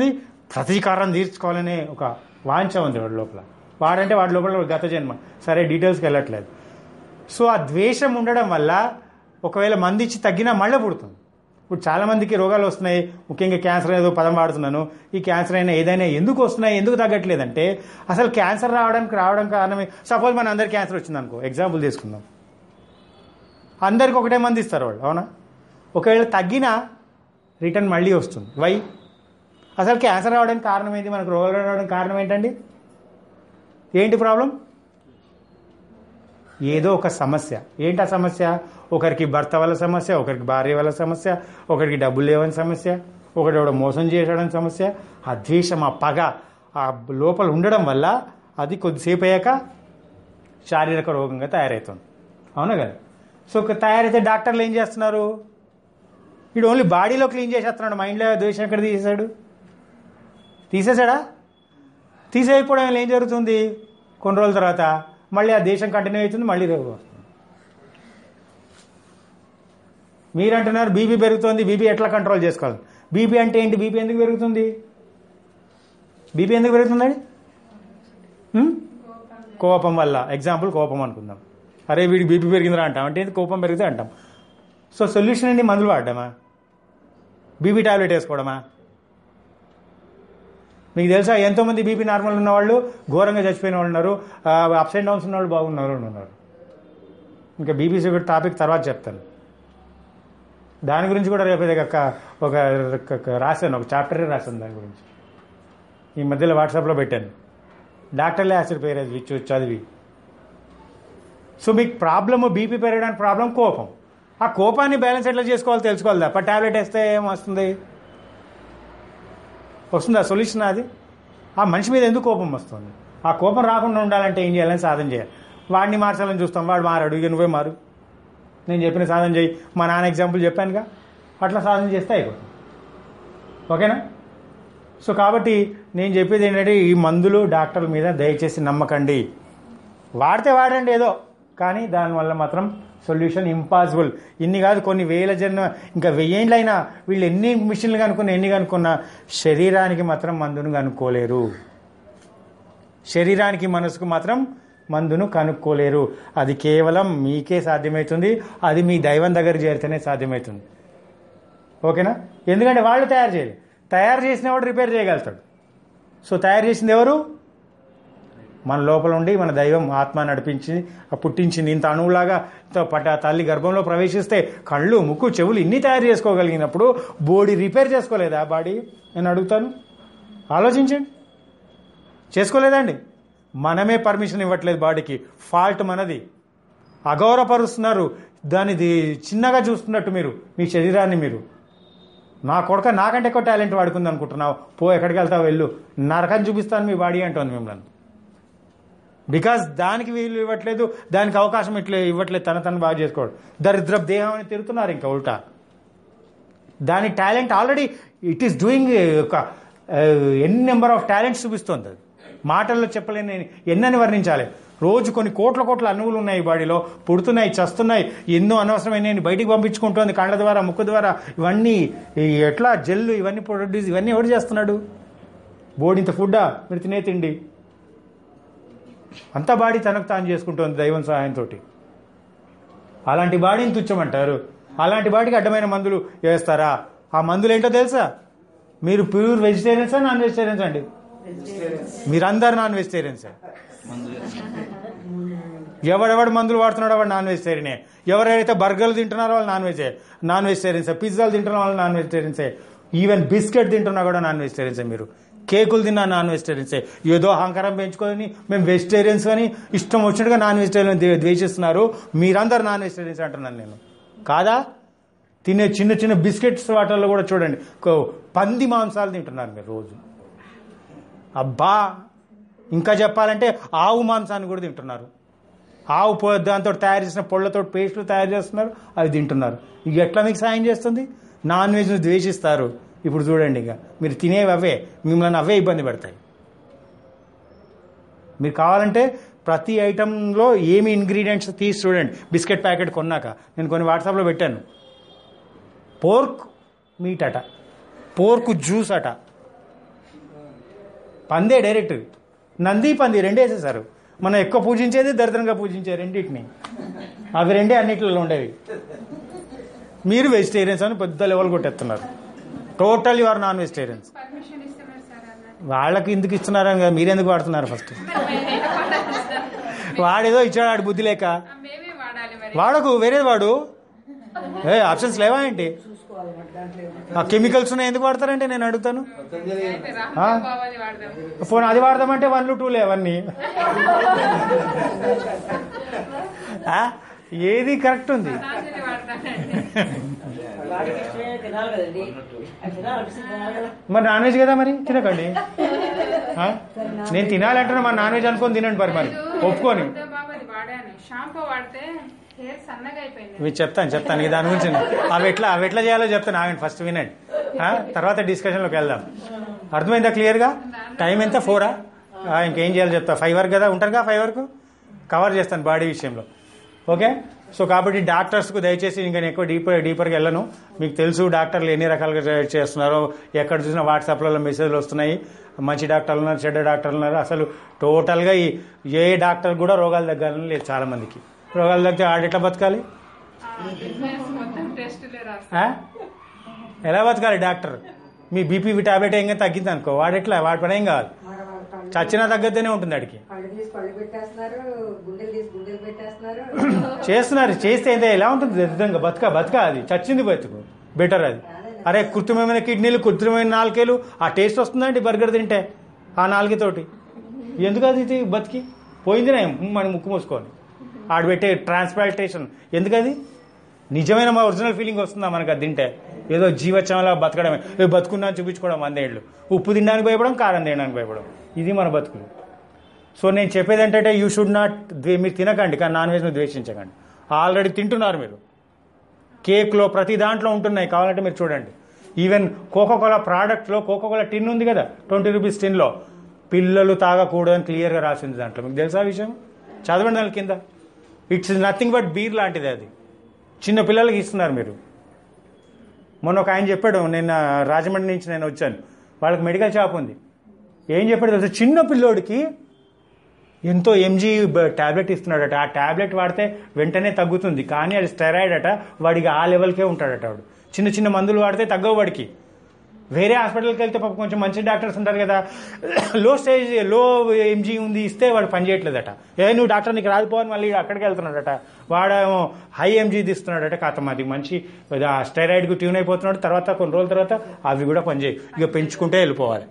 ప్రతీకారం తీర్చుకోవాలనే ఒక వాంఛ ఉంది వాడి లోపల వాడంటే వాడి లోపల గత జన్మ సరే డీటెయిల్స్కి వెళ్ళట్లేదు సో ఆ ద్వేషం ఉండడం వల్ల ఒకవేళ మంది ఇచ్చి తగ్గినా మళ్ళీ పుడుతుంది ఇప్పుడు చాలా మందికి రోగాలు వస్తున్నాయి ముఖ్యంగా క్యాన్సర్ ఏదో పదం వాడుతున్నాను ఈ క్యాన్సర్ అయినా ఏదైనా ఎందుకు వస్తున్నాయి ఎందుకు తగ్గట్లేదంటే అసలు క్యాన్సర్ రావడానికి రావడం కారణమే సపోజ్ మన అందరికి క్యాన్సర్ వచ్చింది అనుకో ఎగ్జాంపుల్ తీసుకుందాం అందరికి ఒకటే మంది ఇస్తారు వాళ్ళు అవునా ఒకవేళ తగ్గినా రిటర్న్ మళ్ళీ వస్తుంది వై అసలు క్యాన్సర్ రావడానికి కారణం ఏంటి మనకు రోగాలు రావడానికి కారణం ఏంటండి ఏంటి ప్రాబ్లం ఏదో ఒక సమస్య ఏంటి ఆ సమస్య ఒకరికి భర్త వల్ల సమస్య ఒకరికి భార్య వల్ల సమస్య ఒకరికి డబ్బులు లేవని సమస్య ఒకటి ఎవడో మోసం చేసాడని సమస్య ఆ ద్వేషం ఆ పగ ఆ లోపల ఉండడం వల్ల అది కొద్దిసేపు అయ్యాక శారీరక రోగంగా తయారవుతుంది అవునా కదా సో ఒక తయారైతే డాక్టర్లు ఏం చేస్తున్నారు వీడు ఓన్లీ బాడీలో క్లీన్ చేసేస్తున్నాడు మైండ్లో ద్వేషం ఎక్కడ తీసేశాడు తీసేశాడా తీసేయకపోవడం వల్ల ఏం జరుగుతుంది కొన్ని రోజుల తర్వాత మళ్ళీ ఆ దేశం కంటిన్యూ అవుతుంది మళ్ళీ రోగం వస్తుంది మీరు అంటున్నారు బీపీ పెరుగుతుంది బీపీ ఎట్లా కంట్రోల్ చేసుకోవాలి బీపీ అంటే ఏంటి బీపీ ఎందుకు పెరుగుతుంది బీపీ ఎందుకు పెరుగుతుందండి హ్మ్? కోపం వల్ల ఎగ్జాంపుల్ కోపం అనుకుందాం అరే వీడికి బీపీ పెరిగిందిరా అంటాం అంటే ఏంది కోపం పెరిగితే అంటాం సో సొల్యూషన్ ఏంటి మందులు వాడడమా బీపీ టాబ్లెట్ వేసుకోవడమా మీకు తెలుసా ఎంతోమంది బీపీ నార్మల్ ఉన్న వాళ్ళు ఘోరంగా చచ్చిపోయిన వాళ్ళు ఉన్నారు అప్స్ అండ్ డౌన్స్ ఉన్న వాళ్ళు బాగున్నారు అని ఉన్నారు ఇంకా బీపీ షుగర్ టాపిక్ తర్వాత చెప్తాను దాని గురించి కూడా రేపు ఏదో ఒక ఒక ఒక రాశాను ఒక చాప్టరే రాశాను దాని గురించి ఈ మధ్యలో వాట్సాప్లో పెట్టాను డాక్టర్లే ఆశ్చర్యపోయారు అది చూ- చదివి సో మీకు ప్రాబ్లమ్ బీపీ పెరగడానికి ప్రాబ్లం కోపం ఆ కోపాన్ని బ్యాలెన్స్ ఎట్లా చేసుకోవాలో తెలుసుకోవాలి తప్ప టాబ్లెట్ వేస్తే ఏమొస్తుంది వస్తుందా సొల్యూషన్ అది ఆ మనిషి మీద ఎందుకు కోపం వస్తుంది ఆ కోపం రాకుండా ఉండాలంటే ఏం చేయాలని సాధన చేయాలి వాడిని మార్చాలని చూస్తాం వాడు మారాడు ఇక నువ్వే మారు నేను చెప్పిన సాధన చేయి మా నాన్న ఎగ్జాంపుల్ చెప్పానుగా అట్లా సాధన చేస్తే అయిపోతుంది ఓకేనా సో కాబట్టి నేను చెప్పేది ఏంటంటే ఈ మందులు డాక్టర్ల మీద దయచేసి నమ్మకండి వాడితే వాడండి ఏదో కానీ దానివల్ల మాత్రం సొల్యూషన్ ఇంపాసిబుల్ ఇన్ని కాదు కొన్ని వేల జన్మ ఇంకా వెయ్యేళ్ళైనా వీళ్ళు ఎన్ని మిషన్లు కనుక్కున్నా ఎన్ని కనుక్కున్నా శరీరానికి మాత్రం మందును కనుక్కోలేరు శరీరానికి మనసుకు మాత్రం మందును కనుక్కోలేరు అది కేవలం మీకే సాధ్యమవుతుంది అది మీ దైవం దగ్గర చేరితేనే సాధ్యమవుతుంది ఓకేనా ఎందుకంటే వాళ్ళు తయారు చేయలేదు తయారు చేసిన వాడు రిపేర్ చేయగలుగుతాడు సో తయారు చేసింది ఎవరు మన లోపల ఉండి మన దైవం ఆత్మ నడిపించి ఆ పుట్టించింది ఇంత అణువులాగా ఇంత పట్ట తల్లి గర్భంలో ప్రవేశిస్తే కళ్ళు ముక్కు చెవులు ఇన్ని తయారు చేసుకోగలిగినప్పుడు బాడీ రిపేర్ చేసుకోలేదా బాడీ నేను అడుగుతాను ఆలోచించండి చేసుకోలేదండి మనమే పర్మిషన్ ఇవ్వట్లేదు బాడీకి ఫాల్ట్ మనది అగౌరవపరుస్తున్నారు దానిది చిన్నగా చూస్తున్నట్టు మీరు మీ శరీరాన్ని మీరు నా కొడుక నాకంటే ఎక్కువ టాలెంట్ వాడుకుంది అనుకుంటున్నావు పో ఎక్కడికి వెళ్తావు వెళ్ళు నరకం చూపిస్తాను మీ బాడీ అంటోంది మిమ్మల్ని బికాస్ దానికి వీలు ఇవ్వట్లేదు దానికి అవకాశం ఇట్లే ఇవ్వట్లేదు తన తను బాగా చేసుకోవడం దరిద్ర దేహం అని తిరుగుతున్నారు ఇంకా ఉల్టా దాని talent already it is doing ఒక ఎన్ని నెంబర్ ఆఫ్ టాలెంట్స్ చూపిస్తుంది అది మాటల్లో చెప్పలేని ఎన్నని వర్ణించాలి రోజు కొన్ని కోట్ల కోట్ల అణువులు ఉన్నాయి ఈ బాడీలో పుడుతున్నాయి చస్తున్నాయి ఎన్నో అనవసరమైన బయటికి పంపించుకుంటోంది కళ్ళ ద్వారా ముక్కు ద్వారా ఇవన్నీ ఈ ఎట్లా జెల్లు ఇవన్నీ ప్రొడ్యూస్ ఇవన్నీ ఎవరు చేస్తున్నాడు బోడి ఇంత ఫుడ్డా మీరు తినే తిండి అంత బాడీ తనకు తాను చేసుకుంటోంది దైవం సహాయంతో అలాంటి బాడీని తుచ్చమంటారు అలాంటి బాడీకి అడ్డమైన మందులు వేస్తారా ఆ మందులు ఏంటో తెలుసా మీరు ప్యూర్ వెజిటేరియన్సా నాన్ వెజిటేరియన్స్ అండి మీరందరు నాన్ వెజిటేరియన్సే మందు ఎవడెవడు మందులు వాడుతున్నాడో వాడు నాన్ వెజిటేరియనే ఎవరైతే బర్గర్లు తింటున్నారో వాళ్ళు నాన్ వెజే నాన్ వెజిటేరియన్సే పిజ్జాలు తింటున్న వాళ్ళు నాన్ వెజిటేరియన్సే ఈవెన్ బిస్కెట్ తింటున్నా కూడా నాన్ వెజిటేరియన్సే మీరు కేకులు తిన్నా నాన్ వెజిటేరియన్సే ఏదో అహంకారం పెంచుకొని మేము వెజిటేరియన్స్ అని ఇష్టం వచ్చినట్టుగా నాన్ వెజిటేరియన్ ద్వే- ద్వేషిస్తున్నారు మీరందరూ నాన్ వెజిటేరియన్స్ అంటున్నాను నేను కాదా తినే చిన్న చిన్న బిస్కెట్స్ వాటిల్లో కూడా చూడండి కో- పంది మాంసాలు తింటున్నారు మీరు రోజు అబ్బా ఇంకా చెప్పాలంటే ఆవు మాంసాన్ని కూడా తింటున్నారు ఆవు పో దాంతో తయారు చేసిన పొళ్ళతో పేస్టులు తయారు చేస్తున్నారు అవి తింటున్నారు ఇక ఎట్లా మీకు సాయం చేస్తుంది నాన్ వెజ్ను ద్వేషిస్తారు ఇప్పుడు చూడండి ఇక మీరు తినేవి అవే మిమ్మల్ని అవే ఇబ్బంది పెడతాయి మీరు కావాలంటే ప్రతి ఐటెంలో ఏమి ఇంగ్రీడియంట్స్ తీసి చూడండి బిస్కెట్ ప్యాకెట్ కొన్నాక నేను కొన్ని వాట్సాప్లో పెట్టాను పోర్క్ మీట్ అట పోర్క్ జ్యూస్ అట పందే డైరెక్ట్ నంది పంది రెండే వేసేసారు మనం ఎక్కువ పూజించేది దరిద్రంగా పూజించే రెండింటిని అవి రెండే అన్నిటిలో ఉండేవి మీరు వెజిటేరియన్స్ అని పెద్ద లెవెల్ కొట్టేస్తున్నారు total you are non vegetarians permission ఇస్తున్నారు సార్ అన్నట్టు వాళ్ళకి ఎందుకు ఇస్తున్నారని కదా మీరెందుకు వాడుతున్నారు ఫస్ట్ వాడేదో ఇచ్చాడు ఆడు బుద్ధి లేక మేమే వాడాలి మరి వాడకు వేరేది వాడు ఏ ఆప్షన్స్ లేవా ఏంటి ఆ కెమికల్స్ ఉన్నాయి ఎందుకు వాడతారంటే నేను అడుగుతాను అయితే ఆ? రాహుల్ బాబాది వాడదాం ఫోన్ అది వాడదామంటే వన్లు టూలే అవన్నీ ఆ? ఏది కరెక్ట్ ఉంది నాన్నది వాడతానండి వాడికి ఇష్టమైన తినాలి కదండి అది తినాలనిపిస్తుంది తినాలి కదా మరి నాన్ వెజ్ కదా మరి తినకండి ఆ? నేను తినాలంటున్నా మరి నాన్ వెజ్ అనుకొని తినండి మరి మరి ఒప్పుకొని పెద్ద బాబాది వాడాను షాంపూ వాడితే హెయిర్ సన్నగా అయిపోయింది ఇవి చెప్తాను చెప్తాను ఈ దాని గురించి అవి ఎట్లా అవి ఎట్లా చేయాలో చెప్తాను ఆగండి ఫస్ట్ వినండి ఆ? తర్వాత డిస్కషన్లోకి వెళ్దాం అర్థమైందా క్లియర్గా టైం ఎంత ఫోరా ఆ, ఇంకేం చేయాలో చెప్తా ఫైవ్ వరకు కదా ఉంటారుగా ఫైవ్ వరకు కవర్ చేస్తాను బాడీ విషయంలో ఓకే సో కాబట్టి డాక్టర్స్కు దయచేసి ఇంకా నేను ఎక్కువ డీపర్ డీపర్గా వెళ్ళను మీకు తెలుసు డాక్టర్లు ఎన్ని రకాలుగా ట్రీట్ చేస్తున్నారో ఎక్కడ చూసినా వాట్సాప్లలో మెసేజ్లు వస్తున్నాయి మంచి డాక్టర్లు ఉన్నారు చెడ్డ డాక్టర్లు ఉన్నారు అసలు టోటల్గా ఈ ఏ డాక్టర్ కూడా రోగాలు తగ్గాలని లేదు చాలా మందికి రోగాలు తగ్గితే ఆడెట్లా బతకాలి బిజినెస్ మొత్తం టెస్టులే రాస్తారు ఆ? ఎలా బతకాలి డాక్టర్ మీ బీపీ టాబ్లెట్ ఏం తగ్గింది అనుకో వాడెట్లా వాడి పని ఏం కావాలి మరి వాళ్ళ కళ్ళు చచ్చినా తగ్గద్దనే ఉంటుంది వాడికి కళ్ళు తీసి కళ్ళు పెట్టేస్తున్నారు గుండెలు తీసి గుండెలు పెట్టేస్తున్నారు చేస్తున్నారు చేస్తే ఏంటో ఎలా ఉంటుంది దరిద్రంగా బతుక బతుక అది చచ్చింది బతుకు బెటర్ అది అరే కృత్రిమమైన కిడ్నీలు కృత్రిమమైన నాలుకేలు ఆ టేస్ట్ వస్తుందండి బర్గర్ తింటే ఆ నాలుగుతోటి ఎందుకు అది ఇది బతికి పోయింది మన ముక్కు మూసుకొని ఆడు పెట్టే ట్రాన్స్ప్లాంటేషన్ ఎందుకది నిజమైన మా ఒరిజినల్ ఫీలింగ్ వస్తుందా మనకు అది తింటే ఏదో జీవచంలా బతకడమే ఏ బతుకున్నా అని చూపించుకోవడం వందేళ్ళు ఉప్పు తినడానికి భయపడం కారం తినడానికి భయపడం ఇది మన బతుకులు సో నేను చెప్పేది ఏంటంటే యూ షుడ్ నాట్ మీరు తినకండి కానీ నాన్ వెజ్ను ద్వేషించకండి ఆల్రెడీ తింటున్నారు మీరు కేక్లో ప్రతి దాంట్లో ఉంటున్నాయి కావాలంటే మీరు చూడండి ఈవెన్ కోకోకోలా ప్రోడక్ట్లో కోకోకోలా టిన్ ఉంది కదా ట్వంటీ రూపీస్ టిన్లో పిల్లలు తాగకూడదని క్లియర్గా రాసింది దాంట్లో మీకు తెలుసా ఆ విషయం చదవండి దాని కింద ఇట్స్ నథింగ్ బట్ బీర్ లాంటిది అది చిన్న పిల్లలకి ఇస్తున్నారు మీరు మొన్న ఒక ఆయన చెప్పాడు నేను రాజమండ్రి నుంచి నేను వచ్చాను వాళ్ళకి మెడికల్ షాప్ ఉంది ఏం చెప్పాడు తెలుసా చిన్న పిల్లోడికి ఎంతో ఎంజీ టాబ్లెట్ ఇస్తున్నాడట ఆ టాబ్లెట్ వాడితే వెంటనే తగ్గుతుంది కానీ అది స్టెరాయిడ్ అట వాడికి ఆ లెవెల్కే ఉంటాడట వాడు చిన్న చిన్న మందులు వాడితే తగ్గవు వాడికి వేరే హాస్పిటల్కి వెళ్తే పాపం కొంచెం మంచి డాక్టర్స్ ఉంటారు కదా లో స్టేజ్ లో ఎంజీ ఉంది ఇస్తే వాడు పని చేయట్లేదట ఏ నువ్వు డాక్టర్ నీకు రాకపోని మళ్ళీ అక్కడికి వెళ్తున్నాడట వాడేమో హై ఎంజీ తీస్తున్నాడట కాతం అది మంచి ఆ స్టెరాయిడ్కి ట్యూన్ అయిపోతున్నాడు తర్వాత కొన్ని రోజుల తర్వాత అవి కూడా పనిచేయవు ఇక పెంచుకుంటే వెళ్ళిపోవాలి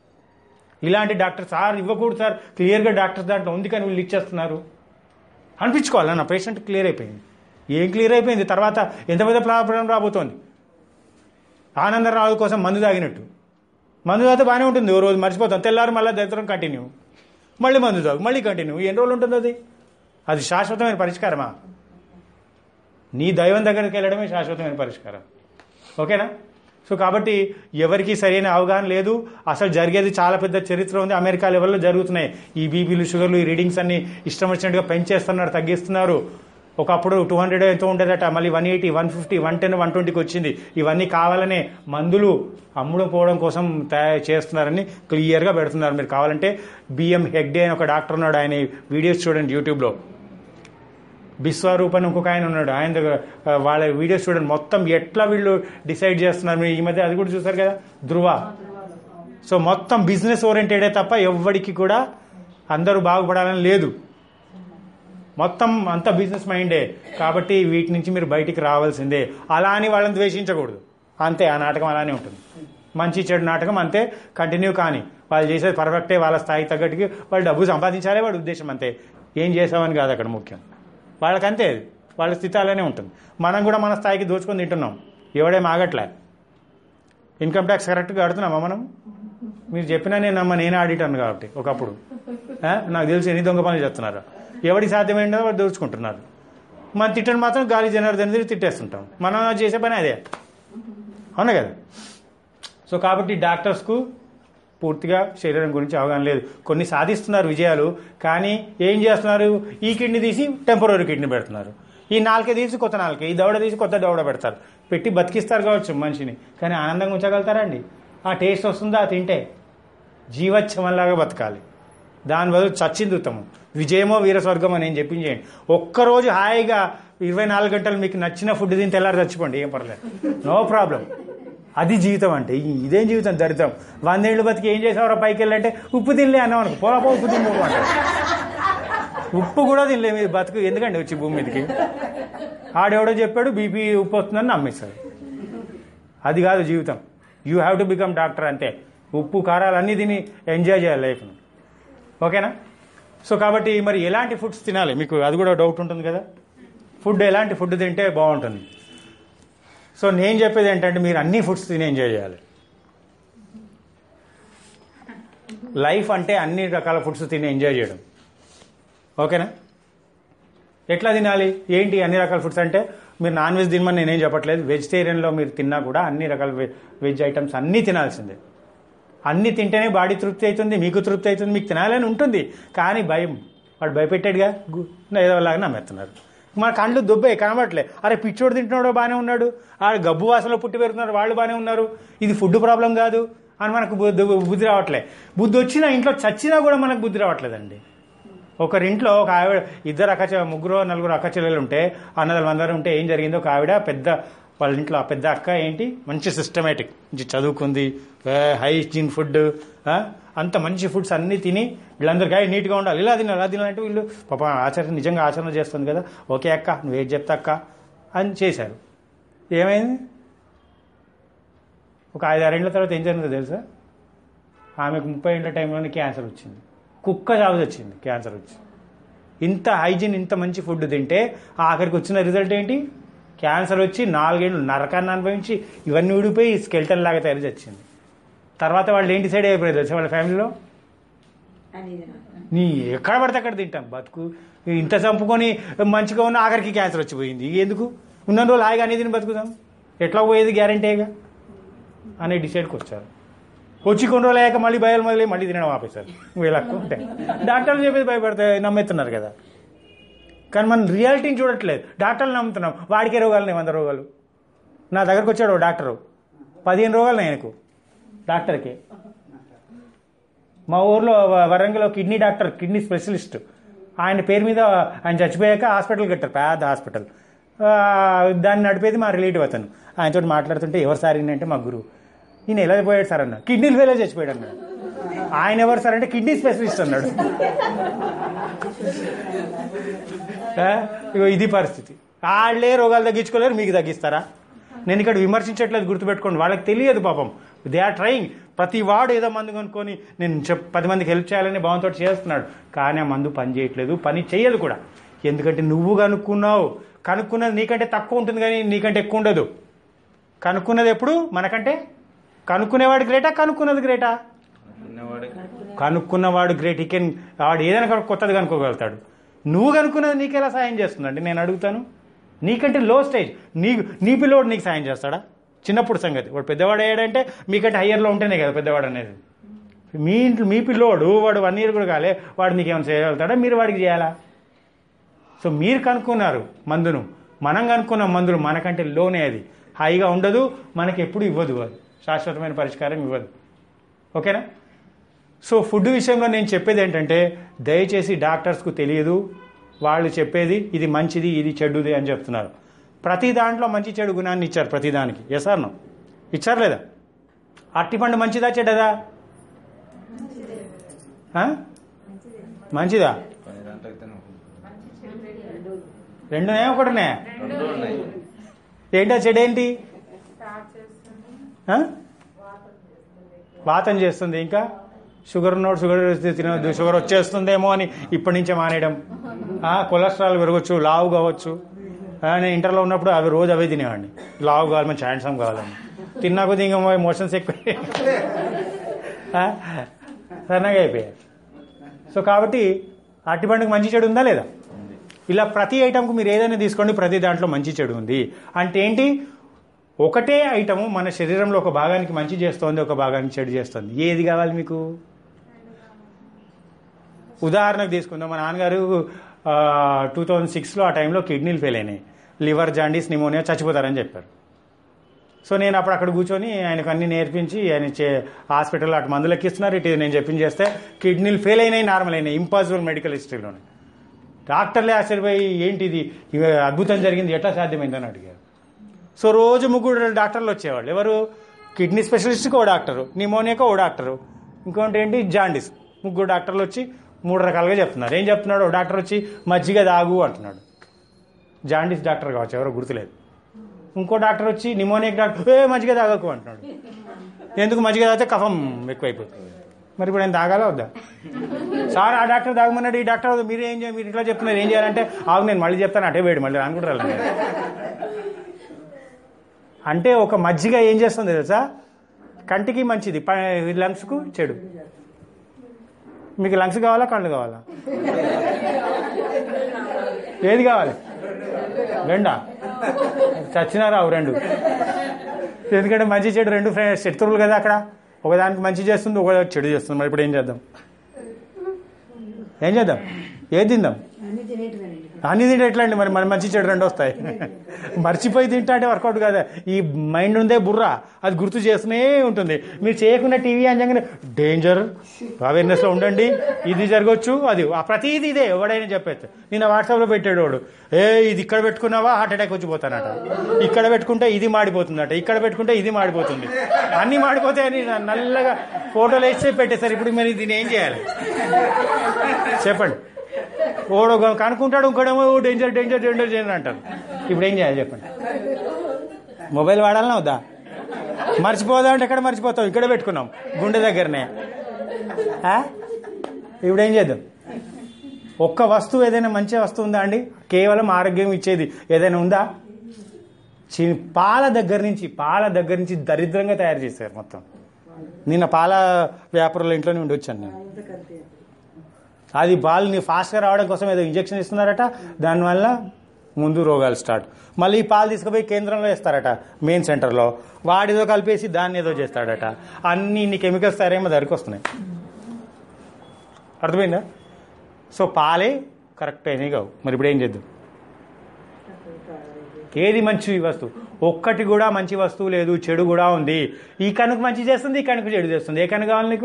ఇలాంటి డాక్టర్ సార్ ఇవ్వకూడదు సార్ క్లియర్గా డాక్టర్స్ దాంట్లో ఉంది కానీ వీళ్ళు ఇచ్చేస్తున్నారు అనిపించుకోవాలి నా పేషెంట్ క్లియర్ అయిపోయింది ఏం క్లియర్ అయిపోయింది తర్వాత ఎంత పెద్ద ప్రాబ్లం రాబోతోంది ఆనందరావు కోసం మందు తాగినట్టు మందు తాగితే బాగానే ఉంటుంది ఓ రోజు మర్చిపోతాం తెల్లారు మళ్ళీ దరిద్రం కంటిన్యూ మళ్ళీ మందు తాగు మళ్ళీ కంటిన్యూ ఎన్ని రోజులు ఉంటుంది అది అది శాశ్వతమైన పరిష్కారమా నీ దైవం దగ్గరికి వెళ్ళడమే శాశ్వతమైన పరిష్కారం ఓకేనా సో కాబట్టి ఎవరికి సరైన అవగాహన లేదు అసలు జరిగేది చాలా పెద్ద చరిత్ర ఉంది అమెరికా లెవెల్లో జరుగుతున్నాయి ఈ బీపీలు షుగర్లు ఈ రీడింగ్స్ అన్ని ఇష్టం వచ్చినట్టుగా పెంచేస్తున్నారు తగ్గిస్తున్నారు ఒకప్పుడు టూ హండ్రెడ్ ఎంతో ఉండేదట మళ్ళీ one eighty one fifty one ten one ట్వంటీకి వచ్చింది ఇవన్నీ కావాలనే మందులు అమ్ముడు పోవడం కోసం తయారు చేస్తున్నారని క్లియర్గా పెడుతున్నారు మీరు కావాలంటే బిఎం హెగ్డే అని ఒక డాక్టర్ ఉన్నాడు ఆయన వీడియోస్ చూడండి యూట్యూబ్లో బిస్వరూప్ అని ఇంకొక ఆయన ఉన్నాడు ఆయన దగ్గర ఆ, వాళ్ళ వీడియోస్ చూడండి మొత్తం ఎట్లా వీళ్ళు డిసైడ్ చేస్తున్నారు మీరు ఈ మధ్య అది కూడా చూసారు కదా ధృవ సో మొత్తం బిజినెస్ ఓరియంటెడే తప్ప ఎవ్వడికి కూడా అందరూ బాగుపడాలని లేదు మొత్తం అంత బిజినెస్ మైండే కాబట్టి వీటి నుంచి మీరు బయటికి రావాల్సిందే అలా అని వాళ్ళని ద్వేషించకూడదు అంతే ఆ నాటకం అలానే ఉంటుంది మంచి చెడు నాటకం అంతే కంటిన్యూ కానీ వాళ్ళు చేసేది పర్ఫెక్టే వాళ్ళ స్థాయికి తగ్గట్టుకి వాళ్ళు డబ్బు సంపాదించాలే వాడి ఉద్దేశం అంతే ఏం చేసామని కాదు అక్కడ ముఖ్యం వాళ్ళకంతే అది వాళ్ళ స్థితి అలానే ఉంటుంది మనం కూడా మన స్థాయికి దోచుకొని తింటున్నాం ఎవడేం ఆగట్లే ఇన్కమ్ ట్యాక్స్ కరెక్ట్గా కడుతున్నామా మనం మీరు చెప్పినా నేను నమ్మ నేను ఆడిటాను కాబట్టి ఒకప్పుడు ఆ? నాకు తెలిసి ఎన్ని దొంగ పనులు చేస్తున్నారు ఎవరికి సాధ్యమైందో వాడు దోచుకుంటున్నారు మన తిట్టని మాత్రం గాలి జనార్దన్ తిరిగి తిట్టేస్తుంటాం మనం చేసే పని అదే అవునా కదా సో కాబట్టి డాక్టర్స్కు పూర్తిగా శరీరం గురించి అవగాహన లేదు కొన్ని సాధిస్తున్నారు విజయాలు కానీ ఏం చేస్తున్నారు ఈ కిడ్నీ తీసి టెంపరీ కిడ్నీ పెడుతున్నారు ఈ నాలుకే తీసి కొత్త నాలుకే ఈ దవడ తీసి కొత్త దవడ పెడతారు పెట్టి బతికిస్తారు కావచ్చు మనిషిని కానీ ఆనందంగా ఉంచగలుగుతారా అండి ఆ టేస్ట్ వస్తుందా తింటే జీవచ్ఛవంలాగా బతకాలి దాని బదులు చచ్చింది ఉత్తమం విజయమో వీరస్వర్గం అని నేను చెప్పించేయండి ఒక్కరోజు హాయిగా ఇరవై నాలుగు గంటలు మీకు నచ్చిన ఫుడ్ తిని తెల్లారి చచ్చిపోండి ఏం పర్లేదు నో ప్రాబ్లం అది జీవితం అంటే ఈ- ఇదేం జీవితం దరిద్రం వందేళ్ళు బతికి ఏం చేసావురా పైకి వెళ్ళంటే ఉప్పు తినలే అన్నాం అనుకో పోలా పో ఉప్పు తిని అంటారు ఉప్పు కూడా తినలే మీరు బతుకు ఎందుకండి వచ్చి భూమి మీదకి ఆడెవడో చెప్పాడు బీపీ ఉప్పు వస్తుందని నమ్మేశాడు అది కాదు జీవితం you have to become doctor అంతే ఉప్పు కారాలు అన్నీ తిని ఎంజాయ్ చేయాలి లైఫ్ను ఓకేనా సో కాబట్టి మరి ఎలాంటి ఫుడ్స్ తినాలి మీకు అది కూడా డౌట్ ఉంటుంది కదా ఫుడ్ ఎలాంటి ఫుడ్ తింటే బాగుంటుంది సో నేను చెప్పేది ఏంటంటే మీరు అన్ని ఫుడ్స్ తిని ఎంజాయ్ చేయాలి లైఫ్ అంటే అన్ని రకాల ఫుడ్స్ తిని ఎంజాయ్ చేయడం ఓకేనా ఎట్లా తినాలి ఏంటి అన్ని రకాల ఫుడ్స్ అంటే మీరు నాన్ వెజ్ తినమని నేనేం చెప్పట్లేదు వెజిటేరియన్లో మీరు తిన్నా కూడా అన్ని రకాల వె- వెజ్ ఐటమ్స్ అన్నీ తినాల్సిందే అన్ని తింటేనే బాడీ తృప్తి అవుతుంది మీకు తృప్తి అవుతుంది మీకు తినాలని ఉంటుంది కానీ భయం వాడు భయపెట్టాడుగా గు- ఏదో లాగా నమ్మేస్తున్నారు మన కళ్ళు దుబ్బాయి కనబడట్లే అరే పిచ్చోడు తింటున్నాడో బాగానే ఉన్నాడు ఆ గబ్బు వాసనలో పుట్టి పెరుగుతున్నారు వాళ్ళు బాగానే ఉన్నారు ఇది ఫుడ్ ప్రాబ్లం కాదు అని మనకు బుద్ధి బుద్ధి రావట్లే బుద్ధి వచ్చినా ఇంట్లో చచ్చినా కూడా మనకు బుద్ధి రావట్లేదండి ఒకరింట్లో ఒక ఆవిడ ఇద్దరు అక్కచె ముగ్గురు నలుగురు అక్క చెల్లెలు ఉంటే అన్నదలు అందరూ ఉంటే ఏం జరిగిందో ఒక ఆవిడ పెద్ద వాళ్ళ ఇంట్లో ఆ పెద్ద అక్క ఏంటి మంచి సిస్టమేటిక్ మంచి చదువుకుంది హైజీన్ ఫుడ్ అంత మంచి ఫుడ్స్ అన్నీ తిని వీళ్ళందరికీ "ఏయ్, నీట్గా ఉండాలి ఇలా తినాలి అలా తినాలంటే వీళ్ళు పాప ఆచరణ నిజంగా ఆచరణ చేస్తుంది కదా ఓకే అక్క నువ్వేం చెప్తా అక్క అని చేశారు ఏమైంది ఒక ఐదారేళ్ల తర్వాత ఏం జరిగిందో తెలుసా ఆమెకు ముప్పై ఏళ్ళ టైంలోనే క్యాన్సర్ వచ్చింది కుక్క చావు వచ్చింది క్యాన్సర్ వచ్చి ఇంత హైజీన్ ఇంత మంచి ఫుడ్ తింటే ఆఖరికి వచ్చిన రిజల్ట్ ఏంటి క్యాన్సర్ వచ్చి నాలుగేళ్ళు నరకాన్ని అనుభవించి ఇవన్నీ ఊడిపోయి స్కెల్టన్ లాగా తయారు వచ్చింది తర్వాత వాళ్ళు ఏంటి సైడ్ అయిపోయారు తెలుసా వాళ్ళ ఫ్యామిలీలో నీ ఎక్కడ పడితే అక్కడ తింటాం బతుకు ఇంత చంపుకొని మంచిగా ఉన్న ఆఖరికి క్యాన్సర్ వచ్చిపోయింది ఎందుకు ఉన్న రోజులు హాయిగా అన్ని తిని బతుకుదాం ఎట్లా పోయేది గ్యారంటీగా అనే డిసైడ్కి వచ్చారు వచ్చి కొన్ని రోజులు అయ్యాక మళ్ళీ భయాలు మొదలై మళ్ళీ తినడం ఆపేశారు వీళ్ళ ఉంటే డాక్టర్లు చెప్పేది భయపడితే నమ్మెత్తున్నారు కదా కానీ మనం రియాలిటీని చూడట్లేదు డాక్టర్లు నమ్ముతున్నాం వాడికే రోగాలు ఉన్నాయి వంద రోగాలు నా దగ్గరకు వచ్చాడు ఓ డాక్టరు పదిహేను రోగాలు ఉన్నాయి ఆయనకు డాక్టర్కి మా ఊర్లో వ- వరంగల్లో కిడ్నీ డాక్టర్ కిడ్నీ స్పెషలిస్ట్ ఆయన పేరు మీద ఆయన చచ్చిపోయాక హాస్పిటల్ కట్టారు పెద్ద హాస్పిటల్ ఆ, దాన్ని నడిపేది మా రిలేటివ్ అతను ఆయనతో మాట్లాడుతుంటే ఎవరు సార్ ఈయన అంటే మా గురువు ఈయన ఎలా పోయాడు సార్ అన్న కిడ్నీలు ఫెయిల్ చచ్చిపోయాడు అన్నాడు ఆయన ఎవరు సార్ అంటే కిడ్నీ స్పెషలిస్ట్ అన్నాడు ఆ, ఇగో ఇది పరిస్థితి వాళ్ళే రోగాలు తగ్గించుకోలేరు మీకు తగ్గిస్తారా నేను ఇక్కడ విమర్శించట్లేదు గుర్తుపెట్టుకోండి వాళ్ళకి తెలియదు పాపం దే ఆర్ ట్రయింగ్ ప్రతి వాడు ఏదో మందు కొనుక్కొని నేను చెప్ పది మందికి హెల్ప్ చేయాలని భావంతో చేస్తున్నాడు కానీ ఆ మందు పని చేయట్లేదు పని చేయదు కూడా ఎందుకంటే నువ్వు కనుక్కున్నావు కనుక్కున్నది నీకంటే తక్కువ ఉంటుంది కానీ నీకంటే ఎక్కువ ఉండదు కనుక్కున్నది ఎప్పుడు మనకంటే కనుక్కునేవాడు గ్రేటా కనుక్కున్నది గ్రేటా ఉన్నవాడికి కనుక్కున్నవాడు గ్రేట్ ఈ కెన్ వాడు ఏదైనా కూడా కొత్తది కనుక్కోగలుగుతాడు నువ్వు కనుక్కున్నది నీకెలా సాయం చేస్తుందండి నేను అడుగుతాను నీకంటే లో స్టేజ్ నీ నీ పిల్లోడు నీకు సాయం చేస్తాడా చిన్నప్పుడు సంగతి వాడు పెద్దవాడు అయ్యాడంటే మీకంటే హయ్యర్లో ఉంటేనే కదా పెద్దవాడు అనేది మీ ఇంట్లో మీ పిల్లోడు వాడు వన్ ఇయర్ కూడా కాలే వాడు మీకు ఏమైనా చేయగలుగుతాడా మీరు వాడికి చేయాలా సో మీరు కనుక్కున్నారు మందును మనం కనుక్కున్న మందులు మనకంటే లోనే అది హాయిగా ఉండదు మనకి ఎప్పుడు ఇవ్వదు అది శాశ్వతమైన పరిష్కారం ఇవ్వదు ఓకేనా సో ఫుడ్ విషయంలో నేను చెప్పేది ఏంటంటే దయచేసి డాక్టర్స్కు తెలియదు వాళ్ళు చెప్పేది ఇది మంచిది ఇది చెడుది అని చెప్తున్నారు ప్రతి దాంట్లో మంచి చెడు గుణాన్ని ఇచ్చారు ప్రతి దానికి ఎస్ నో ఇచ్చారు లేదా అరటిపండు మంచిదా చెడ్డదా ఆ? మంచిదా కొన్ని దాంట్లో అయితే నువ్వు రెండునే ఒకటినే రెండు ఉన్నాయి ఏంటో చెడేంటి ఆ? వాతం చేస్తుంది ఇంకా షుగర్ ఉన్నోడు షుగర్ తినవద్దు షుగర్ వచ్చేస్తుందేమో అని ఇప్పటి నుంచే మానేయడం ఆ, కొలెస్ట్రాల్ పెరగచ్చు లావు కావచ్చు ఆ, నేను ఇంటర్లో ఉన్నప్పుడు అవి రోజు అవే తినేవాడిని లావు కావాలి మంచి హ్యాండ్సమ్ కావాలని తిన్నా కొద్ది ఇంకా మోషన్స్ ఎక్కువ ఆ, సన్నగా అయిపోయాయి సో కాబట్టి అట్టి పండుగ మంచి చెడు ఉందా లేదా ఇలా ప్రతి ఐటమ్కు మీరు ఏదైనా తీసుకోండి ప్రతి దాంట్లో మంచి చెడు ఉంది అంటే ఏంటి ఒకటే ఐటమ్ మన శరీరంలో ఒక భాగానికి మంచి చేస్తోంది ఒక భాగానికి చెడు చేస్తుంది ఏది కావాలి మీకు ఉదాహరణకు తీసుకుందాం మా నాన్నగారు టూ థౌజండ్ సిక్స్లో ఆ టైంలో కిడ్నీలు ఫెయిల్ అయినాయి లివర్ జాండీస్ నిమోనియా చచ్చిపోతారని చెప్పారు సో నేను అప్పుడు అక్కడ కూర్చొని ఆయనకు అన్ని నేర్పించి ఆయన చే హాస్పిటల్లో అటు మందులు ఎక్కిస్తున్నారు ఇటు నేను చెప్పింది చేస్తే కిడ్నీలు ఫెయిల్ అయినాయి నార్మల్ అయినాయి ఇంపాసిబుల్ మెడికల్ హిస్టరీలోనే డాక్టర్లే ఆశ్చర్యపోయి ఏంటి ఇది ఇవి అద్భుతం జరిగింది ఎట్లా సాధ్యమైందని అడిగారు సో రోజు ముగ్గురు డాక్టర్లు వచ్చేవాళ్ళు ఎవరు కిడ్నీ స్పెషలిస్ట్కి ఓ డాక్టరు నిమోనియాకి ఓ డాక్టరు ఇంకోటి ఏంటి జాండీస్ ముగ్గురు డాక్టర్లు వచ్చి మూడు రకాలుగా చెప్తున్నారు ఏం చెప్తున్నాడు ఓ డాక్టర్ వచ్చి మజ్జిగ తాగు అంటున్నాడు జాండీస్ డాక్టర్ కావచ్చు ఎవరో గుర్తులేదు ఇంకో డాక్టర్ వచ్చి నిమోనియా డాక్టర్ ఏ మజ్జిగ తాగకు అంటున్నాడు ఎందుకు మజ్జిగ తాగితే కఫం ఎక్కువైపోతుంది మరి ఇప్పుడు నేను తాగాలా వద్దా సార్ ఆ డాక్టర్ తాగమన్నాడు ఈ డాక్టర్ వద్దు. మీరు ఏం చేయాలి మీరు ఇట్లా చెప్తున్నారు ఏం చేయాలంటే ఆగు నేను మళ్ళీ చెప్తాను అటే వేడి మళ్ళీ అనుకుంటారు అంటే ఒక మజ్జిగ ఏం చేస్తుంది తెలుసా కంటికి మంచిది ప- లంగ్స్కు చెడు మీకు లంగ్స్ కావాలా కళ్ళు కావాలా ఏది కావాలి రెండా చచ్చినారావు రెండు ఎందుకంటే మంచి చెడు రెండు ఫ్రె- శత్రువులు కదా అక్కడ ఒకదానికి మంచి చేస్తుంది ఒక చెడు చేస్తుంది మరి ఇప్పుడు ఏం చేద్దాం ఏం చేద్దాం ఏది తిందాం అన్ని తినేటివేనండి అన్ని తింటే ఎట్లా అండి మరి మన మంచి చెడు రెండు వస్తాయి మర్చిపోయి తింటా అంటే వర్కౌట్ కాదా ఈ మైండ్ ఉందే బుర్ర అది గుర్తు చేస్తూనే ఉంటుంది మీరు చేయకుండా టీవీ అంజంగానే డేంజర్ అవేర్నెస్లో ఉండండి ఇది జరగవచ్చు అది ఆ ప్రతిదీ ఇదే ఎవడైనా చెప్పేది నేను వాట్సాప్లో పెట్టాడు వాడు ఏ ఇది ఇక్కడ పెట్టుకున్నావా హార్ట్ అటాక్ వచ్చి పోతానట ఇక్కడ పెట్టుకుంటే ఇది మాడిపోతుందట ఇక్కడ పెట్టుకుంటే ఇది మాడిపోతుంది అన్ని మాడిపోతాయని నా- నల్లగా ఫోటోలు వేస్తే పెట్టేశారు ఇప్పుడు మరి దీన్ని ఏం చేయాలి చెప్పండి ఓడు ఒక కనుక్కుంటాడు ఇంకోడేమో డేంజర్ డేంజర్ డేంజర్ డేంజర్ అంటారు ఇప్పుడు ఏం చేయాలి చెప్పండి మొబైల్ వాడాలన్నా వద్దా మర్చిపోదా అంటే ఎక్కడ మర్చిపోతాం ఇక్కడ పెట్టుకున్నాం గుండె దగ్గరనే ఆ? ఇప్పుడు ఏం చేద్దాం ఒక్క వస్తువు ఏదైనా మంచి వస్తువు ఉందా అండి కేవలం ఆరోగ్యం ఇచ్చేది ఏదైనా ఉందా చి- పాల దగ్గర నుంచి పాల దగ్గర నుంచి దరిద్రంగా తయారు చేశారు మొత్తం నిన్న పాల వ్యాపారుల ఇంట్లోనే ఉండి వచ్చాను నేను అది బాల్ని ఫాస్ట్గా రావడం కోసం ఏదో ఇంజెక్షన్ ఇస్తున్నారట దానివల్ల ముందు రోగాలు స్టార్ట్ మళ్ళీ ఈ పాలు తీసుకుపోయి కేంద్రంలో వేస్తారట మెయిన్ సెంటర్లో వాడిదో కలిపేసి దాన్ని ఏదో చేస్తాడట అన్ని ఇన్ని కెమికల్స్ తయారేమో దగ్గరికి వస్తున్నాయి అర్థమైందా సో పాలే కరెక్ట్ అయినవి కావు మరి ఇప్పుడు ఏం చేద్దాం ఏది మంచి వస్తువు ఒక్కటి కూడా మంచి వస్తువు లేదు చెడు కూడా ఉంది ఈ కనుక మంచి చేస్తుంది ఈ కనుక చెడు చేస్తుంది ఏ కనుక కావాలి నీకు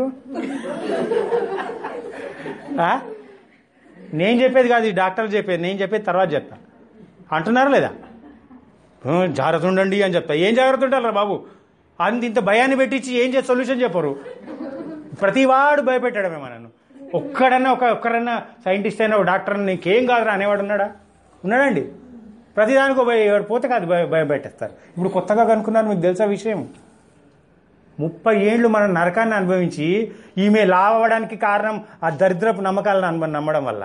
ఆ? నేను చెప్పేది కాదు ఈ డాక్టర్లు చెప్పేది నేను చెప్పేది తర్వాత చెప్తా అంటున్నారా లేదా "ఆ, జాగ్రత్త ఉండండి అని చెప్తా ఏం జాగ్రత్త ఉంటారా బాబు అంత ఇంత భయాన్ని పెట్టించి ఏం చేసి సొల్యూషన్ చెప్పరు ప్రతివాడు భయపెట్టడమే మనను ఒక్కడన్నా ఒక ఒక్కడన్నా సైంటిస్ట్ అయినా ఒక డాక్టర్ అయినా నీకేం కాదురా అనేవాడు ఉన్నాడా ఉన్నాడండి ప్రతిదానికి భయ పోతే కాదు భయ భయపెట్టేస్తారు ఇప్పుడు కొత్తగా కనుక్కున్నారు మీకు తెలుసా విషయం ముప్పై ఏళ్ళు మనం నరకాన్ని అనుభవించి ఈమె లావడానికి కారణం ఆ దరిద్రపు నమ్మకాలను అనుభవం నమ్మడం వల్ల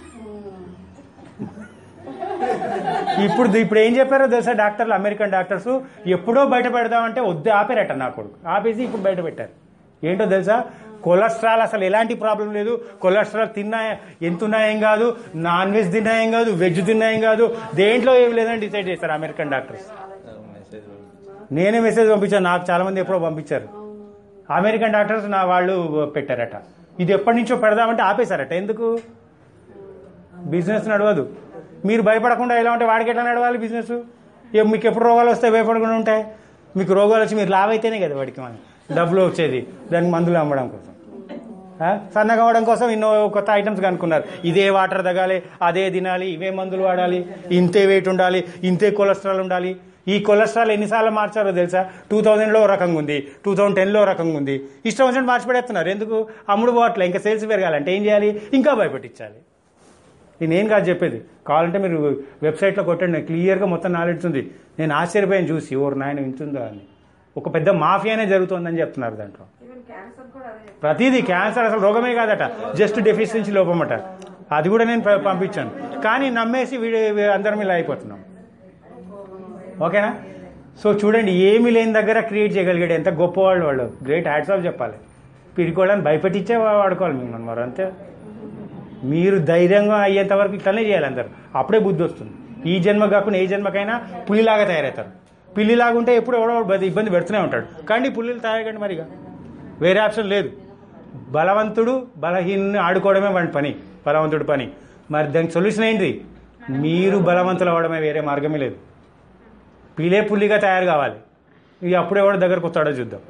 ఇప్పుడు ఇప్పుడు ఏం చెప్పారో తెలుసా డాక్టర్లు అమెరికన్ డాక్టర్స్ ఎప్పుడో బయట పెడదామంటే వద్దు ఆపేరట నా కొడుకు ఆపేసి ఇప్పుడు బయట పెట్టారు ఏంటో తెలుసా కొలెస్ట్రాల్ అసలు ఎలాంటి ప్రాబ్లం లేదు కొలెస్ట్రాల్ తిన్నా ఎంత ఉన్నా ఏం కాదు నాన్ వెజ్ తిన్నా ఏం కాదు వెజ్ తిన్నా ఏం కాదు దేంట్లో ఏం లేదని డిసైడ్ చేస్తారు అమెరికన్ డాక్టర్స్ మెసేజ్ నేనే మెసేజ్ పంపించాను నాకు చాలా మంది ఎప్పుడో పంపించారు అమెరికన్ డాక్టర్స్ నా వాళ్ళు పెట్టారట ఇది ఎప్పటి నుంచో పెడదామంటే ఆపేశారట ఎందుకు బిజినెస్ నడవదు మీరు భయపడకుండా ఎలా ఉంటే వాడికి ఎట్లా నడవాలి బిజినెస్ ఏ మీకు ఎప్పుడు రోగాలు వస్తాయి భయపడకుండా ఉంటాయి మీకు రోగాలు వచ్చి మీరు లావ్ అయితేనే కదా వాడికి మన డబ్బులు వచ్చేది దానికి మందులు అమ్మడం కోసం ఆ? సన్నగా అవ్వడం కోసం ఎన్నో కొత్త ఐటమ్స్ కనుక్కున్నారు ఇదే వాటర్ తగాలి అదే తినాలి ఇవే మందులు వాడాలి ఇంతే వెయిట్ ఉండాలి ఇంతే కొలెస్ట్రాల్ ఉండాలి ఈ కొలెస్ట్రాల్ ఎన్నిసార్లు మార్చారో తెలుసా టూ థౌజండ్లో రకంగా ఉంది టూ థౌజండ్ టెన్లో రకంగా ఉంది ఇష్టం వచ్చినట్టు మార్చి పెడేస్తున్నారు ఎందుకు అమ్ముడు పోవట్లే ఇంకా సేల్స్ పెరగాలంటే ఏం చేయాలి ఇంకా భయపెట్టించాలి ఇది నేను కాదు చెప్పేది కావాలంటే మీరు వెబ్సైట్లో కొట్టండి క్లియర్గా మొత్తం నాలెడ్జ్ ఉంది నేను ఆశ్చర్యపోయాను చూసి ఓరు నాయన వింటుందా అని ఒక పెద్ద మాఫియానే జరుగుతోందని చెప్తున్నారు దాంట్లో ప్రతిదీ క్యాన్సర్ అసలు రోగమే కాదట జస్ట్ డెఫిషియన్సీ లోపమట అది కూడా నేను ప- పంపించాను కానీ నమ్మేసి వీడి వీ- అందరం ఇలా అయిపోతున్నాం ఓకేనా సో చూడండి ఏమీ లేని దగ్గర క్రియేట్ చేయగలిగాడు ఎంత గొప్పవాళ్ళు వాళ్ళు గ్రేట్ హ్యాట్స్ ఆఫ్ చెప్పాలి పిడికోవడానికి భయపెట్టించే వా- వాడుకోవాలి మిమ్మల్ని మరి అంతే మీరు ధైర్యంగా అయ్యేంత వరకు ఇట్లనే చేయాలి అందరు అప్పుడే బుద్ధి వస్తుంది ఈ జన్మ కాకుండా ఏ జన్మకైనా పులిలాగా తయారవుతారు పిల్లిలాగా ఉంటే ఎప్పుడు ఎవడో ఒకడు బది- ఇబ్బంది పెడుతూనే ఉంటాడు కానీ పుల్లిలు తయారకండి మరిగా వేరే ఆప్షన్ లేదు బలవంతుడు బలహీన ఆడుకోవడమే వాడి పని బలవంతుడి పని మరి దానికి సొల్యూషన్ ఏంటి మీరు బలవంతులు అవ్వడమే వేరే మార్గమే లేదు పిలే పుల్లిగా తయారు కావాలి ఇక అప్పుడు ఎవడు దగ్గరకు వస్తాడో చూద్దాం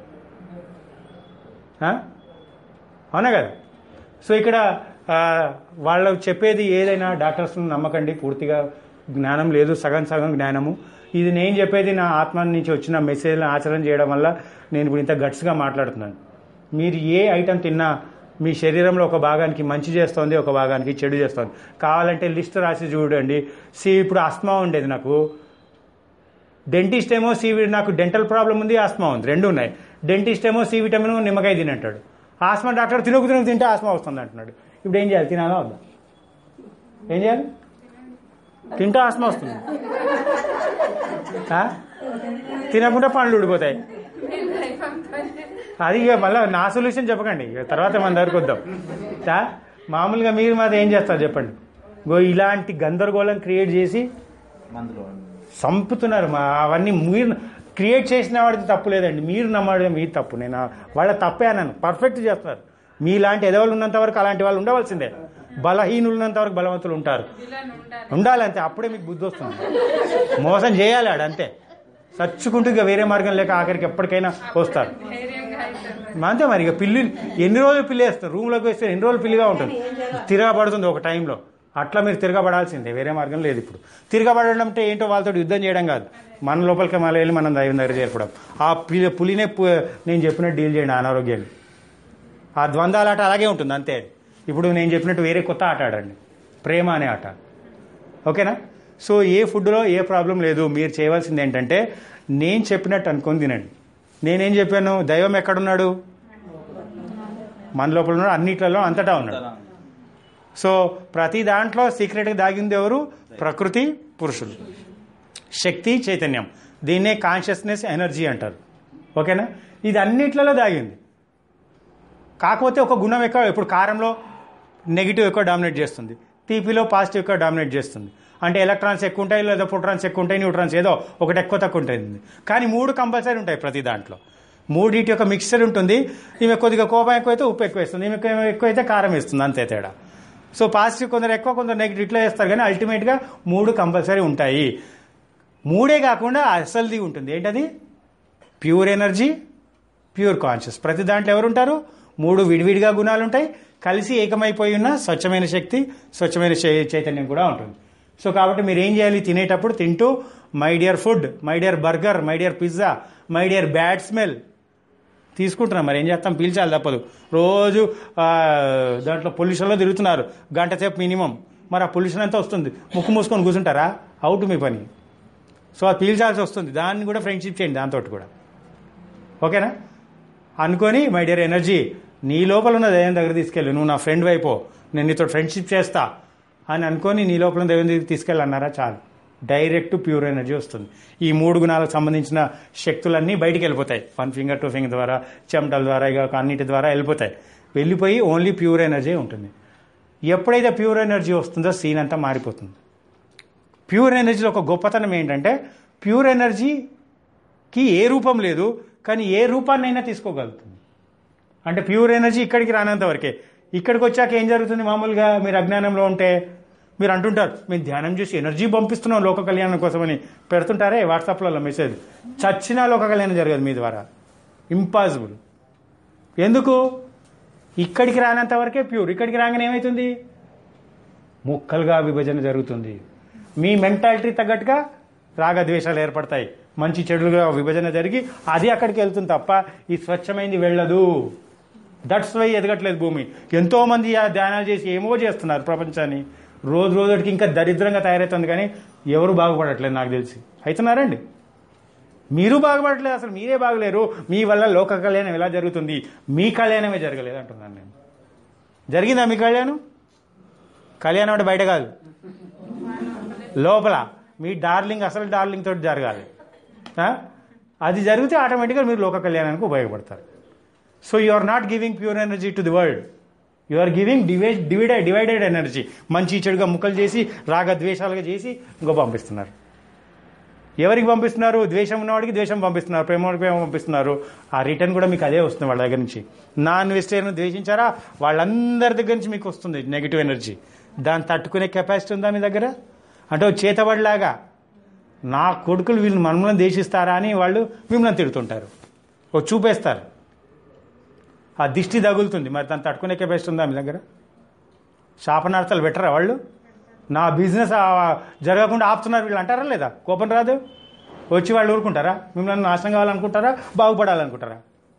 ఆ? అవునా కదా సో ఇక్కడ ఆ, వాళ్ళు చెప్పేది ఏదైనా డాక్టర్స్ నమ్మకండి పూర్తిగా జ్ఞానం లేదు సగం సగం జ్ఞానము ఇది నేను చెప్పేది నా ఆత్మ నుంచి వచ్చిన మెసేజ్లను ఆచరణ చేయడం వల్ల నేను ఇప్పుడు ఇంత గట్స్గా మాట్లాడుతున్నాను మీరు ఏ ఐటెం తిన్నా మీ శరీరంలో ఒక భాగానికి మంచి చేస్తుంది ఒక భాగానికి చెడు చేస్తుంది కావాలంటే లిస్ట్ రాసి చూడండి సి ఇప్పుడు ఆస్మా ఉండేది నాకు డెంటిస్ట్ ఏమో సి వి- నాకు డెంటల్ ప్రాబ్లం ఉంది ఆస్మా ఉంది రెండు ఉన్నాయి డెంటిస్ట్ ఏమో సి విటమిన్ నిమ్మకాయ తినంటాడు ఆస్మా డాక్టర్ తినకు తినకు తింటే ఆస్మా వస్తుంది అంటున్నాడు ఇప్పుడు ఏం చేయాలి తినాలా వద్దా ఏం చేయాలి తింటే ఆస్మా వస్తుంది ఆ? తినకుండా పండ్లు ఊడిపోతాయి అది ఇక మళ్ళీ నా సొల్యూషన్ చెప్పకండి ఇక తర్వాత మన దగ్గరకు వద్దాం ఆ? మామూలుగా మీరు మాది ఏం చేస్తారు చెప్పండి గో ఇలాంటి గందరగోళం క్రియేట్ చేసి మందులో చంపుతున్నారు మా అవన్నీ మీరు క్రియేట్ చేసిన వాడికి తప్పు లేదండి మీరు నమ్మడం మీ తప్పు నేను ఆ- వాళ్ళ తప్పే అన్నాను పర్ఫెక్ట్ చేస్తున్నారు మీలాంటి ఎదవలు ఉన్నంత వరకు అలాంటి వాళ్ళు ఉండవలసిందే బలహీనులు ఉన్నంత వరకు బలవంతులు ఉంటారు ఉండాలి అంతే అప్పుడే మీకు బుద్ధి వస్తుంది మోసం చేయాలి ఆడు అంతే చచ్చుకుంటూ ఇక వేరే మార్గం లేక ఆఖరికి ఎప్పటికైనా వస్తారు అంతే మరి ఇక పిల్లి ఎన్ని రోజులు పిల్లి వేస్తారు రూమ్లోకి వేస్తే ఎన్ని రోజులు పిల్లిగా ఉంటుంది తిరగబడుతుంది ఒక టైంలో అట్లా మీరు తిరగబడాల్సిందే వేరే మార్గం లేదు ఇప్పుడు తిరగబడడం అంటే ఏంటో వాళ్ళతో యుద్ధం చేయడం కాదు మన లోపలికి మళ్ళీ వెళ్ళి మనం దైవం దగ్గర చేరుకోవడం ఆ పిల్లి పులినే పు- నేను చెప్పినట్టు డీల్ చేయండి అనారోగ్యాన్ని ఆ ద్వంద్వాల ఆట అలాగే ఉంటుంది అంతే ఇప్పుడు నేను చెప్పినట్టు వేరే కొత్త ఆట ఆడండి ప్రేమ అనే ఆట ఓకేనా సో ఏ ఫుడ్లో ఏ ప్రాబ్లం లేదు మీరు చేయవలసింది ఏంటంటే నేను చెప్పినట్టు అనుకొని తినండి నేనేం చెప్పాను దైవం ఎక్కడున్నాడు మన లోపల ఉన్నాడు అన్నిట్లలో అంతటా ఉన్నాడు సో ప్రతి దాంట్లో సీక్రెట్గా దాగింది ఎవరు ప్రకృతి పురుషులు శక్తి చైతన్యం దీన్నే కాన్షియస్నెస్ ఎనర్జీ అంటారు ఓకేనా ఇది అన్నిట్లలో దాగింది కాకపోతే ఒక గుణం ఎక్కువ ఇప్పుడు కారంలో నెగిటివ్ ఎక్కువ డామినేట్ చేస్తుంది తీపిలో పాజిటివ్ ఎక్కువ డామినేట్ చేస్తుంది అంటే ఎలక్ట్రాన్స్ ఎక్కువ ఉంటాయి లేదా ప్రోటాన్స్ ఎక్కువ ఉంటాయి న్యూట్రాన్స్ ఏదో ఒకటి ఎక్కువ తక్కువ ఉంటుంది కానీ మూడు కంపల్సరీ ఉంటాయి ప్రతి దాంట్లో మూడింటి యొక్క మిక్చర్ ఉంటుంది ఈమె కొద్దిగా కోపం ఎక్కువైతే ఉప్పు ఎక్కువ వేస్తుంది ఈమె ఎక్కువైతే కారం వేస్తుంది అంతే తేడా సో పాజిటివ్ కొందరు ఎక్కువ కొందరు నెగిటివ్ ఇట్లా వేస్తారు కానీ అల్టిమేట్గా మూడు కంపల్సరీ ఉంటాయి మూడే కాకుండా అసలుది ఉంటుంది ఏంటది ప్యూర్ ఎనర్జీ ప్యూర్ కాన్షియస్ ప్రతి దాంట్లో ఎవరు ఉంటారు మూడు విడివిడిగా గుణాలు ఉంటాయి కలిసి ఏకమైపోయి ఉన్న స్వచ్ఛమైన శక్తి స్వచ్ఛమైన చై- చైతన్యం కూడా ఉంటుంది సో కాబట్టి మీరు ఏం చేయాలి తినేటప్పుడు తింటూ my dear food my dear burger my dear pizza my dear bad smell తీసుకుంటున్నాం మరి ఏం చేస్తాం పీల్చాలి తప్పదు రోజు ఆ, దాంట్లో పొల్యూషన్లో తిరుగుతున్నారు గంట సేపు మినిమం మరి ఆ పొల్యూషన్ అంతా వస్తుంది ముక్కు మూసుకొని కూర్చుంటారా అవుట్ మీ పని సో అది పీల్చాల్సి వస్తుంది దాన్ని కూడా ఫ్రెండ్షిప్ చేయండి దాంతో కూడా ఓకేనా అనుకొని మై డియర్ ఎనర్జీ నీ లోపల ఉన్న దైవం దగ్గర తీసుకెళ్ళు నువ్వు నా ఫ్రెండ్ వైపో నేను నీతో ఫ్రెండ్షిప్ చేస్తా అని అనుకొని నీ లోపల ఉన్న దైవం దగ్గర తీసుకెళ్ళన్నారా చాలు డైరెక్ట్ ప్యూర్ ఎనర్జీ వస్తుంది ఈ మూడు గుణాలకు సంబంధించిన శక్తులన్నీ బయటికి వెళ్ళిపోతాయి వన్ ఫింగర్ టూ ఫింగర్ ద్వారా చెమటల ద్వారా ఇక అన్నిటి ద్వారా వెళ్ళిపోతాయి వెళ్ళిపోయి ఓన్లీ ప్యూర్ ఎనర్జీ ఉంటుంది ఎప్పుడైతే ప్యూర్ ఎనర్జీ వస్తుందో సీన్ అంతా మారిపోతుంది ప్యూర్ ఎనర్జీలో ఒక గొప్పతనం ఏంటంటే ప్యూర్ ఎనర్జీకి ఏ రూపం లేదు కానీ ఏ రూపాన్నైనా తీసుకోగలుగుతుంది అంటే ప్యూర్ ఎనర్జీ ఇక్కడికి రానంత వరకే ఇక్కడికి వచ్చాక ఏం జరుగుతుంది మామూలుగా మీరు అజ్ఞానంలో ఉంటే మీరు అంటుంటారు మేము ధ్యానం చేసి ఎనర్జీ పంపిస్తున్నాం లోక కళ్యాణం కోసమని పెడుతుంటారే వాట్సాప్లలో మెసేజ్ చచ్చినా లోక కళ్యాణం జరగదు మీ ద్వారా ఇంపాసిబుల్ ఎందుకు ఇక్కడికి రానంత వరకే ప్యూర్ ఇక్కడికి రాగానే ఏమవుతుంది ముక్కలుగా విభజన జరుగుతుంది మీ మెంటాలిటీ తగ్గట్టుగా రాగద్వేషాలు ఏర్పడతాయి మంచి చెడులుగా విభజన జరిగి అది అక్కడికి వెళ్తుంది తప్ప ఈ స్వచ్ఛమైంది వెళ్ళదు దట్స్ వై ఎదగట్లేదు భూమి ఎంతో మంది ఆ ధ్యానాలు చేసి ఏమో చేస్తున్నారు ప్రపంచాన్ని రోజు రోజుకి ఇంకా దరిద్రంగా తయారవుతుంది కానీ ఎవరు బాగుపడట్లేదు నాకు తెలిసి అవుతున్నారండి మీరు బాగుపడట్లేదు అసలు మీరే బాగలేరు మీ వల్ల లోక కళ్యాణం ఎలా జరుగుతుంది మీ కళ్యాణమే జరగలేదు అంటున్నాను నేను జరిగిందా మీ కళ్యాణం కళ్యాణం అంటే బయట కాదు లోపల మీ డార్లింగ్ అసలు డార్లింగ్ తోటి జరగాలి ఆ? అది జరిగితే ఆటోమేటిక్గా మీరు లోక కళ్యాణానికి ఉపయోగపడతారు so you are not giving pure energy to the world you are giving divide divided divided energy మంచి చెడుగా ముక్కలు చేసి రాగద్వేషాలుగా చేసి ఇంకో పంపిస్తున్నారు ఎవరికి పంపిస్తున్నారు ద్వేషం ఉన్నవాడికి ద్వేషం పంపిస్తున్నారు ప్రేమ వాడికి ప్రేమ పంపిస్తున్నారు ఆ రిటర్న్ కూడా మీకు అదే వస్తుంది వాళ్ళ దగ్గర నుంచి నాన్ వెజిటేరియన్ ద్వేషించారా వాళ్ళందరి దగ్గర నుంచి మీకు వస్తుంది నెగిటివ్ ఎనర్జీ దాన్ని తట్టుకునే కెపాసిటీ ఉందా మీ దగ్గర అంటే ఓ చేతబడిలాగా నా కొడుకులు వీళ్ళు మనల్ని దేశిస్తారా అని వాళ్ళు మిమ్మల్ని తిడుతుంటారు ఓ చూపేస్తారు ఆ దిష్టి తగులుతుంది మరి దాన్ని తట్టుకునే కెపాసిటీ ఉందా మీ దగ్గర శాపనార్థాలు పెట్టరా వాళ్ళు నా బిజినెస్ ఆ- జరగకుండా ఆపుతున్నారు వీళ్ళు అంటారా లేదా కోపం రాదు వచ్చి వాళ్ళు ఊరుకుంటారా మిమ్మల్ని నాశనం కావాలనుకుంటారా బాగుపడాలనుకుంటారా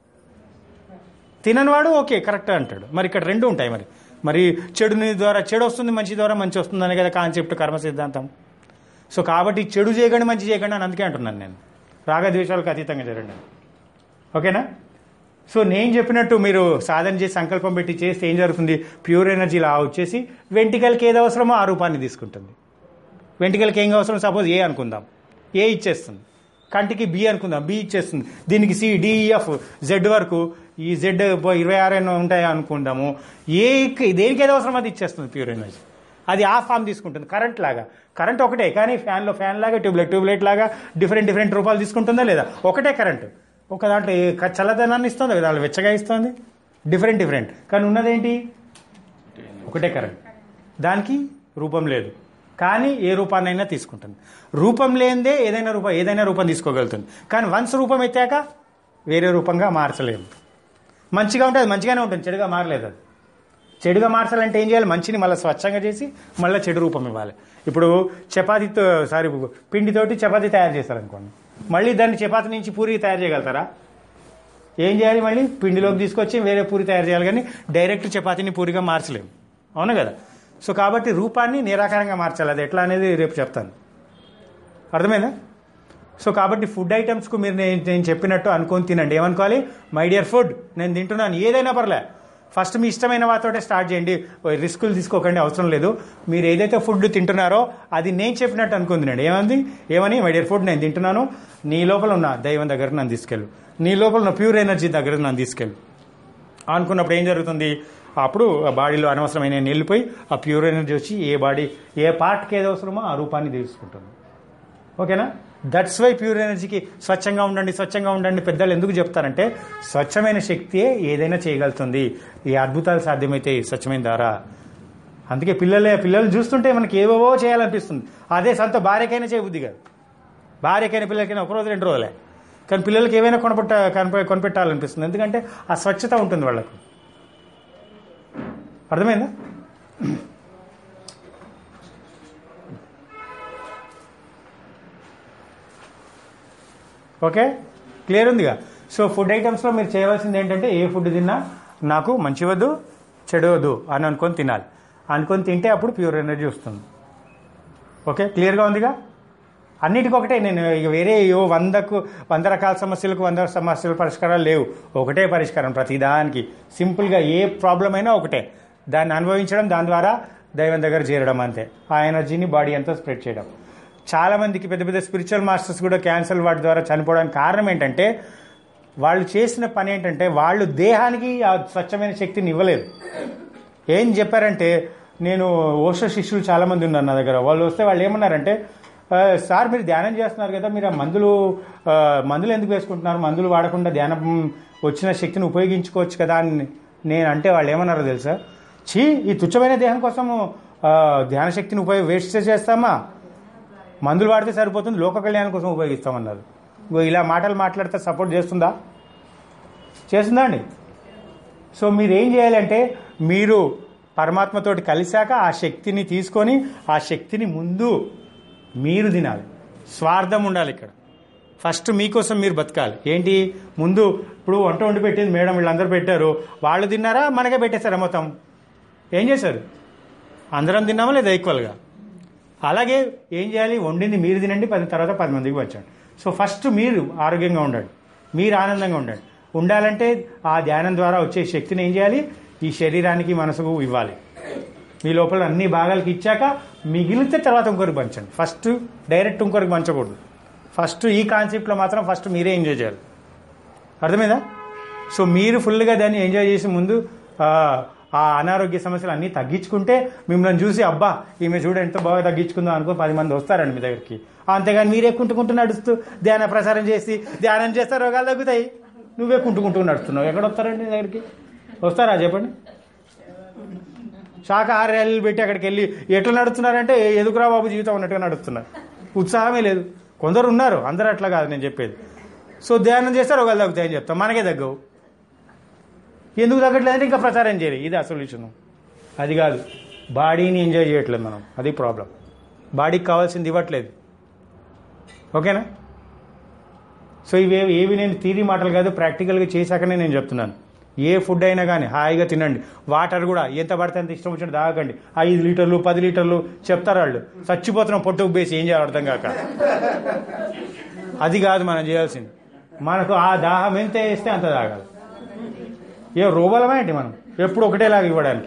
తిననివాడు ఓకే కరెక్ట్ అంటాడు మరి ఇక్కడ రెండు ఉంటాయి మరి మరి చెడుని ద్వారా చెడు వస్తుంది మంచి ద్వారా మంచి వస్తుంది అనే కదా కాన్సెప్ట్ కర్మ సిద్ధాంతం సో కాబట్టి చెడు చేయకండి మంచి చేయకండి అని అందుకే అంటున్నాను నేను రాగద్వేషాలకు అతీతంగా జరగండి ఓకేనా సో నేను చెప్పినట్టు మీరు సాధన చేసి సంకల్పం పెట్టి చేస్తే ఏం జరుగుతుంది ప్యూర్ ఎనర్జీ లా వచ్చేసి వెంటికల్కి ఏది అవసరమో ఆ రూపాన్ని తీసుకుంటుంది వెంటికల్కి ఏం అవసరం సపోజ్ ఏ అనుకుందాం ఏ ఇచ్చేస్తుంది కంటికి బి అనుకుందాం బి ఇచ్చేస్తుంది దీనికి సి డిఈఎఫ్ జెడ్ వరకు ఈ జెడ్ ఇరవై ఆరు ఎన్నో ఉంటాయి అనుకుందాము ఏ దేనికి ఏది అవసరం అది ఇచ్చేస్తుంది ప్యూర్ ఎనర్జీ అది ఆ ఫామ్ తీసుకుంటుంది కరెంట్ లాగా కరెంట్ ఒకటే కానీ ఫ్యాన్లో ఫ్యాన్ లాగా ట్యూబ్లైట్ ట్యూబ్లైట్ లాగా డిఫరెంట్ డిఫరెంట్ రూపాలు తీసుకుంటుందా లేదా ఒకటే కరెంట్ ఒక దాంట్లో ఏ క- చల్లదనాన్ని ఇస్తుంది ఒక దాంట్లో వెచ్చగా ఇస్తుంది డిఫరెంట్ డిఫరెంట్ కానీ ఉన్నదేంటి ఒకటే కరెంట్ దానికి రూపం లేదు కానీ ఏ రూపాన్నైనా తీసుకుంటుంది రూపం లేనిదే ఏదైనా రూపం ఏదైనా రూపం తీసుకోగలుగుతుంది కానీ వన్స్ రూపం ఎత్తాక వేరే రూపంగా మార్చలేదు మంచిగా ఉంటే అది మంచిగానే ఉంటుంది చెడుగా మారలేదు అది చెడుగా మార్చాలంటే ఏం చేయాలి మంచిని మళ్ళీ స్వచ్ఛంగా చేసి మళ్ళీ చెడు రూపం ఇవ్వాలి ఇప్పుడు చపాతీతో సారీ పిండితోటి చపాతీ తయారు చేస్తారనుకోండి మళ్ళీ దాన్ని చపాతీ నుంచి పూరి తయారు చేయగలుగుతారా ఏం చేయాలి మళ్ళీ పిండిలోకి తీసుకొచ్చి వేరే పూరి తయారు చేయాలి కానీ డైరెక్ట్ చపాతీని పూరిగా మార్చలేము అవును కదా సో కాబట్టి రూపాన్ని నిరాకారంగా మార్చాలి అది ఎట్లా అనేది రేపు చెప్తాను అర్థమైందా సో కాబట్టి ఫుడ్ ఐటమ్స్కు మీరు నేను నేను చెప్పినట్టు అనుకొని తినండి ఏమనుకోవాలి మై డియర్ ఫుడ్ నేను తింటున్నాను ఏదైనా పర్లే ఫస్ట్ మీ ఇష్టమైన వాటితోటే స్టార్ట్ చేయండి రిస్కులు తీసుకోకండి అవసరం లేదు మీరు ఏదైతే ఫుడ్ తింటున్నారో అది నేను చెప్పినట్టు అనుకుని తినండి ఏమంది ఏమని మై డియర్ ఫుడ్ నేను తింటున్నాను నీ లోపల ఉన్న దైవం దగ్గర నన్ను తీసుకెళ్ళు నీ లోపల ఉన్న ప్యూర్ ఎనర్జీ దగ్గర నన్ను తీసుకెళ్ళు అనుకున్నప్పుడు ఏం జరుగుతుంది అప్పుడు ఆ బాడీలో అనవసరమైన వెళ్ళిపోయి ఆ ప్యూర్ ఎనర్జీ వచ్చి ఏ బాడీ ఏ పార్ట్కి ఏది అవసరమో ఆ రూపాన్ని తీసుకుంటుంది ఓకేనా దట్స్ వై ప్యూర్ ఎనర్జీకి స్వచ్ఛంగా ఉండండి స్వచ్ఛంగా ఉండండి పెద్దలు ఎందుకు చెప్తారంటే స్వచ్ఛమైన శక్తియే ఏదైనా చేయగలుగుతుంది ఈ అద్భుతాలు సాధ్యమైతే స్వచ్ఛమైన ద్వారా అందుకే పిల్లలే పిల్లల్ని చూస్తుంటే మనకి ఏవేవో చేయాలనిపిస్తుంది అదే సొంత భార్యకైనా చేయబుద్ధి కాదు భార్యకైనా పిల్లలకైనా ఒక రోజు రెండు రోజులే కానీ పిల్లలకి ఏవైనా కొనపెట్ట కనిపె కొనిపెట్టాలనిపిస్తుంది ఎందుకంటే ఆ స్వచ్ఛత ఉంటుంది వాళ్ళకు అర్థమైందా ఓకే క్లియర్ ఉందిగా సో ఫుడ్ ఐటమ్స్లో మీరు చేయవలసింది ఏంటంటే ఏ ఫుడ్ తిన్నా నాకు మంచి వద్దు చెడు వద్దు అని అనుకొని తినాలి అనుకొని తింటే అప్పుడు ప్యూర్ ఎనర్జీ వస్తుంది ఓకే క్లియర్గా ఉందిగా అన్నిటికీ ఒకటే నేను ఇక వేరే ఏవో వందకు వంద రకాల సమస్యలకు వంద సమస్యల పరిష్కారాలు లేవు ఒకటే పరిష్కారం ప్రతిదానికి సింపుల్గా ఏ ప్రాబ్లం అయినా ఒకటే దాన్ని అనుభవించడం దాని ద్వారా దైవం దగ్గర చేరడం అంతే ఆ ఎనర్జీని బాడీ అంతా స్ప్రెడ్ చేయడం చాలా మందికి పెద్ద పెద్ద స్పిరిచువల్ మాస్టర్స్ కూడా క్యాన్సర్ వాటి ద్వారా చనిపోవడానికి కారణం ఏంటంటే వాళ్ళు చేసిన పని ఏంటంటే వాళ్ళు దేహానికి ఆ స్వచ్ఛమైన శక్తిని ఇవ్వలేదు ఏం చెప్పారంటే నేను ఓషో శిష్యులు చాలా మంది ఉన్నారు నా దగ్గర వాళ్ళు వస్తే వాళ్ళు ఏమన్నారంటే "ఆ, సార్ మీరు ధ్యానం చేస్తున్నారు కదా మీరు ఆ మందులు ఆ, మందులు ఎందుకు వేసుకుంటున్నారు మందులు వాడకుండా ధ్యానం వచ్చిన శక్తిని ఉపయోగించుకోవచ్చు కదా అని నేను అంటే వాళ్ళు ఏమన్నారో తెలుసా చీ ఈ తుచ్చమైన దేహం కోసం ఆ, ధ్యాన శక్తిని ఉపయోగ వేస్ట్ చేస్తామా మందులు వాడితే సరిపోతుంది లోక కళ్యాణం కోసం ఉపయోగిస్తామన్నారు ఇగో ఇలా మాటలు మాట్లాడితే సపోర్ట్ చేస్తుందా చేస్తుందా అండి సో మీరు ఏం చేయాలంటే మీరు పరమాత్మతోటి కలిశాక ఆ శక్తిని తీసుకొని ఆ శక్తిని ముందు మీరు తినాలి స్వార్థం ఉండాలి ఇక్కడ ఫస్ట్ మీకోసం మీరు బతకాలి ఏంటి ముందు ఇప్పుడు వంట వండి పెట్టింది మేడం వీళ్ళందరూ పెట్టారు వాళ్ళు తిన్నారా మనకే పెట్టేశారా మొత్తం ఏం చేశారు అందరం తిన్నామా లేదా ఈక్వల్గా అలాగే ఏం చేయాలి వండింది మీరు తినండి పది తర్వాత పది మందికి పంచండి సో ఫస్ట్ మీరు ఆరోగ్యంగా ఉండండి మీరు ఆనందంగా ఉండండి ఉండాలంటే ఆ ధ్యానం ద్వారా వచ్చే శక్తిని ఏం చేయాలి ఈ శరీరానికి మనసుకు ఇవ్వాలి మీ లోపల అన్ని భాగాలకి ఇచ్చాక మిగిలితే తర్వాత ఇంకొకరికి పంచండి ఫస్ట్ డైరెక్ట్ ఇంకొకరికి పంచకూడదు ఫస్ట్ ఈ కాన్సెప్ట్లో మాత్రం ఫస్ట్ మీరే ఎంజాయ్ చేయాలి అర్థమైందా సో మీరు ఫుల్గా దాన్ని ఎంజాయ్ చేసి ముందు ఆ, ఆ అనారోగ్య సమస్యలు అన్నీ తగ్గించుకుంటే మిమ్మల్ని చూసి అబ్బా ఈమె చూడ ఎంత బాగా తగ్గించుకుందో అనుకో పది మంది వస్తారండి మీ దగ్గరికి అంతేగాని మీరే కుంటుకుంటూ నడుస్తూ ధ్యాన ప్రసారం చేసి ధ్యానం చేస్తే రోగాలు తగ్గుతాయి నువ్వే కుంటుకుంటూ నడుస్తున్నావు ఎక్కడ వస్తారండి నీ దగ్గరికి వస్తారా చెప్పండి శాకాహార ర్యాలీలు పెట్టి అక్కడికి వెళ్ళి ఎట్లా నడుస్తున్నారంటే ఎదుకురా బాబు జీవితం ఉన్నట్టుగా నడుస్తున్నారు ఉత్సాహమే లేదు కొందరు ఉన్నారు అందరూ అట్లా కాదు నేను చెప్పేది సో ధ్యానం చేస్తే రోగాలు తగ్గుతాయని చెప్తాం మనకే తగ్గవు ఎందుకు తగ్గట్లేదంటే ఇంకా ప్రచారం చేయాలి ఇది ఆ సొల్యూషన్ అది కాదు బాడీని ఎంజాయ్ చేయట్లేదు మనం అది ప్రాబ్లం బాడీకి కావాల్సింది ఇవ్వట్లేదు ఓకేనా సో ఇవి ఏవి నేను థీరీ మాటలు కాదు ప్రాక్టికల్గా చేశాకనే నేను చెప్తున్నాను ఏ ఫుడ్ అయినా కానీ హాయిగా తినండి వాటర్ కూడా ఎంత పడితే అంత ఇష్టం వచ్చినట్టు తాగకండి ఐదు లీటర్లు పది లీటర్లు చెప్తారు వాళ్ళు చచ్చిపోతున్నాం పొట్టు ఉబ్బేసి ఏం చేయాలి అర్థం కాక అది కాదు మనం చేయాల్సింది మనకు ఆ దాహం ఎంత వేస్తే అంత తాగాలి ఏ రోబలమే ఏంటి మనం ఎప్పుడు ఒకటేలాగా ఇవ్వడానికి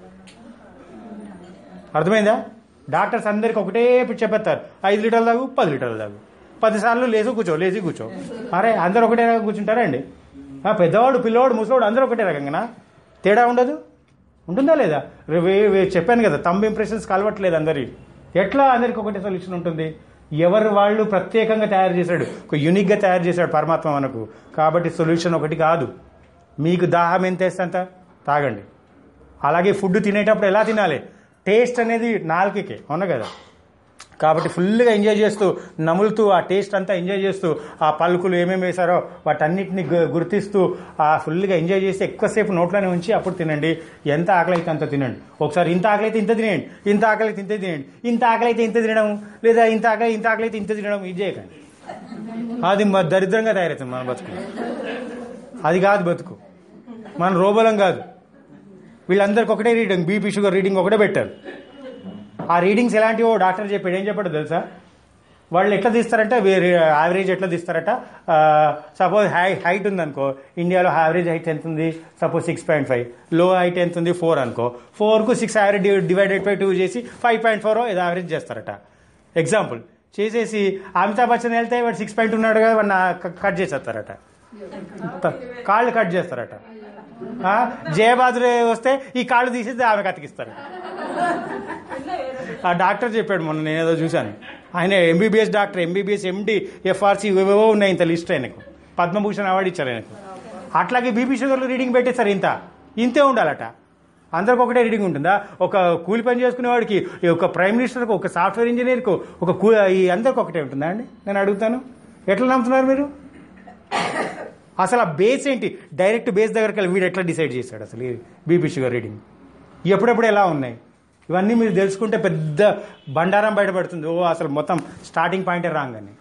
అర్థమైందా డాక్టర్స్ అందరికి ఒకటే చెప్పేస్తారు ఐదు లీటర్లు తాగు పది లీటర్లు తాగు పదిసార్లు లేచి కూర్చో లేచి కూర్చో అరే అందరు ఒకటే రకంగా కూర్చుంటారా అండి ఆ, పెద్దవాడు పిల్లవాడు ముసలివాడు అందరూ ఒకటే రకంగా తేడా ఉండదు ఉంటుందా లేదా రే- వే- వే- చెప్పాను కదా తంబ్ ఇంప్రెషన్స్ కలవట్లేదు అందరి ఎట్లా అందరికి ఒకటే సొల్యూషన్ ఉంటుంది ఎవరు వాళ్ళు ప్రత్యేకంగా తయారు చేశాడు ఒక యూనిక్గా తయారు చేశాడు పరమాత్మ మనకు కాబట్టి సొల్యూషన్ ఒకటి కాదు మీకు దాహం ఎంత వేస్తే అంత తాగండి అలాగే ఫుడ్ తినేటప్పుడు ఎలా తినాలి టేస్ట్ అనేది నాలుకకే అవునా కదా కాబట్టి ఫుల్గా ఎంజాయ్ చేస్తూ నములుతూ ఆ టేస్ట్ అంతా ఎంజాయ్ చేస్తూ ఆ పలుకులు ఏమేమి వేశారో వాటన్నిటిని గు- గుర్తిస్తూ ఆ ఫుల్గా ఎంజాయ్ చేసి ఎక్కువసేపు నోట్లోనే ఉంచి అప్పుడు తినండి ఎంత ఆకలి అయితే అంత తినండి ఒకసారి ఇంత ఆకలి అయితే ఇంత తినేయండి ఇంత ఆకలి అయితే ఇంత తినేయండి ఇంత ఆకలి అయితే ఇంత తినడం లేదా ఇంత ఆకలి ఇంత ఆకలి అయితే ఇంత తినడం ఇది చేయకండి అది మ- దరిద్రంగా తయారవుతుంది మన బతుకు అది కాదు బతుకు మన రోబలం కాదు వీళ్ళందరికి ఒకటే రీడింగ్ బీపీ షుగర్ రీడింగ్ ఒకటే పెట్టారు ఆ రీడింగ్స్ ఎలాంటివో డాక్టర్ చెప్పాడు ఏం చెప్పాడు తెలుసా వాళ్ళు ఎట్లా తీస్తారంటే వేరే యావరేజ్ ఎట్లా తీస్తారట సపోజ్ హై హైట్ ఉందనుకో ఇండియాలో యావరేజ్ హైట్ ఎంత ఉంది సపోజ్ సిక్స్ పాయింట్ ఫైవ్ లో హైట్ ఎంత ఉంది ఫోర్ అనుకో ఫోర్కు six average divided by two చేసి ఫైవ్ పాయింట్ ఫోర్ ఏదో యావరేజ్ చేస్తారట ఎగ్జాంపుల్ చేసేసి అమితాబ్ బచ్చన్ వెళ్తే వాడు సిక్స్ పాయింట్ ఉన్నాడు కదా వాడిని కట్ చేసేస్తారట కాళ్ళు కట్ చేస్తారట ఆ, జయబాదురే వస్తే ఈ కాళ్ళు తీసేసి ఆమె అతికిస్తారట ఆ డాక్టర్ చెప్పాడు మొన్న నేను ఏదో చూశాను ఆయన MBBS doctor MBBS MD FRC ఇవేవో ఉన్నాయి ఇంత లిస్ట్ ఆయనకు పద్మభూషణ్ అవార్డు ఇచ్చారు ఆయనకు అట్లాగే బీపీ షుగర్లు రీడింగ్ పెట్టేస్తారు ఇంత ఇంతే ఉండాలట అందరికి ఒకటే రీడింగ్ ఉంటుందా ఒక కూలి పని చేసుకునే వాడికి ఒక ప్రైమ్ మినిస్టర్కి ఒక సాఫ్ట్వేర్ ఇంజనీర్కు ఒక కూ ఈ అందరికి ఒకటే ఉంటుందా అండి నేను అడుగుతాను ఎట్లా నమ్ముతున్నారు మీరు అసలు ఆ బేస్ ఏంటి డైరెక్ట్ బేస్ దగ్గరికి వెళ్ళి వీడు ఎట్లా డిసైడ్ చేశాడు అసలు ఈ బీపీ షుగర్ రీడింగ్ ఎప్పుడెప్పుడు ఎలా ఉన్నాయి ఇవన్నీ మీరు తెలుసుకుంటే పెద్ద బండారం బయటపడుతుంది ఓ అసలు మొత్తం స్టార్టింగ్ పాయింటే రాంగ్ అని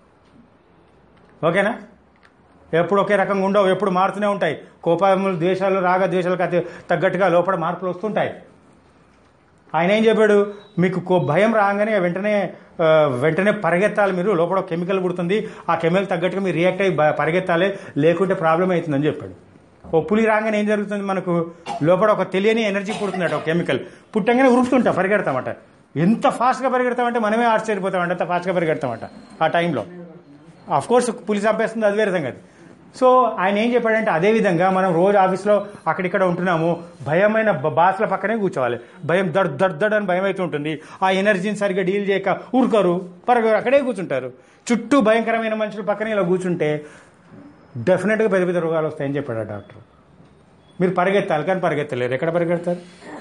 ఓకేనా ఎప్పుడు ఒకే రకంగా ఉండవు ఎప్పుడు మారుతూనే ఉంటాయి కోపములు ద్వేషాలు రాగ ద్వేషాలకు అతి తగ్గట్టుగా లోపల మార్పులు వస్తుంటాయి ఆయన ఏం చెప్పాడు మీకు కో- భయం రాగానే వెంటనే ఆ, వెంటనే పరిగెత్తాలి మీరు లోపల ఒక కెమికల్ పుడుతుంది ఆ కెమికల్ తగ్గట్టుగా మీరు రియాక్ట్ అయ్యి బ- పరిగెత్తాలి లేకుంటే ప్రాబ్లం అవుతుందని చెప్పాడు ఓ పులి రాగానే ఏం జరుగుతుంది మనకు లోపల ఒక తెలియని ఎనర్జీ పుడుతుందట ఒక కెమికల్ పుట్టంగానే ఉరుకుతుంటా పరిగెడతామట ఎంత ఫాస్ట్గా పరిగెడతామంటే మనమే ఆశ్చర్యపోతామంట అంత ఫాస్ట్గా పరిగెడతామట ఆ టైంలో ఆఫ్ కోర్స్ పులి చంపేస్తుంది అది వేరే సంగతి సో ఆయన ఏం చెప్పాడంటే అదే విధంగా మనం రోజు ఆఫీస్లో అక్కడిక్కడ ఉంటున్నాము భయమైన బ- బాస్ల పక్కనే కూర్చోవాలి భయం దడ్ దడ్ దడ్ అని భయం అయితే ఉంటుంది ఆ ఎనర్జీని సరిగ్గా డీల్ చేయక ఊరుకోరు పరగరు అక్కడే కూర్చుంటారు చుట్టూ భయంకరమైన మనుషుల పక్కనే ఇలా కూర్చుంటే డెఫినెట్గా పెద్ద పెద్ద రోగాలు వస్తాయని చెప్పాడు ఆ డాక్టర్ మీరు పరిగెత్తాలి కానీ పరిగెత్తలేరు ఎక్కడ పరిగెడతారు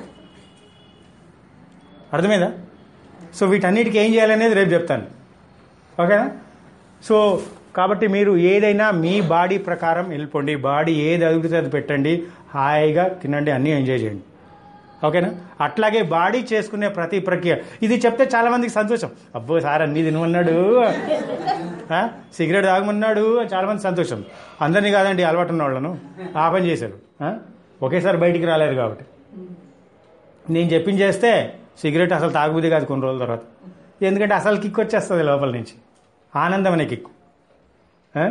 అర్థమైందా సో వీటన్నిటికీ ఏం చేయాలనేది రేపు చెప్తాను ఓకేనా సో కాబట్టి మీరు ఏదైనా మీ బాడీ ప్రకారం వెళ్ళిపోండి బాడీ ఏది అదుగుతుంది అది పెట్టండి హాయిగా తినండి అన్నీ ఎంజాయ్ చేయండి ఓకేనా అట్లాగే బాడీ చేసుకునే ప్రతి ప్రక్రియ ఇది చెప్తే చాలా మందికి సంతోషం అబ్బో సార్ అన్నీ తినమన్నాడు ఆ, సిగరెట్ తాగమన్నాడు అని చాలా మంది సంతోషం అందరినీ కాదండి అలవాటు ఉన్న వాళ్ళను ఆ పని చేశారు ఆ, ఒకేసారి బయటికి రాలేరు కాబట్టి నేను చెప్పింది చేస్తే సిగరెట్ అసలు తాగుబుద్ధి కాదు కొన్ని రోజుల తర్వాత ఎందుకంటే అసలు కిక్ వచ్చేస్తుంది లోపల నుంచి ఆనందం అనే కిక్ ఆ?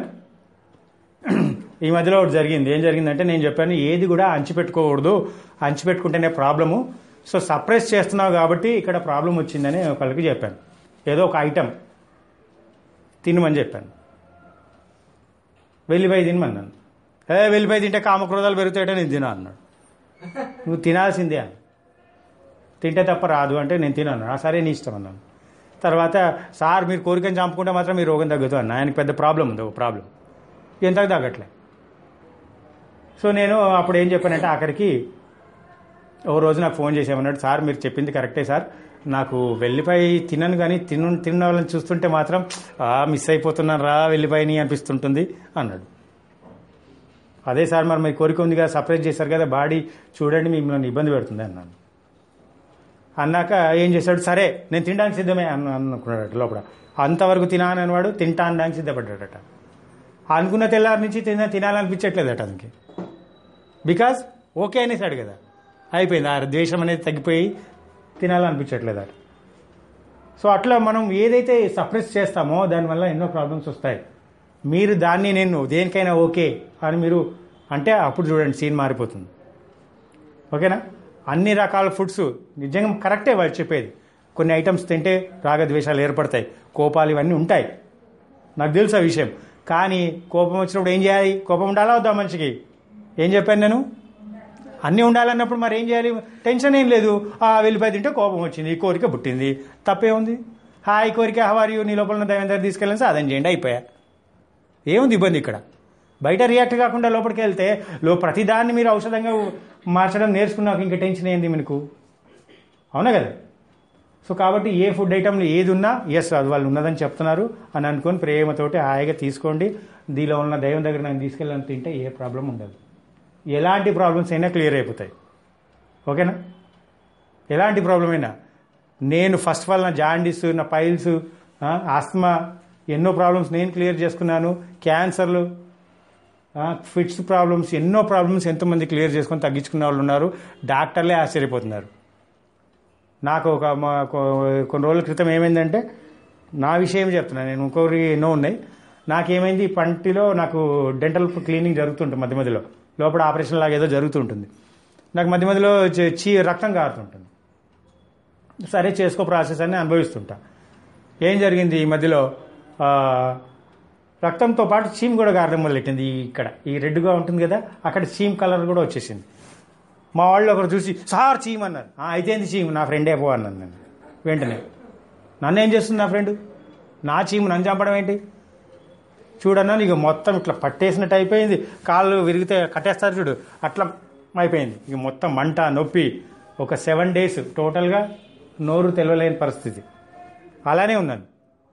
ఈ మధ్యలో ఒకటి జరిగింది ఏం జరిగిందంటే నేను చెప్పాను ఏది కూడా అంచిపెట్టుకోకూడదు అంచిపెట్టుకుంటేనే ప్రాబ్లము సో సప్రెస్ చేస్తున్నావు కాబట్టి ఇక్కడ ప్రాబ్లం వచ్చిందని ఒకళ్ళకి చెప్పాను ఏదో ఒక ఐటెం తినమని చెప్పాను వెళ్ళిపోయి తినమన్నాను ఏ వెళ్ళిపోయి తింటే కామక్రోధాలు పెరుగుతాయట నేను తినా అన్నాడు నువ్వు తినాల్సిందే అని తింటే తప్ప రాదు అంటే నేను తినను ఆ సరే నీ ఇష్టం అన్నాను తర్వాత సార్ మీరు కోరికను చంపుకుంటే మాత్రం మీ రోగం తగ్గుతుంది అన్న ఆయనకి పెద్ద ప్రాబ్లం ఉంది ఒక ప్రాబ్లం ఎంతకు తగ్గట్లే సో నేను అప్పుడు ఏం చెప్పానంటే ఆఖరికి ఓ రోజు నాకు ఫోన్ చేసామన్నాడు సార్ మీరు చెప్పింది కరెక్టే సార్ నాకు వెల్లిపాయ తినను కానీ తిను తిన్న వాళ్ళని చూస్తుంటే మాత్రం "ఆ, మిస్ అయిపోతున్నాను రా వెల్లిపాయని అనిపిస్తుంటుంది అన్నాడు అదే సార్ మరి మీ కోరిక ఉంది కదా సపరేట్ చేశారు కదా బాడీ చూడండి మిమ్మల్ని ఇబ్బంది పెడుతుంది అన్నాను అన్నాక ఏం చేశాడు సరే నేను తినడానికి సిద్ధమే అన్న అనుకున్నాడట లోపల అంతవరకు తినాలని అనేవాడు తింటా అనడానికి సిద్ధపడ్డాడట అనుకున్న తెల్లారి నుంచి తిన తినాలనిపించట్లేదట అతనికి బికాజ్ ఓకే అనేసాడు కదా అయిపోయింది ఆ ద్వేషం అనేది తగ్గిపోయి తినాలనిపించట్లేదు అది సో అట్లా మనం ఏదైతే సప్రెస్ చేస్తామో దానివల్ల ఎన్నో ప్రాబ్లమ్స్ వస్తాయి మీరు దాన్ని నేను దేనికైనా ఓకే అని మీరు అంటే అప్పుడు చూడండి సీన్ మారిపోతుంది ఓకేనా అన్ని రకాల ఫుడ్స్ నిజంగా కరెక్టే వాళ్ళు చెప్పేది కొన్ని ఐటమ్స్ తింటే రాగద్వేషాలు ఏర్పడతాయి కోపాలు ఇవన్నీ ఉంటాయి నాకు తెలుసు ఆ విషయం కానీ కోపం వచ్చినప్పుడు ఏం చేయాలి కోపం ఉండాలా వద్దా మనిషికి ఏం చెప్పాను నేను అన్నీ ఉండాలన్నప్పుడు మరి ఏం చేయాలి టెన్షన్ ఏం లేదు ఆ వెళ్ళిపోయి తింటే కోపం వచ్చింది కోరిక పుట్టింది తప్పే ఉంది హాయ్ కోరిక హవారి నీ లోపల ఉన్న దైవం దగ్గర తీసుకెళ్ళని సాధన చేయండి అయిపోయా ఏముంది ఇబ్బంది ఇక్కడ బయట రియాక్ట్ కాకుండా లోపలికి వెళ్తే లో ప్రతిదాన్ని మీరు ఔషధంగా మార్చడం నేర్చుకున్నాక ఇంకా టెన్షన్ ఏంది మీకు అవునా కదా సో కాబట్టి ఏ ఫుడ్ ఐటమ్లు ఏది ఉన్నా ఎస్ అది వాళ్ళు ఉన్నదని చెప్తున్నారు అని అనుకొని ప్రేమతోటి హాయిగా తీసుకోండి దీనిలో ఉన్న దైవం దగ్గర నేను తీసుకెళ్ళని తింటే ఏ ప్రాబ్లం ఉండదు ఎలాంటి ప్రాబ్లమ్స్ అయినా క్లియర్ అయిపోతాయి ఓకేనా ఎలాంటి ప్రాబ్లం అయినా నేను ఫస్ట్ ఆఫ్ ఆల్ నా జాండీస్ నా పైల్స్ ఆస్మా ఎన్నో ప్రాబ్లమ్స్ నేను క్లియర్ చేసుకున్నాను క్యాన్సర్లు ఫిట్స్ ప్రాబ్లమ్స్ ఎన్నో ప్రాబ్లమ్స్ ఎంతోమంది క్లియర్ చేసుకొని తగ్గించుకున్న వాళ్ళు ఉన్నారు డాక్టర్లే ఆశ్చర్యపోతున్నారు నాకు ఒక మా- కొ- కొన్ని రోజుల క్రితం ఏమైందంటే నా విషయం చెప్తున్నా నేను ఇంకొకరి ఎన్నో ఉన్నాయి నాకేమైంది ఈ పంటిలో నాకు డెంటల్ క్లీనింగ్ జరుగుతుంటుంది మధ్య మధ్యలో లోపల ఆపరేషన్ లాగా ఏదో జరుగుతుంటుంది నాకు మధ్య మధ్యలో చీ- చీ రక్తం కారుతుంటుంది సరే చేసుకో ప్రాసెస్ అని అనుభవిస్తుంటా ఏం జరిగింది ఈ మధ్యలో ఆ, రక్తంతో పాటు చీమ్ కూడా గారడం మొదలెట్టింది ఈ ఇక్కడ ఈ రెడ్గా ఉంటుంది కదా అక్కడ చీమ్ కలర్ కూడా వచ్చేసింది మా వాళ్ళు ఒకరు చూసి సార్ చీమ్ అన్నారు "ఆ, అయితే ఏంది చీమ్ నా ఫ్రెండే పో అన్నాను నేను వెంటనే నన్ను ఏం చేస్తుంది నా ఫ్రెండ్ నా చీము నన్ను చంపడం ఏంటి చూడన్నా ఇక మొత్తం ఇట్లా పట్టేసినట్టు అయిపోయింది కాళ్ళు విరిగితే కట్టేస్తారు చూడు అట్లా అయిపోయింది ఇక మొత్తం మంట నొప్పి ఒక సెవెన్ డేస్ టోటల్గా నోరు తెలవలేని పరిస్థితి అలానే ఉన్నాను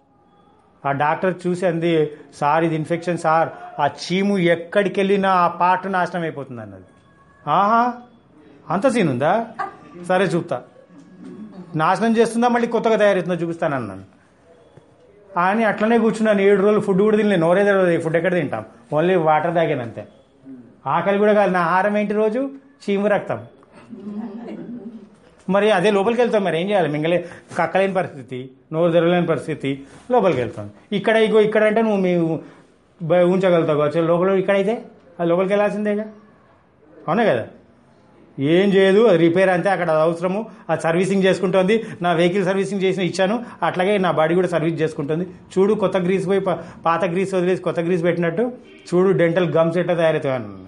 ఆ డాక్టర్ చూసి అంది సార్ ఇది ఇన్ఫెక్షన్ సార్ ఆ చీము ఎక్కడికి వెళ్ళినా ఆ పార్ట్ నాశనం అయిపోతుంది అన్నది ఆహా అంత సీన్ ఉందా సరే చూపుతా నాశనం చేస్తుందా మళ్ళీ కొత్తగా తయారవుతుందో చూపిస్తానన్నాను అని అట్లనే కూర్చున్నాను ఏడు రోజులు ఫుడ్ కూడా తినలేదు నోరే తెలియదు ఫుడ్ ఎక్కడ తింటాం ఓన్లీ వాటర్ తాగాను అంతే ఆకలి కూడా కాదు నా ఆహారం ఏంటి రోజు చీము రక్తం మరి అదే లోపలికి వెళ్తాం మరి ఏం చేయాలి మింగలే కక్కలేని పరిస్థితి నోరు తెరవలేని పరిస్థితి లోపలికి వెళ్తాం ఇక్కడ ఇగో ఇక్కడ అంటే నువ్వు మీ బ- ఉంచగలుగుతావు కావచ్చు లోపల ఇక్కడైతే అది లోపలికి వెళ్ళాల్సిందేగా అవునా కదా ఏం చేయదు అది రిపేర్ అంతే అక్కడ అది అవసరము అది సర్వీసింగ్ చేసుకుంటుంది నా వెహికల్ సర్వీసింగ్ చేసిన ఇచ్చాను అట్లాగే నా బాడీ కూడా సర్వీస్ చేసుకుంటుంది చూడు కొత్త గ్రీస్ పోయి పా- పాత గ్రీస్ వదిలేసి కొత్త గ్రీస్ పెట్టినట్టు చూడు డెంటల్ గమ్స్ ఎట్లా తయారవుతాయి అన్నాను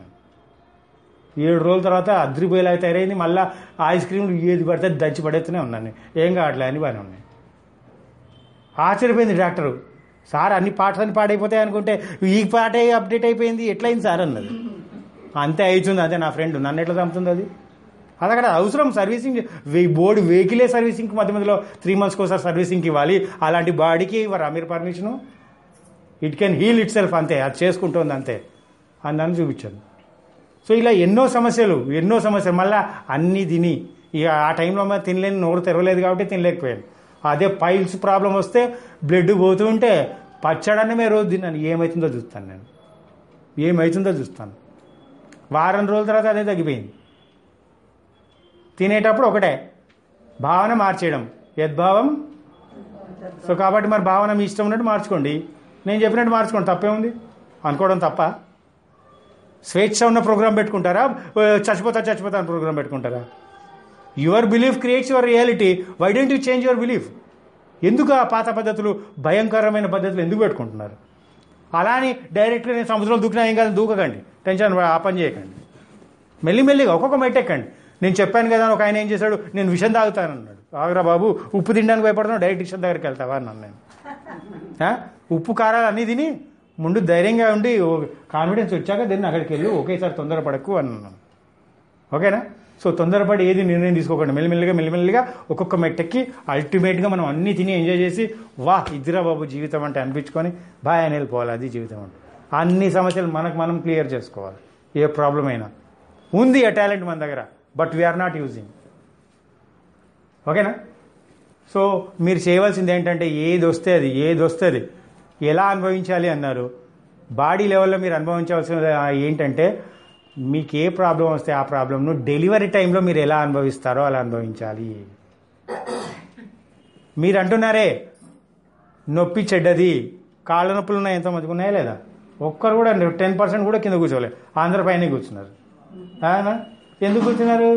ఏడు రోజుల తర్వాత అద్రిపోయేలా తయారైంది మళ్ళీ ఐస్ క్రీమ్లు ఏది పడితే దంచి పడేస్తూనే ఉన్నాను నేను. ఏం కావట్లే అని బాగానే ఉన్నాయి ఆశ్చర్యపోయింది డాక్టరు సార్ అన్ని పార్ట్స్ అన్ని పాడైపోతాయి అనుకుంటే ఈ పాటే అప్డేట్ అయిపోయింది ఎట్లయింది సార్ అన్నది అంతే అవుతుంది అదే నా ఫ్రెండ్ నన్ను ఎట్లా చంపుతుంది అది అది అక్కడ అవసరం సర్వీసింగ్ బోర్డు వెహికలే సర్వీసింగ్ మధ్య మధ్యలో త్రీ మంత్స్కి ఒకసారి సర్వీసింగ్కి ఇవ్వాలి అలాంటి బాడీకి ఇవ్వరా మీరు permission it can heal itself అంతే అది చేసుకుంటుంది అంతే అని నన్ను చూపించాను సో ఇలా ఎన్నో సమస్యలు ఎన్నో సమస్యలు మళ్ళీ అన్నీ తిని ఇక ఆ టైంలో మరి తినలేని నోరు తెరవలేదు కాబట్టి తినలేకపోయాను అదే పైల్స్ ప్రాబ్లం వస్తే బ్లడ్ పోతూ ఉంటే పచ్చడన్నమే రోజు తిన్నాను ఏమవుతుందో చూస్తాను నేను ఏమవుతుందో చూస్తాను వారం రోజుల తర్వాత అదే తగ్గిపోయింది తినేటప్పుడు ఒకటే భావన మార్చేయడం యద్భావం సో కాబట్టి మరి భావన మీ ఇష్టం ఉన్నట్టు మార్చుకోండి నేను చెప్పినట్టు మార్చుకోండి తప్పే ఉంది అనుకోవడం తప్ప స్వేచ్ఛ ఉన్న ప్రోగ్రామ్ పెట్టుకుంటారా ఓ, చచ్చిపోతా చచ్చిపోతా అని ప్రోగ్రామ్ పెట్టుకుంటారా your belief creates your reality why don't you change your belief ఎందుకు ఆ పాత పద్ధతులు భయంకరమైన పద్ధతులు ఎందుకు పెట్టుకుంటున్నారు అలా అని డైరెక్ట్గా నేను సముద్రంలో దూకినా ఏం కాదు దూకకండి టెన్షన్ ఆ పని చేయకండి మెల్లిమెల్లిగా ఒక్కొక్క మెట్టెక్కండి నేను చెప్పాను కదా అని ఒక ఆయన ఏం చేశాడు నేను విషం తాగుతాను అన్నాడు ఆగరా బాబు ఉప్పు తినడానికి భయపడుతున్నావు డైరెక్ట్ విషం దగ్గరికి వెళ్తావా అన్నాను నేను ఆ? ఉప్పు కారాలు అన్నీ తిని ముందు ధైర్యంగా ఉండి కాన్ఫిడెన్స్ వచ్చాక దీన్ని అక్కడికి వెళ్ళి ఒకేసారి తొందరపడకు అన్నాను ఓకేనా సో తొందరపడి ఏది నిర్ణయం తీసుకోకండి మెల్లిమెల్లిగా మెల్లిమెల్లిగా ఒక్కొక్క మెట్టెక్కి అల్టిమేట్గా మనం అన్ని తిని ఎంజాయ్ చేసి వా ఇద్దరా బాబు జీవితం అంటే అనిపించుకొని బాయ్ అని వెళ్ళిపోవాలి అది జీవితం అంటే అన్ని సమస్యలు మనకు మనం క్లియర్ చేసుకోవాలి ఏ ప్రాబ్లం అయినా ఉంది ఆ టాలెంట్ మన దగ్గర బట్ వీఆర్ నాట్ యూజింగ్ ఓకేనా సో మీరు చేయవలసింది ఏంటంటే ఏది వస్తే అది ఏది వస్తే అది ఎలా అనుభవించాలి అన్నారు బాడీ లెవెల్లో మీరు అనుభవించవలసిన ఏంటంటే మీకు ఏ ప్రాబ్లం వస్తే ఆ ప్రాబ్లంను డెలివరీ టైంలో మీరు ఎలా అనుభవిస్తారో అలా అనుభవించాలి మీరు అంటున్నారే నొప్పి చెడ్డది కాళ్ళ నొప్పులు ఉన్నాయి ఎంతో మందికి ఉన్నాయా లేదా ఒక్కరు కూడా టెన్ పర్సెంట్ కూడా కింద కూర్చోలే ఆంధ్ర పైనే కూర్చున్నారు అవునా? ఎందుకు కూర్చున్నారు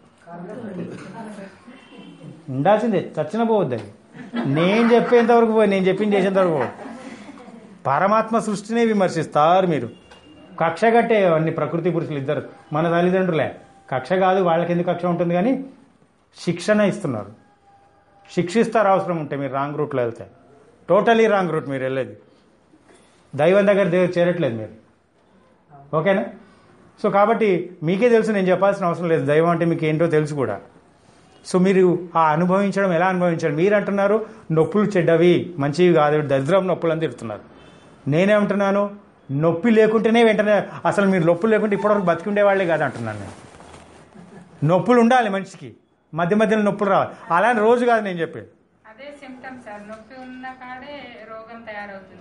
ఉండాల్సిందే చచ్చిన పోవద్దు అది నేను చెప్పేంత వరకు పోయి నేను చెప్పింది చేసేంత వరకు పోవద్దు పరమాత్మ సృష్టినే విమర్శిస్తారు మీరు కక్ష కట్టే అన్ని ప్రకృతి పురుషులు ఇద్దరు మన తల్లిదండ్రులే కక్ష కాదు వాళ్ళకి ఎందుకు కక్ష ఉంటుంది కానీ శిక్షణ ఇస్తున్నారు శిక్షిస్తారు అవసరం ఉంటే మీరు రాంగ్ రూట్లో వెళ్తే టోటలీ రాంగ్ రూట్ మీరు వెళ్ళేది దైవం దగ్గర దగ్గర చేరట్లేదు మీరు ఓకేనా సో కాబట్టి మీకే తెలుసు నేను చెప్పాల్సిన అవసరం లేదు దైవం అంటే మీకు ఏంటో తెలుసు కూడా సో మీరు ఆ అనుభవించడం ఎలా అనుభవించాలి మీరు అంటున్నారు నొప్పులు చెడ్డవి మంచివి కాదు దరిద్రం నొప్పులు అని తిడుతున్నారు నేనేమంటున్నాను నొప్పి లేకుంటేనే వెంటనే అసలు మీరు నొప్పులు లేకుంటే ఇప్పటివరకు బతికి ఉండేవాళ్ళే కాదు అంటున్నాను నేను నొప్పులు ఉండాలి మనిషికి మధ్య మధ్యలో నొప్పులు రావాలి అలా అని రోజు కాదు నేను చెప్పేది అదే సిమ్టమ్స్ సార్ నొప్పి ఉన్న కాడే రోగం తయారవుతుంది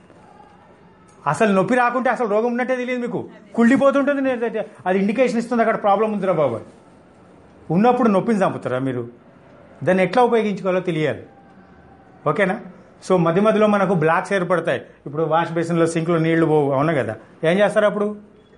అసలు నొప్పి రాకుంటే అసలు రోగం ఉన్నట్టే తెలియదు మీకు కుళ్ళిపోతుంటుంది నేను- అది ఇండికేషన్ ఇస్తుంది అక్కడ ప్రాబ్లం ఉందిరా బాబు అని. ఉన్నప్పుడు నొప్పిని చంపుతారా మీరు దాన్ని ఎట్లా ఉపయోగించుకోవాలో తెలియాలి ఓకేనా సో మధ్య మధ్యలో మనకు బ్లాక్స్ ఏర్పడతాయి ఇప్పుడు వాష్ బేసిన్లో సింక్లో నీళ్లు పోవు అవునా కదా ఏం చేస్తారు అప్పుడు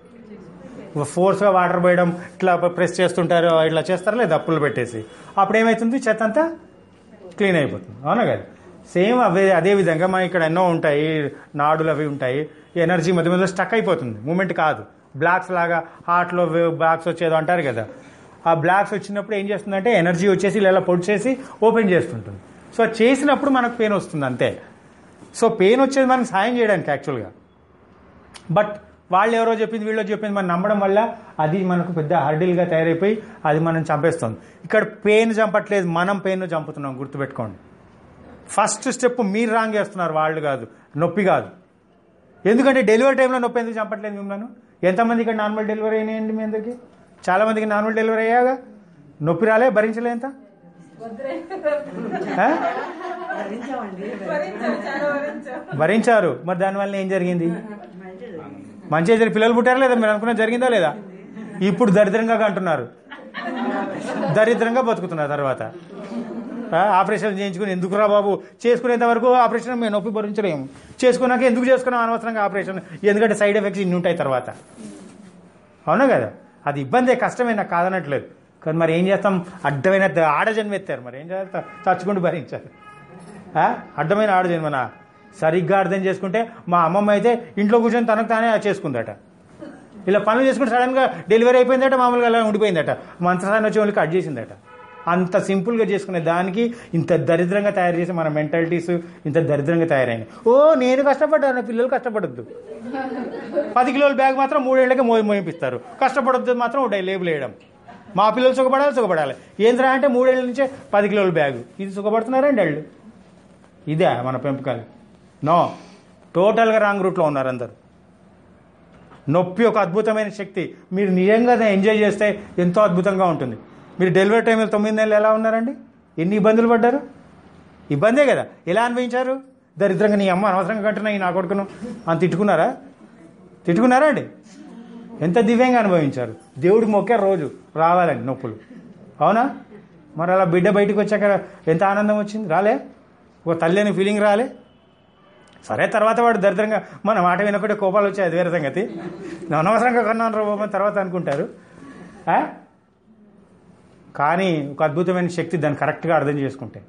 ఫోర్స్గా వాటర్ పోయడం ఇట్లా ప్రెస్ చేస్తుంటారు ఇట్లా చేస్తారా లేదా అప్పులు పెట్టేసి అప్పుడు ఏమవుతుంది చెత్త అంతా క్లీన్ అయిపోతుంది అవునా కదా సేమ్ అవే అదే విధంగా మన ఇక్కడ ఎన్నో ఉంటాయి నాడులు అవి ఉంటాయి ఎనర్జీ మధ్య మధ్యలో స్టక్ అయిపోతుంది మూమెంట్ కాదు బ్లాక్స్ లాగా హార్ట్లో బ్లాక్స్ వచ్చేదో అంటారు కదా ఆ బ్లాక్స్ వచ్చినప్పుడు ఏం చేస్తుందంటే ఎనర్జీ వచ్చేసి ఇలా పొడి చేసి ఓపెన్ చేస్తుంటుంది సో చేసినప్పుడు మనకు పెయిన్ వస్తుంది అంతే సో పెయిన్ వచ్చేది మనకు సాయం చేయడానికి యాక్చువల్గా బట్ వాళ్ళు ఎవరో చెప్పింది వీళ్ళు చెప్పింది మనం నమ్మడం వల్ల అది మనకు పెద్ద హర్డిల్గా తయారైపోయి అది మనం చంపేస్తుంది ఇక్కడ పెయిన్ చంపట్లేదు మనం పెయిన్ చంపుతున్నాం గుర్తుపెట్టుకోండి ఫస్ట్ స్టెప్ మీరు రాంగ్ చేస్తున్నారు వాళ్ళు కాదు నొప్పి కాదు ఎందుకంటే డెలివరీ టైంలో నొప్పి ఎందుకు చంపట్లేదు మిమ్మల్ని ఎంతమంది ఇక్కడ నార్మల్ డెలివరీ అయినాయండి మీ అందరికి చాలా మందికి నార్మల్ డెలివరీ అయ్యాగా నొప్పి రాలే భరించలే ఎంత ఆ? భరించారు మరి దానివల్ల ఏం జరిగింది మంచిగా జరిగి పిల్లలు పుట్టారా లేదా మీరు అనుకున్న జరిగిందా లేదా ఇప్పుడు దరిద్రంగా అంటున్నారు దరిద్రంగా బతుకుతున్నారు తర్వాత ఆ, ఆపరేషన్ చేయించుకుని ఎందుకురా బాబు చేసుకునేంత వరకు ఆపరేషన్ మేము నొప్పి భరించలేము చేసుకున్నాక ఎందుకు చేసుకున్నాం అనవసరంగా ఆపరేషన్ ఎందుకంటే సైడ్ ఎఫెక్ట్స్ ఇన్ని ఉంటాయి తర్వాత అవునా కదా అది ఇబ్బందే కష్టమే నాకు కాదనట్లేదు కానీ మరి ఏం చేస్తాం అడ్డమైన ఆడజన్మ ఎత్తారు మరి ఏం చేస్తాం చచ్చుకుంటూ భరించాలి ఆ? అడ్డమైన ఆడజన్మనా సరిగ్గా అర్థం చేసుకుంటే మా అమ్మమ్మ అయితే ఇంట్లో కూర్చొని తనకు తానే చేసుకుందట ఇలా పనులు చేసుకుంటే సడన్గా డెలివరీ అయిపోయిందట మామూలుగా అలా ఉండిపోయిందట మంత్రసాన్ని వచ్చి వాళ్ళు కట్ చేసిందట అంత సింపుల్గా చేసుకునే దానికి ఇంత దరిద్రంగా తయారు చేసి మన మెంటాలిటీస్ ఇంత దరిద్రంగా తయారైనాయి ఓ నేను కష్టపడ్డాను పిల్లలు కష్టపడద్దు పది కిలోల బ్యాగ్ మాత్రం మూడేళ్లకే మోయి మోయిపిస్తారు కష్టపడొద్దు మాత్రం ఒక లేబుల్ వేయడం మా పిల్లలు సుఖపడాలి సుఖపడాలి ఏంద్రా అంటే మూడేళ్ల నుంచే పది కిలోల బ్యాగ్ ఇది సుఖపడుతున్నారండి వాళ్ళు ఇదే మన పెంపకాలు నో టోటల్గా రాంగ్ రూట్లో ఉన్నారు అందరు నొప్పి ఒక అద్భుతమైన శక్తి మీరు నిజంగా దాన్ని ఎంజాయ్ చేస్తే ఎంతో అద్భుతంగా ఉంటుంది మీరు డెలివరీ టైంలో తొమ్మిది నెలలు ఎలా ఉన్నారండి ఎన్ని ఇబ్బందులు పడ్డారు ఇబ్బందే కదా ఎలా అనిపించారు దరిద్రంగా నీ అమ్మ అనవసరంగా కంటున్నా ఈ నా కొడుకును అని తిట్టుకున్నారా తిట్టుకున్నారా అండి ఎంత దివ్యంగా అనుభవించారు దేవుడికి మొక్కే రోజు రావాలండి నొప్పులు అవునా మరి అలా బిడ్డ బయటకు వచ్చాక ఎంత ఆనందం వచ్చింది రాలే ఒక తల్లి అనే ఫీలింగ్ రాలే సరే తర్వాత వాడు దరిద్రంగా మన మాట వినకుంటే కోపాలు వచ్చాయి అది వేరే సంగతి నేను అనవసరంగా కన్నాను రా బాబు అని తర్వాత అనుకుంటారు ఆ? కానీ ఒక అద్భుతమైన శక్తి దాన్ని కరెక్ట్గా అర్థం చేసుకుంటే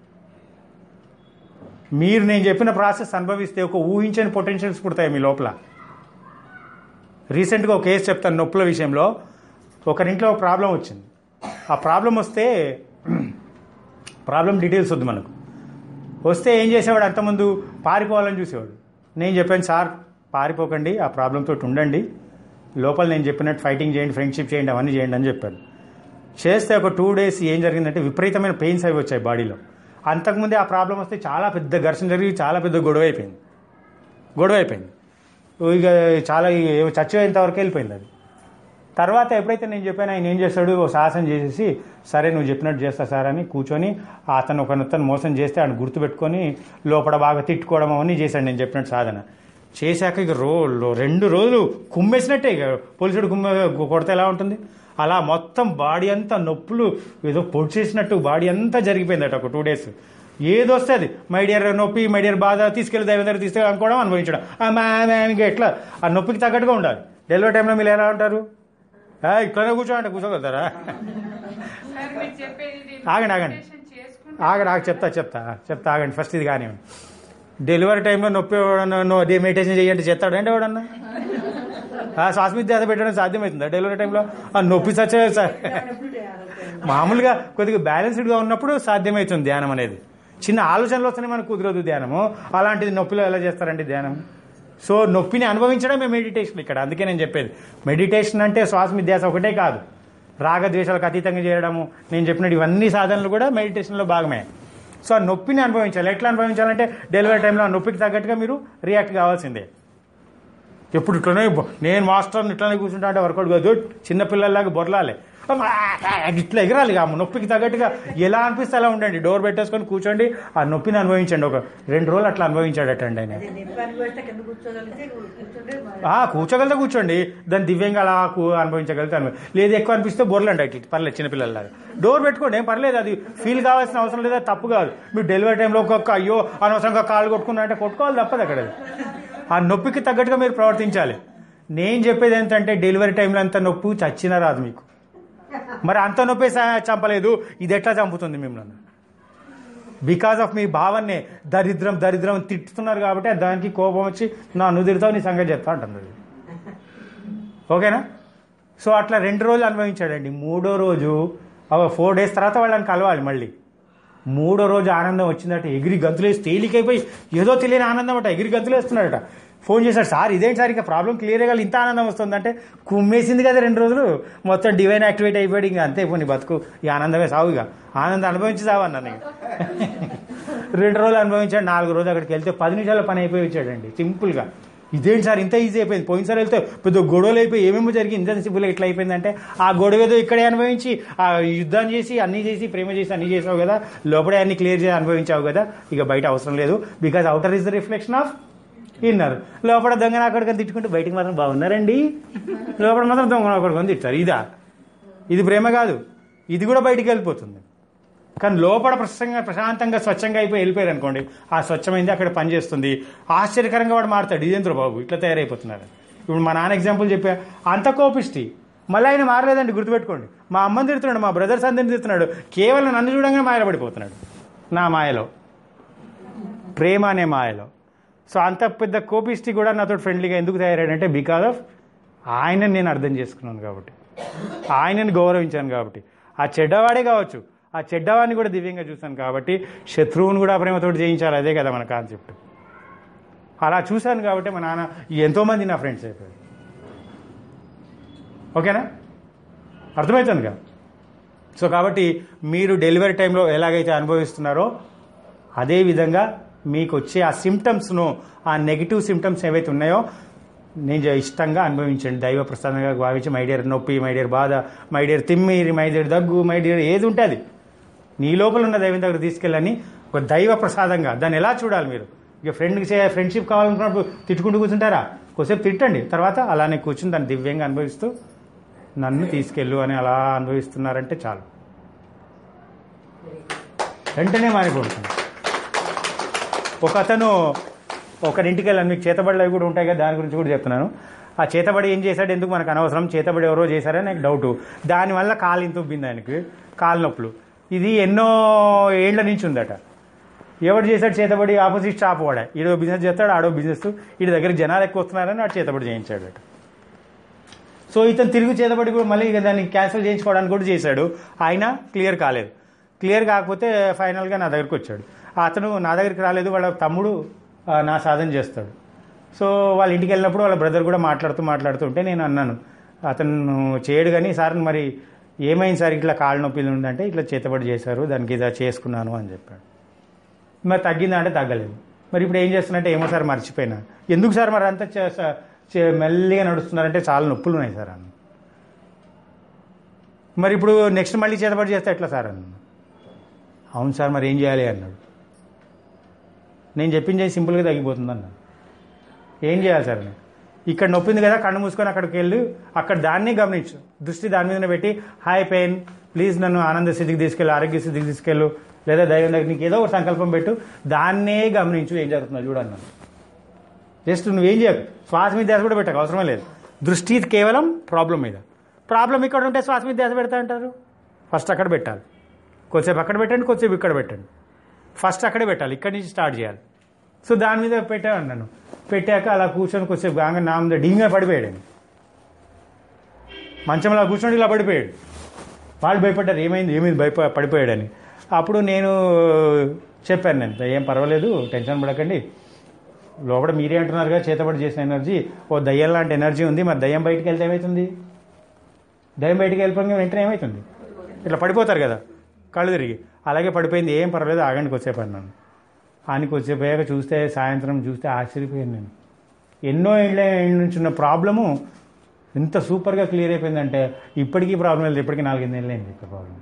మీరు నేను చెప్పిన ప్రాసెస్ అనుభవిస్తే ఒక ఊహించని పొటెన్షియల్స్ పుడతాయి మీ లోపల రీసెంట్గా ఒక కేసు చెప్తాను నొప్పుల విషయంలో ఒకరింట్లో ఒక ప్రాబ్లం వచ్చింది ఆ ప్రాబ్లం వస్తే ప్రాబ్లం డీటెయిల్స్ వద్దు మనకు వస్తే ఏం చేసేవాడు అంతకుముందు పారిపోవాలని చూసేవాడు నేను చెప్పాను సార్ పారిపోకండి ఆ ప్రాబ్లంతో ఉండండి లోపల నేను చెప్పినట్టు ఫైటింగ్ చేయండి ఫ్రెండ్షిప్ చేయండి అవన్నీ చేయండి అని చెప్పాను చేస్తే ఒక టూ డేస్ ఏం జరిగిందంటే విపరీతమైన పెయిన్స్ అవి వచ్చాయి బాడీలో అంతకుముందే ఆ ప్రాబ్లం వస్తే చాలా పెద్ద ఘర్షణ జరిగి చాలా పెద్ద గొడవ అయిపోయింది గొడవ అయిపోయింది ఇక చాలా ఇక చచ్చిపోయేంత వరకు వెళ్ళిపోయింది అది తర్వాత ఎప్పుడైతే నేను చెప్పాను ఆయన ఏం చేస్తాడు ఓ సాహసం చేసేసి సరే నువ్వు చెప్పినట్టు చేస్తా సార్ అని కూర్చొని అతను ఒకనొత్తను మోసం చేస్తే ఆయన గుర్తుపెట్టుకొని లోపల బాగా తిట్టుకోవడం అవన్నీ చేశాడు నేను చెప్పినట్టు సాధన చేశాక ఇక రో లో- రెండు రోజులు కుమ్మేసినట్టే ఇక పోలీసుడు కుమ్మ కొడితే ఎలా ఉంటుంది అలా మొత్తం బాడీ అంతా నొప్పులు ఏదో పొడి చేసినట్టు బాడీ అంతా జరిగిపోయిందట ఒక టూ డేస్ ఏది వస్తుంది మై డియర్ నొప్పి మై డియర్ బాధ తీసుకెళ్ళి దైవం దగ్గర తీసుకెళ్ళి అనుకోవడం అనుభవించడం ఆ మా మా ఇంకా ఎట్లా ఆ నొప్పికి తగ్గట్టుగా ఉండాలి డెలివరీ టైంలో మీరు ఎలా ఉంటారు "ఆ, ఇట్లనే కూర్చోండి కూర్చోగలుగుతారా సార్ మీరు చెప్పేది ఇది ఆగండి, ఆగండి. meditation చేసుకుంటే ఆగండి ఆగ చెప్తా చెప్తా చెప్తా ఆగండి ఫస్ట్ ఇది కానీ డెలివరీ టైంలో నొప్పి ఎవడన్నా నువ్వు మెడిటేషన్ చేయండి చేస్తాడు అంటే ఎవడన్నా ఆ శ్వాస మీద ధ్యాస పెట్టడం సాధ్యమవుతుందా డెలివరీ టైంలో ఆ నొప్పి సచ్చే సార్ మామూలుగా కొద్దిగా బ్యాలెన్స్డ్గా ఉన్నప్పుడు సాధ్యమవుతుంది ధ్యానం అనేది చిన్న ఆలోచనలు వస్తున్నాయి మనకు కుదరదు ధ్యానము అలాంటిది నొప్పిలో ఎలా చేస్తారండి ధ్యానం సో నొప్పిని అనుభవించడమే మెడిటేషన్ ఇక్కడ అందుకే నేను చెప్పేది మెడిటేషన్ అంటే శ్వాస మీద ధ్యాస ఒకటే కాదు రాగద్వేషాలకు అతీతంగా చేయడము నేను చెప్పినట్టు ఇవన్నీ సాధనలు కూడా మెడిటేషన్లో భాగమే సో ఆ నొప్పిని అనుభవించాలి ఎట్లా అనుభవించాలంటే డెలివరీ టైంలో ఆ నొప్పికి తగ్గట్టుగా మీరు రియాక్ట్ కావాల్సిందే ఎప్పుడు ఇట్లనే బొ- నేను మాస్టర్ని ఇట్లనే కూర్చుంటా అంటే వర్కౌట్ కాదు చిన్న పిల్లల్లాగా బొరలాలి ఇట్లా ఎగరాలి ఆ నొప్పికి తగ్గట్టుగా ఎలా అనిపిస్తే అలా ఉండండి డోర్ పెట్టేసుకొని కూర్చోండి ఆ నొప్పిని అనుభవించండి ఒక రెండు రోజులు అట్లా అనుభవించాడటండి ఆయన అది నొప్పి అనుభవిస్తే కింద కూర్చోగలిగితే కూర్చుంటే ఆ, కూర్చోగలితే కూర్చోండి దాన్ని దివ్యంగా అలా కూ- అనుభవించగలిగితే అనుభవి లేదు ఎక్కువ అనిపిస్తే బొర్లండి అట్లా పర్లేదు చిన్నపిల్లలాగా డోర్ పెట్టుకోండి ఏం పర్లేదు అది ఫీల్ కావాల్సిన అవసరం లేదు అది తప్పు కాదు మీరు డెలివరీ టైంలో ఒక్కొక్క అయ్యో అనవసరంగా కాళ్ళు కొట్టుకున్నా అంటే కొట్టుకోవాలి తప్పదు అక్కడ అది. ఆ నొప్పికి తగ్గట్టుగా మీరు ప్రవర్తించాలి నేను చెప్పేది ఏంటంటే డెలివరీ టైంలో అంత నొప్పి చచ్చినా రాదు మీకు మరి అంత నొప్పి స- చంపలేదు ఇది ఎట్లా చంపుతుంది మిమ్మల్ని బికాస్ ఆఫ్ మీ భావన్నే దరిద్రం దరిద్రం అని తిట్టుతున్నారు కాబట్టి దానికి కోపం వచ్చి నా నుదిరితావు నీ సంగతి చెప్తా అంటుంది అది. ఓకేనా సో అట్లా రెండు రోజులు అనుభవించాడండి మూడో రోజు ఫోర్ డేస్ తర్వాత వాళ్ళని కలవాలి మళ్ళీ మూడో రోజు ఆనందం వచ్చిందట ఎగిరి గంతులేసి తేలికైపోయి ఏదో తెలియని ఆనందం అట ఎగిరి గంతులేస్తున్నాడట ఫోన్ చేశాడు సార్ ఇదేంటి సార్ ఇంకా ప్రాబ్లం క్లియర్ గా ఇంత ఆనందం వస్తుందంటే కుమ్మేసింది కదా రెండు రోజులు మొత్తం డివైన్ యాక్టివేట్ అయిపోయాడు ఇంకా అంతే పోనీ బతుకు ఈ ఆనందమే సావు ఇక ఆనందం అనుభవించి సావన్నా నేను రెండు రోజులు అనుభవించాడు నాలుగు రోజులు అక్కడికి వెళ్తే పది నిమిషాల పని అయిపోయి వచ్చాడండి సింపుల్గా ఇదేంటి సార్ ఇంత ఈజీ అయిపోయింది పోయినసారి వెళ్తే పెద్ద గొడవలు అయిపోయి ఏమేమో జరిగింది ఇంత సింపుల్గా ఇట్లా అయిపోయిందంటే ఆ గొడవ ఏదో ఇక్కడే అనుభవించి ఆ యుద్ధాన్ని చేసి అన్ని చేసి ప్రేమ చేసి అన్ని చేసావు కదా లోపలే అన్ని క్లియర్ చేసి అనుభవించావు కదా ఇక బయట అవసరం లేదు because outer is the reflection of inner లోపల దొంగన అక్కడికి తిట్టుకుంటే బయటికి మాత్రం బాగున్నారండి లోపల మాత్రం దొంగన అక్కడికి తిట్టారు ఇదా ఇది ప్రేమ కాదు ఇది కూడా బయటికి వెళ్ళిపోతుంది కానీ లోపల ప్రశంగా ప్రశాంతంగా స్వచ్ఛంగా అయిపోయి వెళ్ళిపోయారు అనుకోండి ఆ స్వచ్ఛమైంది అక్కడ పనిచేస్తుంది ఆశ్చర్యకరంగా వాడు మారుతాడు ఇదేంద్ర బాబు ఇట్లా తయారైపోతున్నారు ఇప్పుడు మా నాన్న ఎగ్జాంపుల్ చెప్పా అంత కోపిష్టి మళ్ళీ ఆయన మారలేదండి గుర్తుపెట్టుకోండి మా అమ్మని తిడుతున్నాడు మా బ్రదర్స్ అందరిని తిడుతున్నాడు కేవలం నన్ను చూడంగానే మాయపడిపోతున్నాడు నా మాయలో ప్రేమ అనే మాయలో సో అంత పెద్ద కోపిష్టి కూడా నాతో ఫ్రెండ్లీగా ఎందుకు తయారాడంటే బికాస్ ఆఫ్ ఆయనని నేను అర్థం చేసుకున్నాను కాబట్టి ఆయనని గౌరవించాను కాబట్టి ఆ చెడ్డవాడే కావచ్చు ఆ చెడ్డవాడిని కూడా దివ్యంగా చూశాను కాబట్టి శత్రువుని కూడా ప్రేమతోటి జయించాలి అదే కదా మన కాన్సెప్ట్ అలా చూశాను కాబట్టి మా నాన్న ఎంతోమంది నా ఫ్రెండ్స్ అయిపోయారు ఓకేనా అర్థమవుతుంది కదా సో కాబట్టి మీరు డెలివరీ టైంలో ఎలాగైతే అనుభవిస్తున్నారో అదేవిధంగా మీకు వచ్చే ఆ సిమ్టమ్స్ను ఆ నెగిటివ్ సిమ్టమ్స్ ఏవైతే ఉన్నాయో నేను జ- ఇష్టంగా అనుభవించండి దైవ ప్రసాదంగా భావించి మై డియర్ నొప్పి మై డియర్ బాధ మై డియర్ తిమ్మిరి మై డియర్ దగ్గు మై డియర్ ఏది ఉంటుంది నీ లోపల ఉన్న దైవం దగ్గర తీసుకెళ్ళని ఒక దైవ ప్రసాదంగా దాన్ని ఎలా చూడాలి మీరు ఇక ఫ్రెండ్కి చే ఫ్రెండ్షిప్ కావాలనుకున్నప్పుడు తిట్టుకుంటూ కూర్చుంటారా కొద్దిసేపు తిట్టండి తర్వాత అలానే కూర్చుని దాన్ని దివ్యంగా అనుభవిస్తూ నన్ను తీసుకెళ్ళు అని అలా అనుభవిస్తున్నారంటే చాలు వెంటనే మారిపోతుంది ఒక అతను ఒకరింటికి వెళ్ళాను మీకు చేతబడులు అవి కూడా ఉంటాయి కదా దాని గురించి కూడా చెప్తున్నాను ఆ చేతబడి ఏం చేశాడు ఎందుకు మనకు అనవసరం చేతబడి ఎవరో చేశారని నాకు డౌట్ దానివల్ల కాలు ఇంత ఉబ్బింది ఆయనకి కాలు నొప్పులు ఇది ఎన్నో ఏళ్ల నుంచి ఉందట ఎవడు చేశాడు చేతబడి ఆపోజిట్ షాప్ వాడే ఈడో బిజినెస్ చేస్తాడు ఆడో బిజినెస్ వీడి దగ్గర జనాలు ఎక్కువ వస్తున్నారని వాడు చేతబడి చేయించాడు అట సో ఇతను తిరుగు చేతబడి కూడా మళ్ళీ ఇక దాన్ని క్యాన్సిల్ చేయించుకోవడానికి కూడా చేశాడు ఆయన క్లియర్ కాలేదు క్లియర్ కాకపోతే ఫైనల్గా నా దగ్గరికి వచ్చాడు అతను నా దగ్గరికి రాలేదు వాళ్ళ తమ్ముడు ఆ, నా సాధన చేస్తాడు సో వాళ్ళ ఇంటికి వెళ్ళినప్పుడు వాళ్ళ బ్రదర్ కూడా మాట్లాడుతూ మాట్లాడుతూ ఉంటే నేను అన్నాను అతను చేయడు కానీ సార్ మరి ఏమైంది సార్ ఇట్లా కాళ్ళ నొప్పిలు ఉందంటే ఇట్లా చేతబడి చేశారు దానికి ఇదా చేసుకున్నాను అని చెప్పాడు మరి తగ్గిందా అంటే తగ్గలేదు మరి ఇప్పుడు ఏం చేస్తున్నట్టే ఏమో సార్ మర్చిపోయినా ఎందుకు సార్ మరి అంతా చే- స- చే- మెల్లిగా నడుస్తున్నారంటే చాలా నొప్పులు ఉన్నాయి సార్ అన్న మరి ఇప్పుడు నెక్స్ట్ మళ్ళీ చేతబడి చేస్తే ఎట్లా సార్ అన్న అవును సార్ మరి ఏం చేయాలి అన్నాడు నేను చెప్పింది చేసి సింపుల్గా తగ్గిపోతుంది అన్నాడు ఏం చేయాలి సార్ అని ఇక్కడ నొప్పింది కదా కళ్ళు మూసుకొని అక్కడికి వెళ్ళి అక్కడ దాన్ని గమనించు దృష్టి దాని మీదనే పెట్టి హాయ్ పెయిన్ ప్లీజ్ నన్ను ఆనంద స్థితికి తీసుకెళ్ళు ఆరోగ్య స్థితికి తీసుకెళ్ళు లేదా దైవం దగ్గర నీకు ఏదో ఒక సంకల్పం పెట్టు దాన్నే గమనించు ఏం జరుగుతుందో చూడన్నాను జస్ట్ నువ్వేం చేయకు శ్వాస మీద ధ్యాస కూడా పెట్టకు అవసరమే లేదు దృష్టి కేవలం ప్రాబ్లం మీద ప్రాబ్లం ఇక్కడ ఉంటే శ్వాస మీద ధ్యాస పెడతా అంటారు ఫస్ట్ అక్కడ పెట్టాలి కొద్దిసేపు అక్కడ పెట్టండి కొద్దిసేపు ఇక్కడ పెట్టండి ఫస్ట్ అక్కడే పెట్టాలి ఇక్కడి నుంచి స్టార్ట్ చేయాలి సో దాని మీద పెట్టాను నన్ను పెట్టాక అలా కూర్చొని కొద్దిసేపు గాంగ నా మీద డీంగా పడిపోయాడు ఆయన. మంచంలో కూర్చొని ఇలా పడిపోయాడు వాళ్ళు భయపడ్డారు ఏమైంది ఏమైంది భయప పడిపోయాడని అప్పుడు నేను చెప్పాను నేను ఏం పర్వాలేదు టెన్షన్ పడకండి లోపల మీరే అంటున్నారుగా చేతబడి చేసిన ఎనర్జీ ఓ దయ్యం లాంటి ఎనర్జీ ఉంది మరి దయ్యం బయటికి వెళ్తే ఏమవుతుంది దయ్యం బయటికి వెళ్ళిపోయిన వెంటనే ఏమవుతుంది ఇట్లా పడిపోతారు కదా కళ్ళు తిరిగి అలాగే పడిపోయింది ఏం పర్వాలేదు ఆగండి కొద్దిసేపు అన్నాను ఆయనకి కొద్దిసేపు అయ్యాక చూస్తే సాయంత్రం చూస్తే ఆశ్చర్యపోయాను నేను ఎన్నో ఏళ్ళ ఏళ్ళ నుంచి ఉన్న ప్రాబ్లము ఎంత సూపర్గా క్లియర్ అయిపోయిందంటే ఇప్పటికీ ప్రాబ్లం లేదు ఇప్పటికీ నాలుగైదు ఏళ్ళు అయింది ఇక్కడ ప్రాబ్లం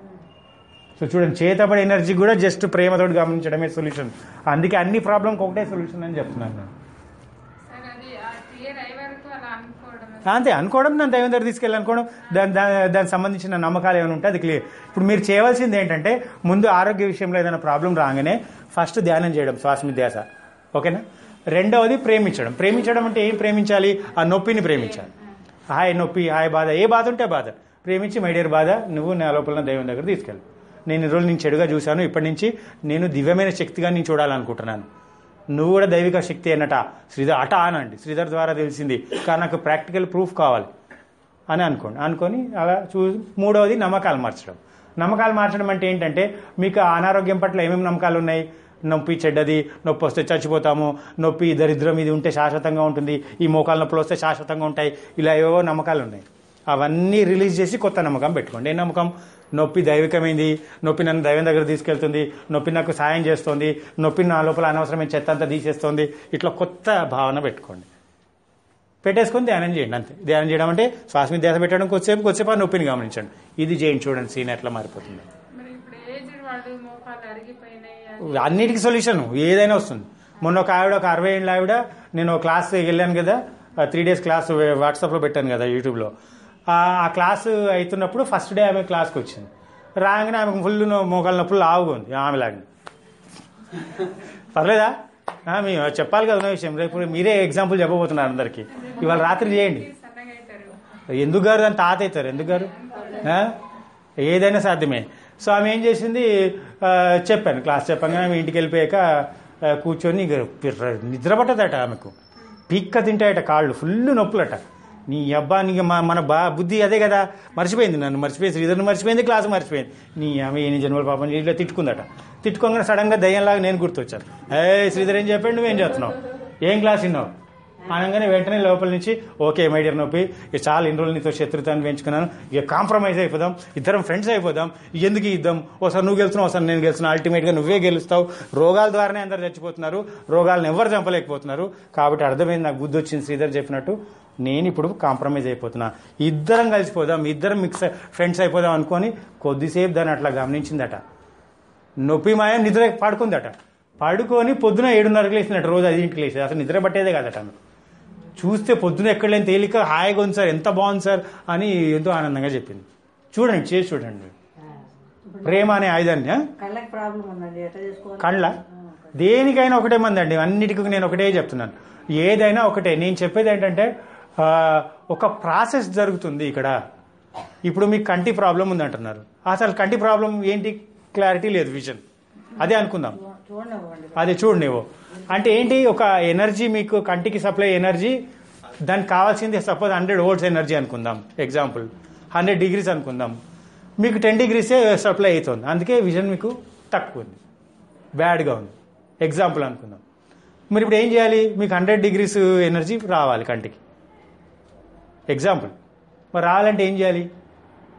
సో చూడండి చేతబడి ఎనర్జీ కూడా జస్ట్ ప్రేమతోటి గమనించడమే సొల్యూషన్ అందుకే అన్ని ప్రాబ్లంకి ఒకటే సొల్యూషన్ అని చెప్తున్నాను నేను సార్ అది ఆ క్లియర్ అయ్యే వరకు అలా అనుకోవడం అంతే అనుకోవడం దాని దైవం దగ్గర తీసుకెళ్ళి అనుకోవడం దాని దా- దానికి సంబంధించిన నమ్మకాలు ఏమైనా ఉంటే అది క్లియర్ ఇప్పుడు మీరు చేయవలసింది ఏంటంటే ముందు ఆరోగ్య విషయంలో ఏదైనా ప్రాబ్లం రాగానే ఫస్ట్ ధ్యానం చేయడం శ్వాస మీద ధ్యాస ఓకేనా రెండవది ప్రేమించడం ప్రేమించడం అంటే ఏం ప్రేమించాలి ఆ నొప్పిని ప్రేమించాలి హాయ్ నొప్పి హాయ్ బాధ ఏ బాధ ఉంటే బాధ ప్రేమించి మైడియర్ బాధ నువ్వు నా లోపల దైవం దగ్గర తీసుకెళ్ళి నేను ఈ రోజు నేను చెడుగా చూశాను ఇప్పటి నుంచి నేను దివ్యమైన శక్తిగా నేను చూడాలనుకుంటున్నాను నువ్వు కూడా దైవిక శక్తి అన్నట శ్రీధర్ అట అనండి శ్రీధర్ ద్వారా తెలిసింది కానీ నాకు ప్రాక్టికల్ ప్రూఫ్ కావాలి అని అనుకోండి అనుకొని అలా చూ మూడవది నమ్మకాలు మార్చడం నమ్మకాలు మార్చడం అంటే ఏంటంటే మీకు అనారోగ్యం పట్ల ఏమేమి నమ్మకాలు ఉన్నాయి నొప్పి చెడ్డది నొప్పి వస్తే చచ్చిపోతాము నొప్పి దరిద్రం ఇది ఉంటే శాశ్వతంగా ఉంటుంది ఈ మోకాలు నొప్పులు వస్తే శాశ్వతంగా ఉంటాయి ఇలా ఏవో నమ్మకాలు ఉన్నాయి అవన్నీ రిలీజ్ చేసి కొత్త నమ్మకం పెట్టుకోండి ఏ నమ్మకం నొప్పి దైవికమైంది నొప్పి నన్ను దైవం దగ్గర తీసుకెళ్తుంది నొప్పి నాకు సాయం చేస్తుంది నొప్పి నా లోపల అనవసరమైన చెత్త అంతా తీసేస్తుంది ఇట్లా కొత్త భావన పెట్టుకోండి పెట్టేసుకొని ధ్యానం చేయండి అంతే ధ్యానం చేయడం అంటే శ్వాస మీద ధ్యాస పెట్టడం కొద్దిసేపు కొద్దిసేపు ఆ నొప్పిని గమనించండి ఇది చేయండి చూడండి సీన్ ఎట్లా మారిపోతుంది మరి ఇప్పుడు ఏజ్ వాళ్ళు మోకాలు అరిగిపోయినాయి అని అన్నిటికీ సొల్యూషన్ ఏదైనా వస్తుంది మొన్న ఒక ఆవిడ ఒక అరవై ఏళ్ళ ఆవిడ నేను ఒక క్లాస్ వెళ్ళాను కదా త్రీ డేస్ క్లాస్ వాట్సాప్లో పెట్టాను కదా యూట్యూబ్లో ఆ ఆ క్లాస్ అవుతున్నప్పుడు ఫస్ట్ డే ఆమె క్లాస్కి వచ్చింది రాగానే ఆమెకు ఫుల్ మోకాల నొప్పులు లావుగా ఉంది ఆమెలాగా పర్లేదా ఆ, మీ చెప్పాలి కదా ఉన్న విషయం రేపు మీరే ఎగ్జాంపుల్ చెప్పబోతున్నారు అందరికీ ఇవాళ రాత్రి చేయండి సన్నగా అవుతారు ఎందుకు గారు దాని తాత అవుతారు ఎందుకు గారు ఆ? ఏదైనా సాధ్యమే సో ఆమె ఏం చేసింది ఆ, చెప్పాను క్లాస్ చెప్పగానే ఆమె ఇంటికి వెళ్ళిపోయాక ఆ, కూర్చొని ఇక పిర్ర- నిద్ర పట్టదట ఆమెకు పిక్క తింటాయట కాళ్ళు ఫుల్ నొప్పులట నీ అబ్బా నీకు మా మన బా బుద్ధి అదే కదా మర్చిపోయింది నన్ను మర్చిపోయి శ్రీధర్ని మర్చిపోయింది క్లాస్ మర్చిపోయింది నీ ఆమె ఎన్ని జన్మల పాపం ఇట్లా తిట్టుకుందట తిట్టుకోగానే సడన్గా దయ్యంలాగా నేను గుర్తొచ్చాను ఏ శ్రీధర్ ఏం చెప్పాడు నువ్వేం చేస్తున్నావు ఏం క్లాస్ విన్నావు అనగానే వెంటనే లోపల నుంచి ఓకే మై డియర్ నొప్పి ఇక చాలా ఇన్ని రోజులు నీతో శత్రుతాన్ని పెంచుకున్నాను ఇక కాంప్రమైజ్ అయిపోదాం ఇద్దరం ఫ్రెండ్స్ అయిపోదాం ఎందుకు ఈ యుద్ధం ఒకసారి నువ్వు గెలుస్తున్నావు ఒకసారి నేను గెలుస్తున్నా అల్టిమేట్గా నువ్వే గెలుస్తావు రోగాల ద్వారానే అందరు చచ్చిపోతున్నారు రోగాలను ఎవరు చంపలేకపోతున్నారు కాబట్టి అర్థమైంది నాకు బుద్ధి వచ్చింది శ్రీధర్ చెప్పినట్టు నేను ఇప్పుడు కాంప్రమైజ్ అయిపోతున్నా ఇద్దరం కలిసిపోదాం ఇద్దరం మిక్స్ ఫ్రెండ్స్ అయిపోదాం అనుకొని కొద్దిసేపు దాన్ని అట్లా గమనించిందట నొప్పి మాయ నిద్ర పడుకుందట పడుకొని పొద్దున ఏడున్నరకు లేచినట్టు రోజు ఐదింటికి లేచేది అసలు నిద్ర పట్టేదే కదట ఆమె చూస్తే పొద్దున ఎక్కడ లేని తేలిక హాయిగా ఉంది సార్ ఎంత బాగుంది సార్ అని ఎంతో ఆనందంగా చెప్పింది చూడండి చేసి చూడండి ప్రేమ అనే ఆయుధాన్ని ఆ? కళ్ళకి ప్రాబ్లం ఉందండి ఎట్లా చేసుకోవాలి కళ్ళ దేనికైనా ఒకటే మంది అండి అన్నిటికీ నేను ఒకటే చెప్తున్నాను ఏదైనా ఒకటే నేను చెప్పేది ఏంటంటే ఆ, ఒక ప్రాసెస్ జరుగుతుంది ఇక్కడ ఇప్పుడు మీకు కంటి ప్రాబ్లం ఉంది అంటున్నారు అసలు కంటి ప్రాబ్లం ఏంటి క్లారిటీ లేదు విజన్ అదే అనుకుందాం చూడండి అది చూడు నువ్వు అంటే ఏంటి ఒక ఎనర్జీ మీకు కంటికి సప్లై ఎనర్జీ దానికి కావాల్సింది సపోజ్ హండ్రెడ్ వోల్ట్స్ ఎనర్జీ అనుకుందాం ఎగ్జాంపుల్ హండ్రెడ్ డిగ్రీస్ అనుకుందాం మీకు టెన్ డిగ్రీసే సప్లై అవుతుంది అందుకే విజన్ మీకు తక్కువ ఉంది బ్యాడ్గా ఉంది ఎగ్జాంపుల్ అనుకుందాం మరి ఇప్పుడు ఏం చేయాలి మీకు హండ్రెడ్ డిగ్రీస్ ఎనర్జీ రావాలి కంటికి ఎగ్జాంపుల్ మరి రావాలంటే ఏం చేయాలి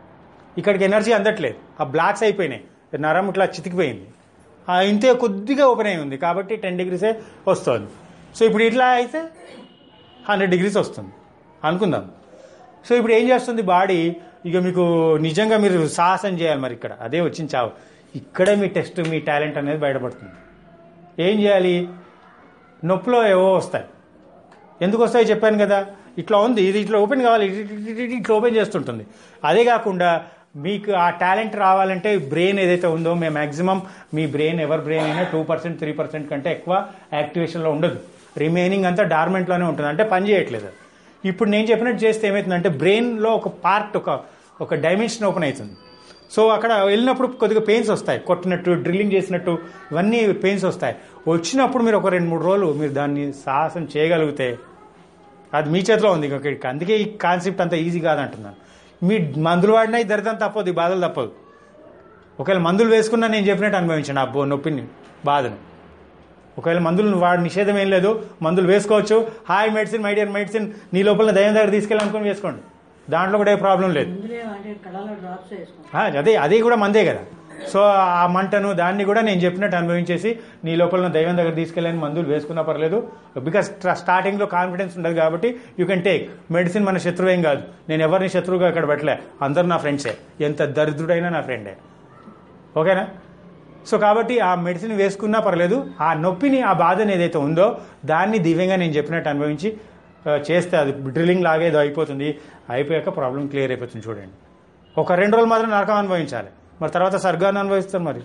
ఇక్కడికి ఎనర్జీ అందట్లేదు ఆ బ్లాక్స్ అయిపోయినాయి నరం ఇట్లా చితికిపోయింది ఆ ఇంతే కొద్దిగా ఓపెన్ అయి ఉంది కాబట్టి టెన్ డిగ్రీసే వస్తుంది సో ఇప్పుడు ఇట్లా అయితే హండ్రెడ్ డిగ్రీస్ వస్తుంది అనుకుందాం సో ఇప్పుడు ఏం చేస్తుంది బాడీ ఇక మీకు నిజంగా మీరు సాహసం చేయాలి మరి ఇక్కడ అదే వచ్చింది చావు ఇక్కడే మీ టెస్ట్ మీ టాలెంట్ అనేది బయటపడుతుంది ఏం చేయాలి నొప్పిలో ఏవో వస్తాయి ఎందుకు వస్తాయో చెప్పాను కదా ఇట్లా ఉంది ఇది ఇట్లా ఓపెన్ కావాలి ఇట్- ఇట్- ఇట్- ఇట్ ఇట్లా ఓపెన్ చేస్తుంటుంది అదే కాకుండా మీకు ఆ టాలెంట్ రావాలంటే బ్రెయిన్ ఏదైతే ఉందో మేము మ్యాక్సిమం మీ బ్రెయిన్ ఎవరి బ్రెయిన్ అయినా టూ పర్సెంట్ త్రీ పర్సెంట్ కంటే ఎక్కువ యాక్టివేషన్లో ఉండదు రిమైనింగ్ అంతా డార్మెంట్లోనే ఉంటుంది అంటే పని చేయట్లేదు అది. ఇప్పుడు నేను చెప్పినట్టు చేస్తే ఏమవుతుందంటే బ్రెయిన్లో ఒక పార్ట్ ఒక ఒక డైమెన్షన్ ఓపెన్ అవుతుంది సో అక్కడ వెళ్ళినప్పుడు కొద్దిగా పెయిన్స్ వస్తాయి కొట్టినట్టు డ్రిల్లింగ్ చేసినట్టు ఇవన్నీ పెయిన్స్ వస్తాయి వచ్చినప్పుడు మీరు ఒక రెండు మూడు రోజులు మీరు దాన్ని సాహసం చేయగలిగితే అది మీ చేతిలో ఉంది ఇక ఇక అందుకే ఈ కాన్సెప్ట్ అంత ఈజీ కాదంటున్నాను మీ మందులు వాడినా ఈ దరిద్రం తప్పదు ఈ బాధలు తప్పదు ఒకవేళ మందులు వేసుకున్నా నేను చెప్పినట్టు అనుభవించండి అబ్బో నొప్పిని బాధను ఒకవేళ మందులు వాడి నిషేధం ఏం లేదు మందులు వేసుకోవచ్చు hi medicine my dear medicine నీ లోపల దయ్యం దగ్గర తీసుకెళ్ళి అనుకుని వేసుకోండి దాంట్లో కూడా ఏ ప్రాబ్లం లేదు ముందులే అంటే కళలో డ్రాప్స్ వేసుకుంటాం ఆ, అదే అది కూడా మందే కదా సో ఆ మంటను దాన్ని కూడా నేను చెప్పినట్టు అనుభవించేసి నీ లోపల ఉన్న దైవం దగ్గర తీసుకెళ్ళని మందులు వేసుకున్నా పర్లేదు బికాస్ స్టార్టింగ్లో కాన్ఫిడెన్స్ ఉండదు కాబట్టి యూ కెన్ టేక్ మెడిసిన్ మన శత్రువేం కాదు నేను ఎవరిని శత్రువుగా ఇక్కడ పెట్టలే అందరు నా ఫ్రెండ్సే ఎంత దరిద్రుడైనా నా ఫ్రెండే ఓకేనా సో కాబట్టి ఆ మెడిసిన్ వేసుకున్నా పర్లేదు ఆ నొప్పిని ఆ బాధని ఏదైతే ఉందో దాన్ని దివ్యంగా నేను చెప్పినట్టు అనుభవించి ఆ, చేస్తే అది డ్రిల్లింగ్ లాగేదో అయిపోతుంది అయిపోయాక ప్రాబ్లం క్లియర్ అయిపోతుంది చూడండి ఒక రెండు రోజులు మాత్రం నరకం అనుభవించాలి మరి తర్వాత స్వర్గాన్ని అనుభవిస్తాం మరి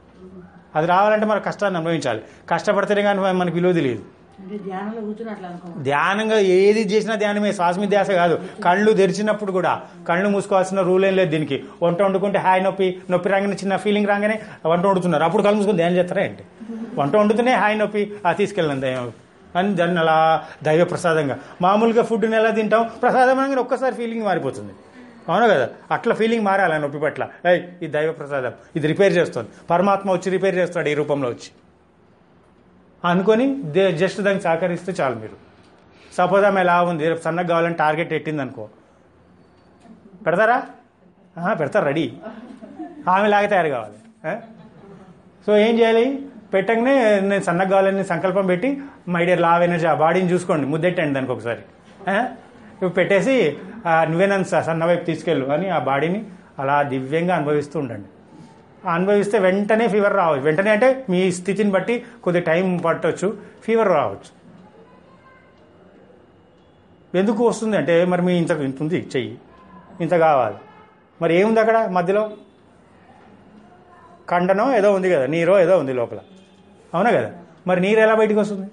అది రావాలంటే మరి కష్టాన్ని అనుభవించాలి కష్టపడితేనే కానీ మనకి విలువ తెలియదు అంటే ధ్యానంలో కూర్చుని అట్లా అనుకో ధ్యానంగా ఏది చేసినా ధ్యానమే శ్వాస మీద ధ్యాస కాదు కళ్ళు తెరిచినప్పుడు కూడా కళ్ళు మూసుకోవాల్సిన రూల్ ఏం లేదు దీనికి వంట వండుకుంటే హాయ్ నొప్పి నొప్పి రాగానే చిన్న ఫీలింగ్ రాగానే వంట వండుతున్నారు అప్పుడు కళ్ళు మూసుకొని ధ్యానం చేస్తారా ఏంటి వంట వండుతూనే హాయ్ నొప్పి ఆ తీసుకెళ్ళిన దయ్యం అని దాన్ని అలా దైవ ప్రసాదంగా మామూలుగా ఫుడ్ని ఎలా తింటాం ప్రసాదం అనగానే ఒక్కసారి ఫీలింగ్ మారిపోతుంది అవును కదా అట్లా ఫీలింగ్ మారాలి ఆ నొప్పి పట్ల ఏయ్ ఇది దైవ ప్రసాదం ఇది రిపేర్ చేస్తుంది పరమాత్మ వచ్చి రిపేర్ చేస్తాడు ఈ రూపంలో వచ్చి అనుకొని దే- జస్ట్ దానికి సహకరిస్తే చాలు మీరు సపోజ్ ఆమె ఎలా ఉంది రేపు సన్నగా కావాలని టార్గెట్ పెట్టింది అనుకో పెడతారా ఆహా, పెడతారు రెడీ ఆమె లాగా తయారు కావాలి ఆ? సో ఏం చేయాలి పెట్టగానే నేను సన్నగా కావాలని సంకల్పం పెట్టి మై డియర్ లావ్ ఎనర్జీ ఆ బాడీని చూసుకోండి ముద్దెట్టండి దానికి ఒకసారి ఆ? ఇప్పుడు పెట్టేసి ఆ, నువ్వే నన్ను స- సన్న వైపు తీసుకెళ్ళు అని ఆ బాడీని అలా దివ్యంగా అనుభవిస్తూ ఉండండి అనుభవిస్తే వెంటనే ఫీవర్ రావచ్చు వెంటనే అంటే మీ స్థితిని బట్టి కొద్ది టైం పట్టవచ్చు ఫీవర్ రావచ్చు ఎందుకు వస్తుంది అంటే మరి మీ ఇంత ఇంత ఉంది చెయ్యి ఇంత కావాలి మరి ఏముంది అక్కడ మధ్యలో కండనో ఏదో ఉంది కదా నీరో ఏదో ఉంది లోపల అవునా కదా మరి నీరు ఎలా బయటకు వస్తుంది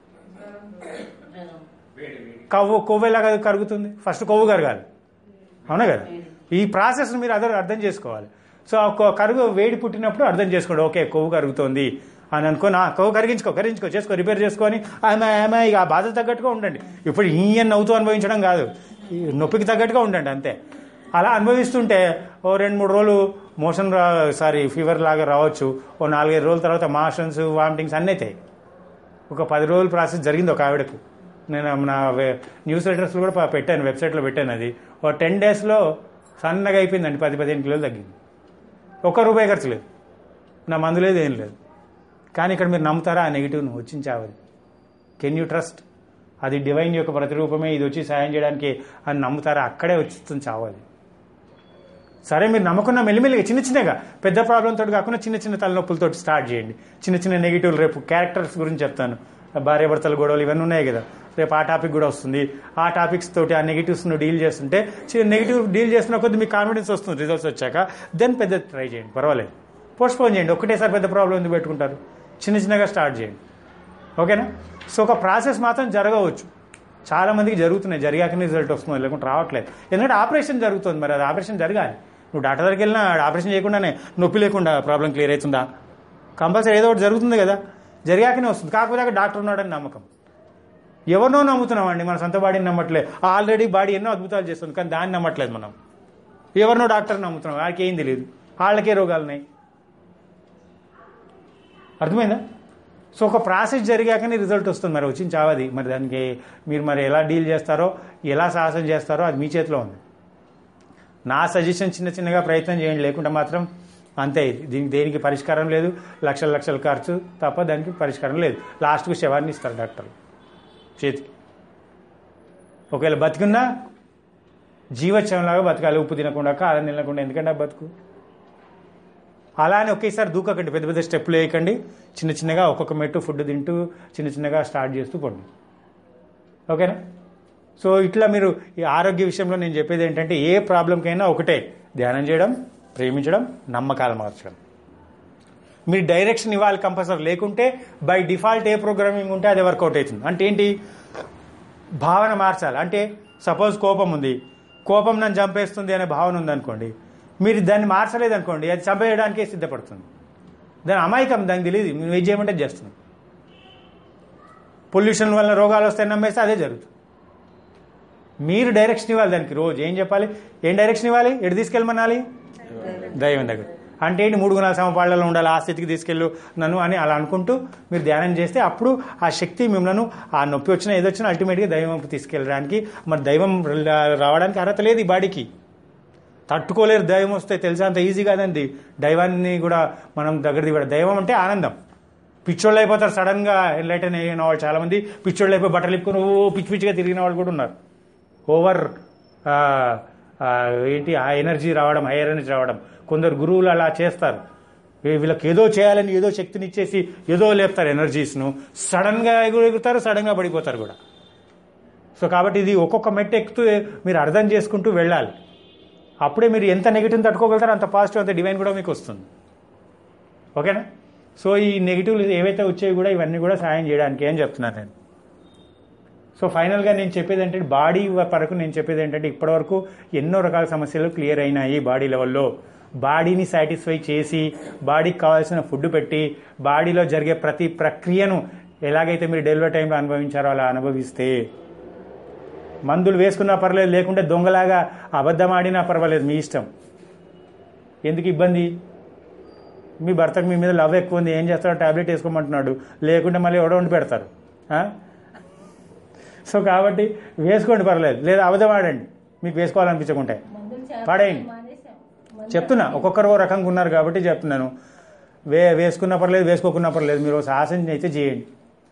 కొవ్వు కొవ్వు ఎలా కరుగుతుంది ఫస్ట్ కొవ్వు కరగాలి అవునా కదా ఈ ప్రాసెస్ మీరు అదే అర్థం చేసుకోవాలి సో ఆ కొ- కరుగు వేడి పుట్టినప్పుడు అర్థం చేసుకోండి ఓకే కొవ్వు కరుగుతోంది అని అనుకొని ఆ కొవ్వు కరిగించుకో కరిగించుకో చేసుకో రిపేర్ చేసుకొని ఆమె ఆమె ఇక ఆ బాధ తగ్గట్టుగా ఉండండి ఇప్పుడు ఈయన నవ్వుతూ అనుభవించడం కాదు ఈ నొప్పికి తగ్గట్టుగా ఉండండి అంతే అలా అనుభవిస్తుంటే ఓ రెండు మూడు రోజులు మోషన్ రా సారీ ఫీవర్ లాగా రావచ్చు ఓ నాలుగైదు రోజుల తర్వాత మోషన్స్ వామిటింగ్స్ అన్నీ అవుతాయి ఒక పది రోజుల ప్రాసెస్ జరిగింది ఒక ఆవిడకు నేను నా వె- న్యూస్ లెటర్స్లో కూడా ప- పెట్టాను వెబ్సైట్లో పెట్టాను అది ఒక టెన్ డేస్లో సన్నగా అయిపోయిందండి పది పదిహేను కిలోలు తగ్గింది ఒక్క రూపాయి ఖర్చు లేదు నా మందు లేదు ఏం లేదు కానీ ఇక్కడ మీరు నమ్ముతారా ఆ నెగిటివ్ను వచ్చింది చావది కెన్ యూ ట్రస్ట్ అది డివైన్ యొక్క ప్రతిరూపమే ఇది వచ్చి సాయం చేయడానికి అని నమ్ముతారా అక్కడే వచ్చిస్తుంది చావాలి సరే మీరు నమ్మకున్న మెల్లిమెల్లిగా చిన్న చిన్నగా పెద్ద ప్రాబ్లంతో కాకుండా చిన్న చిన్న తలనొప్పులతో స్టార్ట్ చేయండి చిన్న చిన్న నెగిటివ్లు రేపు క్యారెక్టర్స్ గురించి చెప్తాను భార్యాభర్తల గొడవలు ఇవన్నీ ఉన్నాయి కదా రేపు ఆ టాపిక్ కూడా వస్తుంది ఆ టాపిక్స్ తోటి ఆ నెగిటివ్స్ డీల్ చేస్తుంటే చిన్న నెగిటివ్ డీల్ చేస్తున్న కొద్ది మీకు కాన్ఫిడెన్స్ వస్తుంది రిజల్ట్స్ వచ్చాక దెన్ పెద్ద ట్రై చేయండి పర్వాలేదు పోస్ట్పోన్ చేయండి ఒకటేసారి పెద్ద ప్రాబ్లం ఎందుకు పెట్టుకుంటారు చిన్న చిన్నగా స్టార్ట్ చేయండి ఓకేనా సో ఒక ప్రాసెస్ మాత్రం జరగవచ్చు చాలా మందికి జరుగుతున్నాయి జరిగాకనే రిజల్ట్ వస్తుంది లేకుంటే రావట్లేదు ఎందుకంటే ఆపరేషన్ జరుగుతుంది మరి అది ఆపరేషన్ జరగాలి నువ్వు డాక్టర్ దగ్గరికి వెళ్ళినా ఆపరేషన్ చేయకుండానే నొప్పి లేకుండా ప్రాబ్లం క్లియర్ అవుతుందా కంపల్సరీ ఏదో ఒకటి జరుగుతుంది కదా జరిగాకనే వస్తుంది కాకపోతే అక్కడ డాక్టర్ ఉన్నాడని నమ్మకం ఎవరినో నమ్ముతున్నామండి మన సొంత బాడీని నమ్మట్లేదు ఆల్రెడీ బాడీ ఎన్నో అద్భుతాలు చేస్తుంది కానీ దాన్ని నమ్మట్లేదు మనం ఎవరినో డాక్టర్ నమ్ముతున్నాం వాడికి ఏం తెలియదు వాళ్ళకే రోగాలు ఉన్నాయి అర్థమైందా సో ఒక ప్రాసెస్ జరిగాకనే రిజల్ట్ వస్తుంది మరి వచ్చింది చావది మరి దానికి మీరు మరి ఎలా డీల్ చేస్తారో ఎలా సాహసం చేస్తారో అది మీ చేతిలో ఉంది నా సజెషన్ చిన్న చిన్నగా ప్రయత్నం చేయండి లేకుంటే మాత్రం అంతే ఇది. దీనికి దేనికి పరిష్కారం లేదు లక్షల లక్షల ఖర్చు తప్ప దానికి పరిష్కారం లేదు లాస్ట్కు శవాన్ని ఇస్తారు డాక్టర్లు చేతికి ఒకవేళ బతికున్నా జీవోత్సవంలాగా బతకాలి ఉప్పు తినకుండా కారం తినకుండా ఎందుకంటే ఆ బతుకు అలా అని ఒకేసారి దూకకండి పెద్ద పెద్ద స్టెప్లు వేయకండి చిన్న చిన్నగా ఒక్కొక్క మెట్టు ఫుడ్ తింటూ చిన్న చిన్నగా స్టార్ట్ చేస్తూ పడండి ఓకేనా సో ఇట్లా మీరు ఈ ఆరోగ్య విషయంలో నేను చెప్పేది ఏంటంటే ఏ ప్రాబ్లంకైనా ఒకటే ధ్యానం చేయడం ప్రేమించడం నమ్మకాలు మార్చడం మీరు డైరెక్షన్ ఇవ్వాలి కంపల్సరీ లేకుంటే బై డిఫాల్ట్ ఏ ప్రోగ్రామింగ్ ఉంటే అది వర్కౌట్ అవుతుంది అంటే ఏంటి భావన మార్చాలి అంటే సపోజ్ కోపం ఉంది కోపం నన్ను చంపేస్తుంది అనే భావన ఉందనుకోండి మీరు దాన్ని మార్చలేదు అనుకోండి అది చంపేయడానికే సిద్ధపడుతుంది దాని అమాయకం దానికి తెలియదు మీరు ఏం చేయమంటే అది చేస్తుంది పొల్యూషన్ వల్ల రోగాలు వస్తాయని నమ్మేస్తే అదే జరుగుతుంది మీరు డైరెక్షన్ ఇవ్వాలి దానికి రోజు ఏం చెప్పాలి ఏం డైరెక్షన్ ఇవ్వాలి ఎటు తీసుకెళ్ళమనాలి దైవం దగ్గర అంటే ఏంటి మూడు గుణాల సమపాళ్లలో ఉండాలి ఆ స్థితికి తీసుకెళ్ళు నన్ను అని అలా అనుకుంటూ మీరు ధ్యానం చేస్తే అప్పుడు ఆ శక్తి మిమ్మల్ని ఆ నొప్పి వచ్చినా ఏదో వచ్చినా అల్టిమేట్గా దైవం వైపు తీసుకెళ్ళడానికి మరి దైవం రా- రావడానికి అర్హత లేదు ఈ బాడీకి తట్టుకోలేరు దైవం వస్తే తెలిసే అంత ఈజీ కాదండి దైవాన్ని కూడా మనం దగ్గర దిగడం దైవం అంటే ఆనందం పిచ్చోళ్ళు అయిపోతారు సడన్ గా ఎన్లైటన్ అయిన వాళ్ళు చాలా మంది పిచ్చోళ్ళు అయిపోయి బట్టలు ఇప్పుకొని ఓ పిచ్చి పిచ్చిగా తిరిగిన వాళ్ళు కూడా ఉన్నారు ఓవర్ ఆ, ఆ, ఏంటి ఆ ఎనర్జీ రావడం హైయర్ ఎనర్జీ రావడం కొందరు గురువులు అలా చేస్తారు వీ- వీళ్ళకి ఏదో చేయాలని ఏదో శక్తిని ఇచ్చేసి ఏదో లేపుతారు ఎనర్జీస్ను సడన్ గా ఎగురు- ఎగురుతారు సడన్ గా పడిపోతారు కూడా సో కాబట్టి ఇది ఒక్కొక్క మెట్టు ఎక్కుతూ మీరు అర్థం చేసుకుంటూ వెళ్ళాలి అప్పుడే మీరు ఎంత నెగిటివ్ తట్టుకోగలుగుతారో అంత పాజిటివ్ అంత డివైన్ కూడా మీకు వస్తుంది ఓకేనా సో ఈ నెగిటివ్లు ఏవైతే వచ్చాయి కూడా ఇవన్నీ కూడా సాయం చేయడానికి అని చెప్తున్నాను నేను సో ఫైనల్గా నేను చెప్పేది ఏంటంటే బాడీ వరకు నేను చెప్పేది ఏంటంటే ఇప్పటివరకు ఎన్నో రకాల సమస్యలు క్లియర్ అయినాయి బాడీ లెవెల్లో బాడీని సాటిస్ఫై చేసి బాడీకి కావాల్సిన ఫుడ్ పెట్టి బాడీలో జరిగే ప్రతి ప్రక్రియను ఎలాగైతే మీరు డెలివరీ టైంలో అనుభవించారో అలా అనుభవిస్తే మందులు వేసుకున్నా పర్లేదు లేకుంటే దొంగలాగా అబద్ధం ఆడినా పర్వాలేదు మీ ఇష్టం ఎందుకు ఇబ్బంది మీ భర్తకు మీ మీద లవ్ ఎక్కువ ఉంది ఏం చేస్తాడో టాబ్లెట్ వేసుకోమంటున్నాడు లేకుంటే మళ్ళీ ఎవడో వండి పెడతారు ఆ? సో కాబట్టి వేసుకోండి పర్లేదు లేదా అబద్ధం ఆడండి మీకు వేసుకోవాలనిపించకుంటే పడేయండి చెప్తున్నా ఒక్కొక్కరు ఓ రకంగా ఉన్నారు కాబట్టి చెప్తున్నాను వే వేసుకున్న పర్లేదు వేసుకోకున్నా పర్లేదు మీరు ఓ సాహసం అయితే చేయండి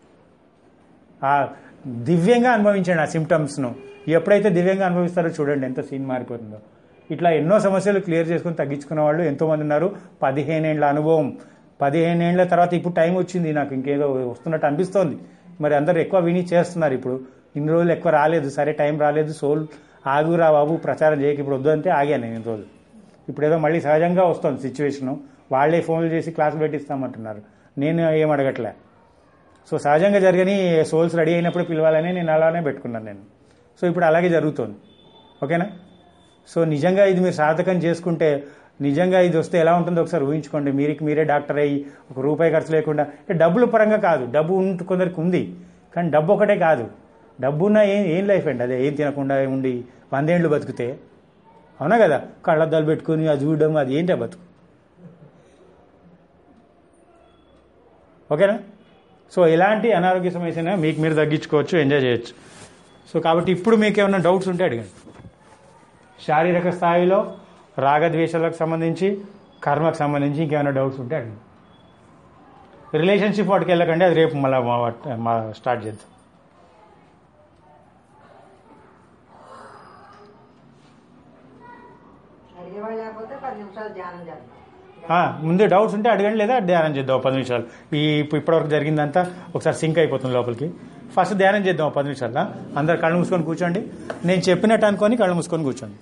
ఆ దివ్యంగా అనుభవించండి ఆ సిమ్టమ్స్ను ఎప్పుడైతే దివ్యంగా అనుభవిస్తారో చూడండి ఎంత సీన్ మారిపోతుందో ఇట్లా ఎన్నో సమస్యలు క్లియర్ చేసుకుని తగ్గించుకున్న వాళ్ళు ఎంతోమంది ఉన్నారు పదిహేనేండ్ల అనుభవం పదిహేనేండ్ల తర్వాత ఇప్పుడు టైం వచ్చింది నాకు ఇంకేదో వస్తున్నట్టు అనిపిస్తోంది మరి అందరు ఎక్కువ విని చేస్తున్నారు ఇప్పుడు ఇన్ని రోజులు ఎక్కువ రాలేదు సరే టైం రాలేదు సోల్ ఆగురా బాబు ప్రచారం చేయక ఇప్పుడు వద్దు అంటే ఆగాను నేను ఇన్ని రోజులు ఇప్పుడు ఏదో మళ్ళీ సహజంగా వస్తుంది సిచ్యువేషను వాళ్ళే ఫోన్లు చేసి క్లాసులు పెట్టిస్తామంటున్నారు నేను ఏం అడగట్లే సో సహజంగా జరగని సోల్స్ రెడీ అయినప్పుడు పిలవాలని నేను అలానే పెట్టుకున్నాను నేను సో ఇప్పుడు అలాగే జరుగుతుంది ఓకేనా సో నిజంగా ఇది మీరు సార్థకం చేసుకుంటే నిజంగా ఇది వస్తే ఎలా ఉంటుందో ఒకసారి ఊహించుకోండి మీరికి మీరే డాక్టర్ అయ్యి ఒక రూపాయి ఖర్చు లేకుండా అంటే డబ్బుల పరంగా కాదు డబ్బు ఉంట కొందరికి ఉంది కానీ డబ్బు ఒకటే కాదు డబ్బు ఉన్న ఏం ఏం లైఫ్ అండి అదే ఏం తినకుండా ఉండి వందేండ్లు బతికితే అవునా కదా కళ్ళద్దాలు పెట్టుకుని అది చూడడం అది ఏంటి ఆ బతుకు ఓకేనా సో ఎలాంటి అనారోగ్య సమస్యనా మీకు మీరు తగ్గించుకోవచ్చు ఎంజాయ్ చేయొచ్చు సో కాబట్టి ఇప్పుడు మీకు ఏమైనా డౌట్స్ ఉంటే అడగండి శారీరక స్థాయిలో రాగద్వేషాలకు సంబంధించి కర్మకు సంబంధించి ఇంకేమైనా డౌట్స్ ఉంటే అడగండి రిలేషన్షిప్ వాటికి వెళ్ళకండి అది రేపు మళ్ళీ మా వాట్- మా స్టార్ట్ చేద్దాం అడిగేవాళ్ళు లేకపోతే పది నిమిషాలు ధ్యానం చేద్దాం ఆ, ముందు డౌట్స్ ఉంటే అడగండి లేదా ధ్యానం చేద్దాం ఒక పది నిమిషాలు ఈ ఇప్పుడు ఇప్పటివరకు జరిగిందంతా ఒకసారి సింక్ అయిపోతుంది లోపలికి ఫస్ట్ ధ్యానం చేద్దాం ఒక పది నిమిషాలు అందరు కళ్ళు మూసుకొని కూర్చోండి నేను చెప్పినట్టు అనుకొని కళ్ళు మూసుకొని కూర్చోండి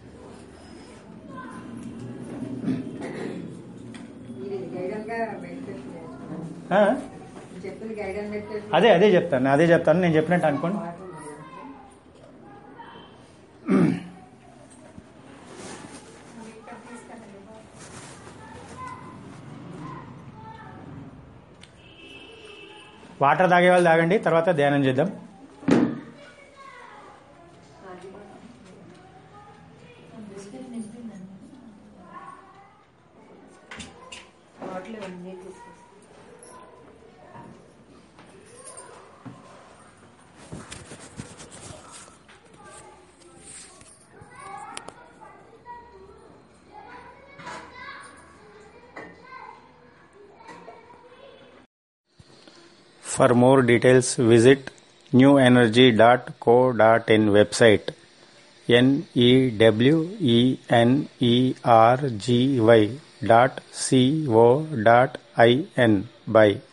మీరు గైడెన్ గా మెడిటేషన్ చేసుకోండి ఆ? చెప్పింది గైడెన్ మెడిటేషన్ అదే అదే చెప్తాను అదే చెప్తాను నేను చెప్పినట్టు అనుకోండి వాటర్ తాగే వాళ్ళు తాగండి తర్వాత ధ్యానం చేద్దాం For more details, visit newenergy.co.in website n e w e n e r g y dot c o dot i n. Bye.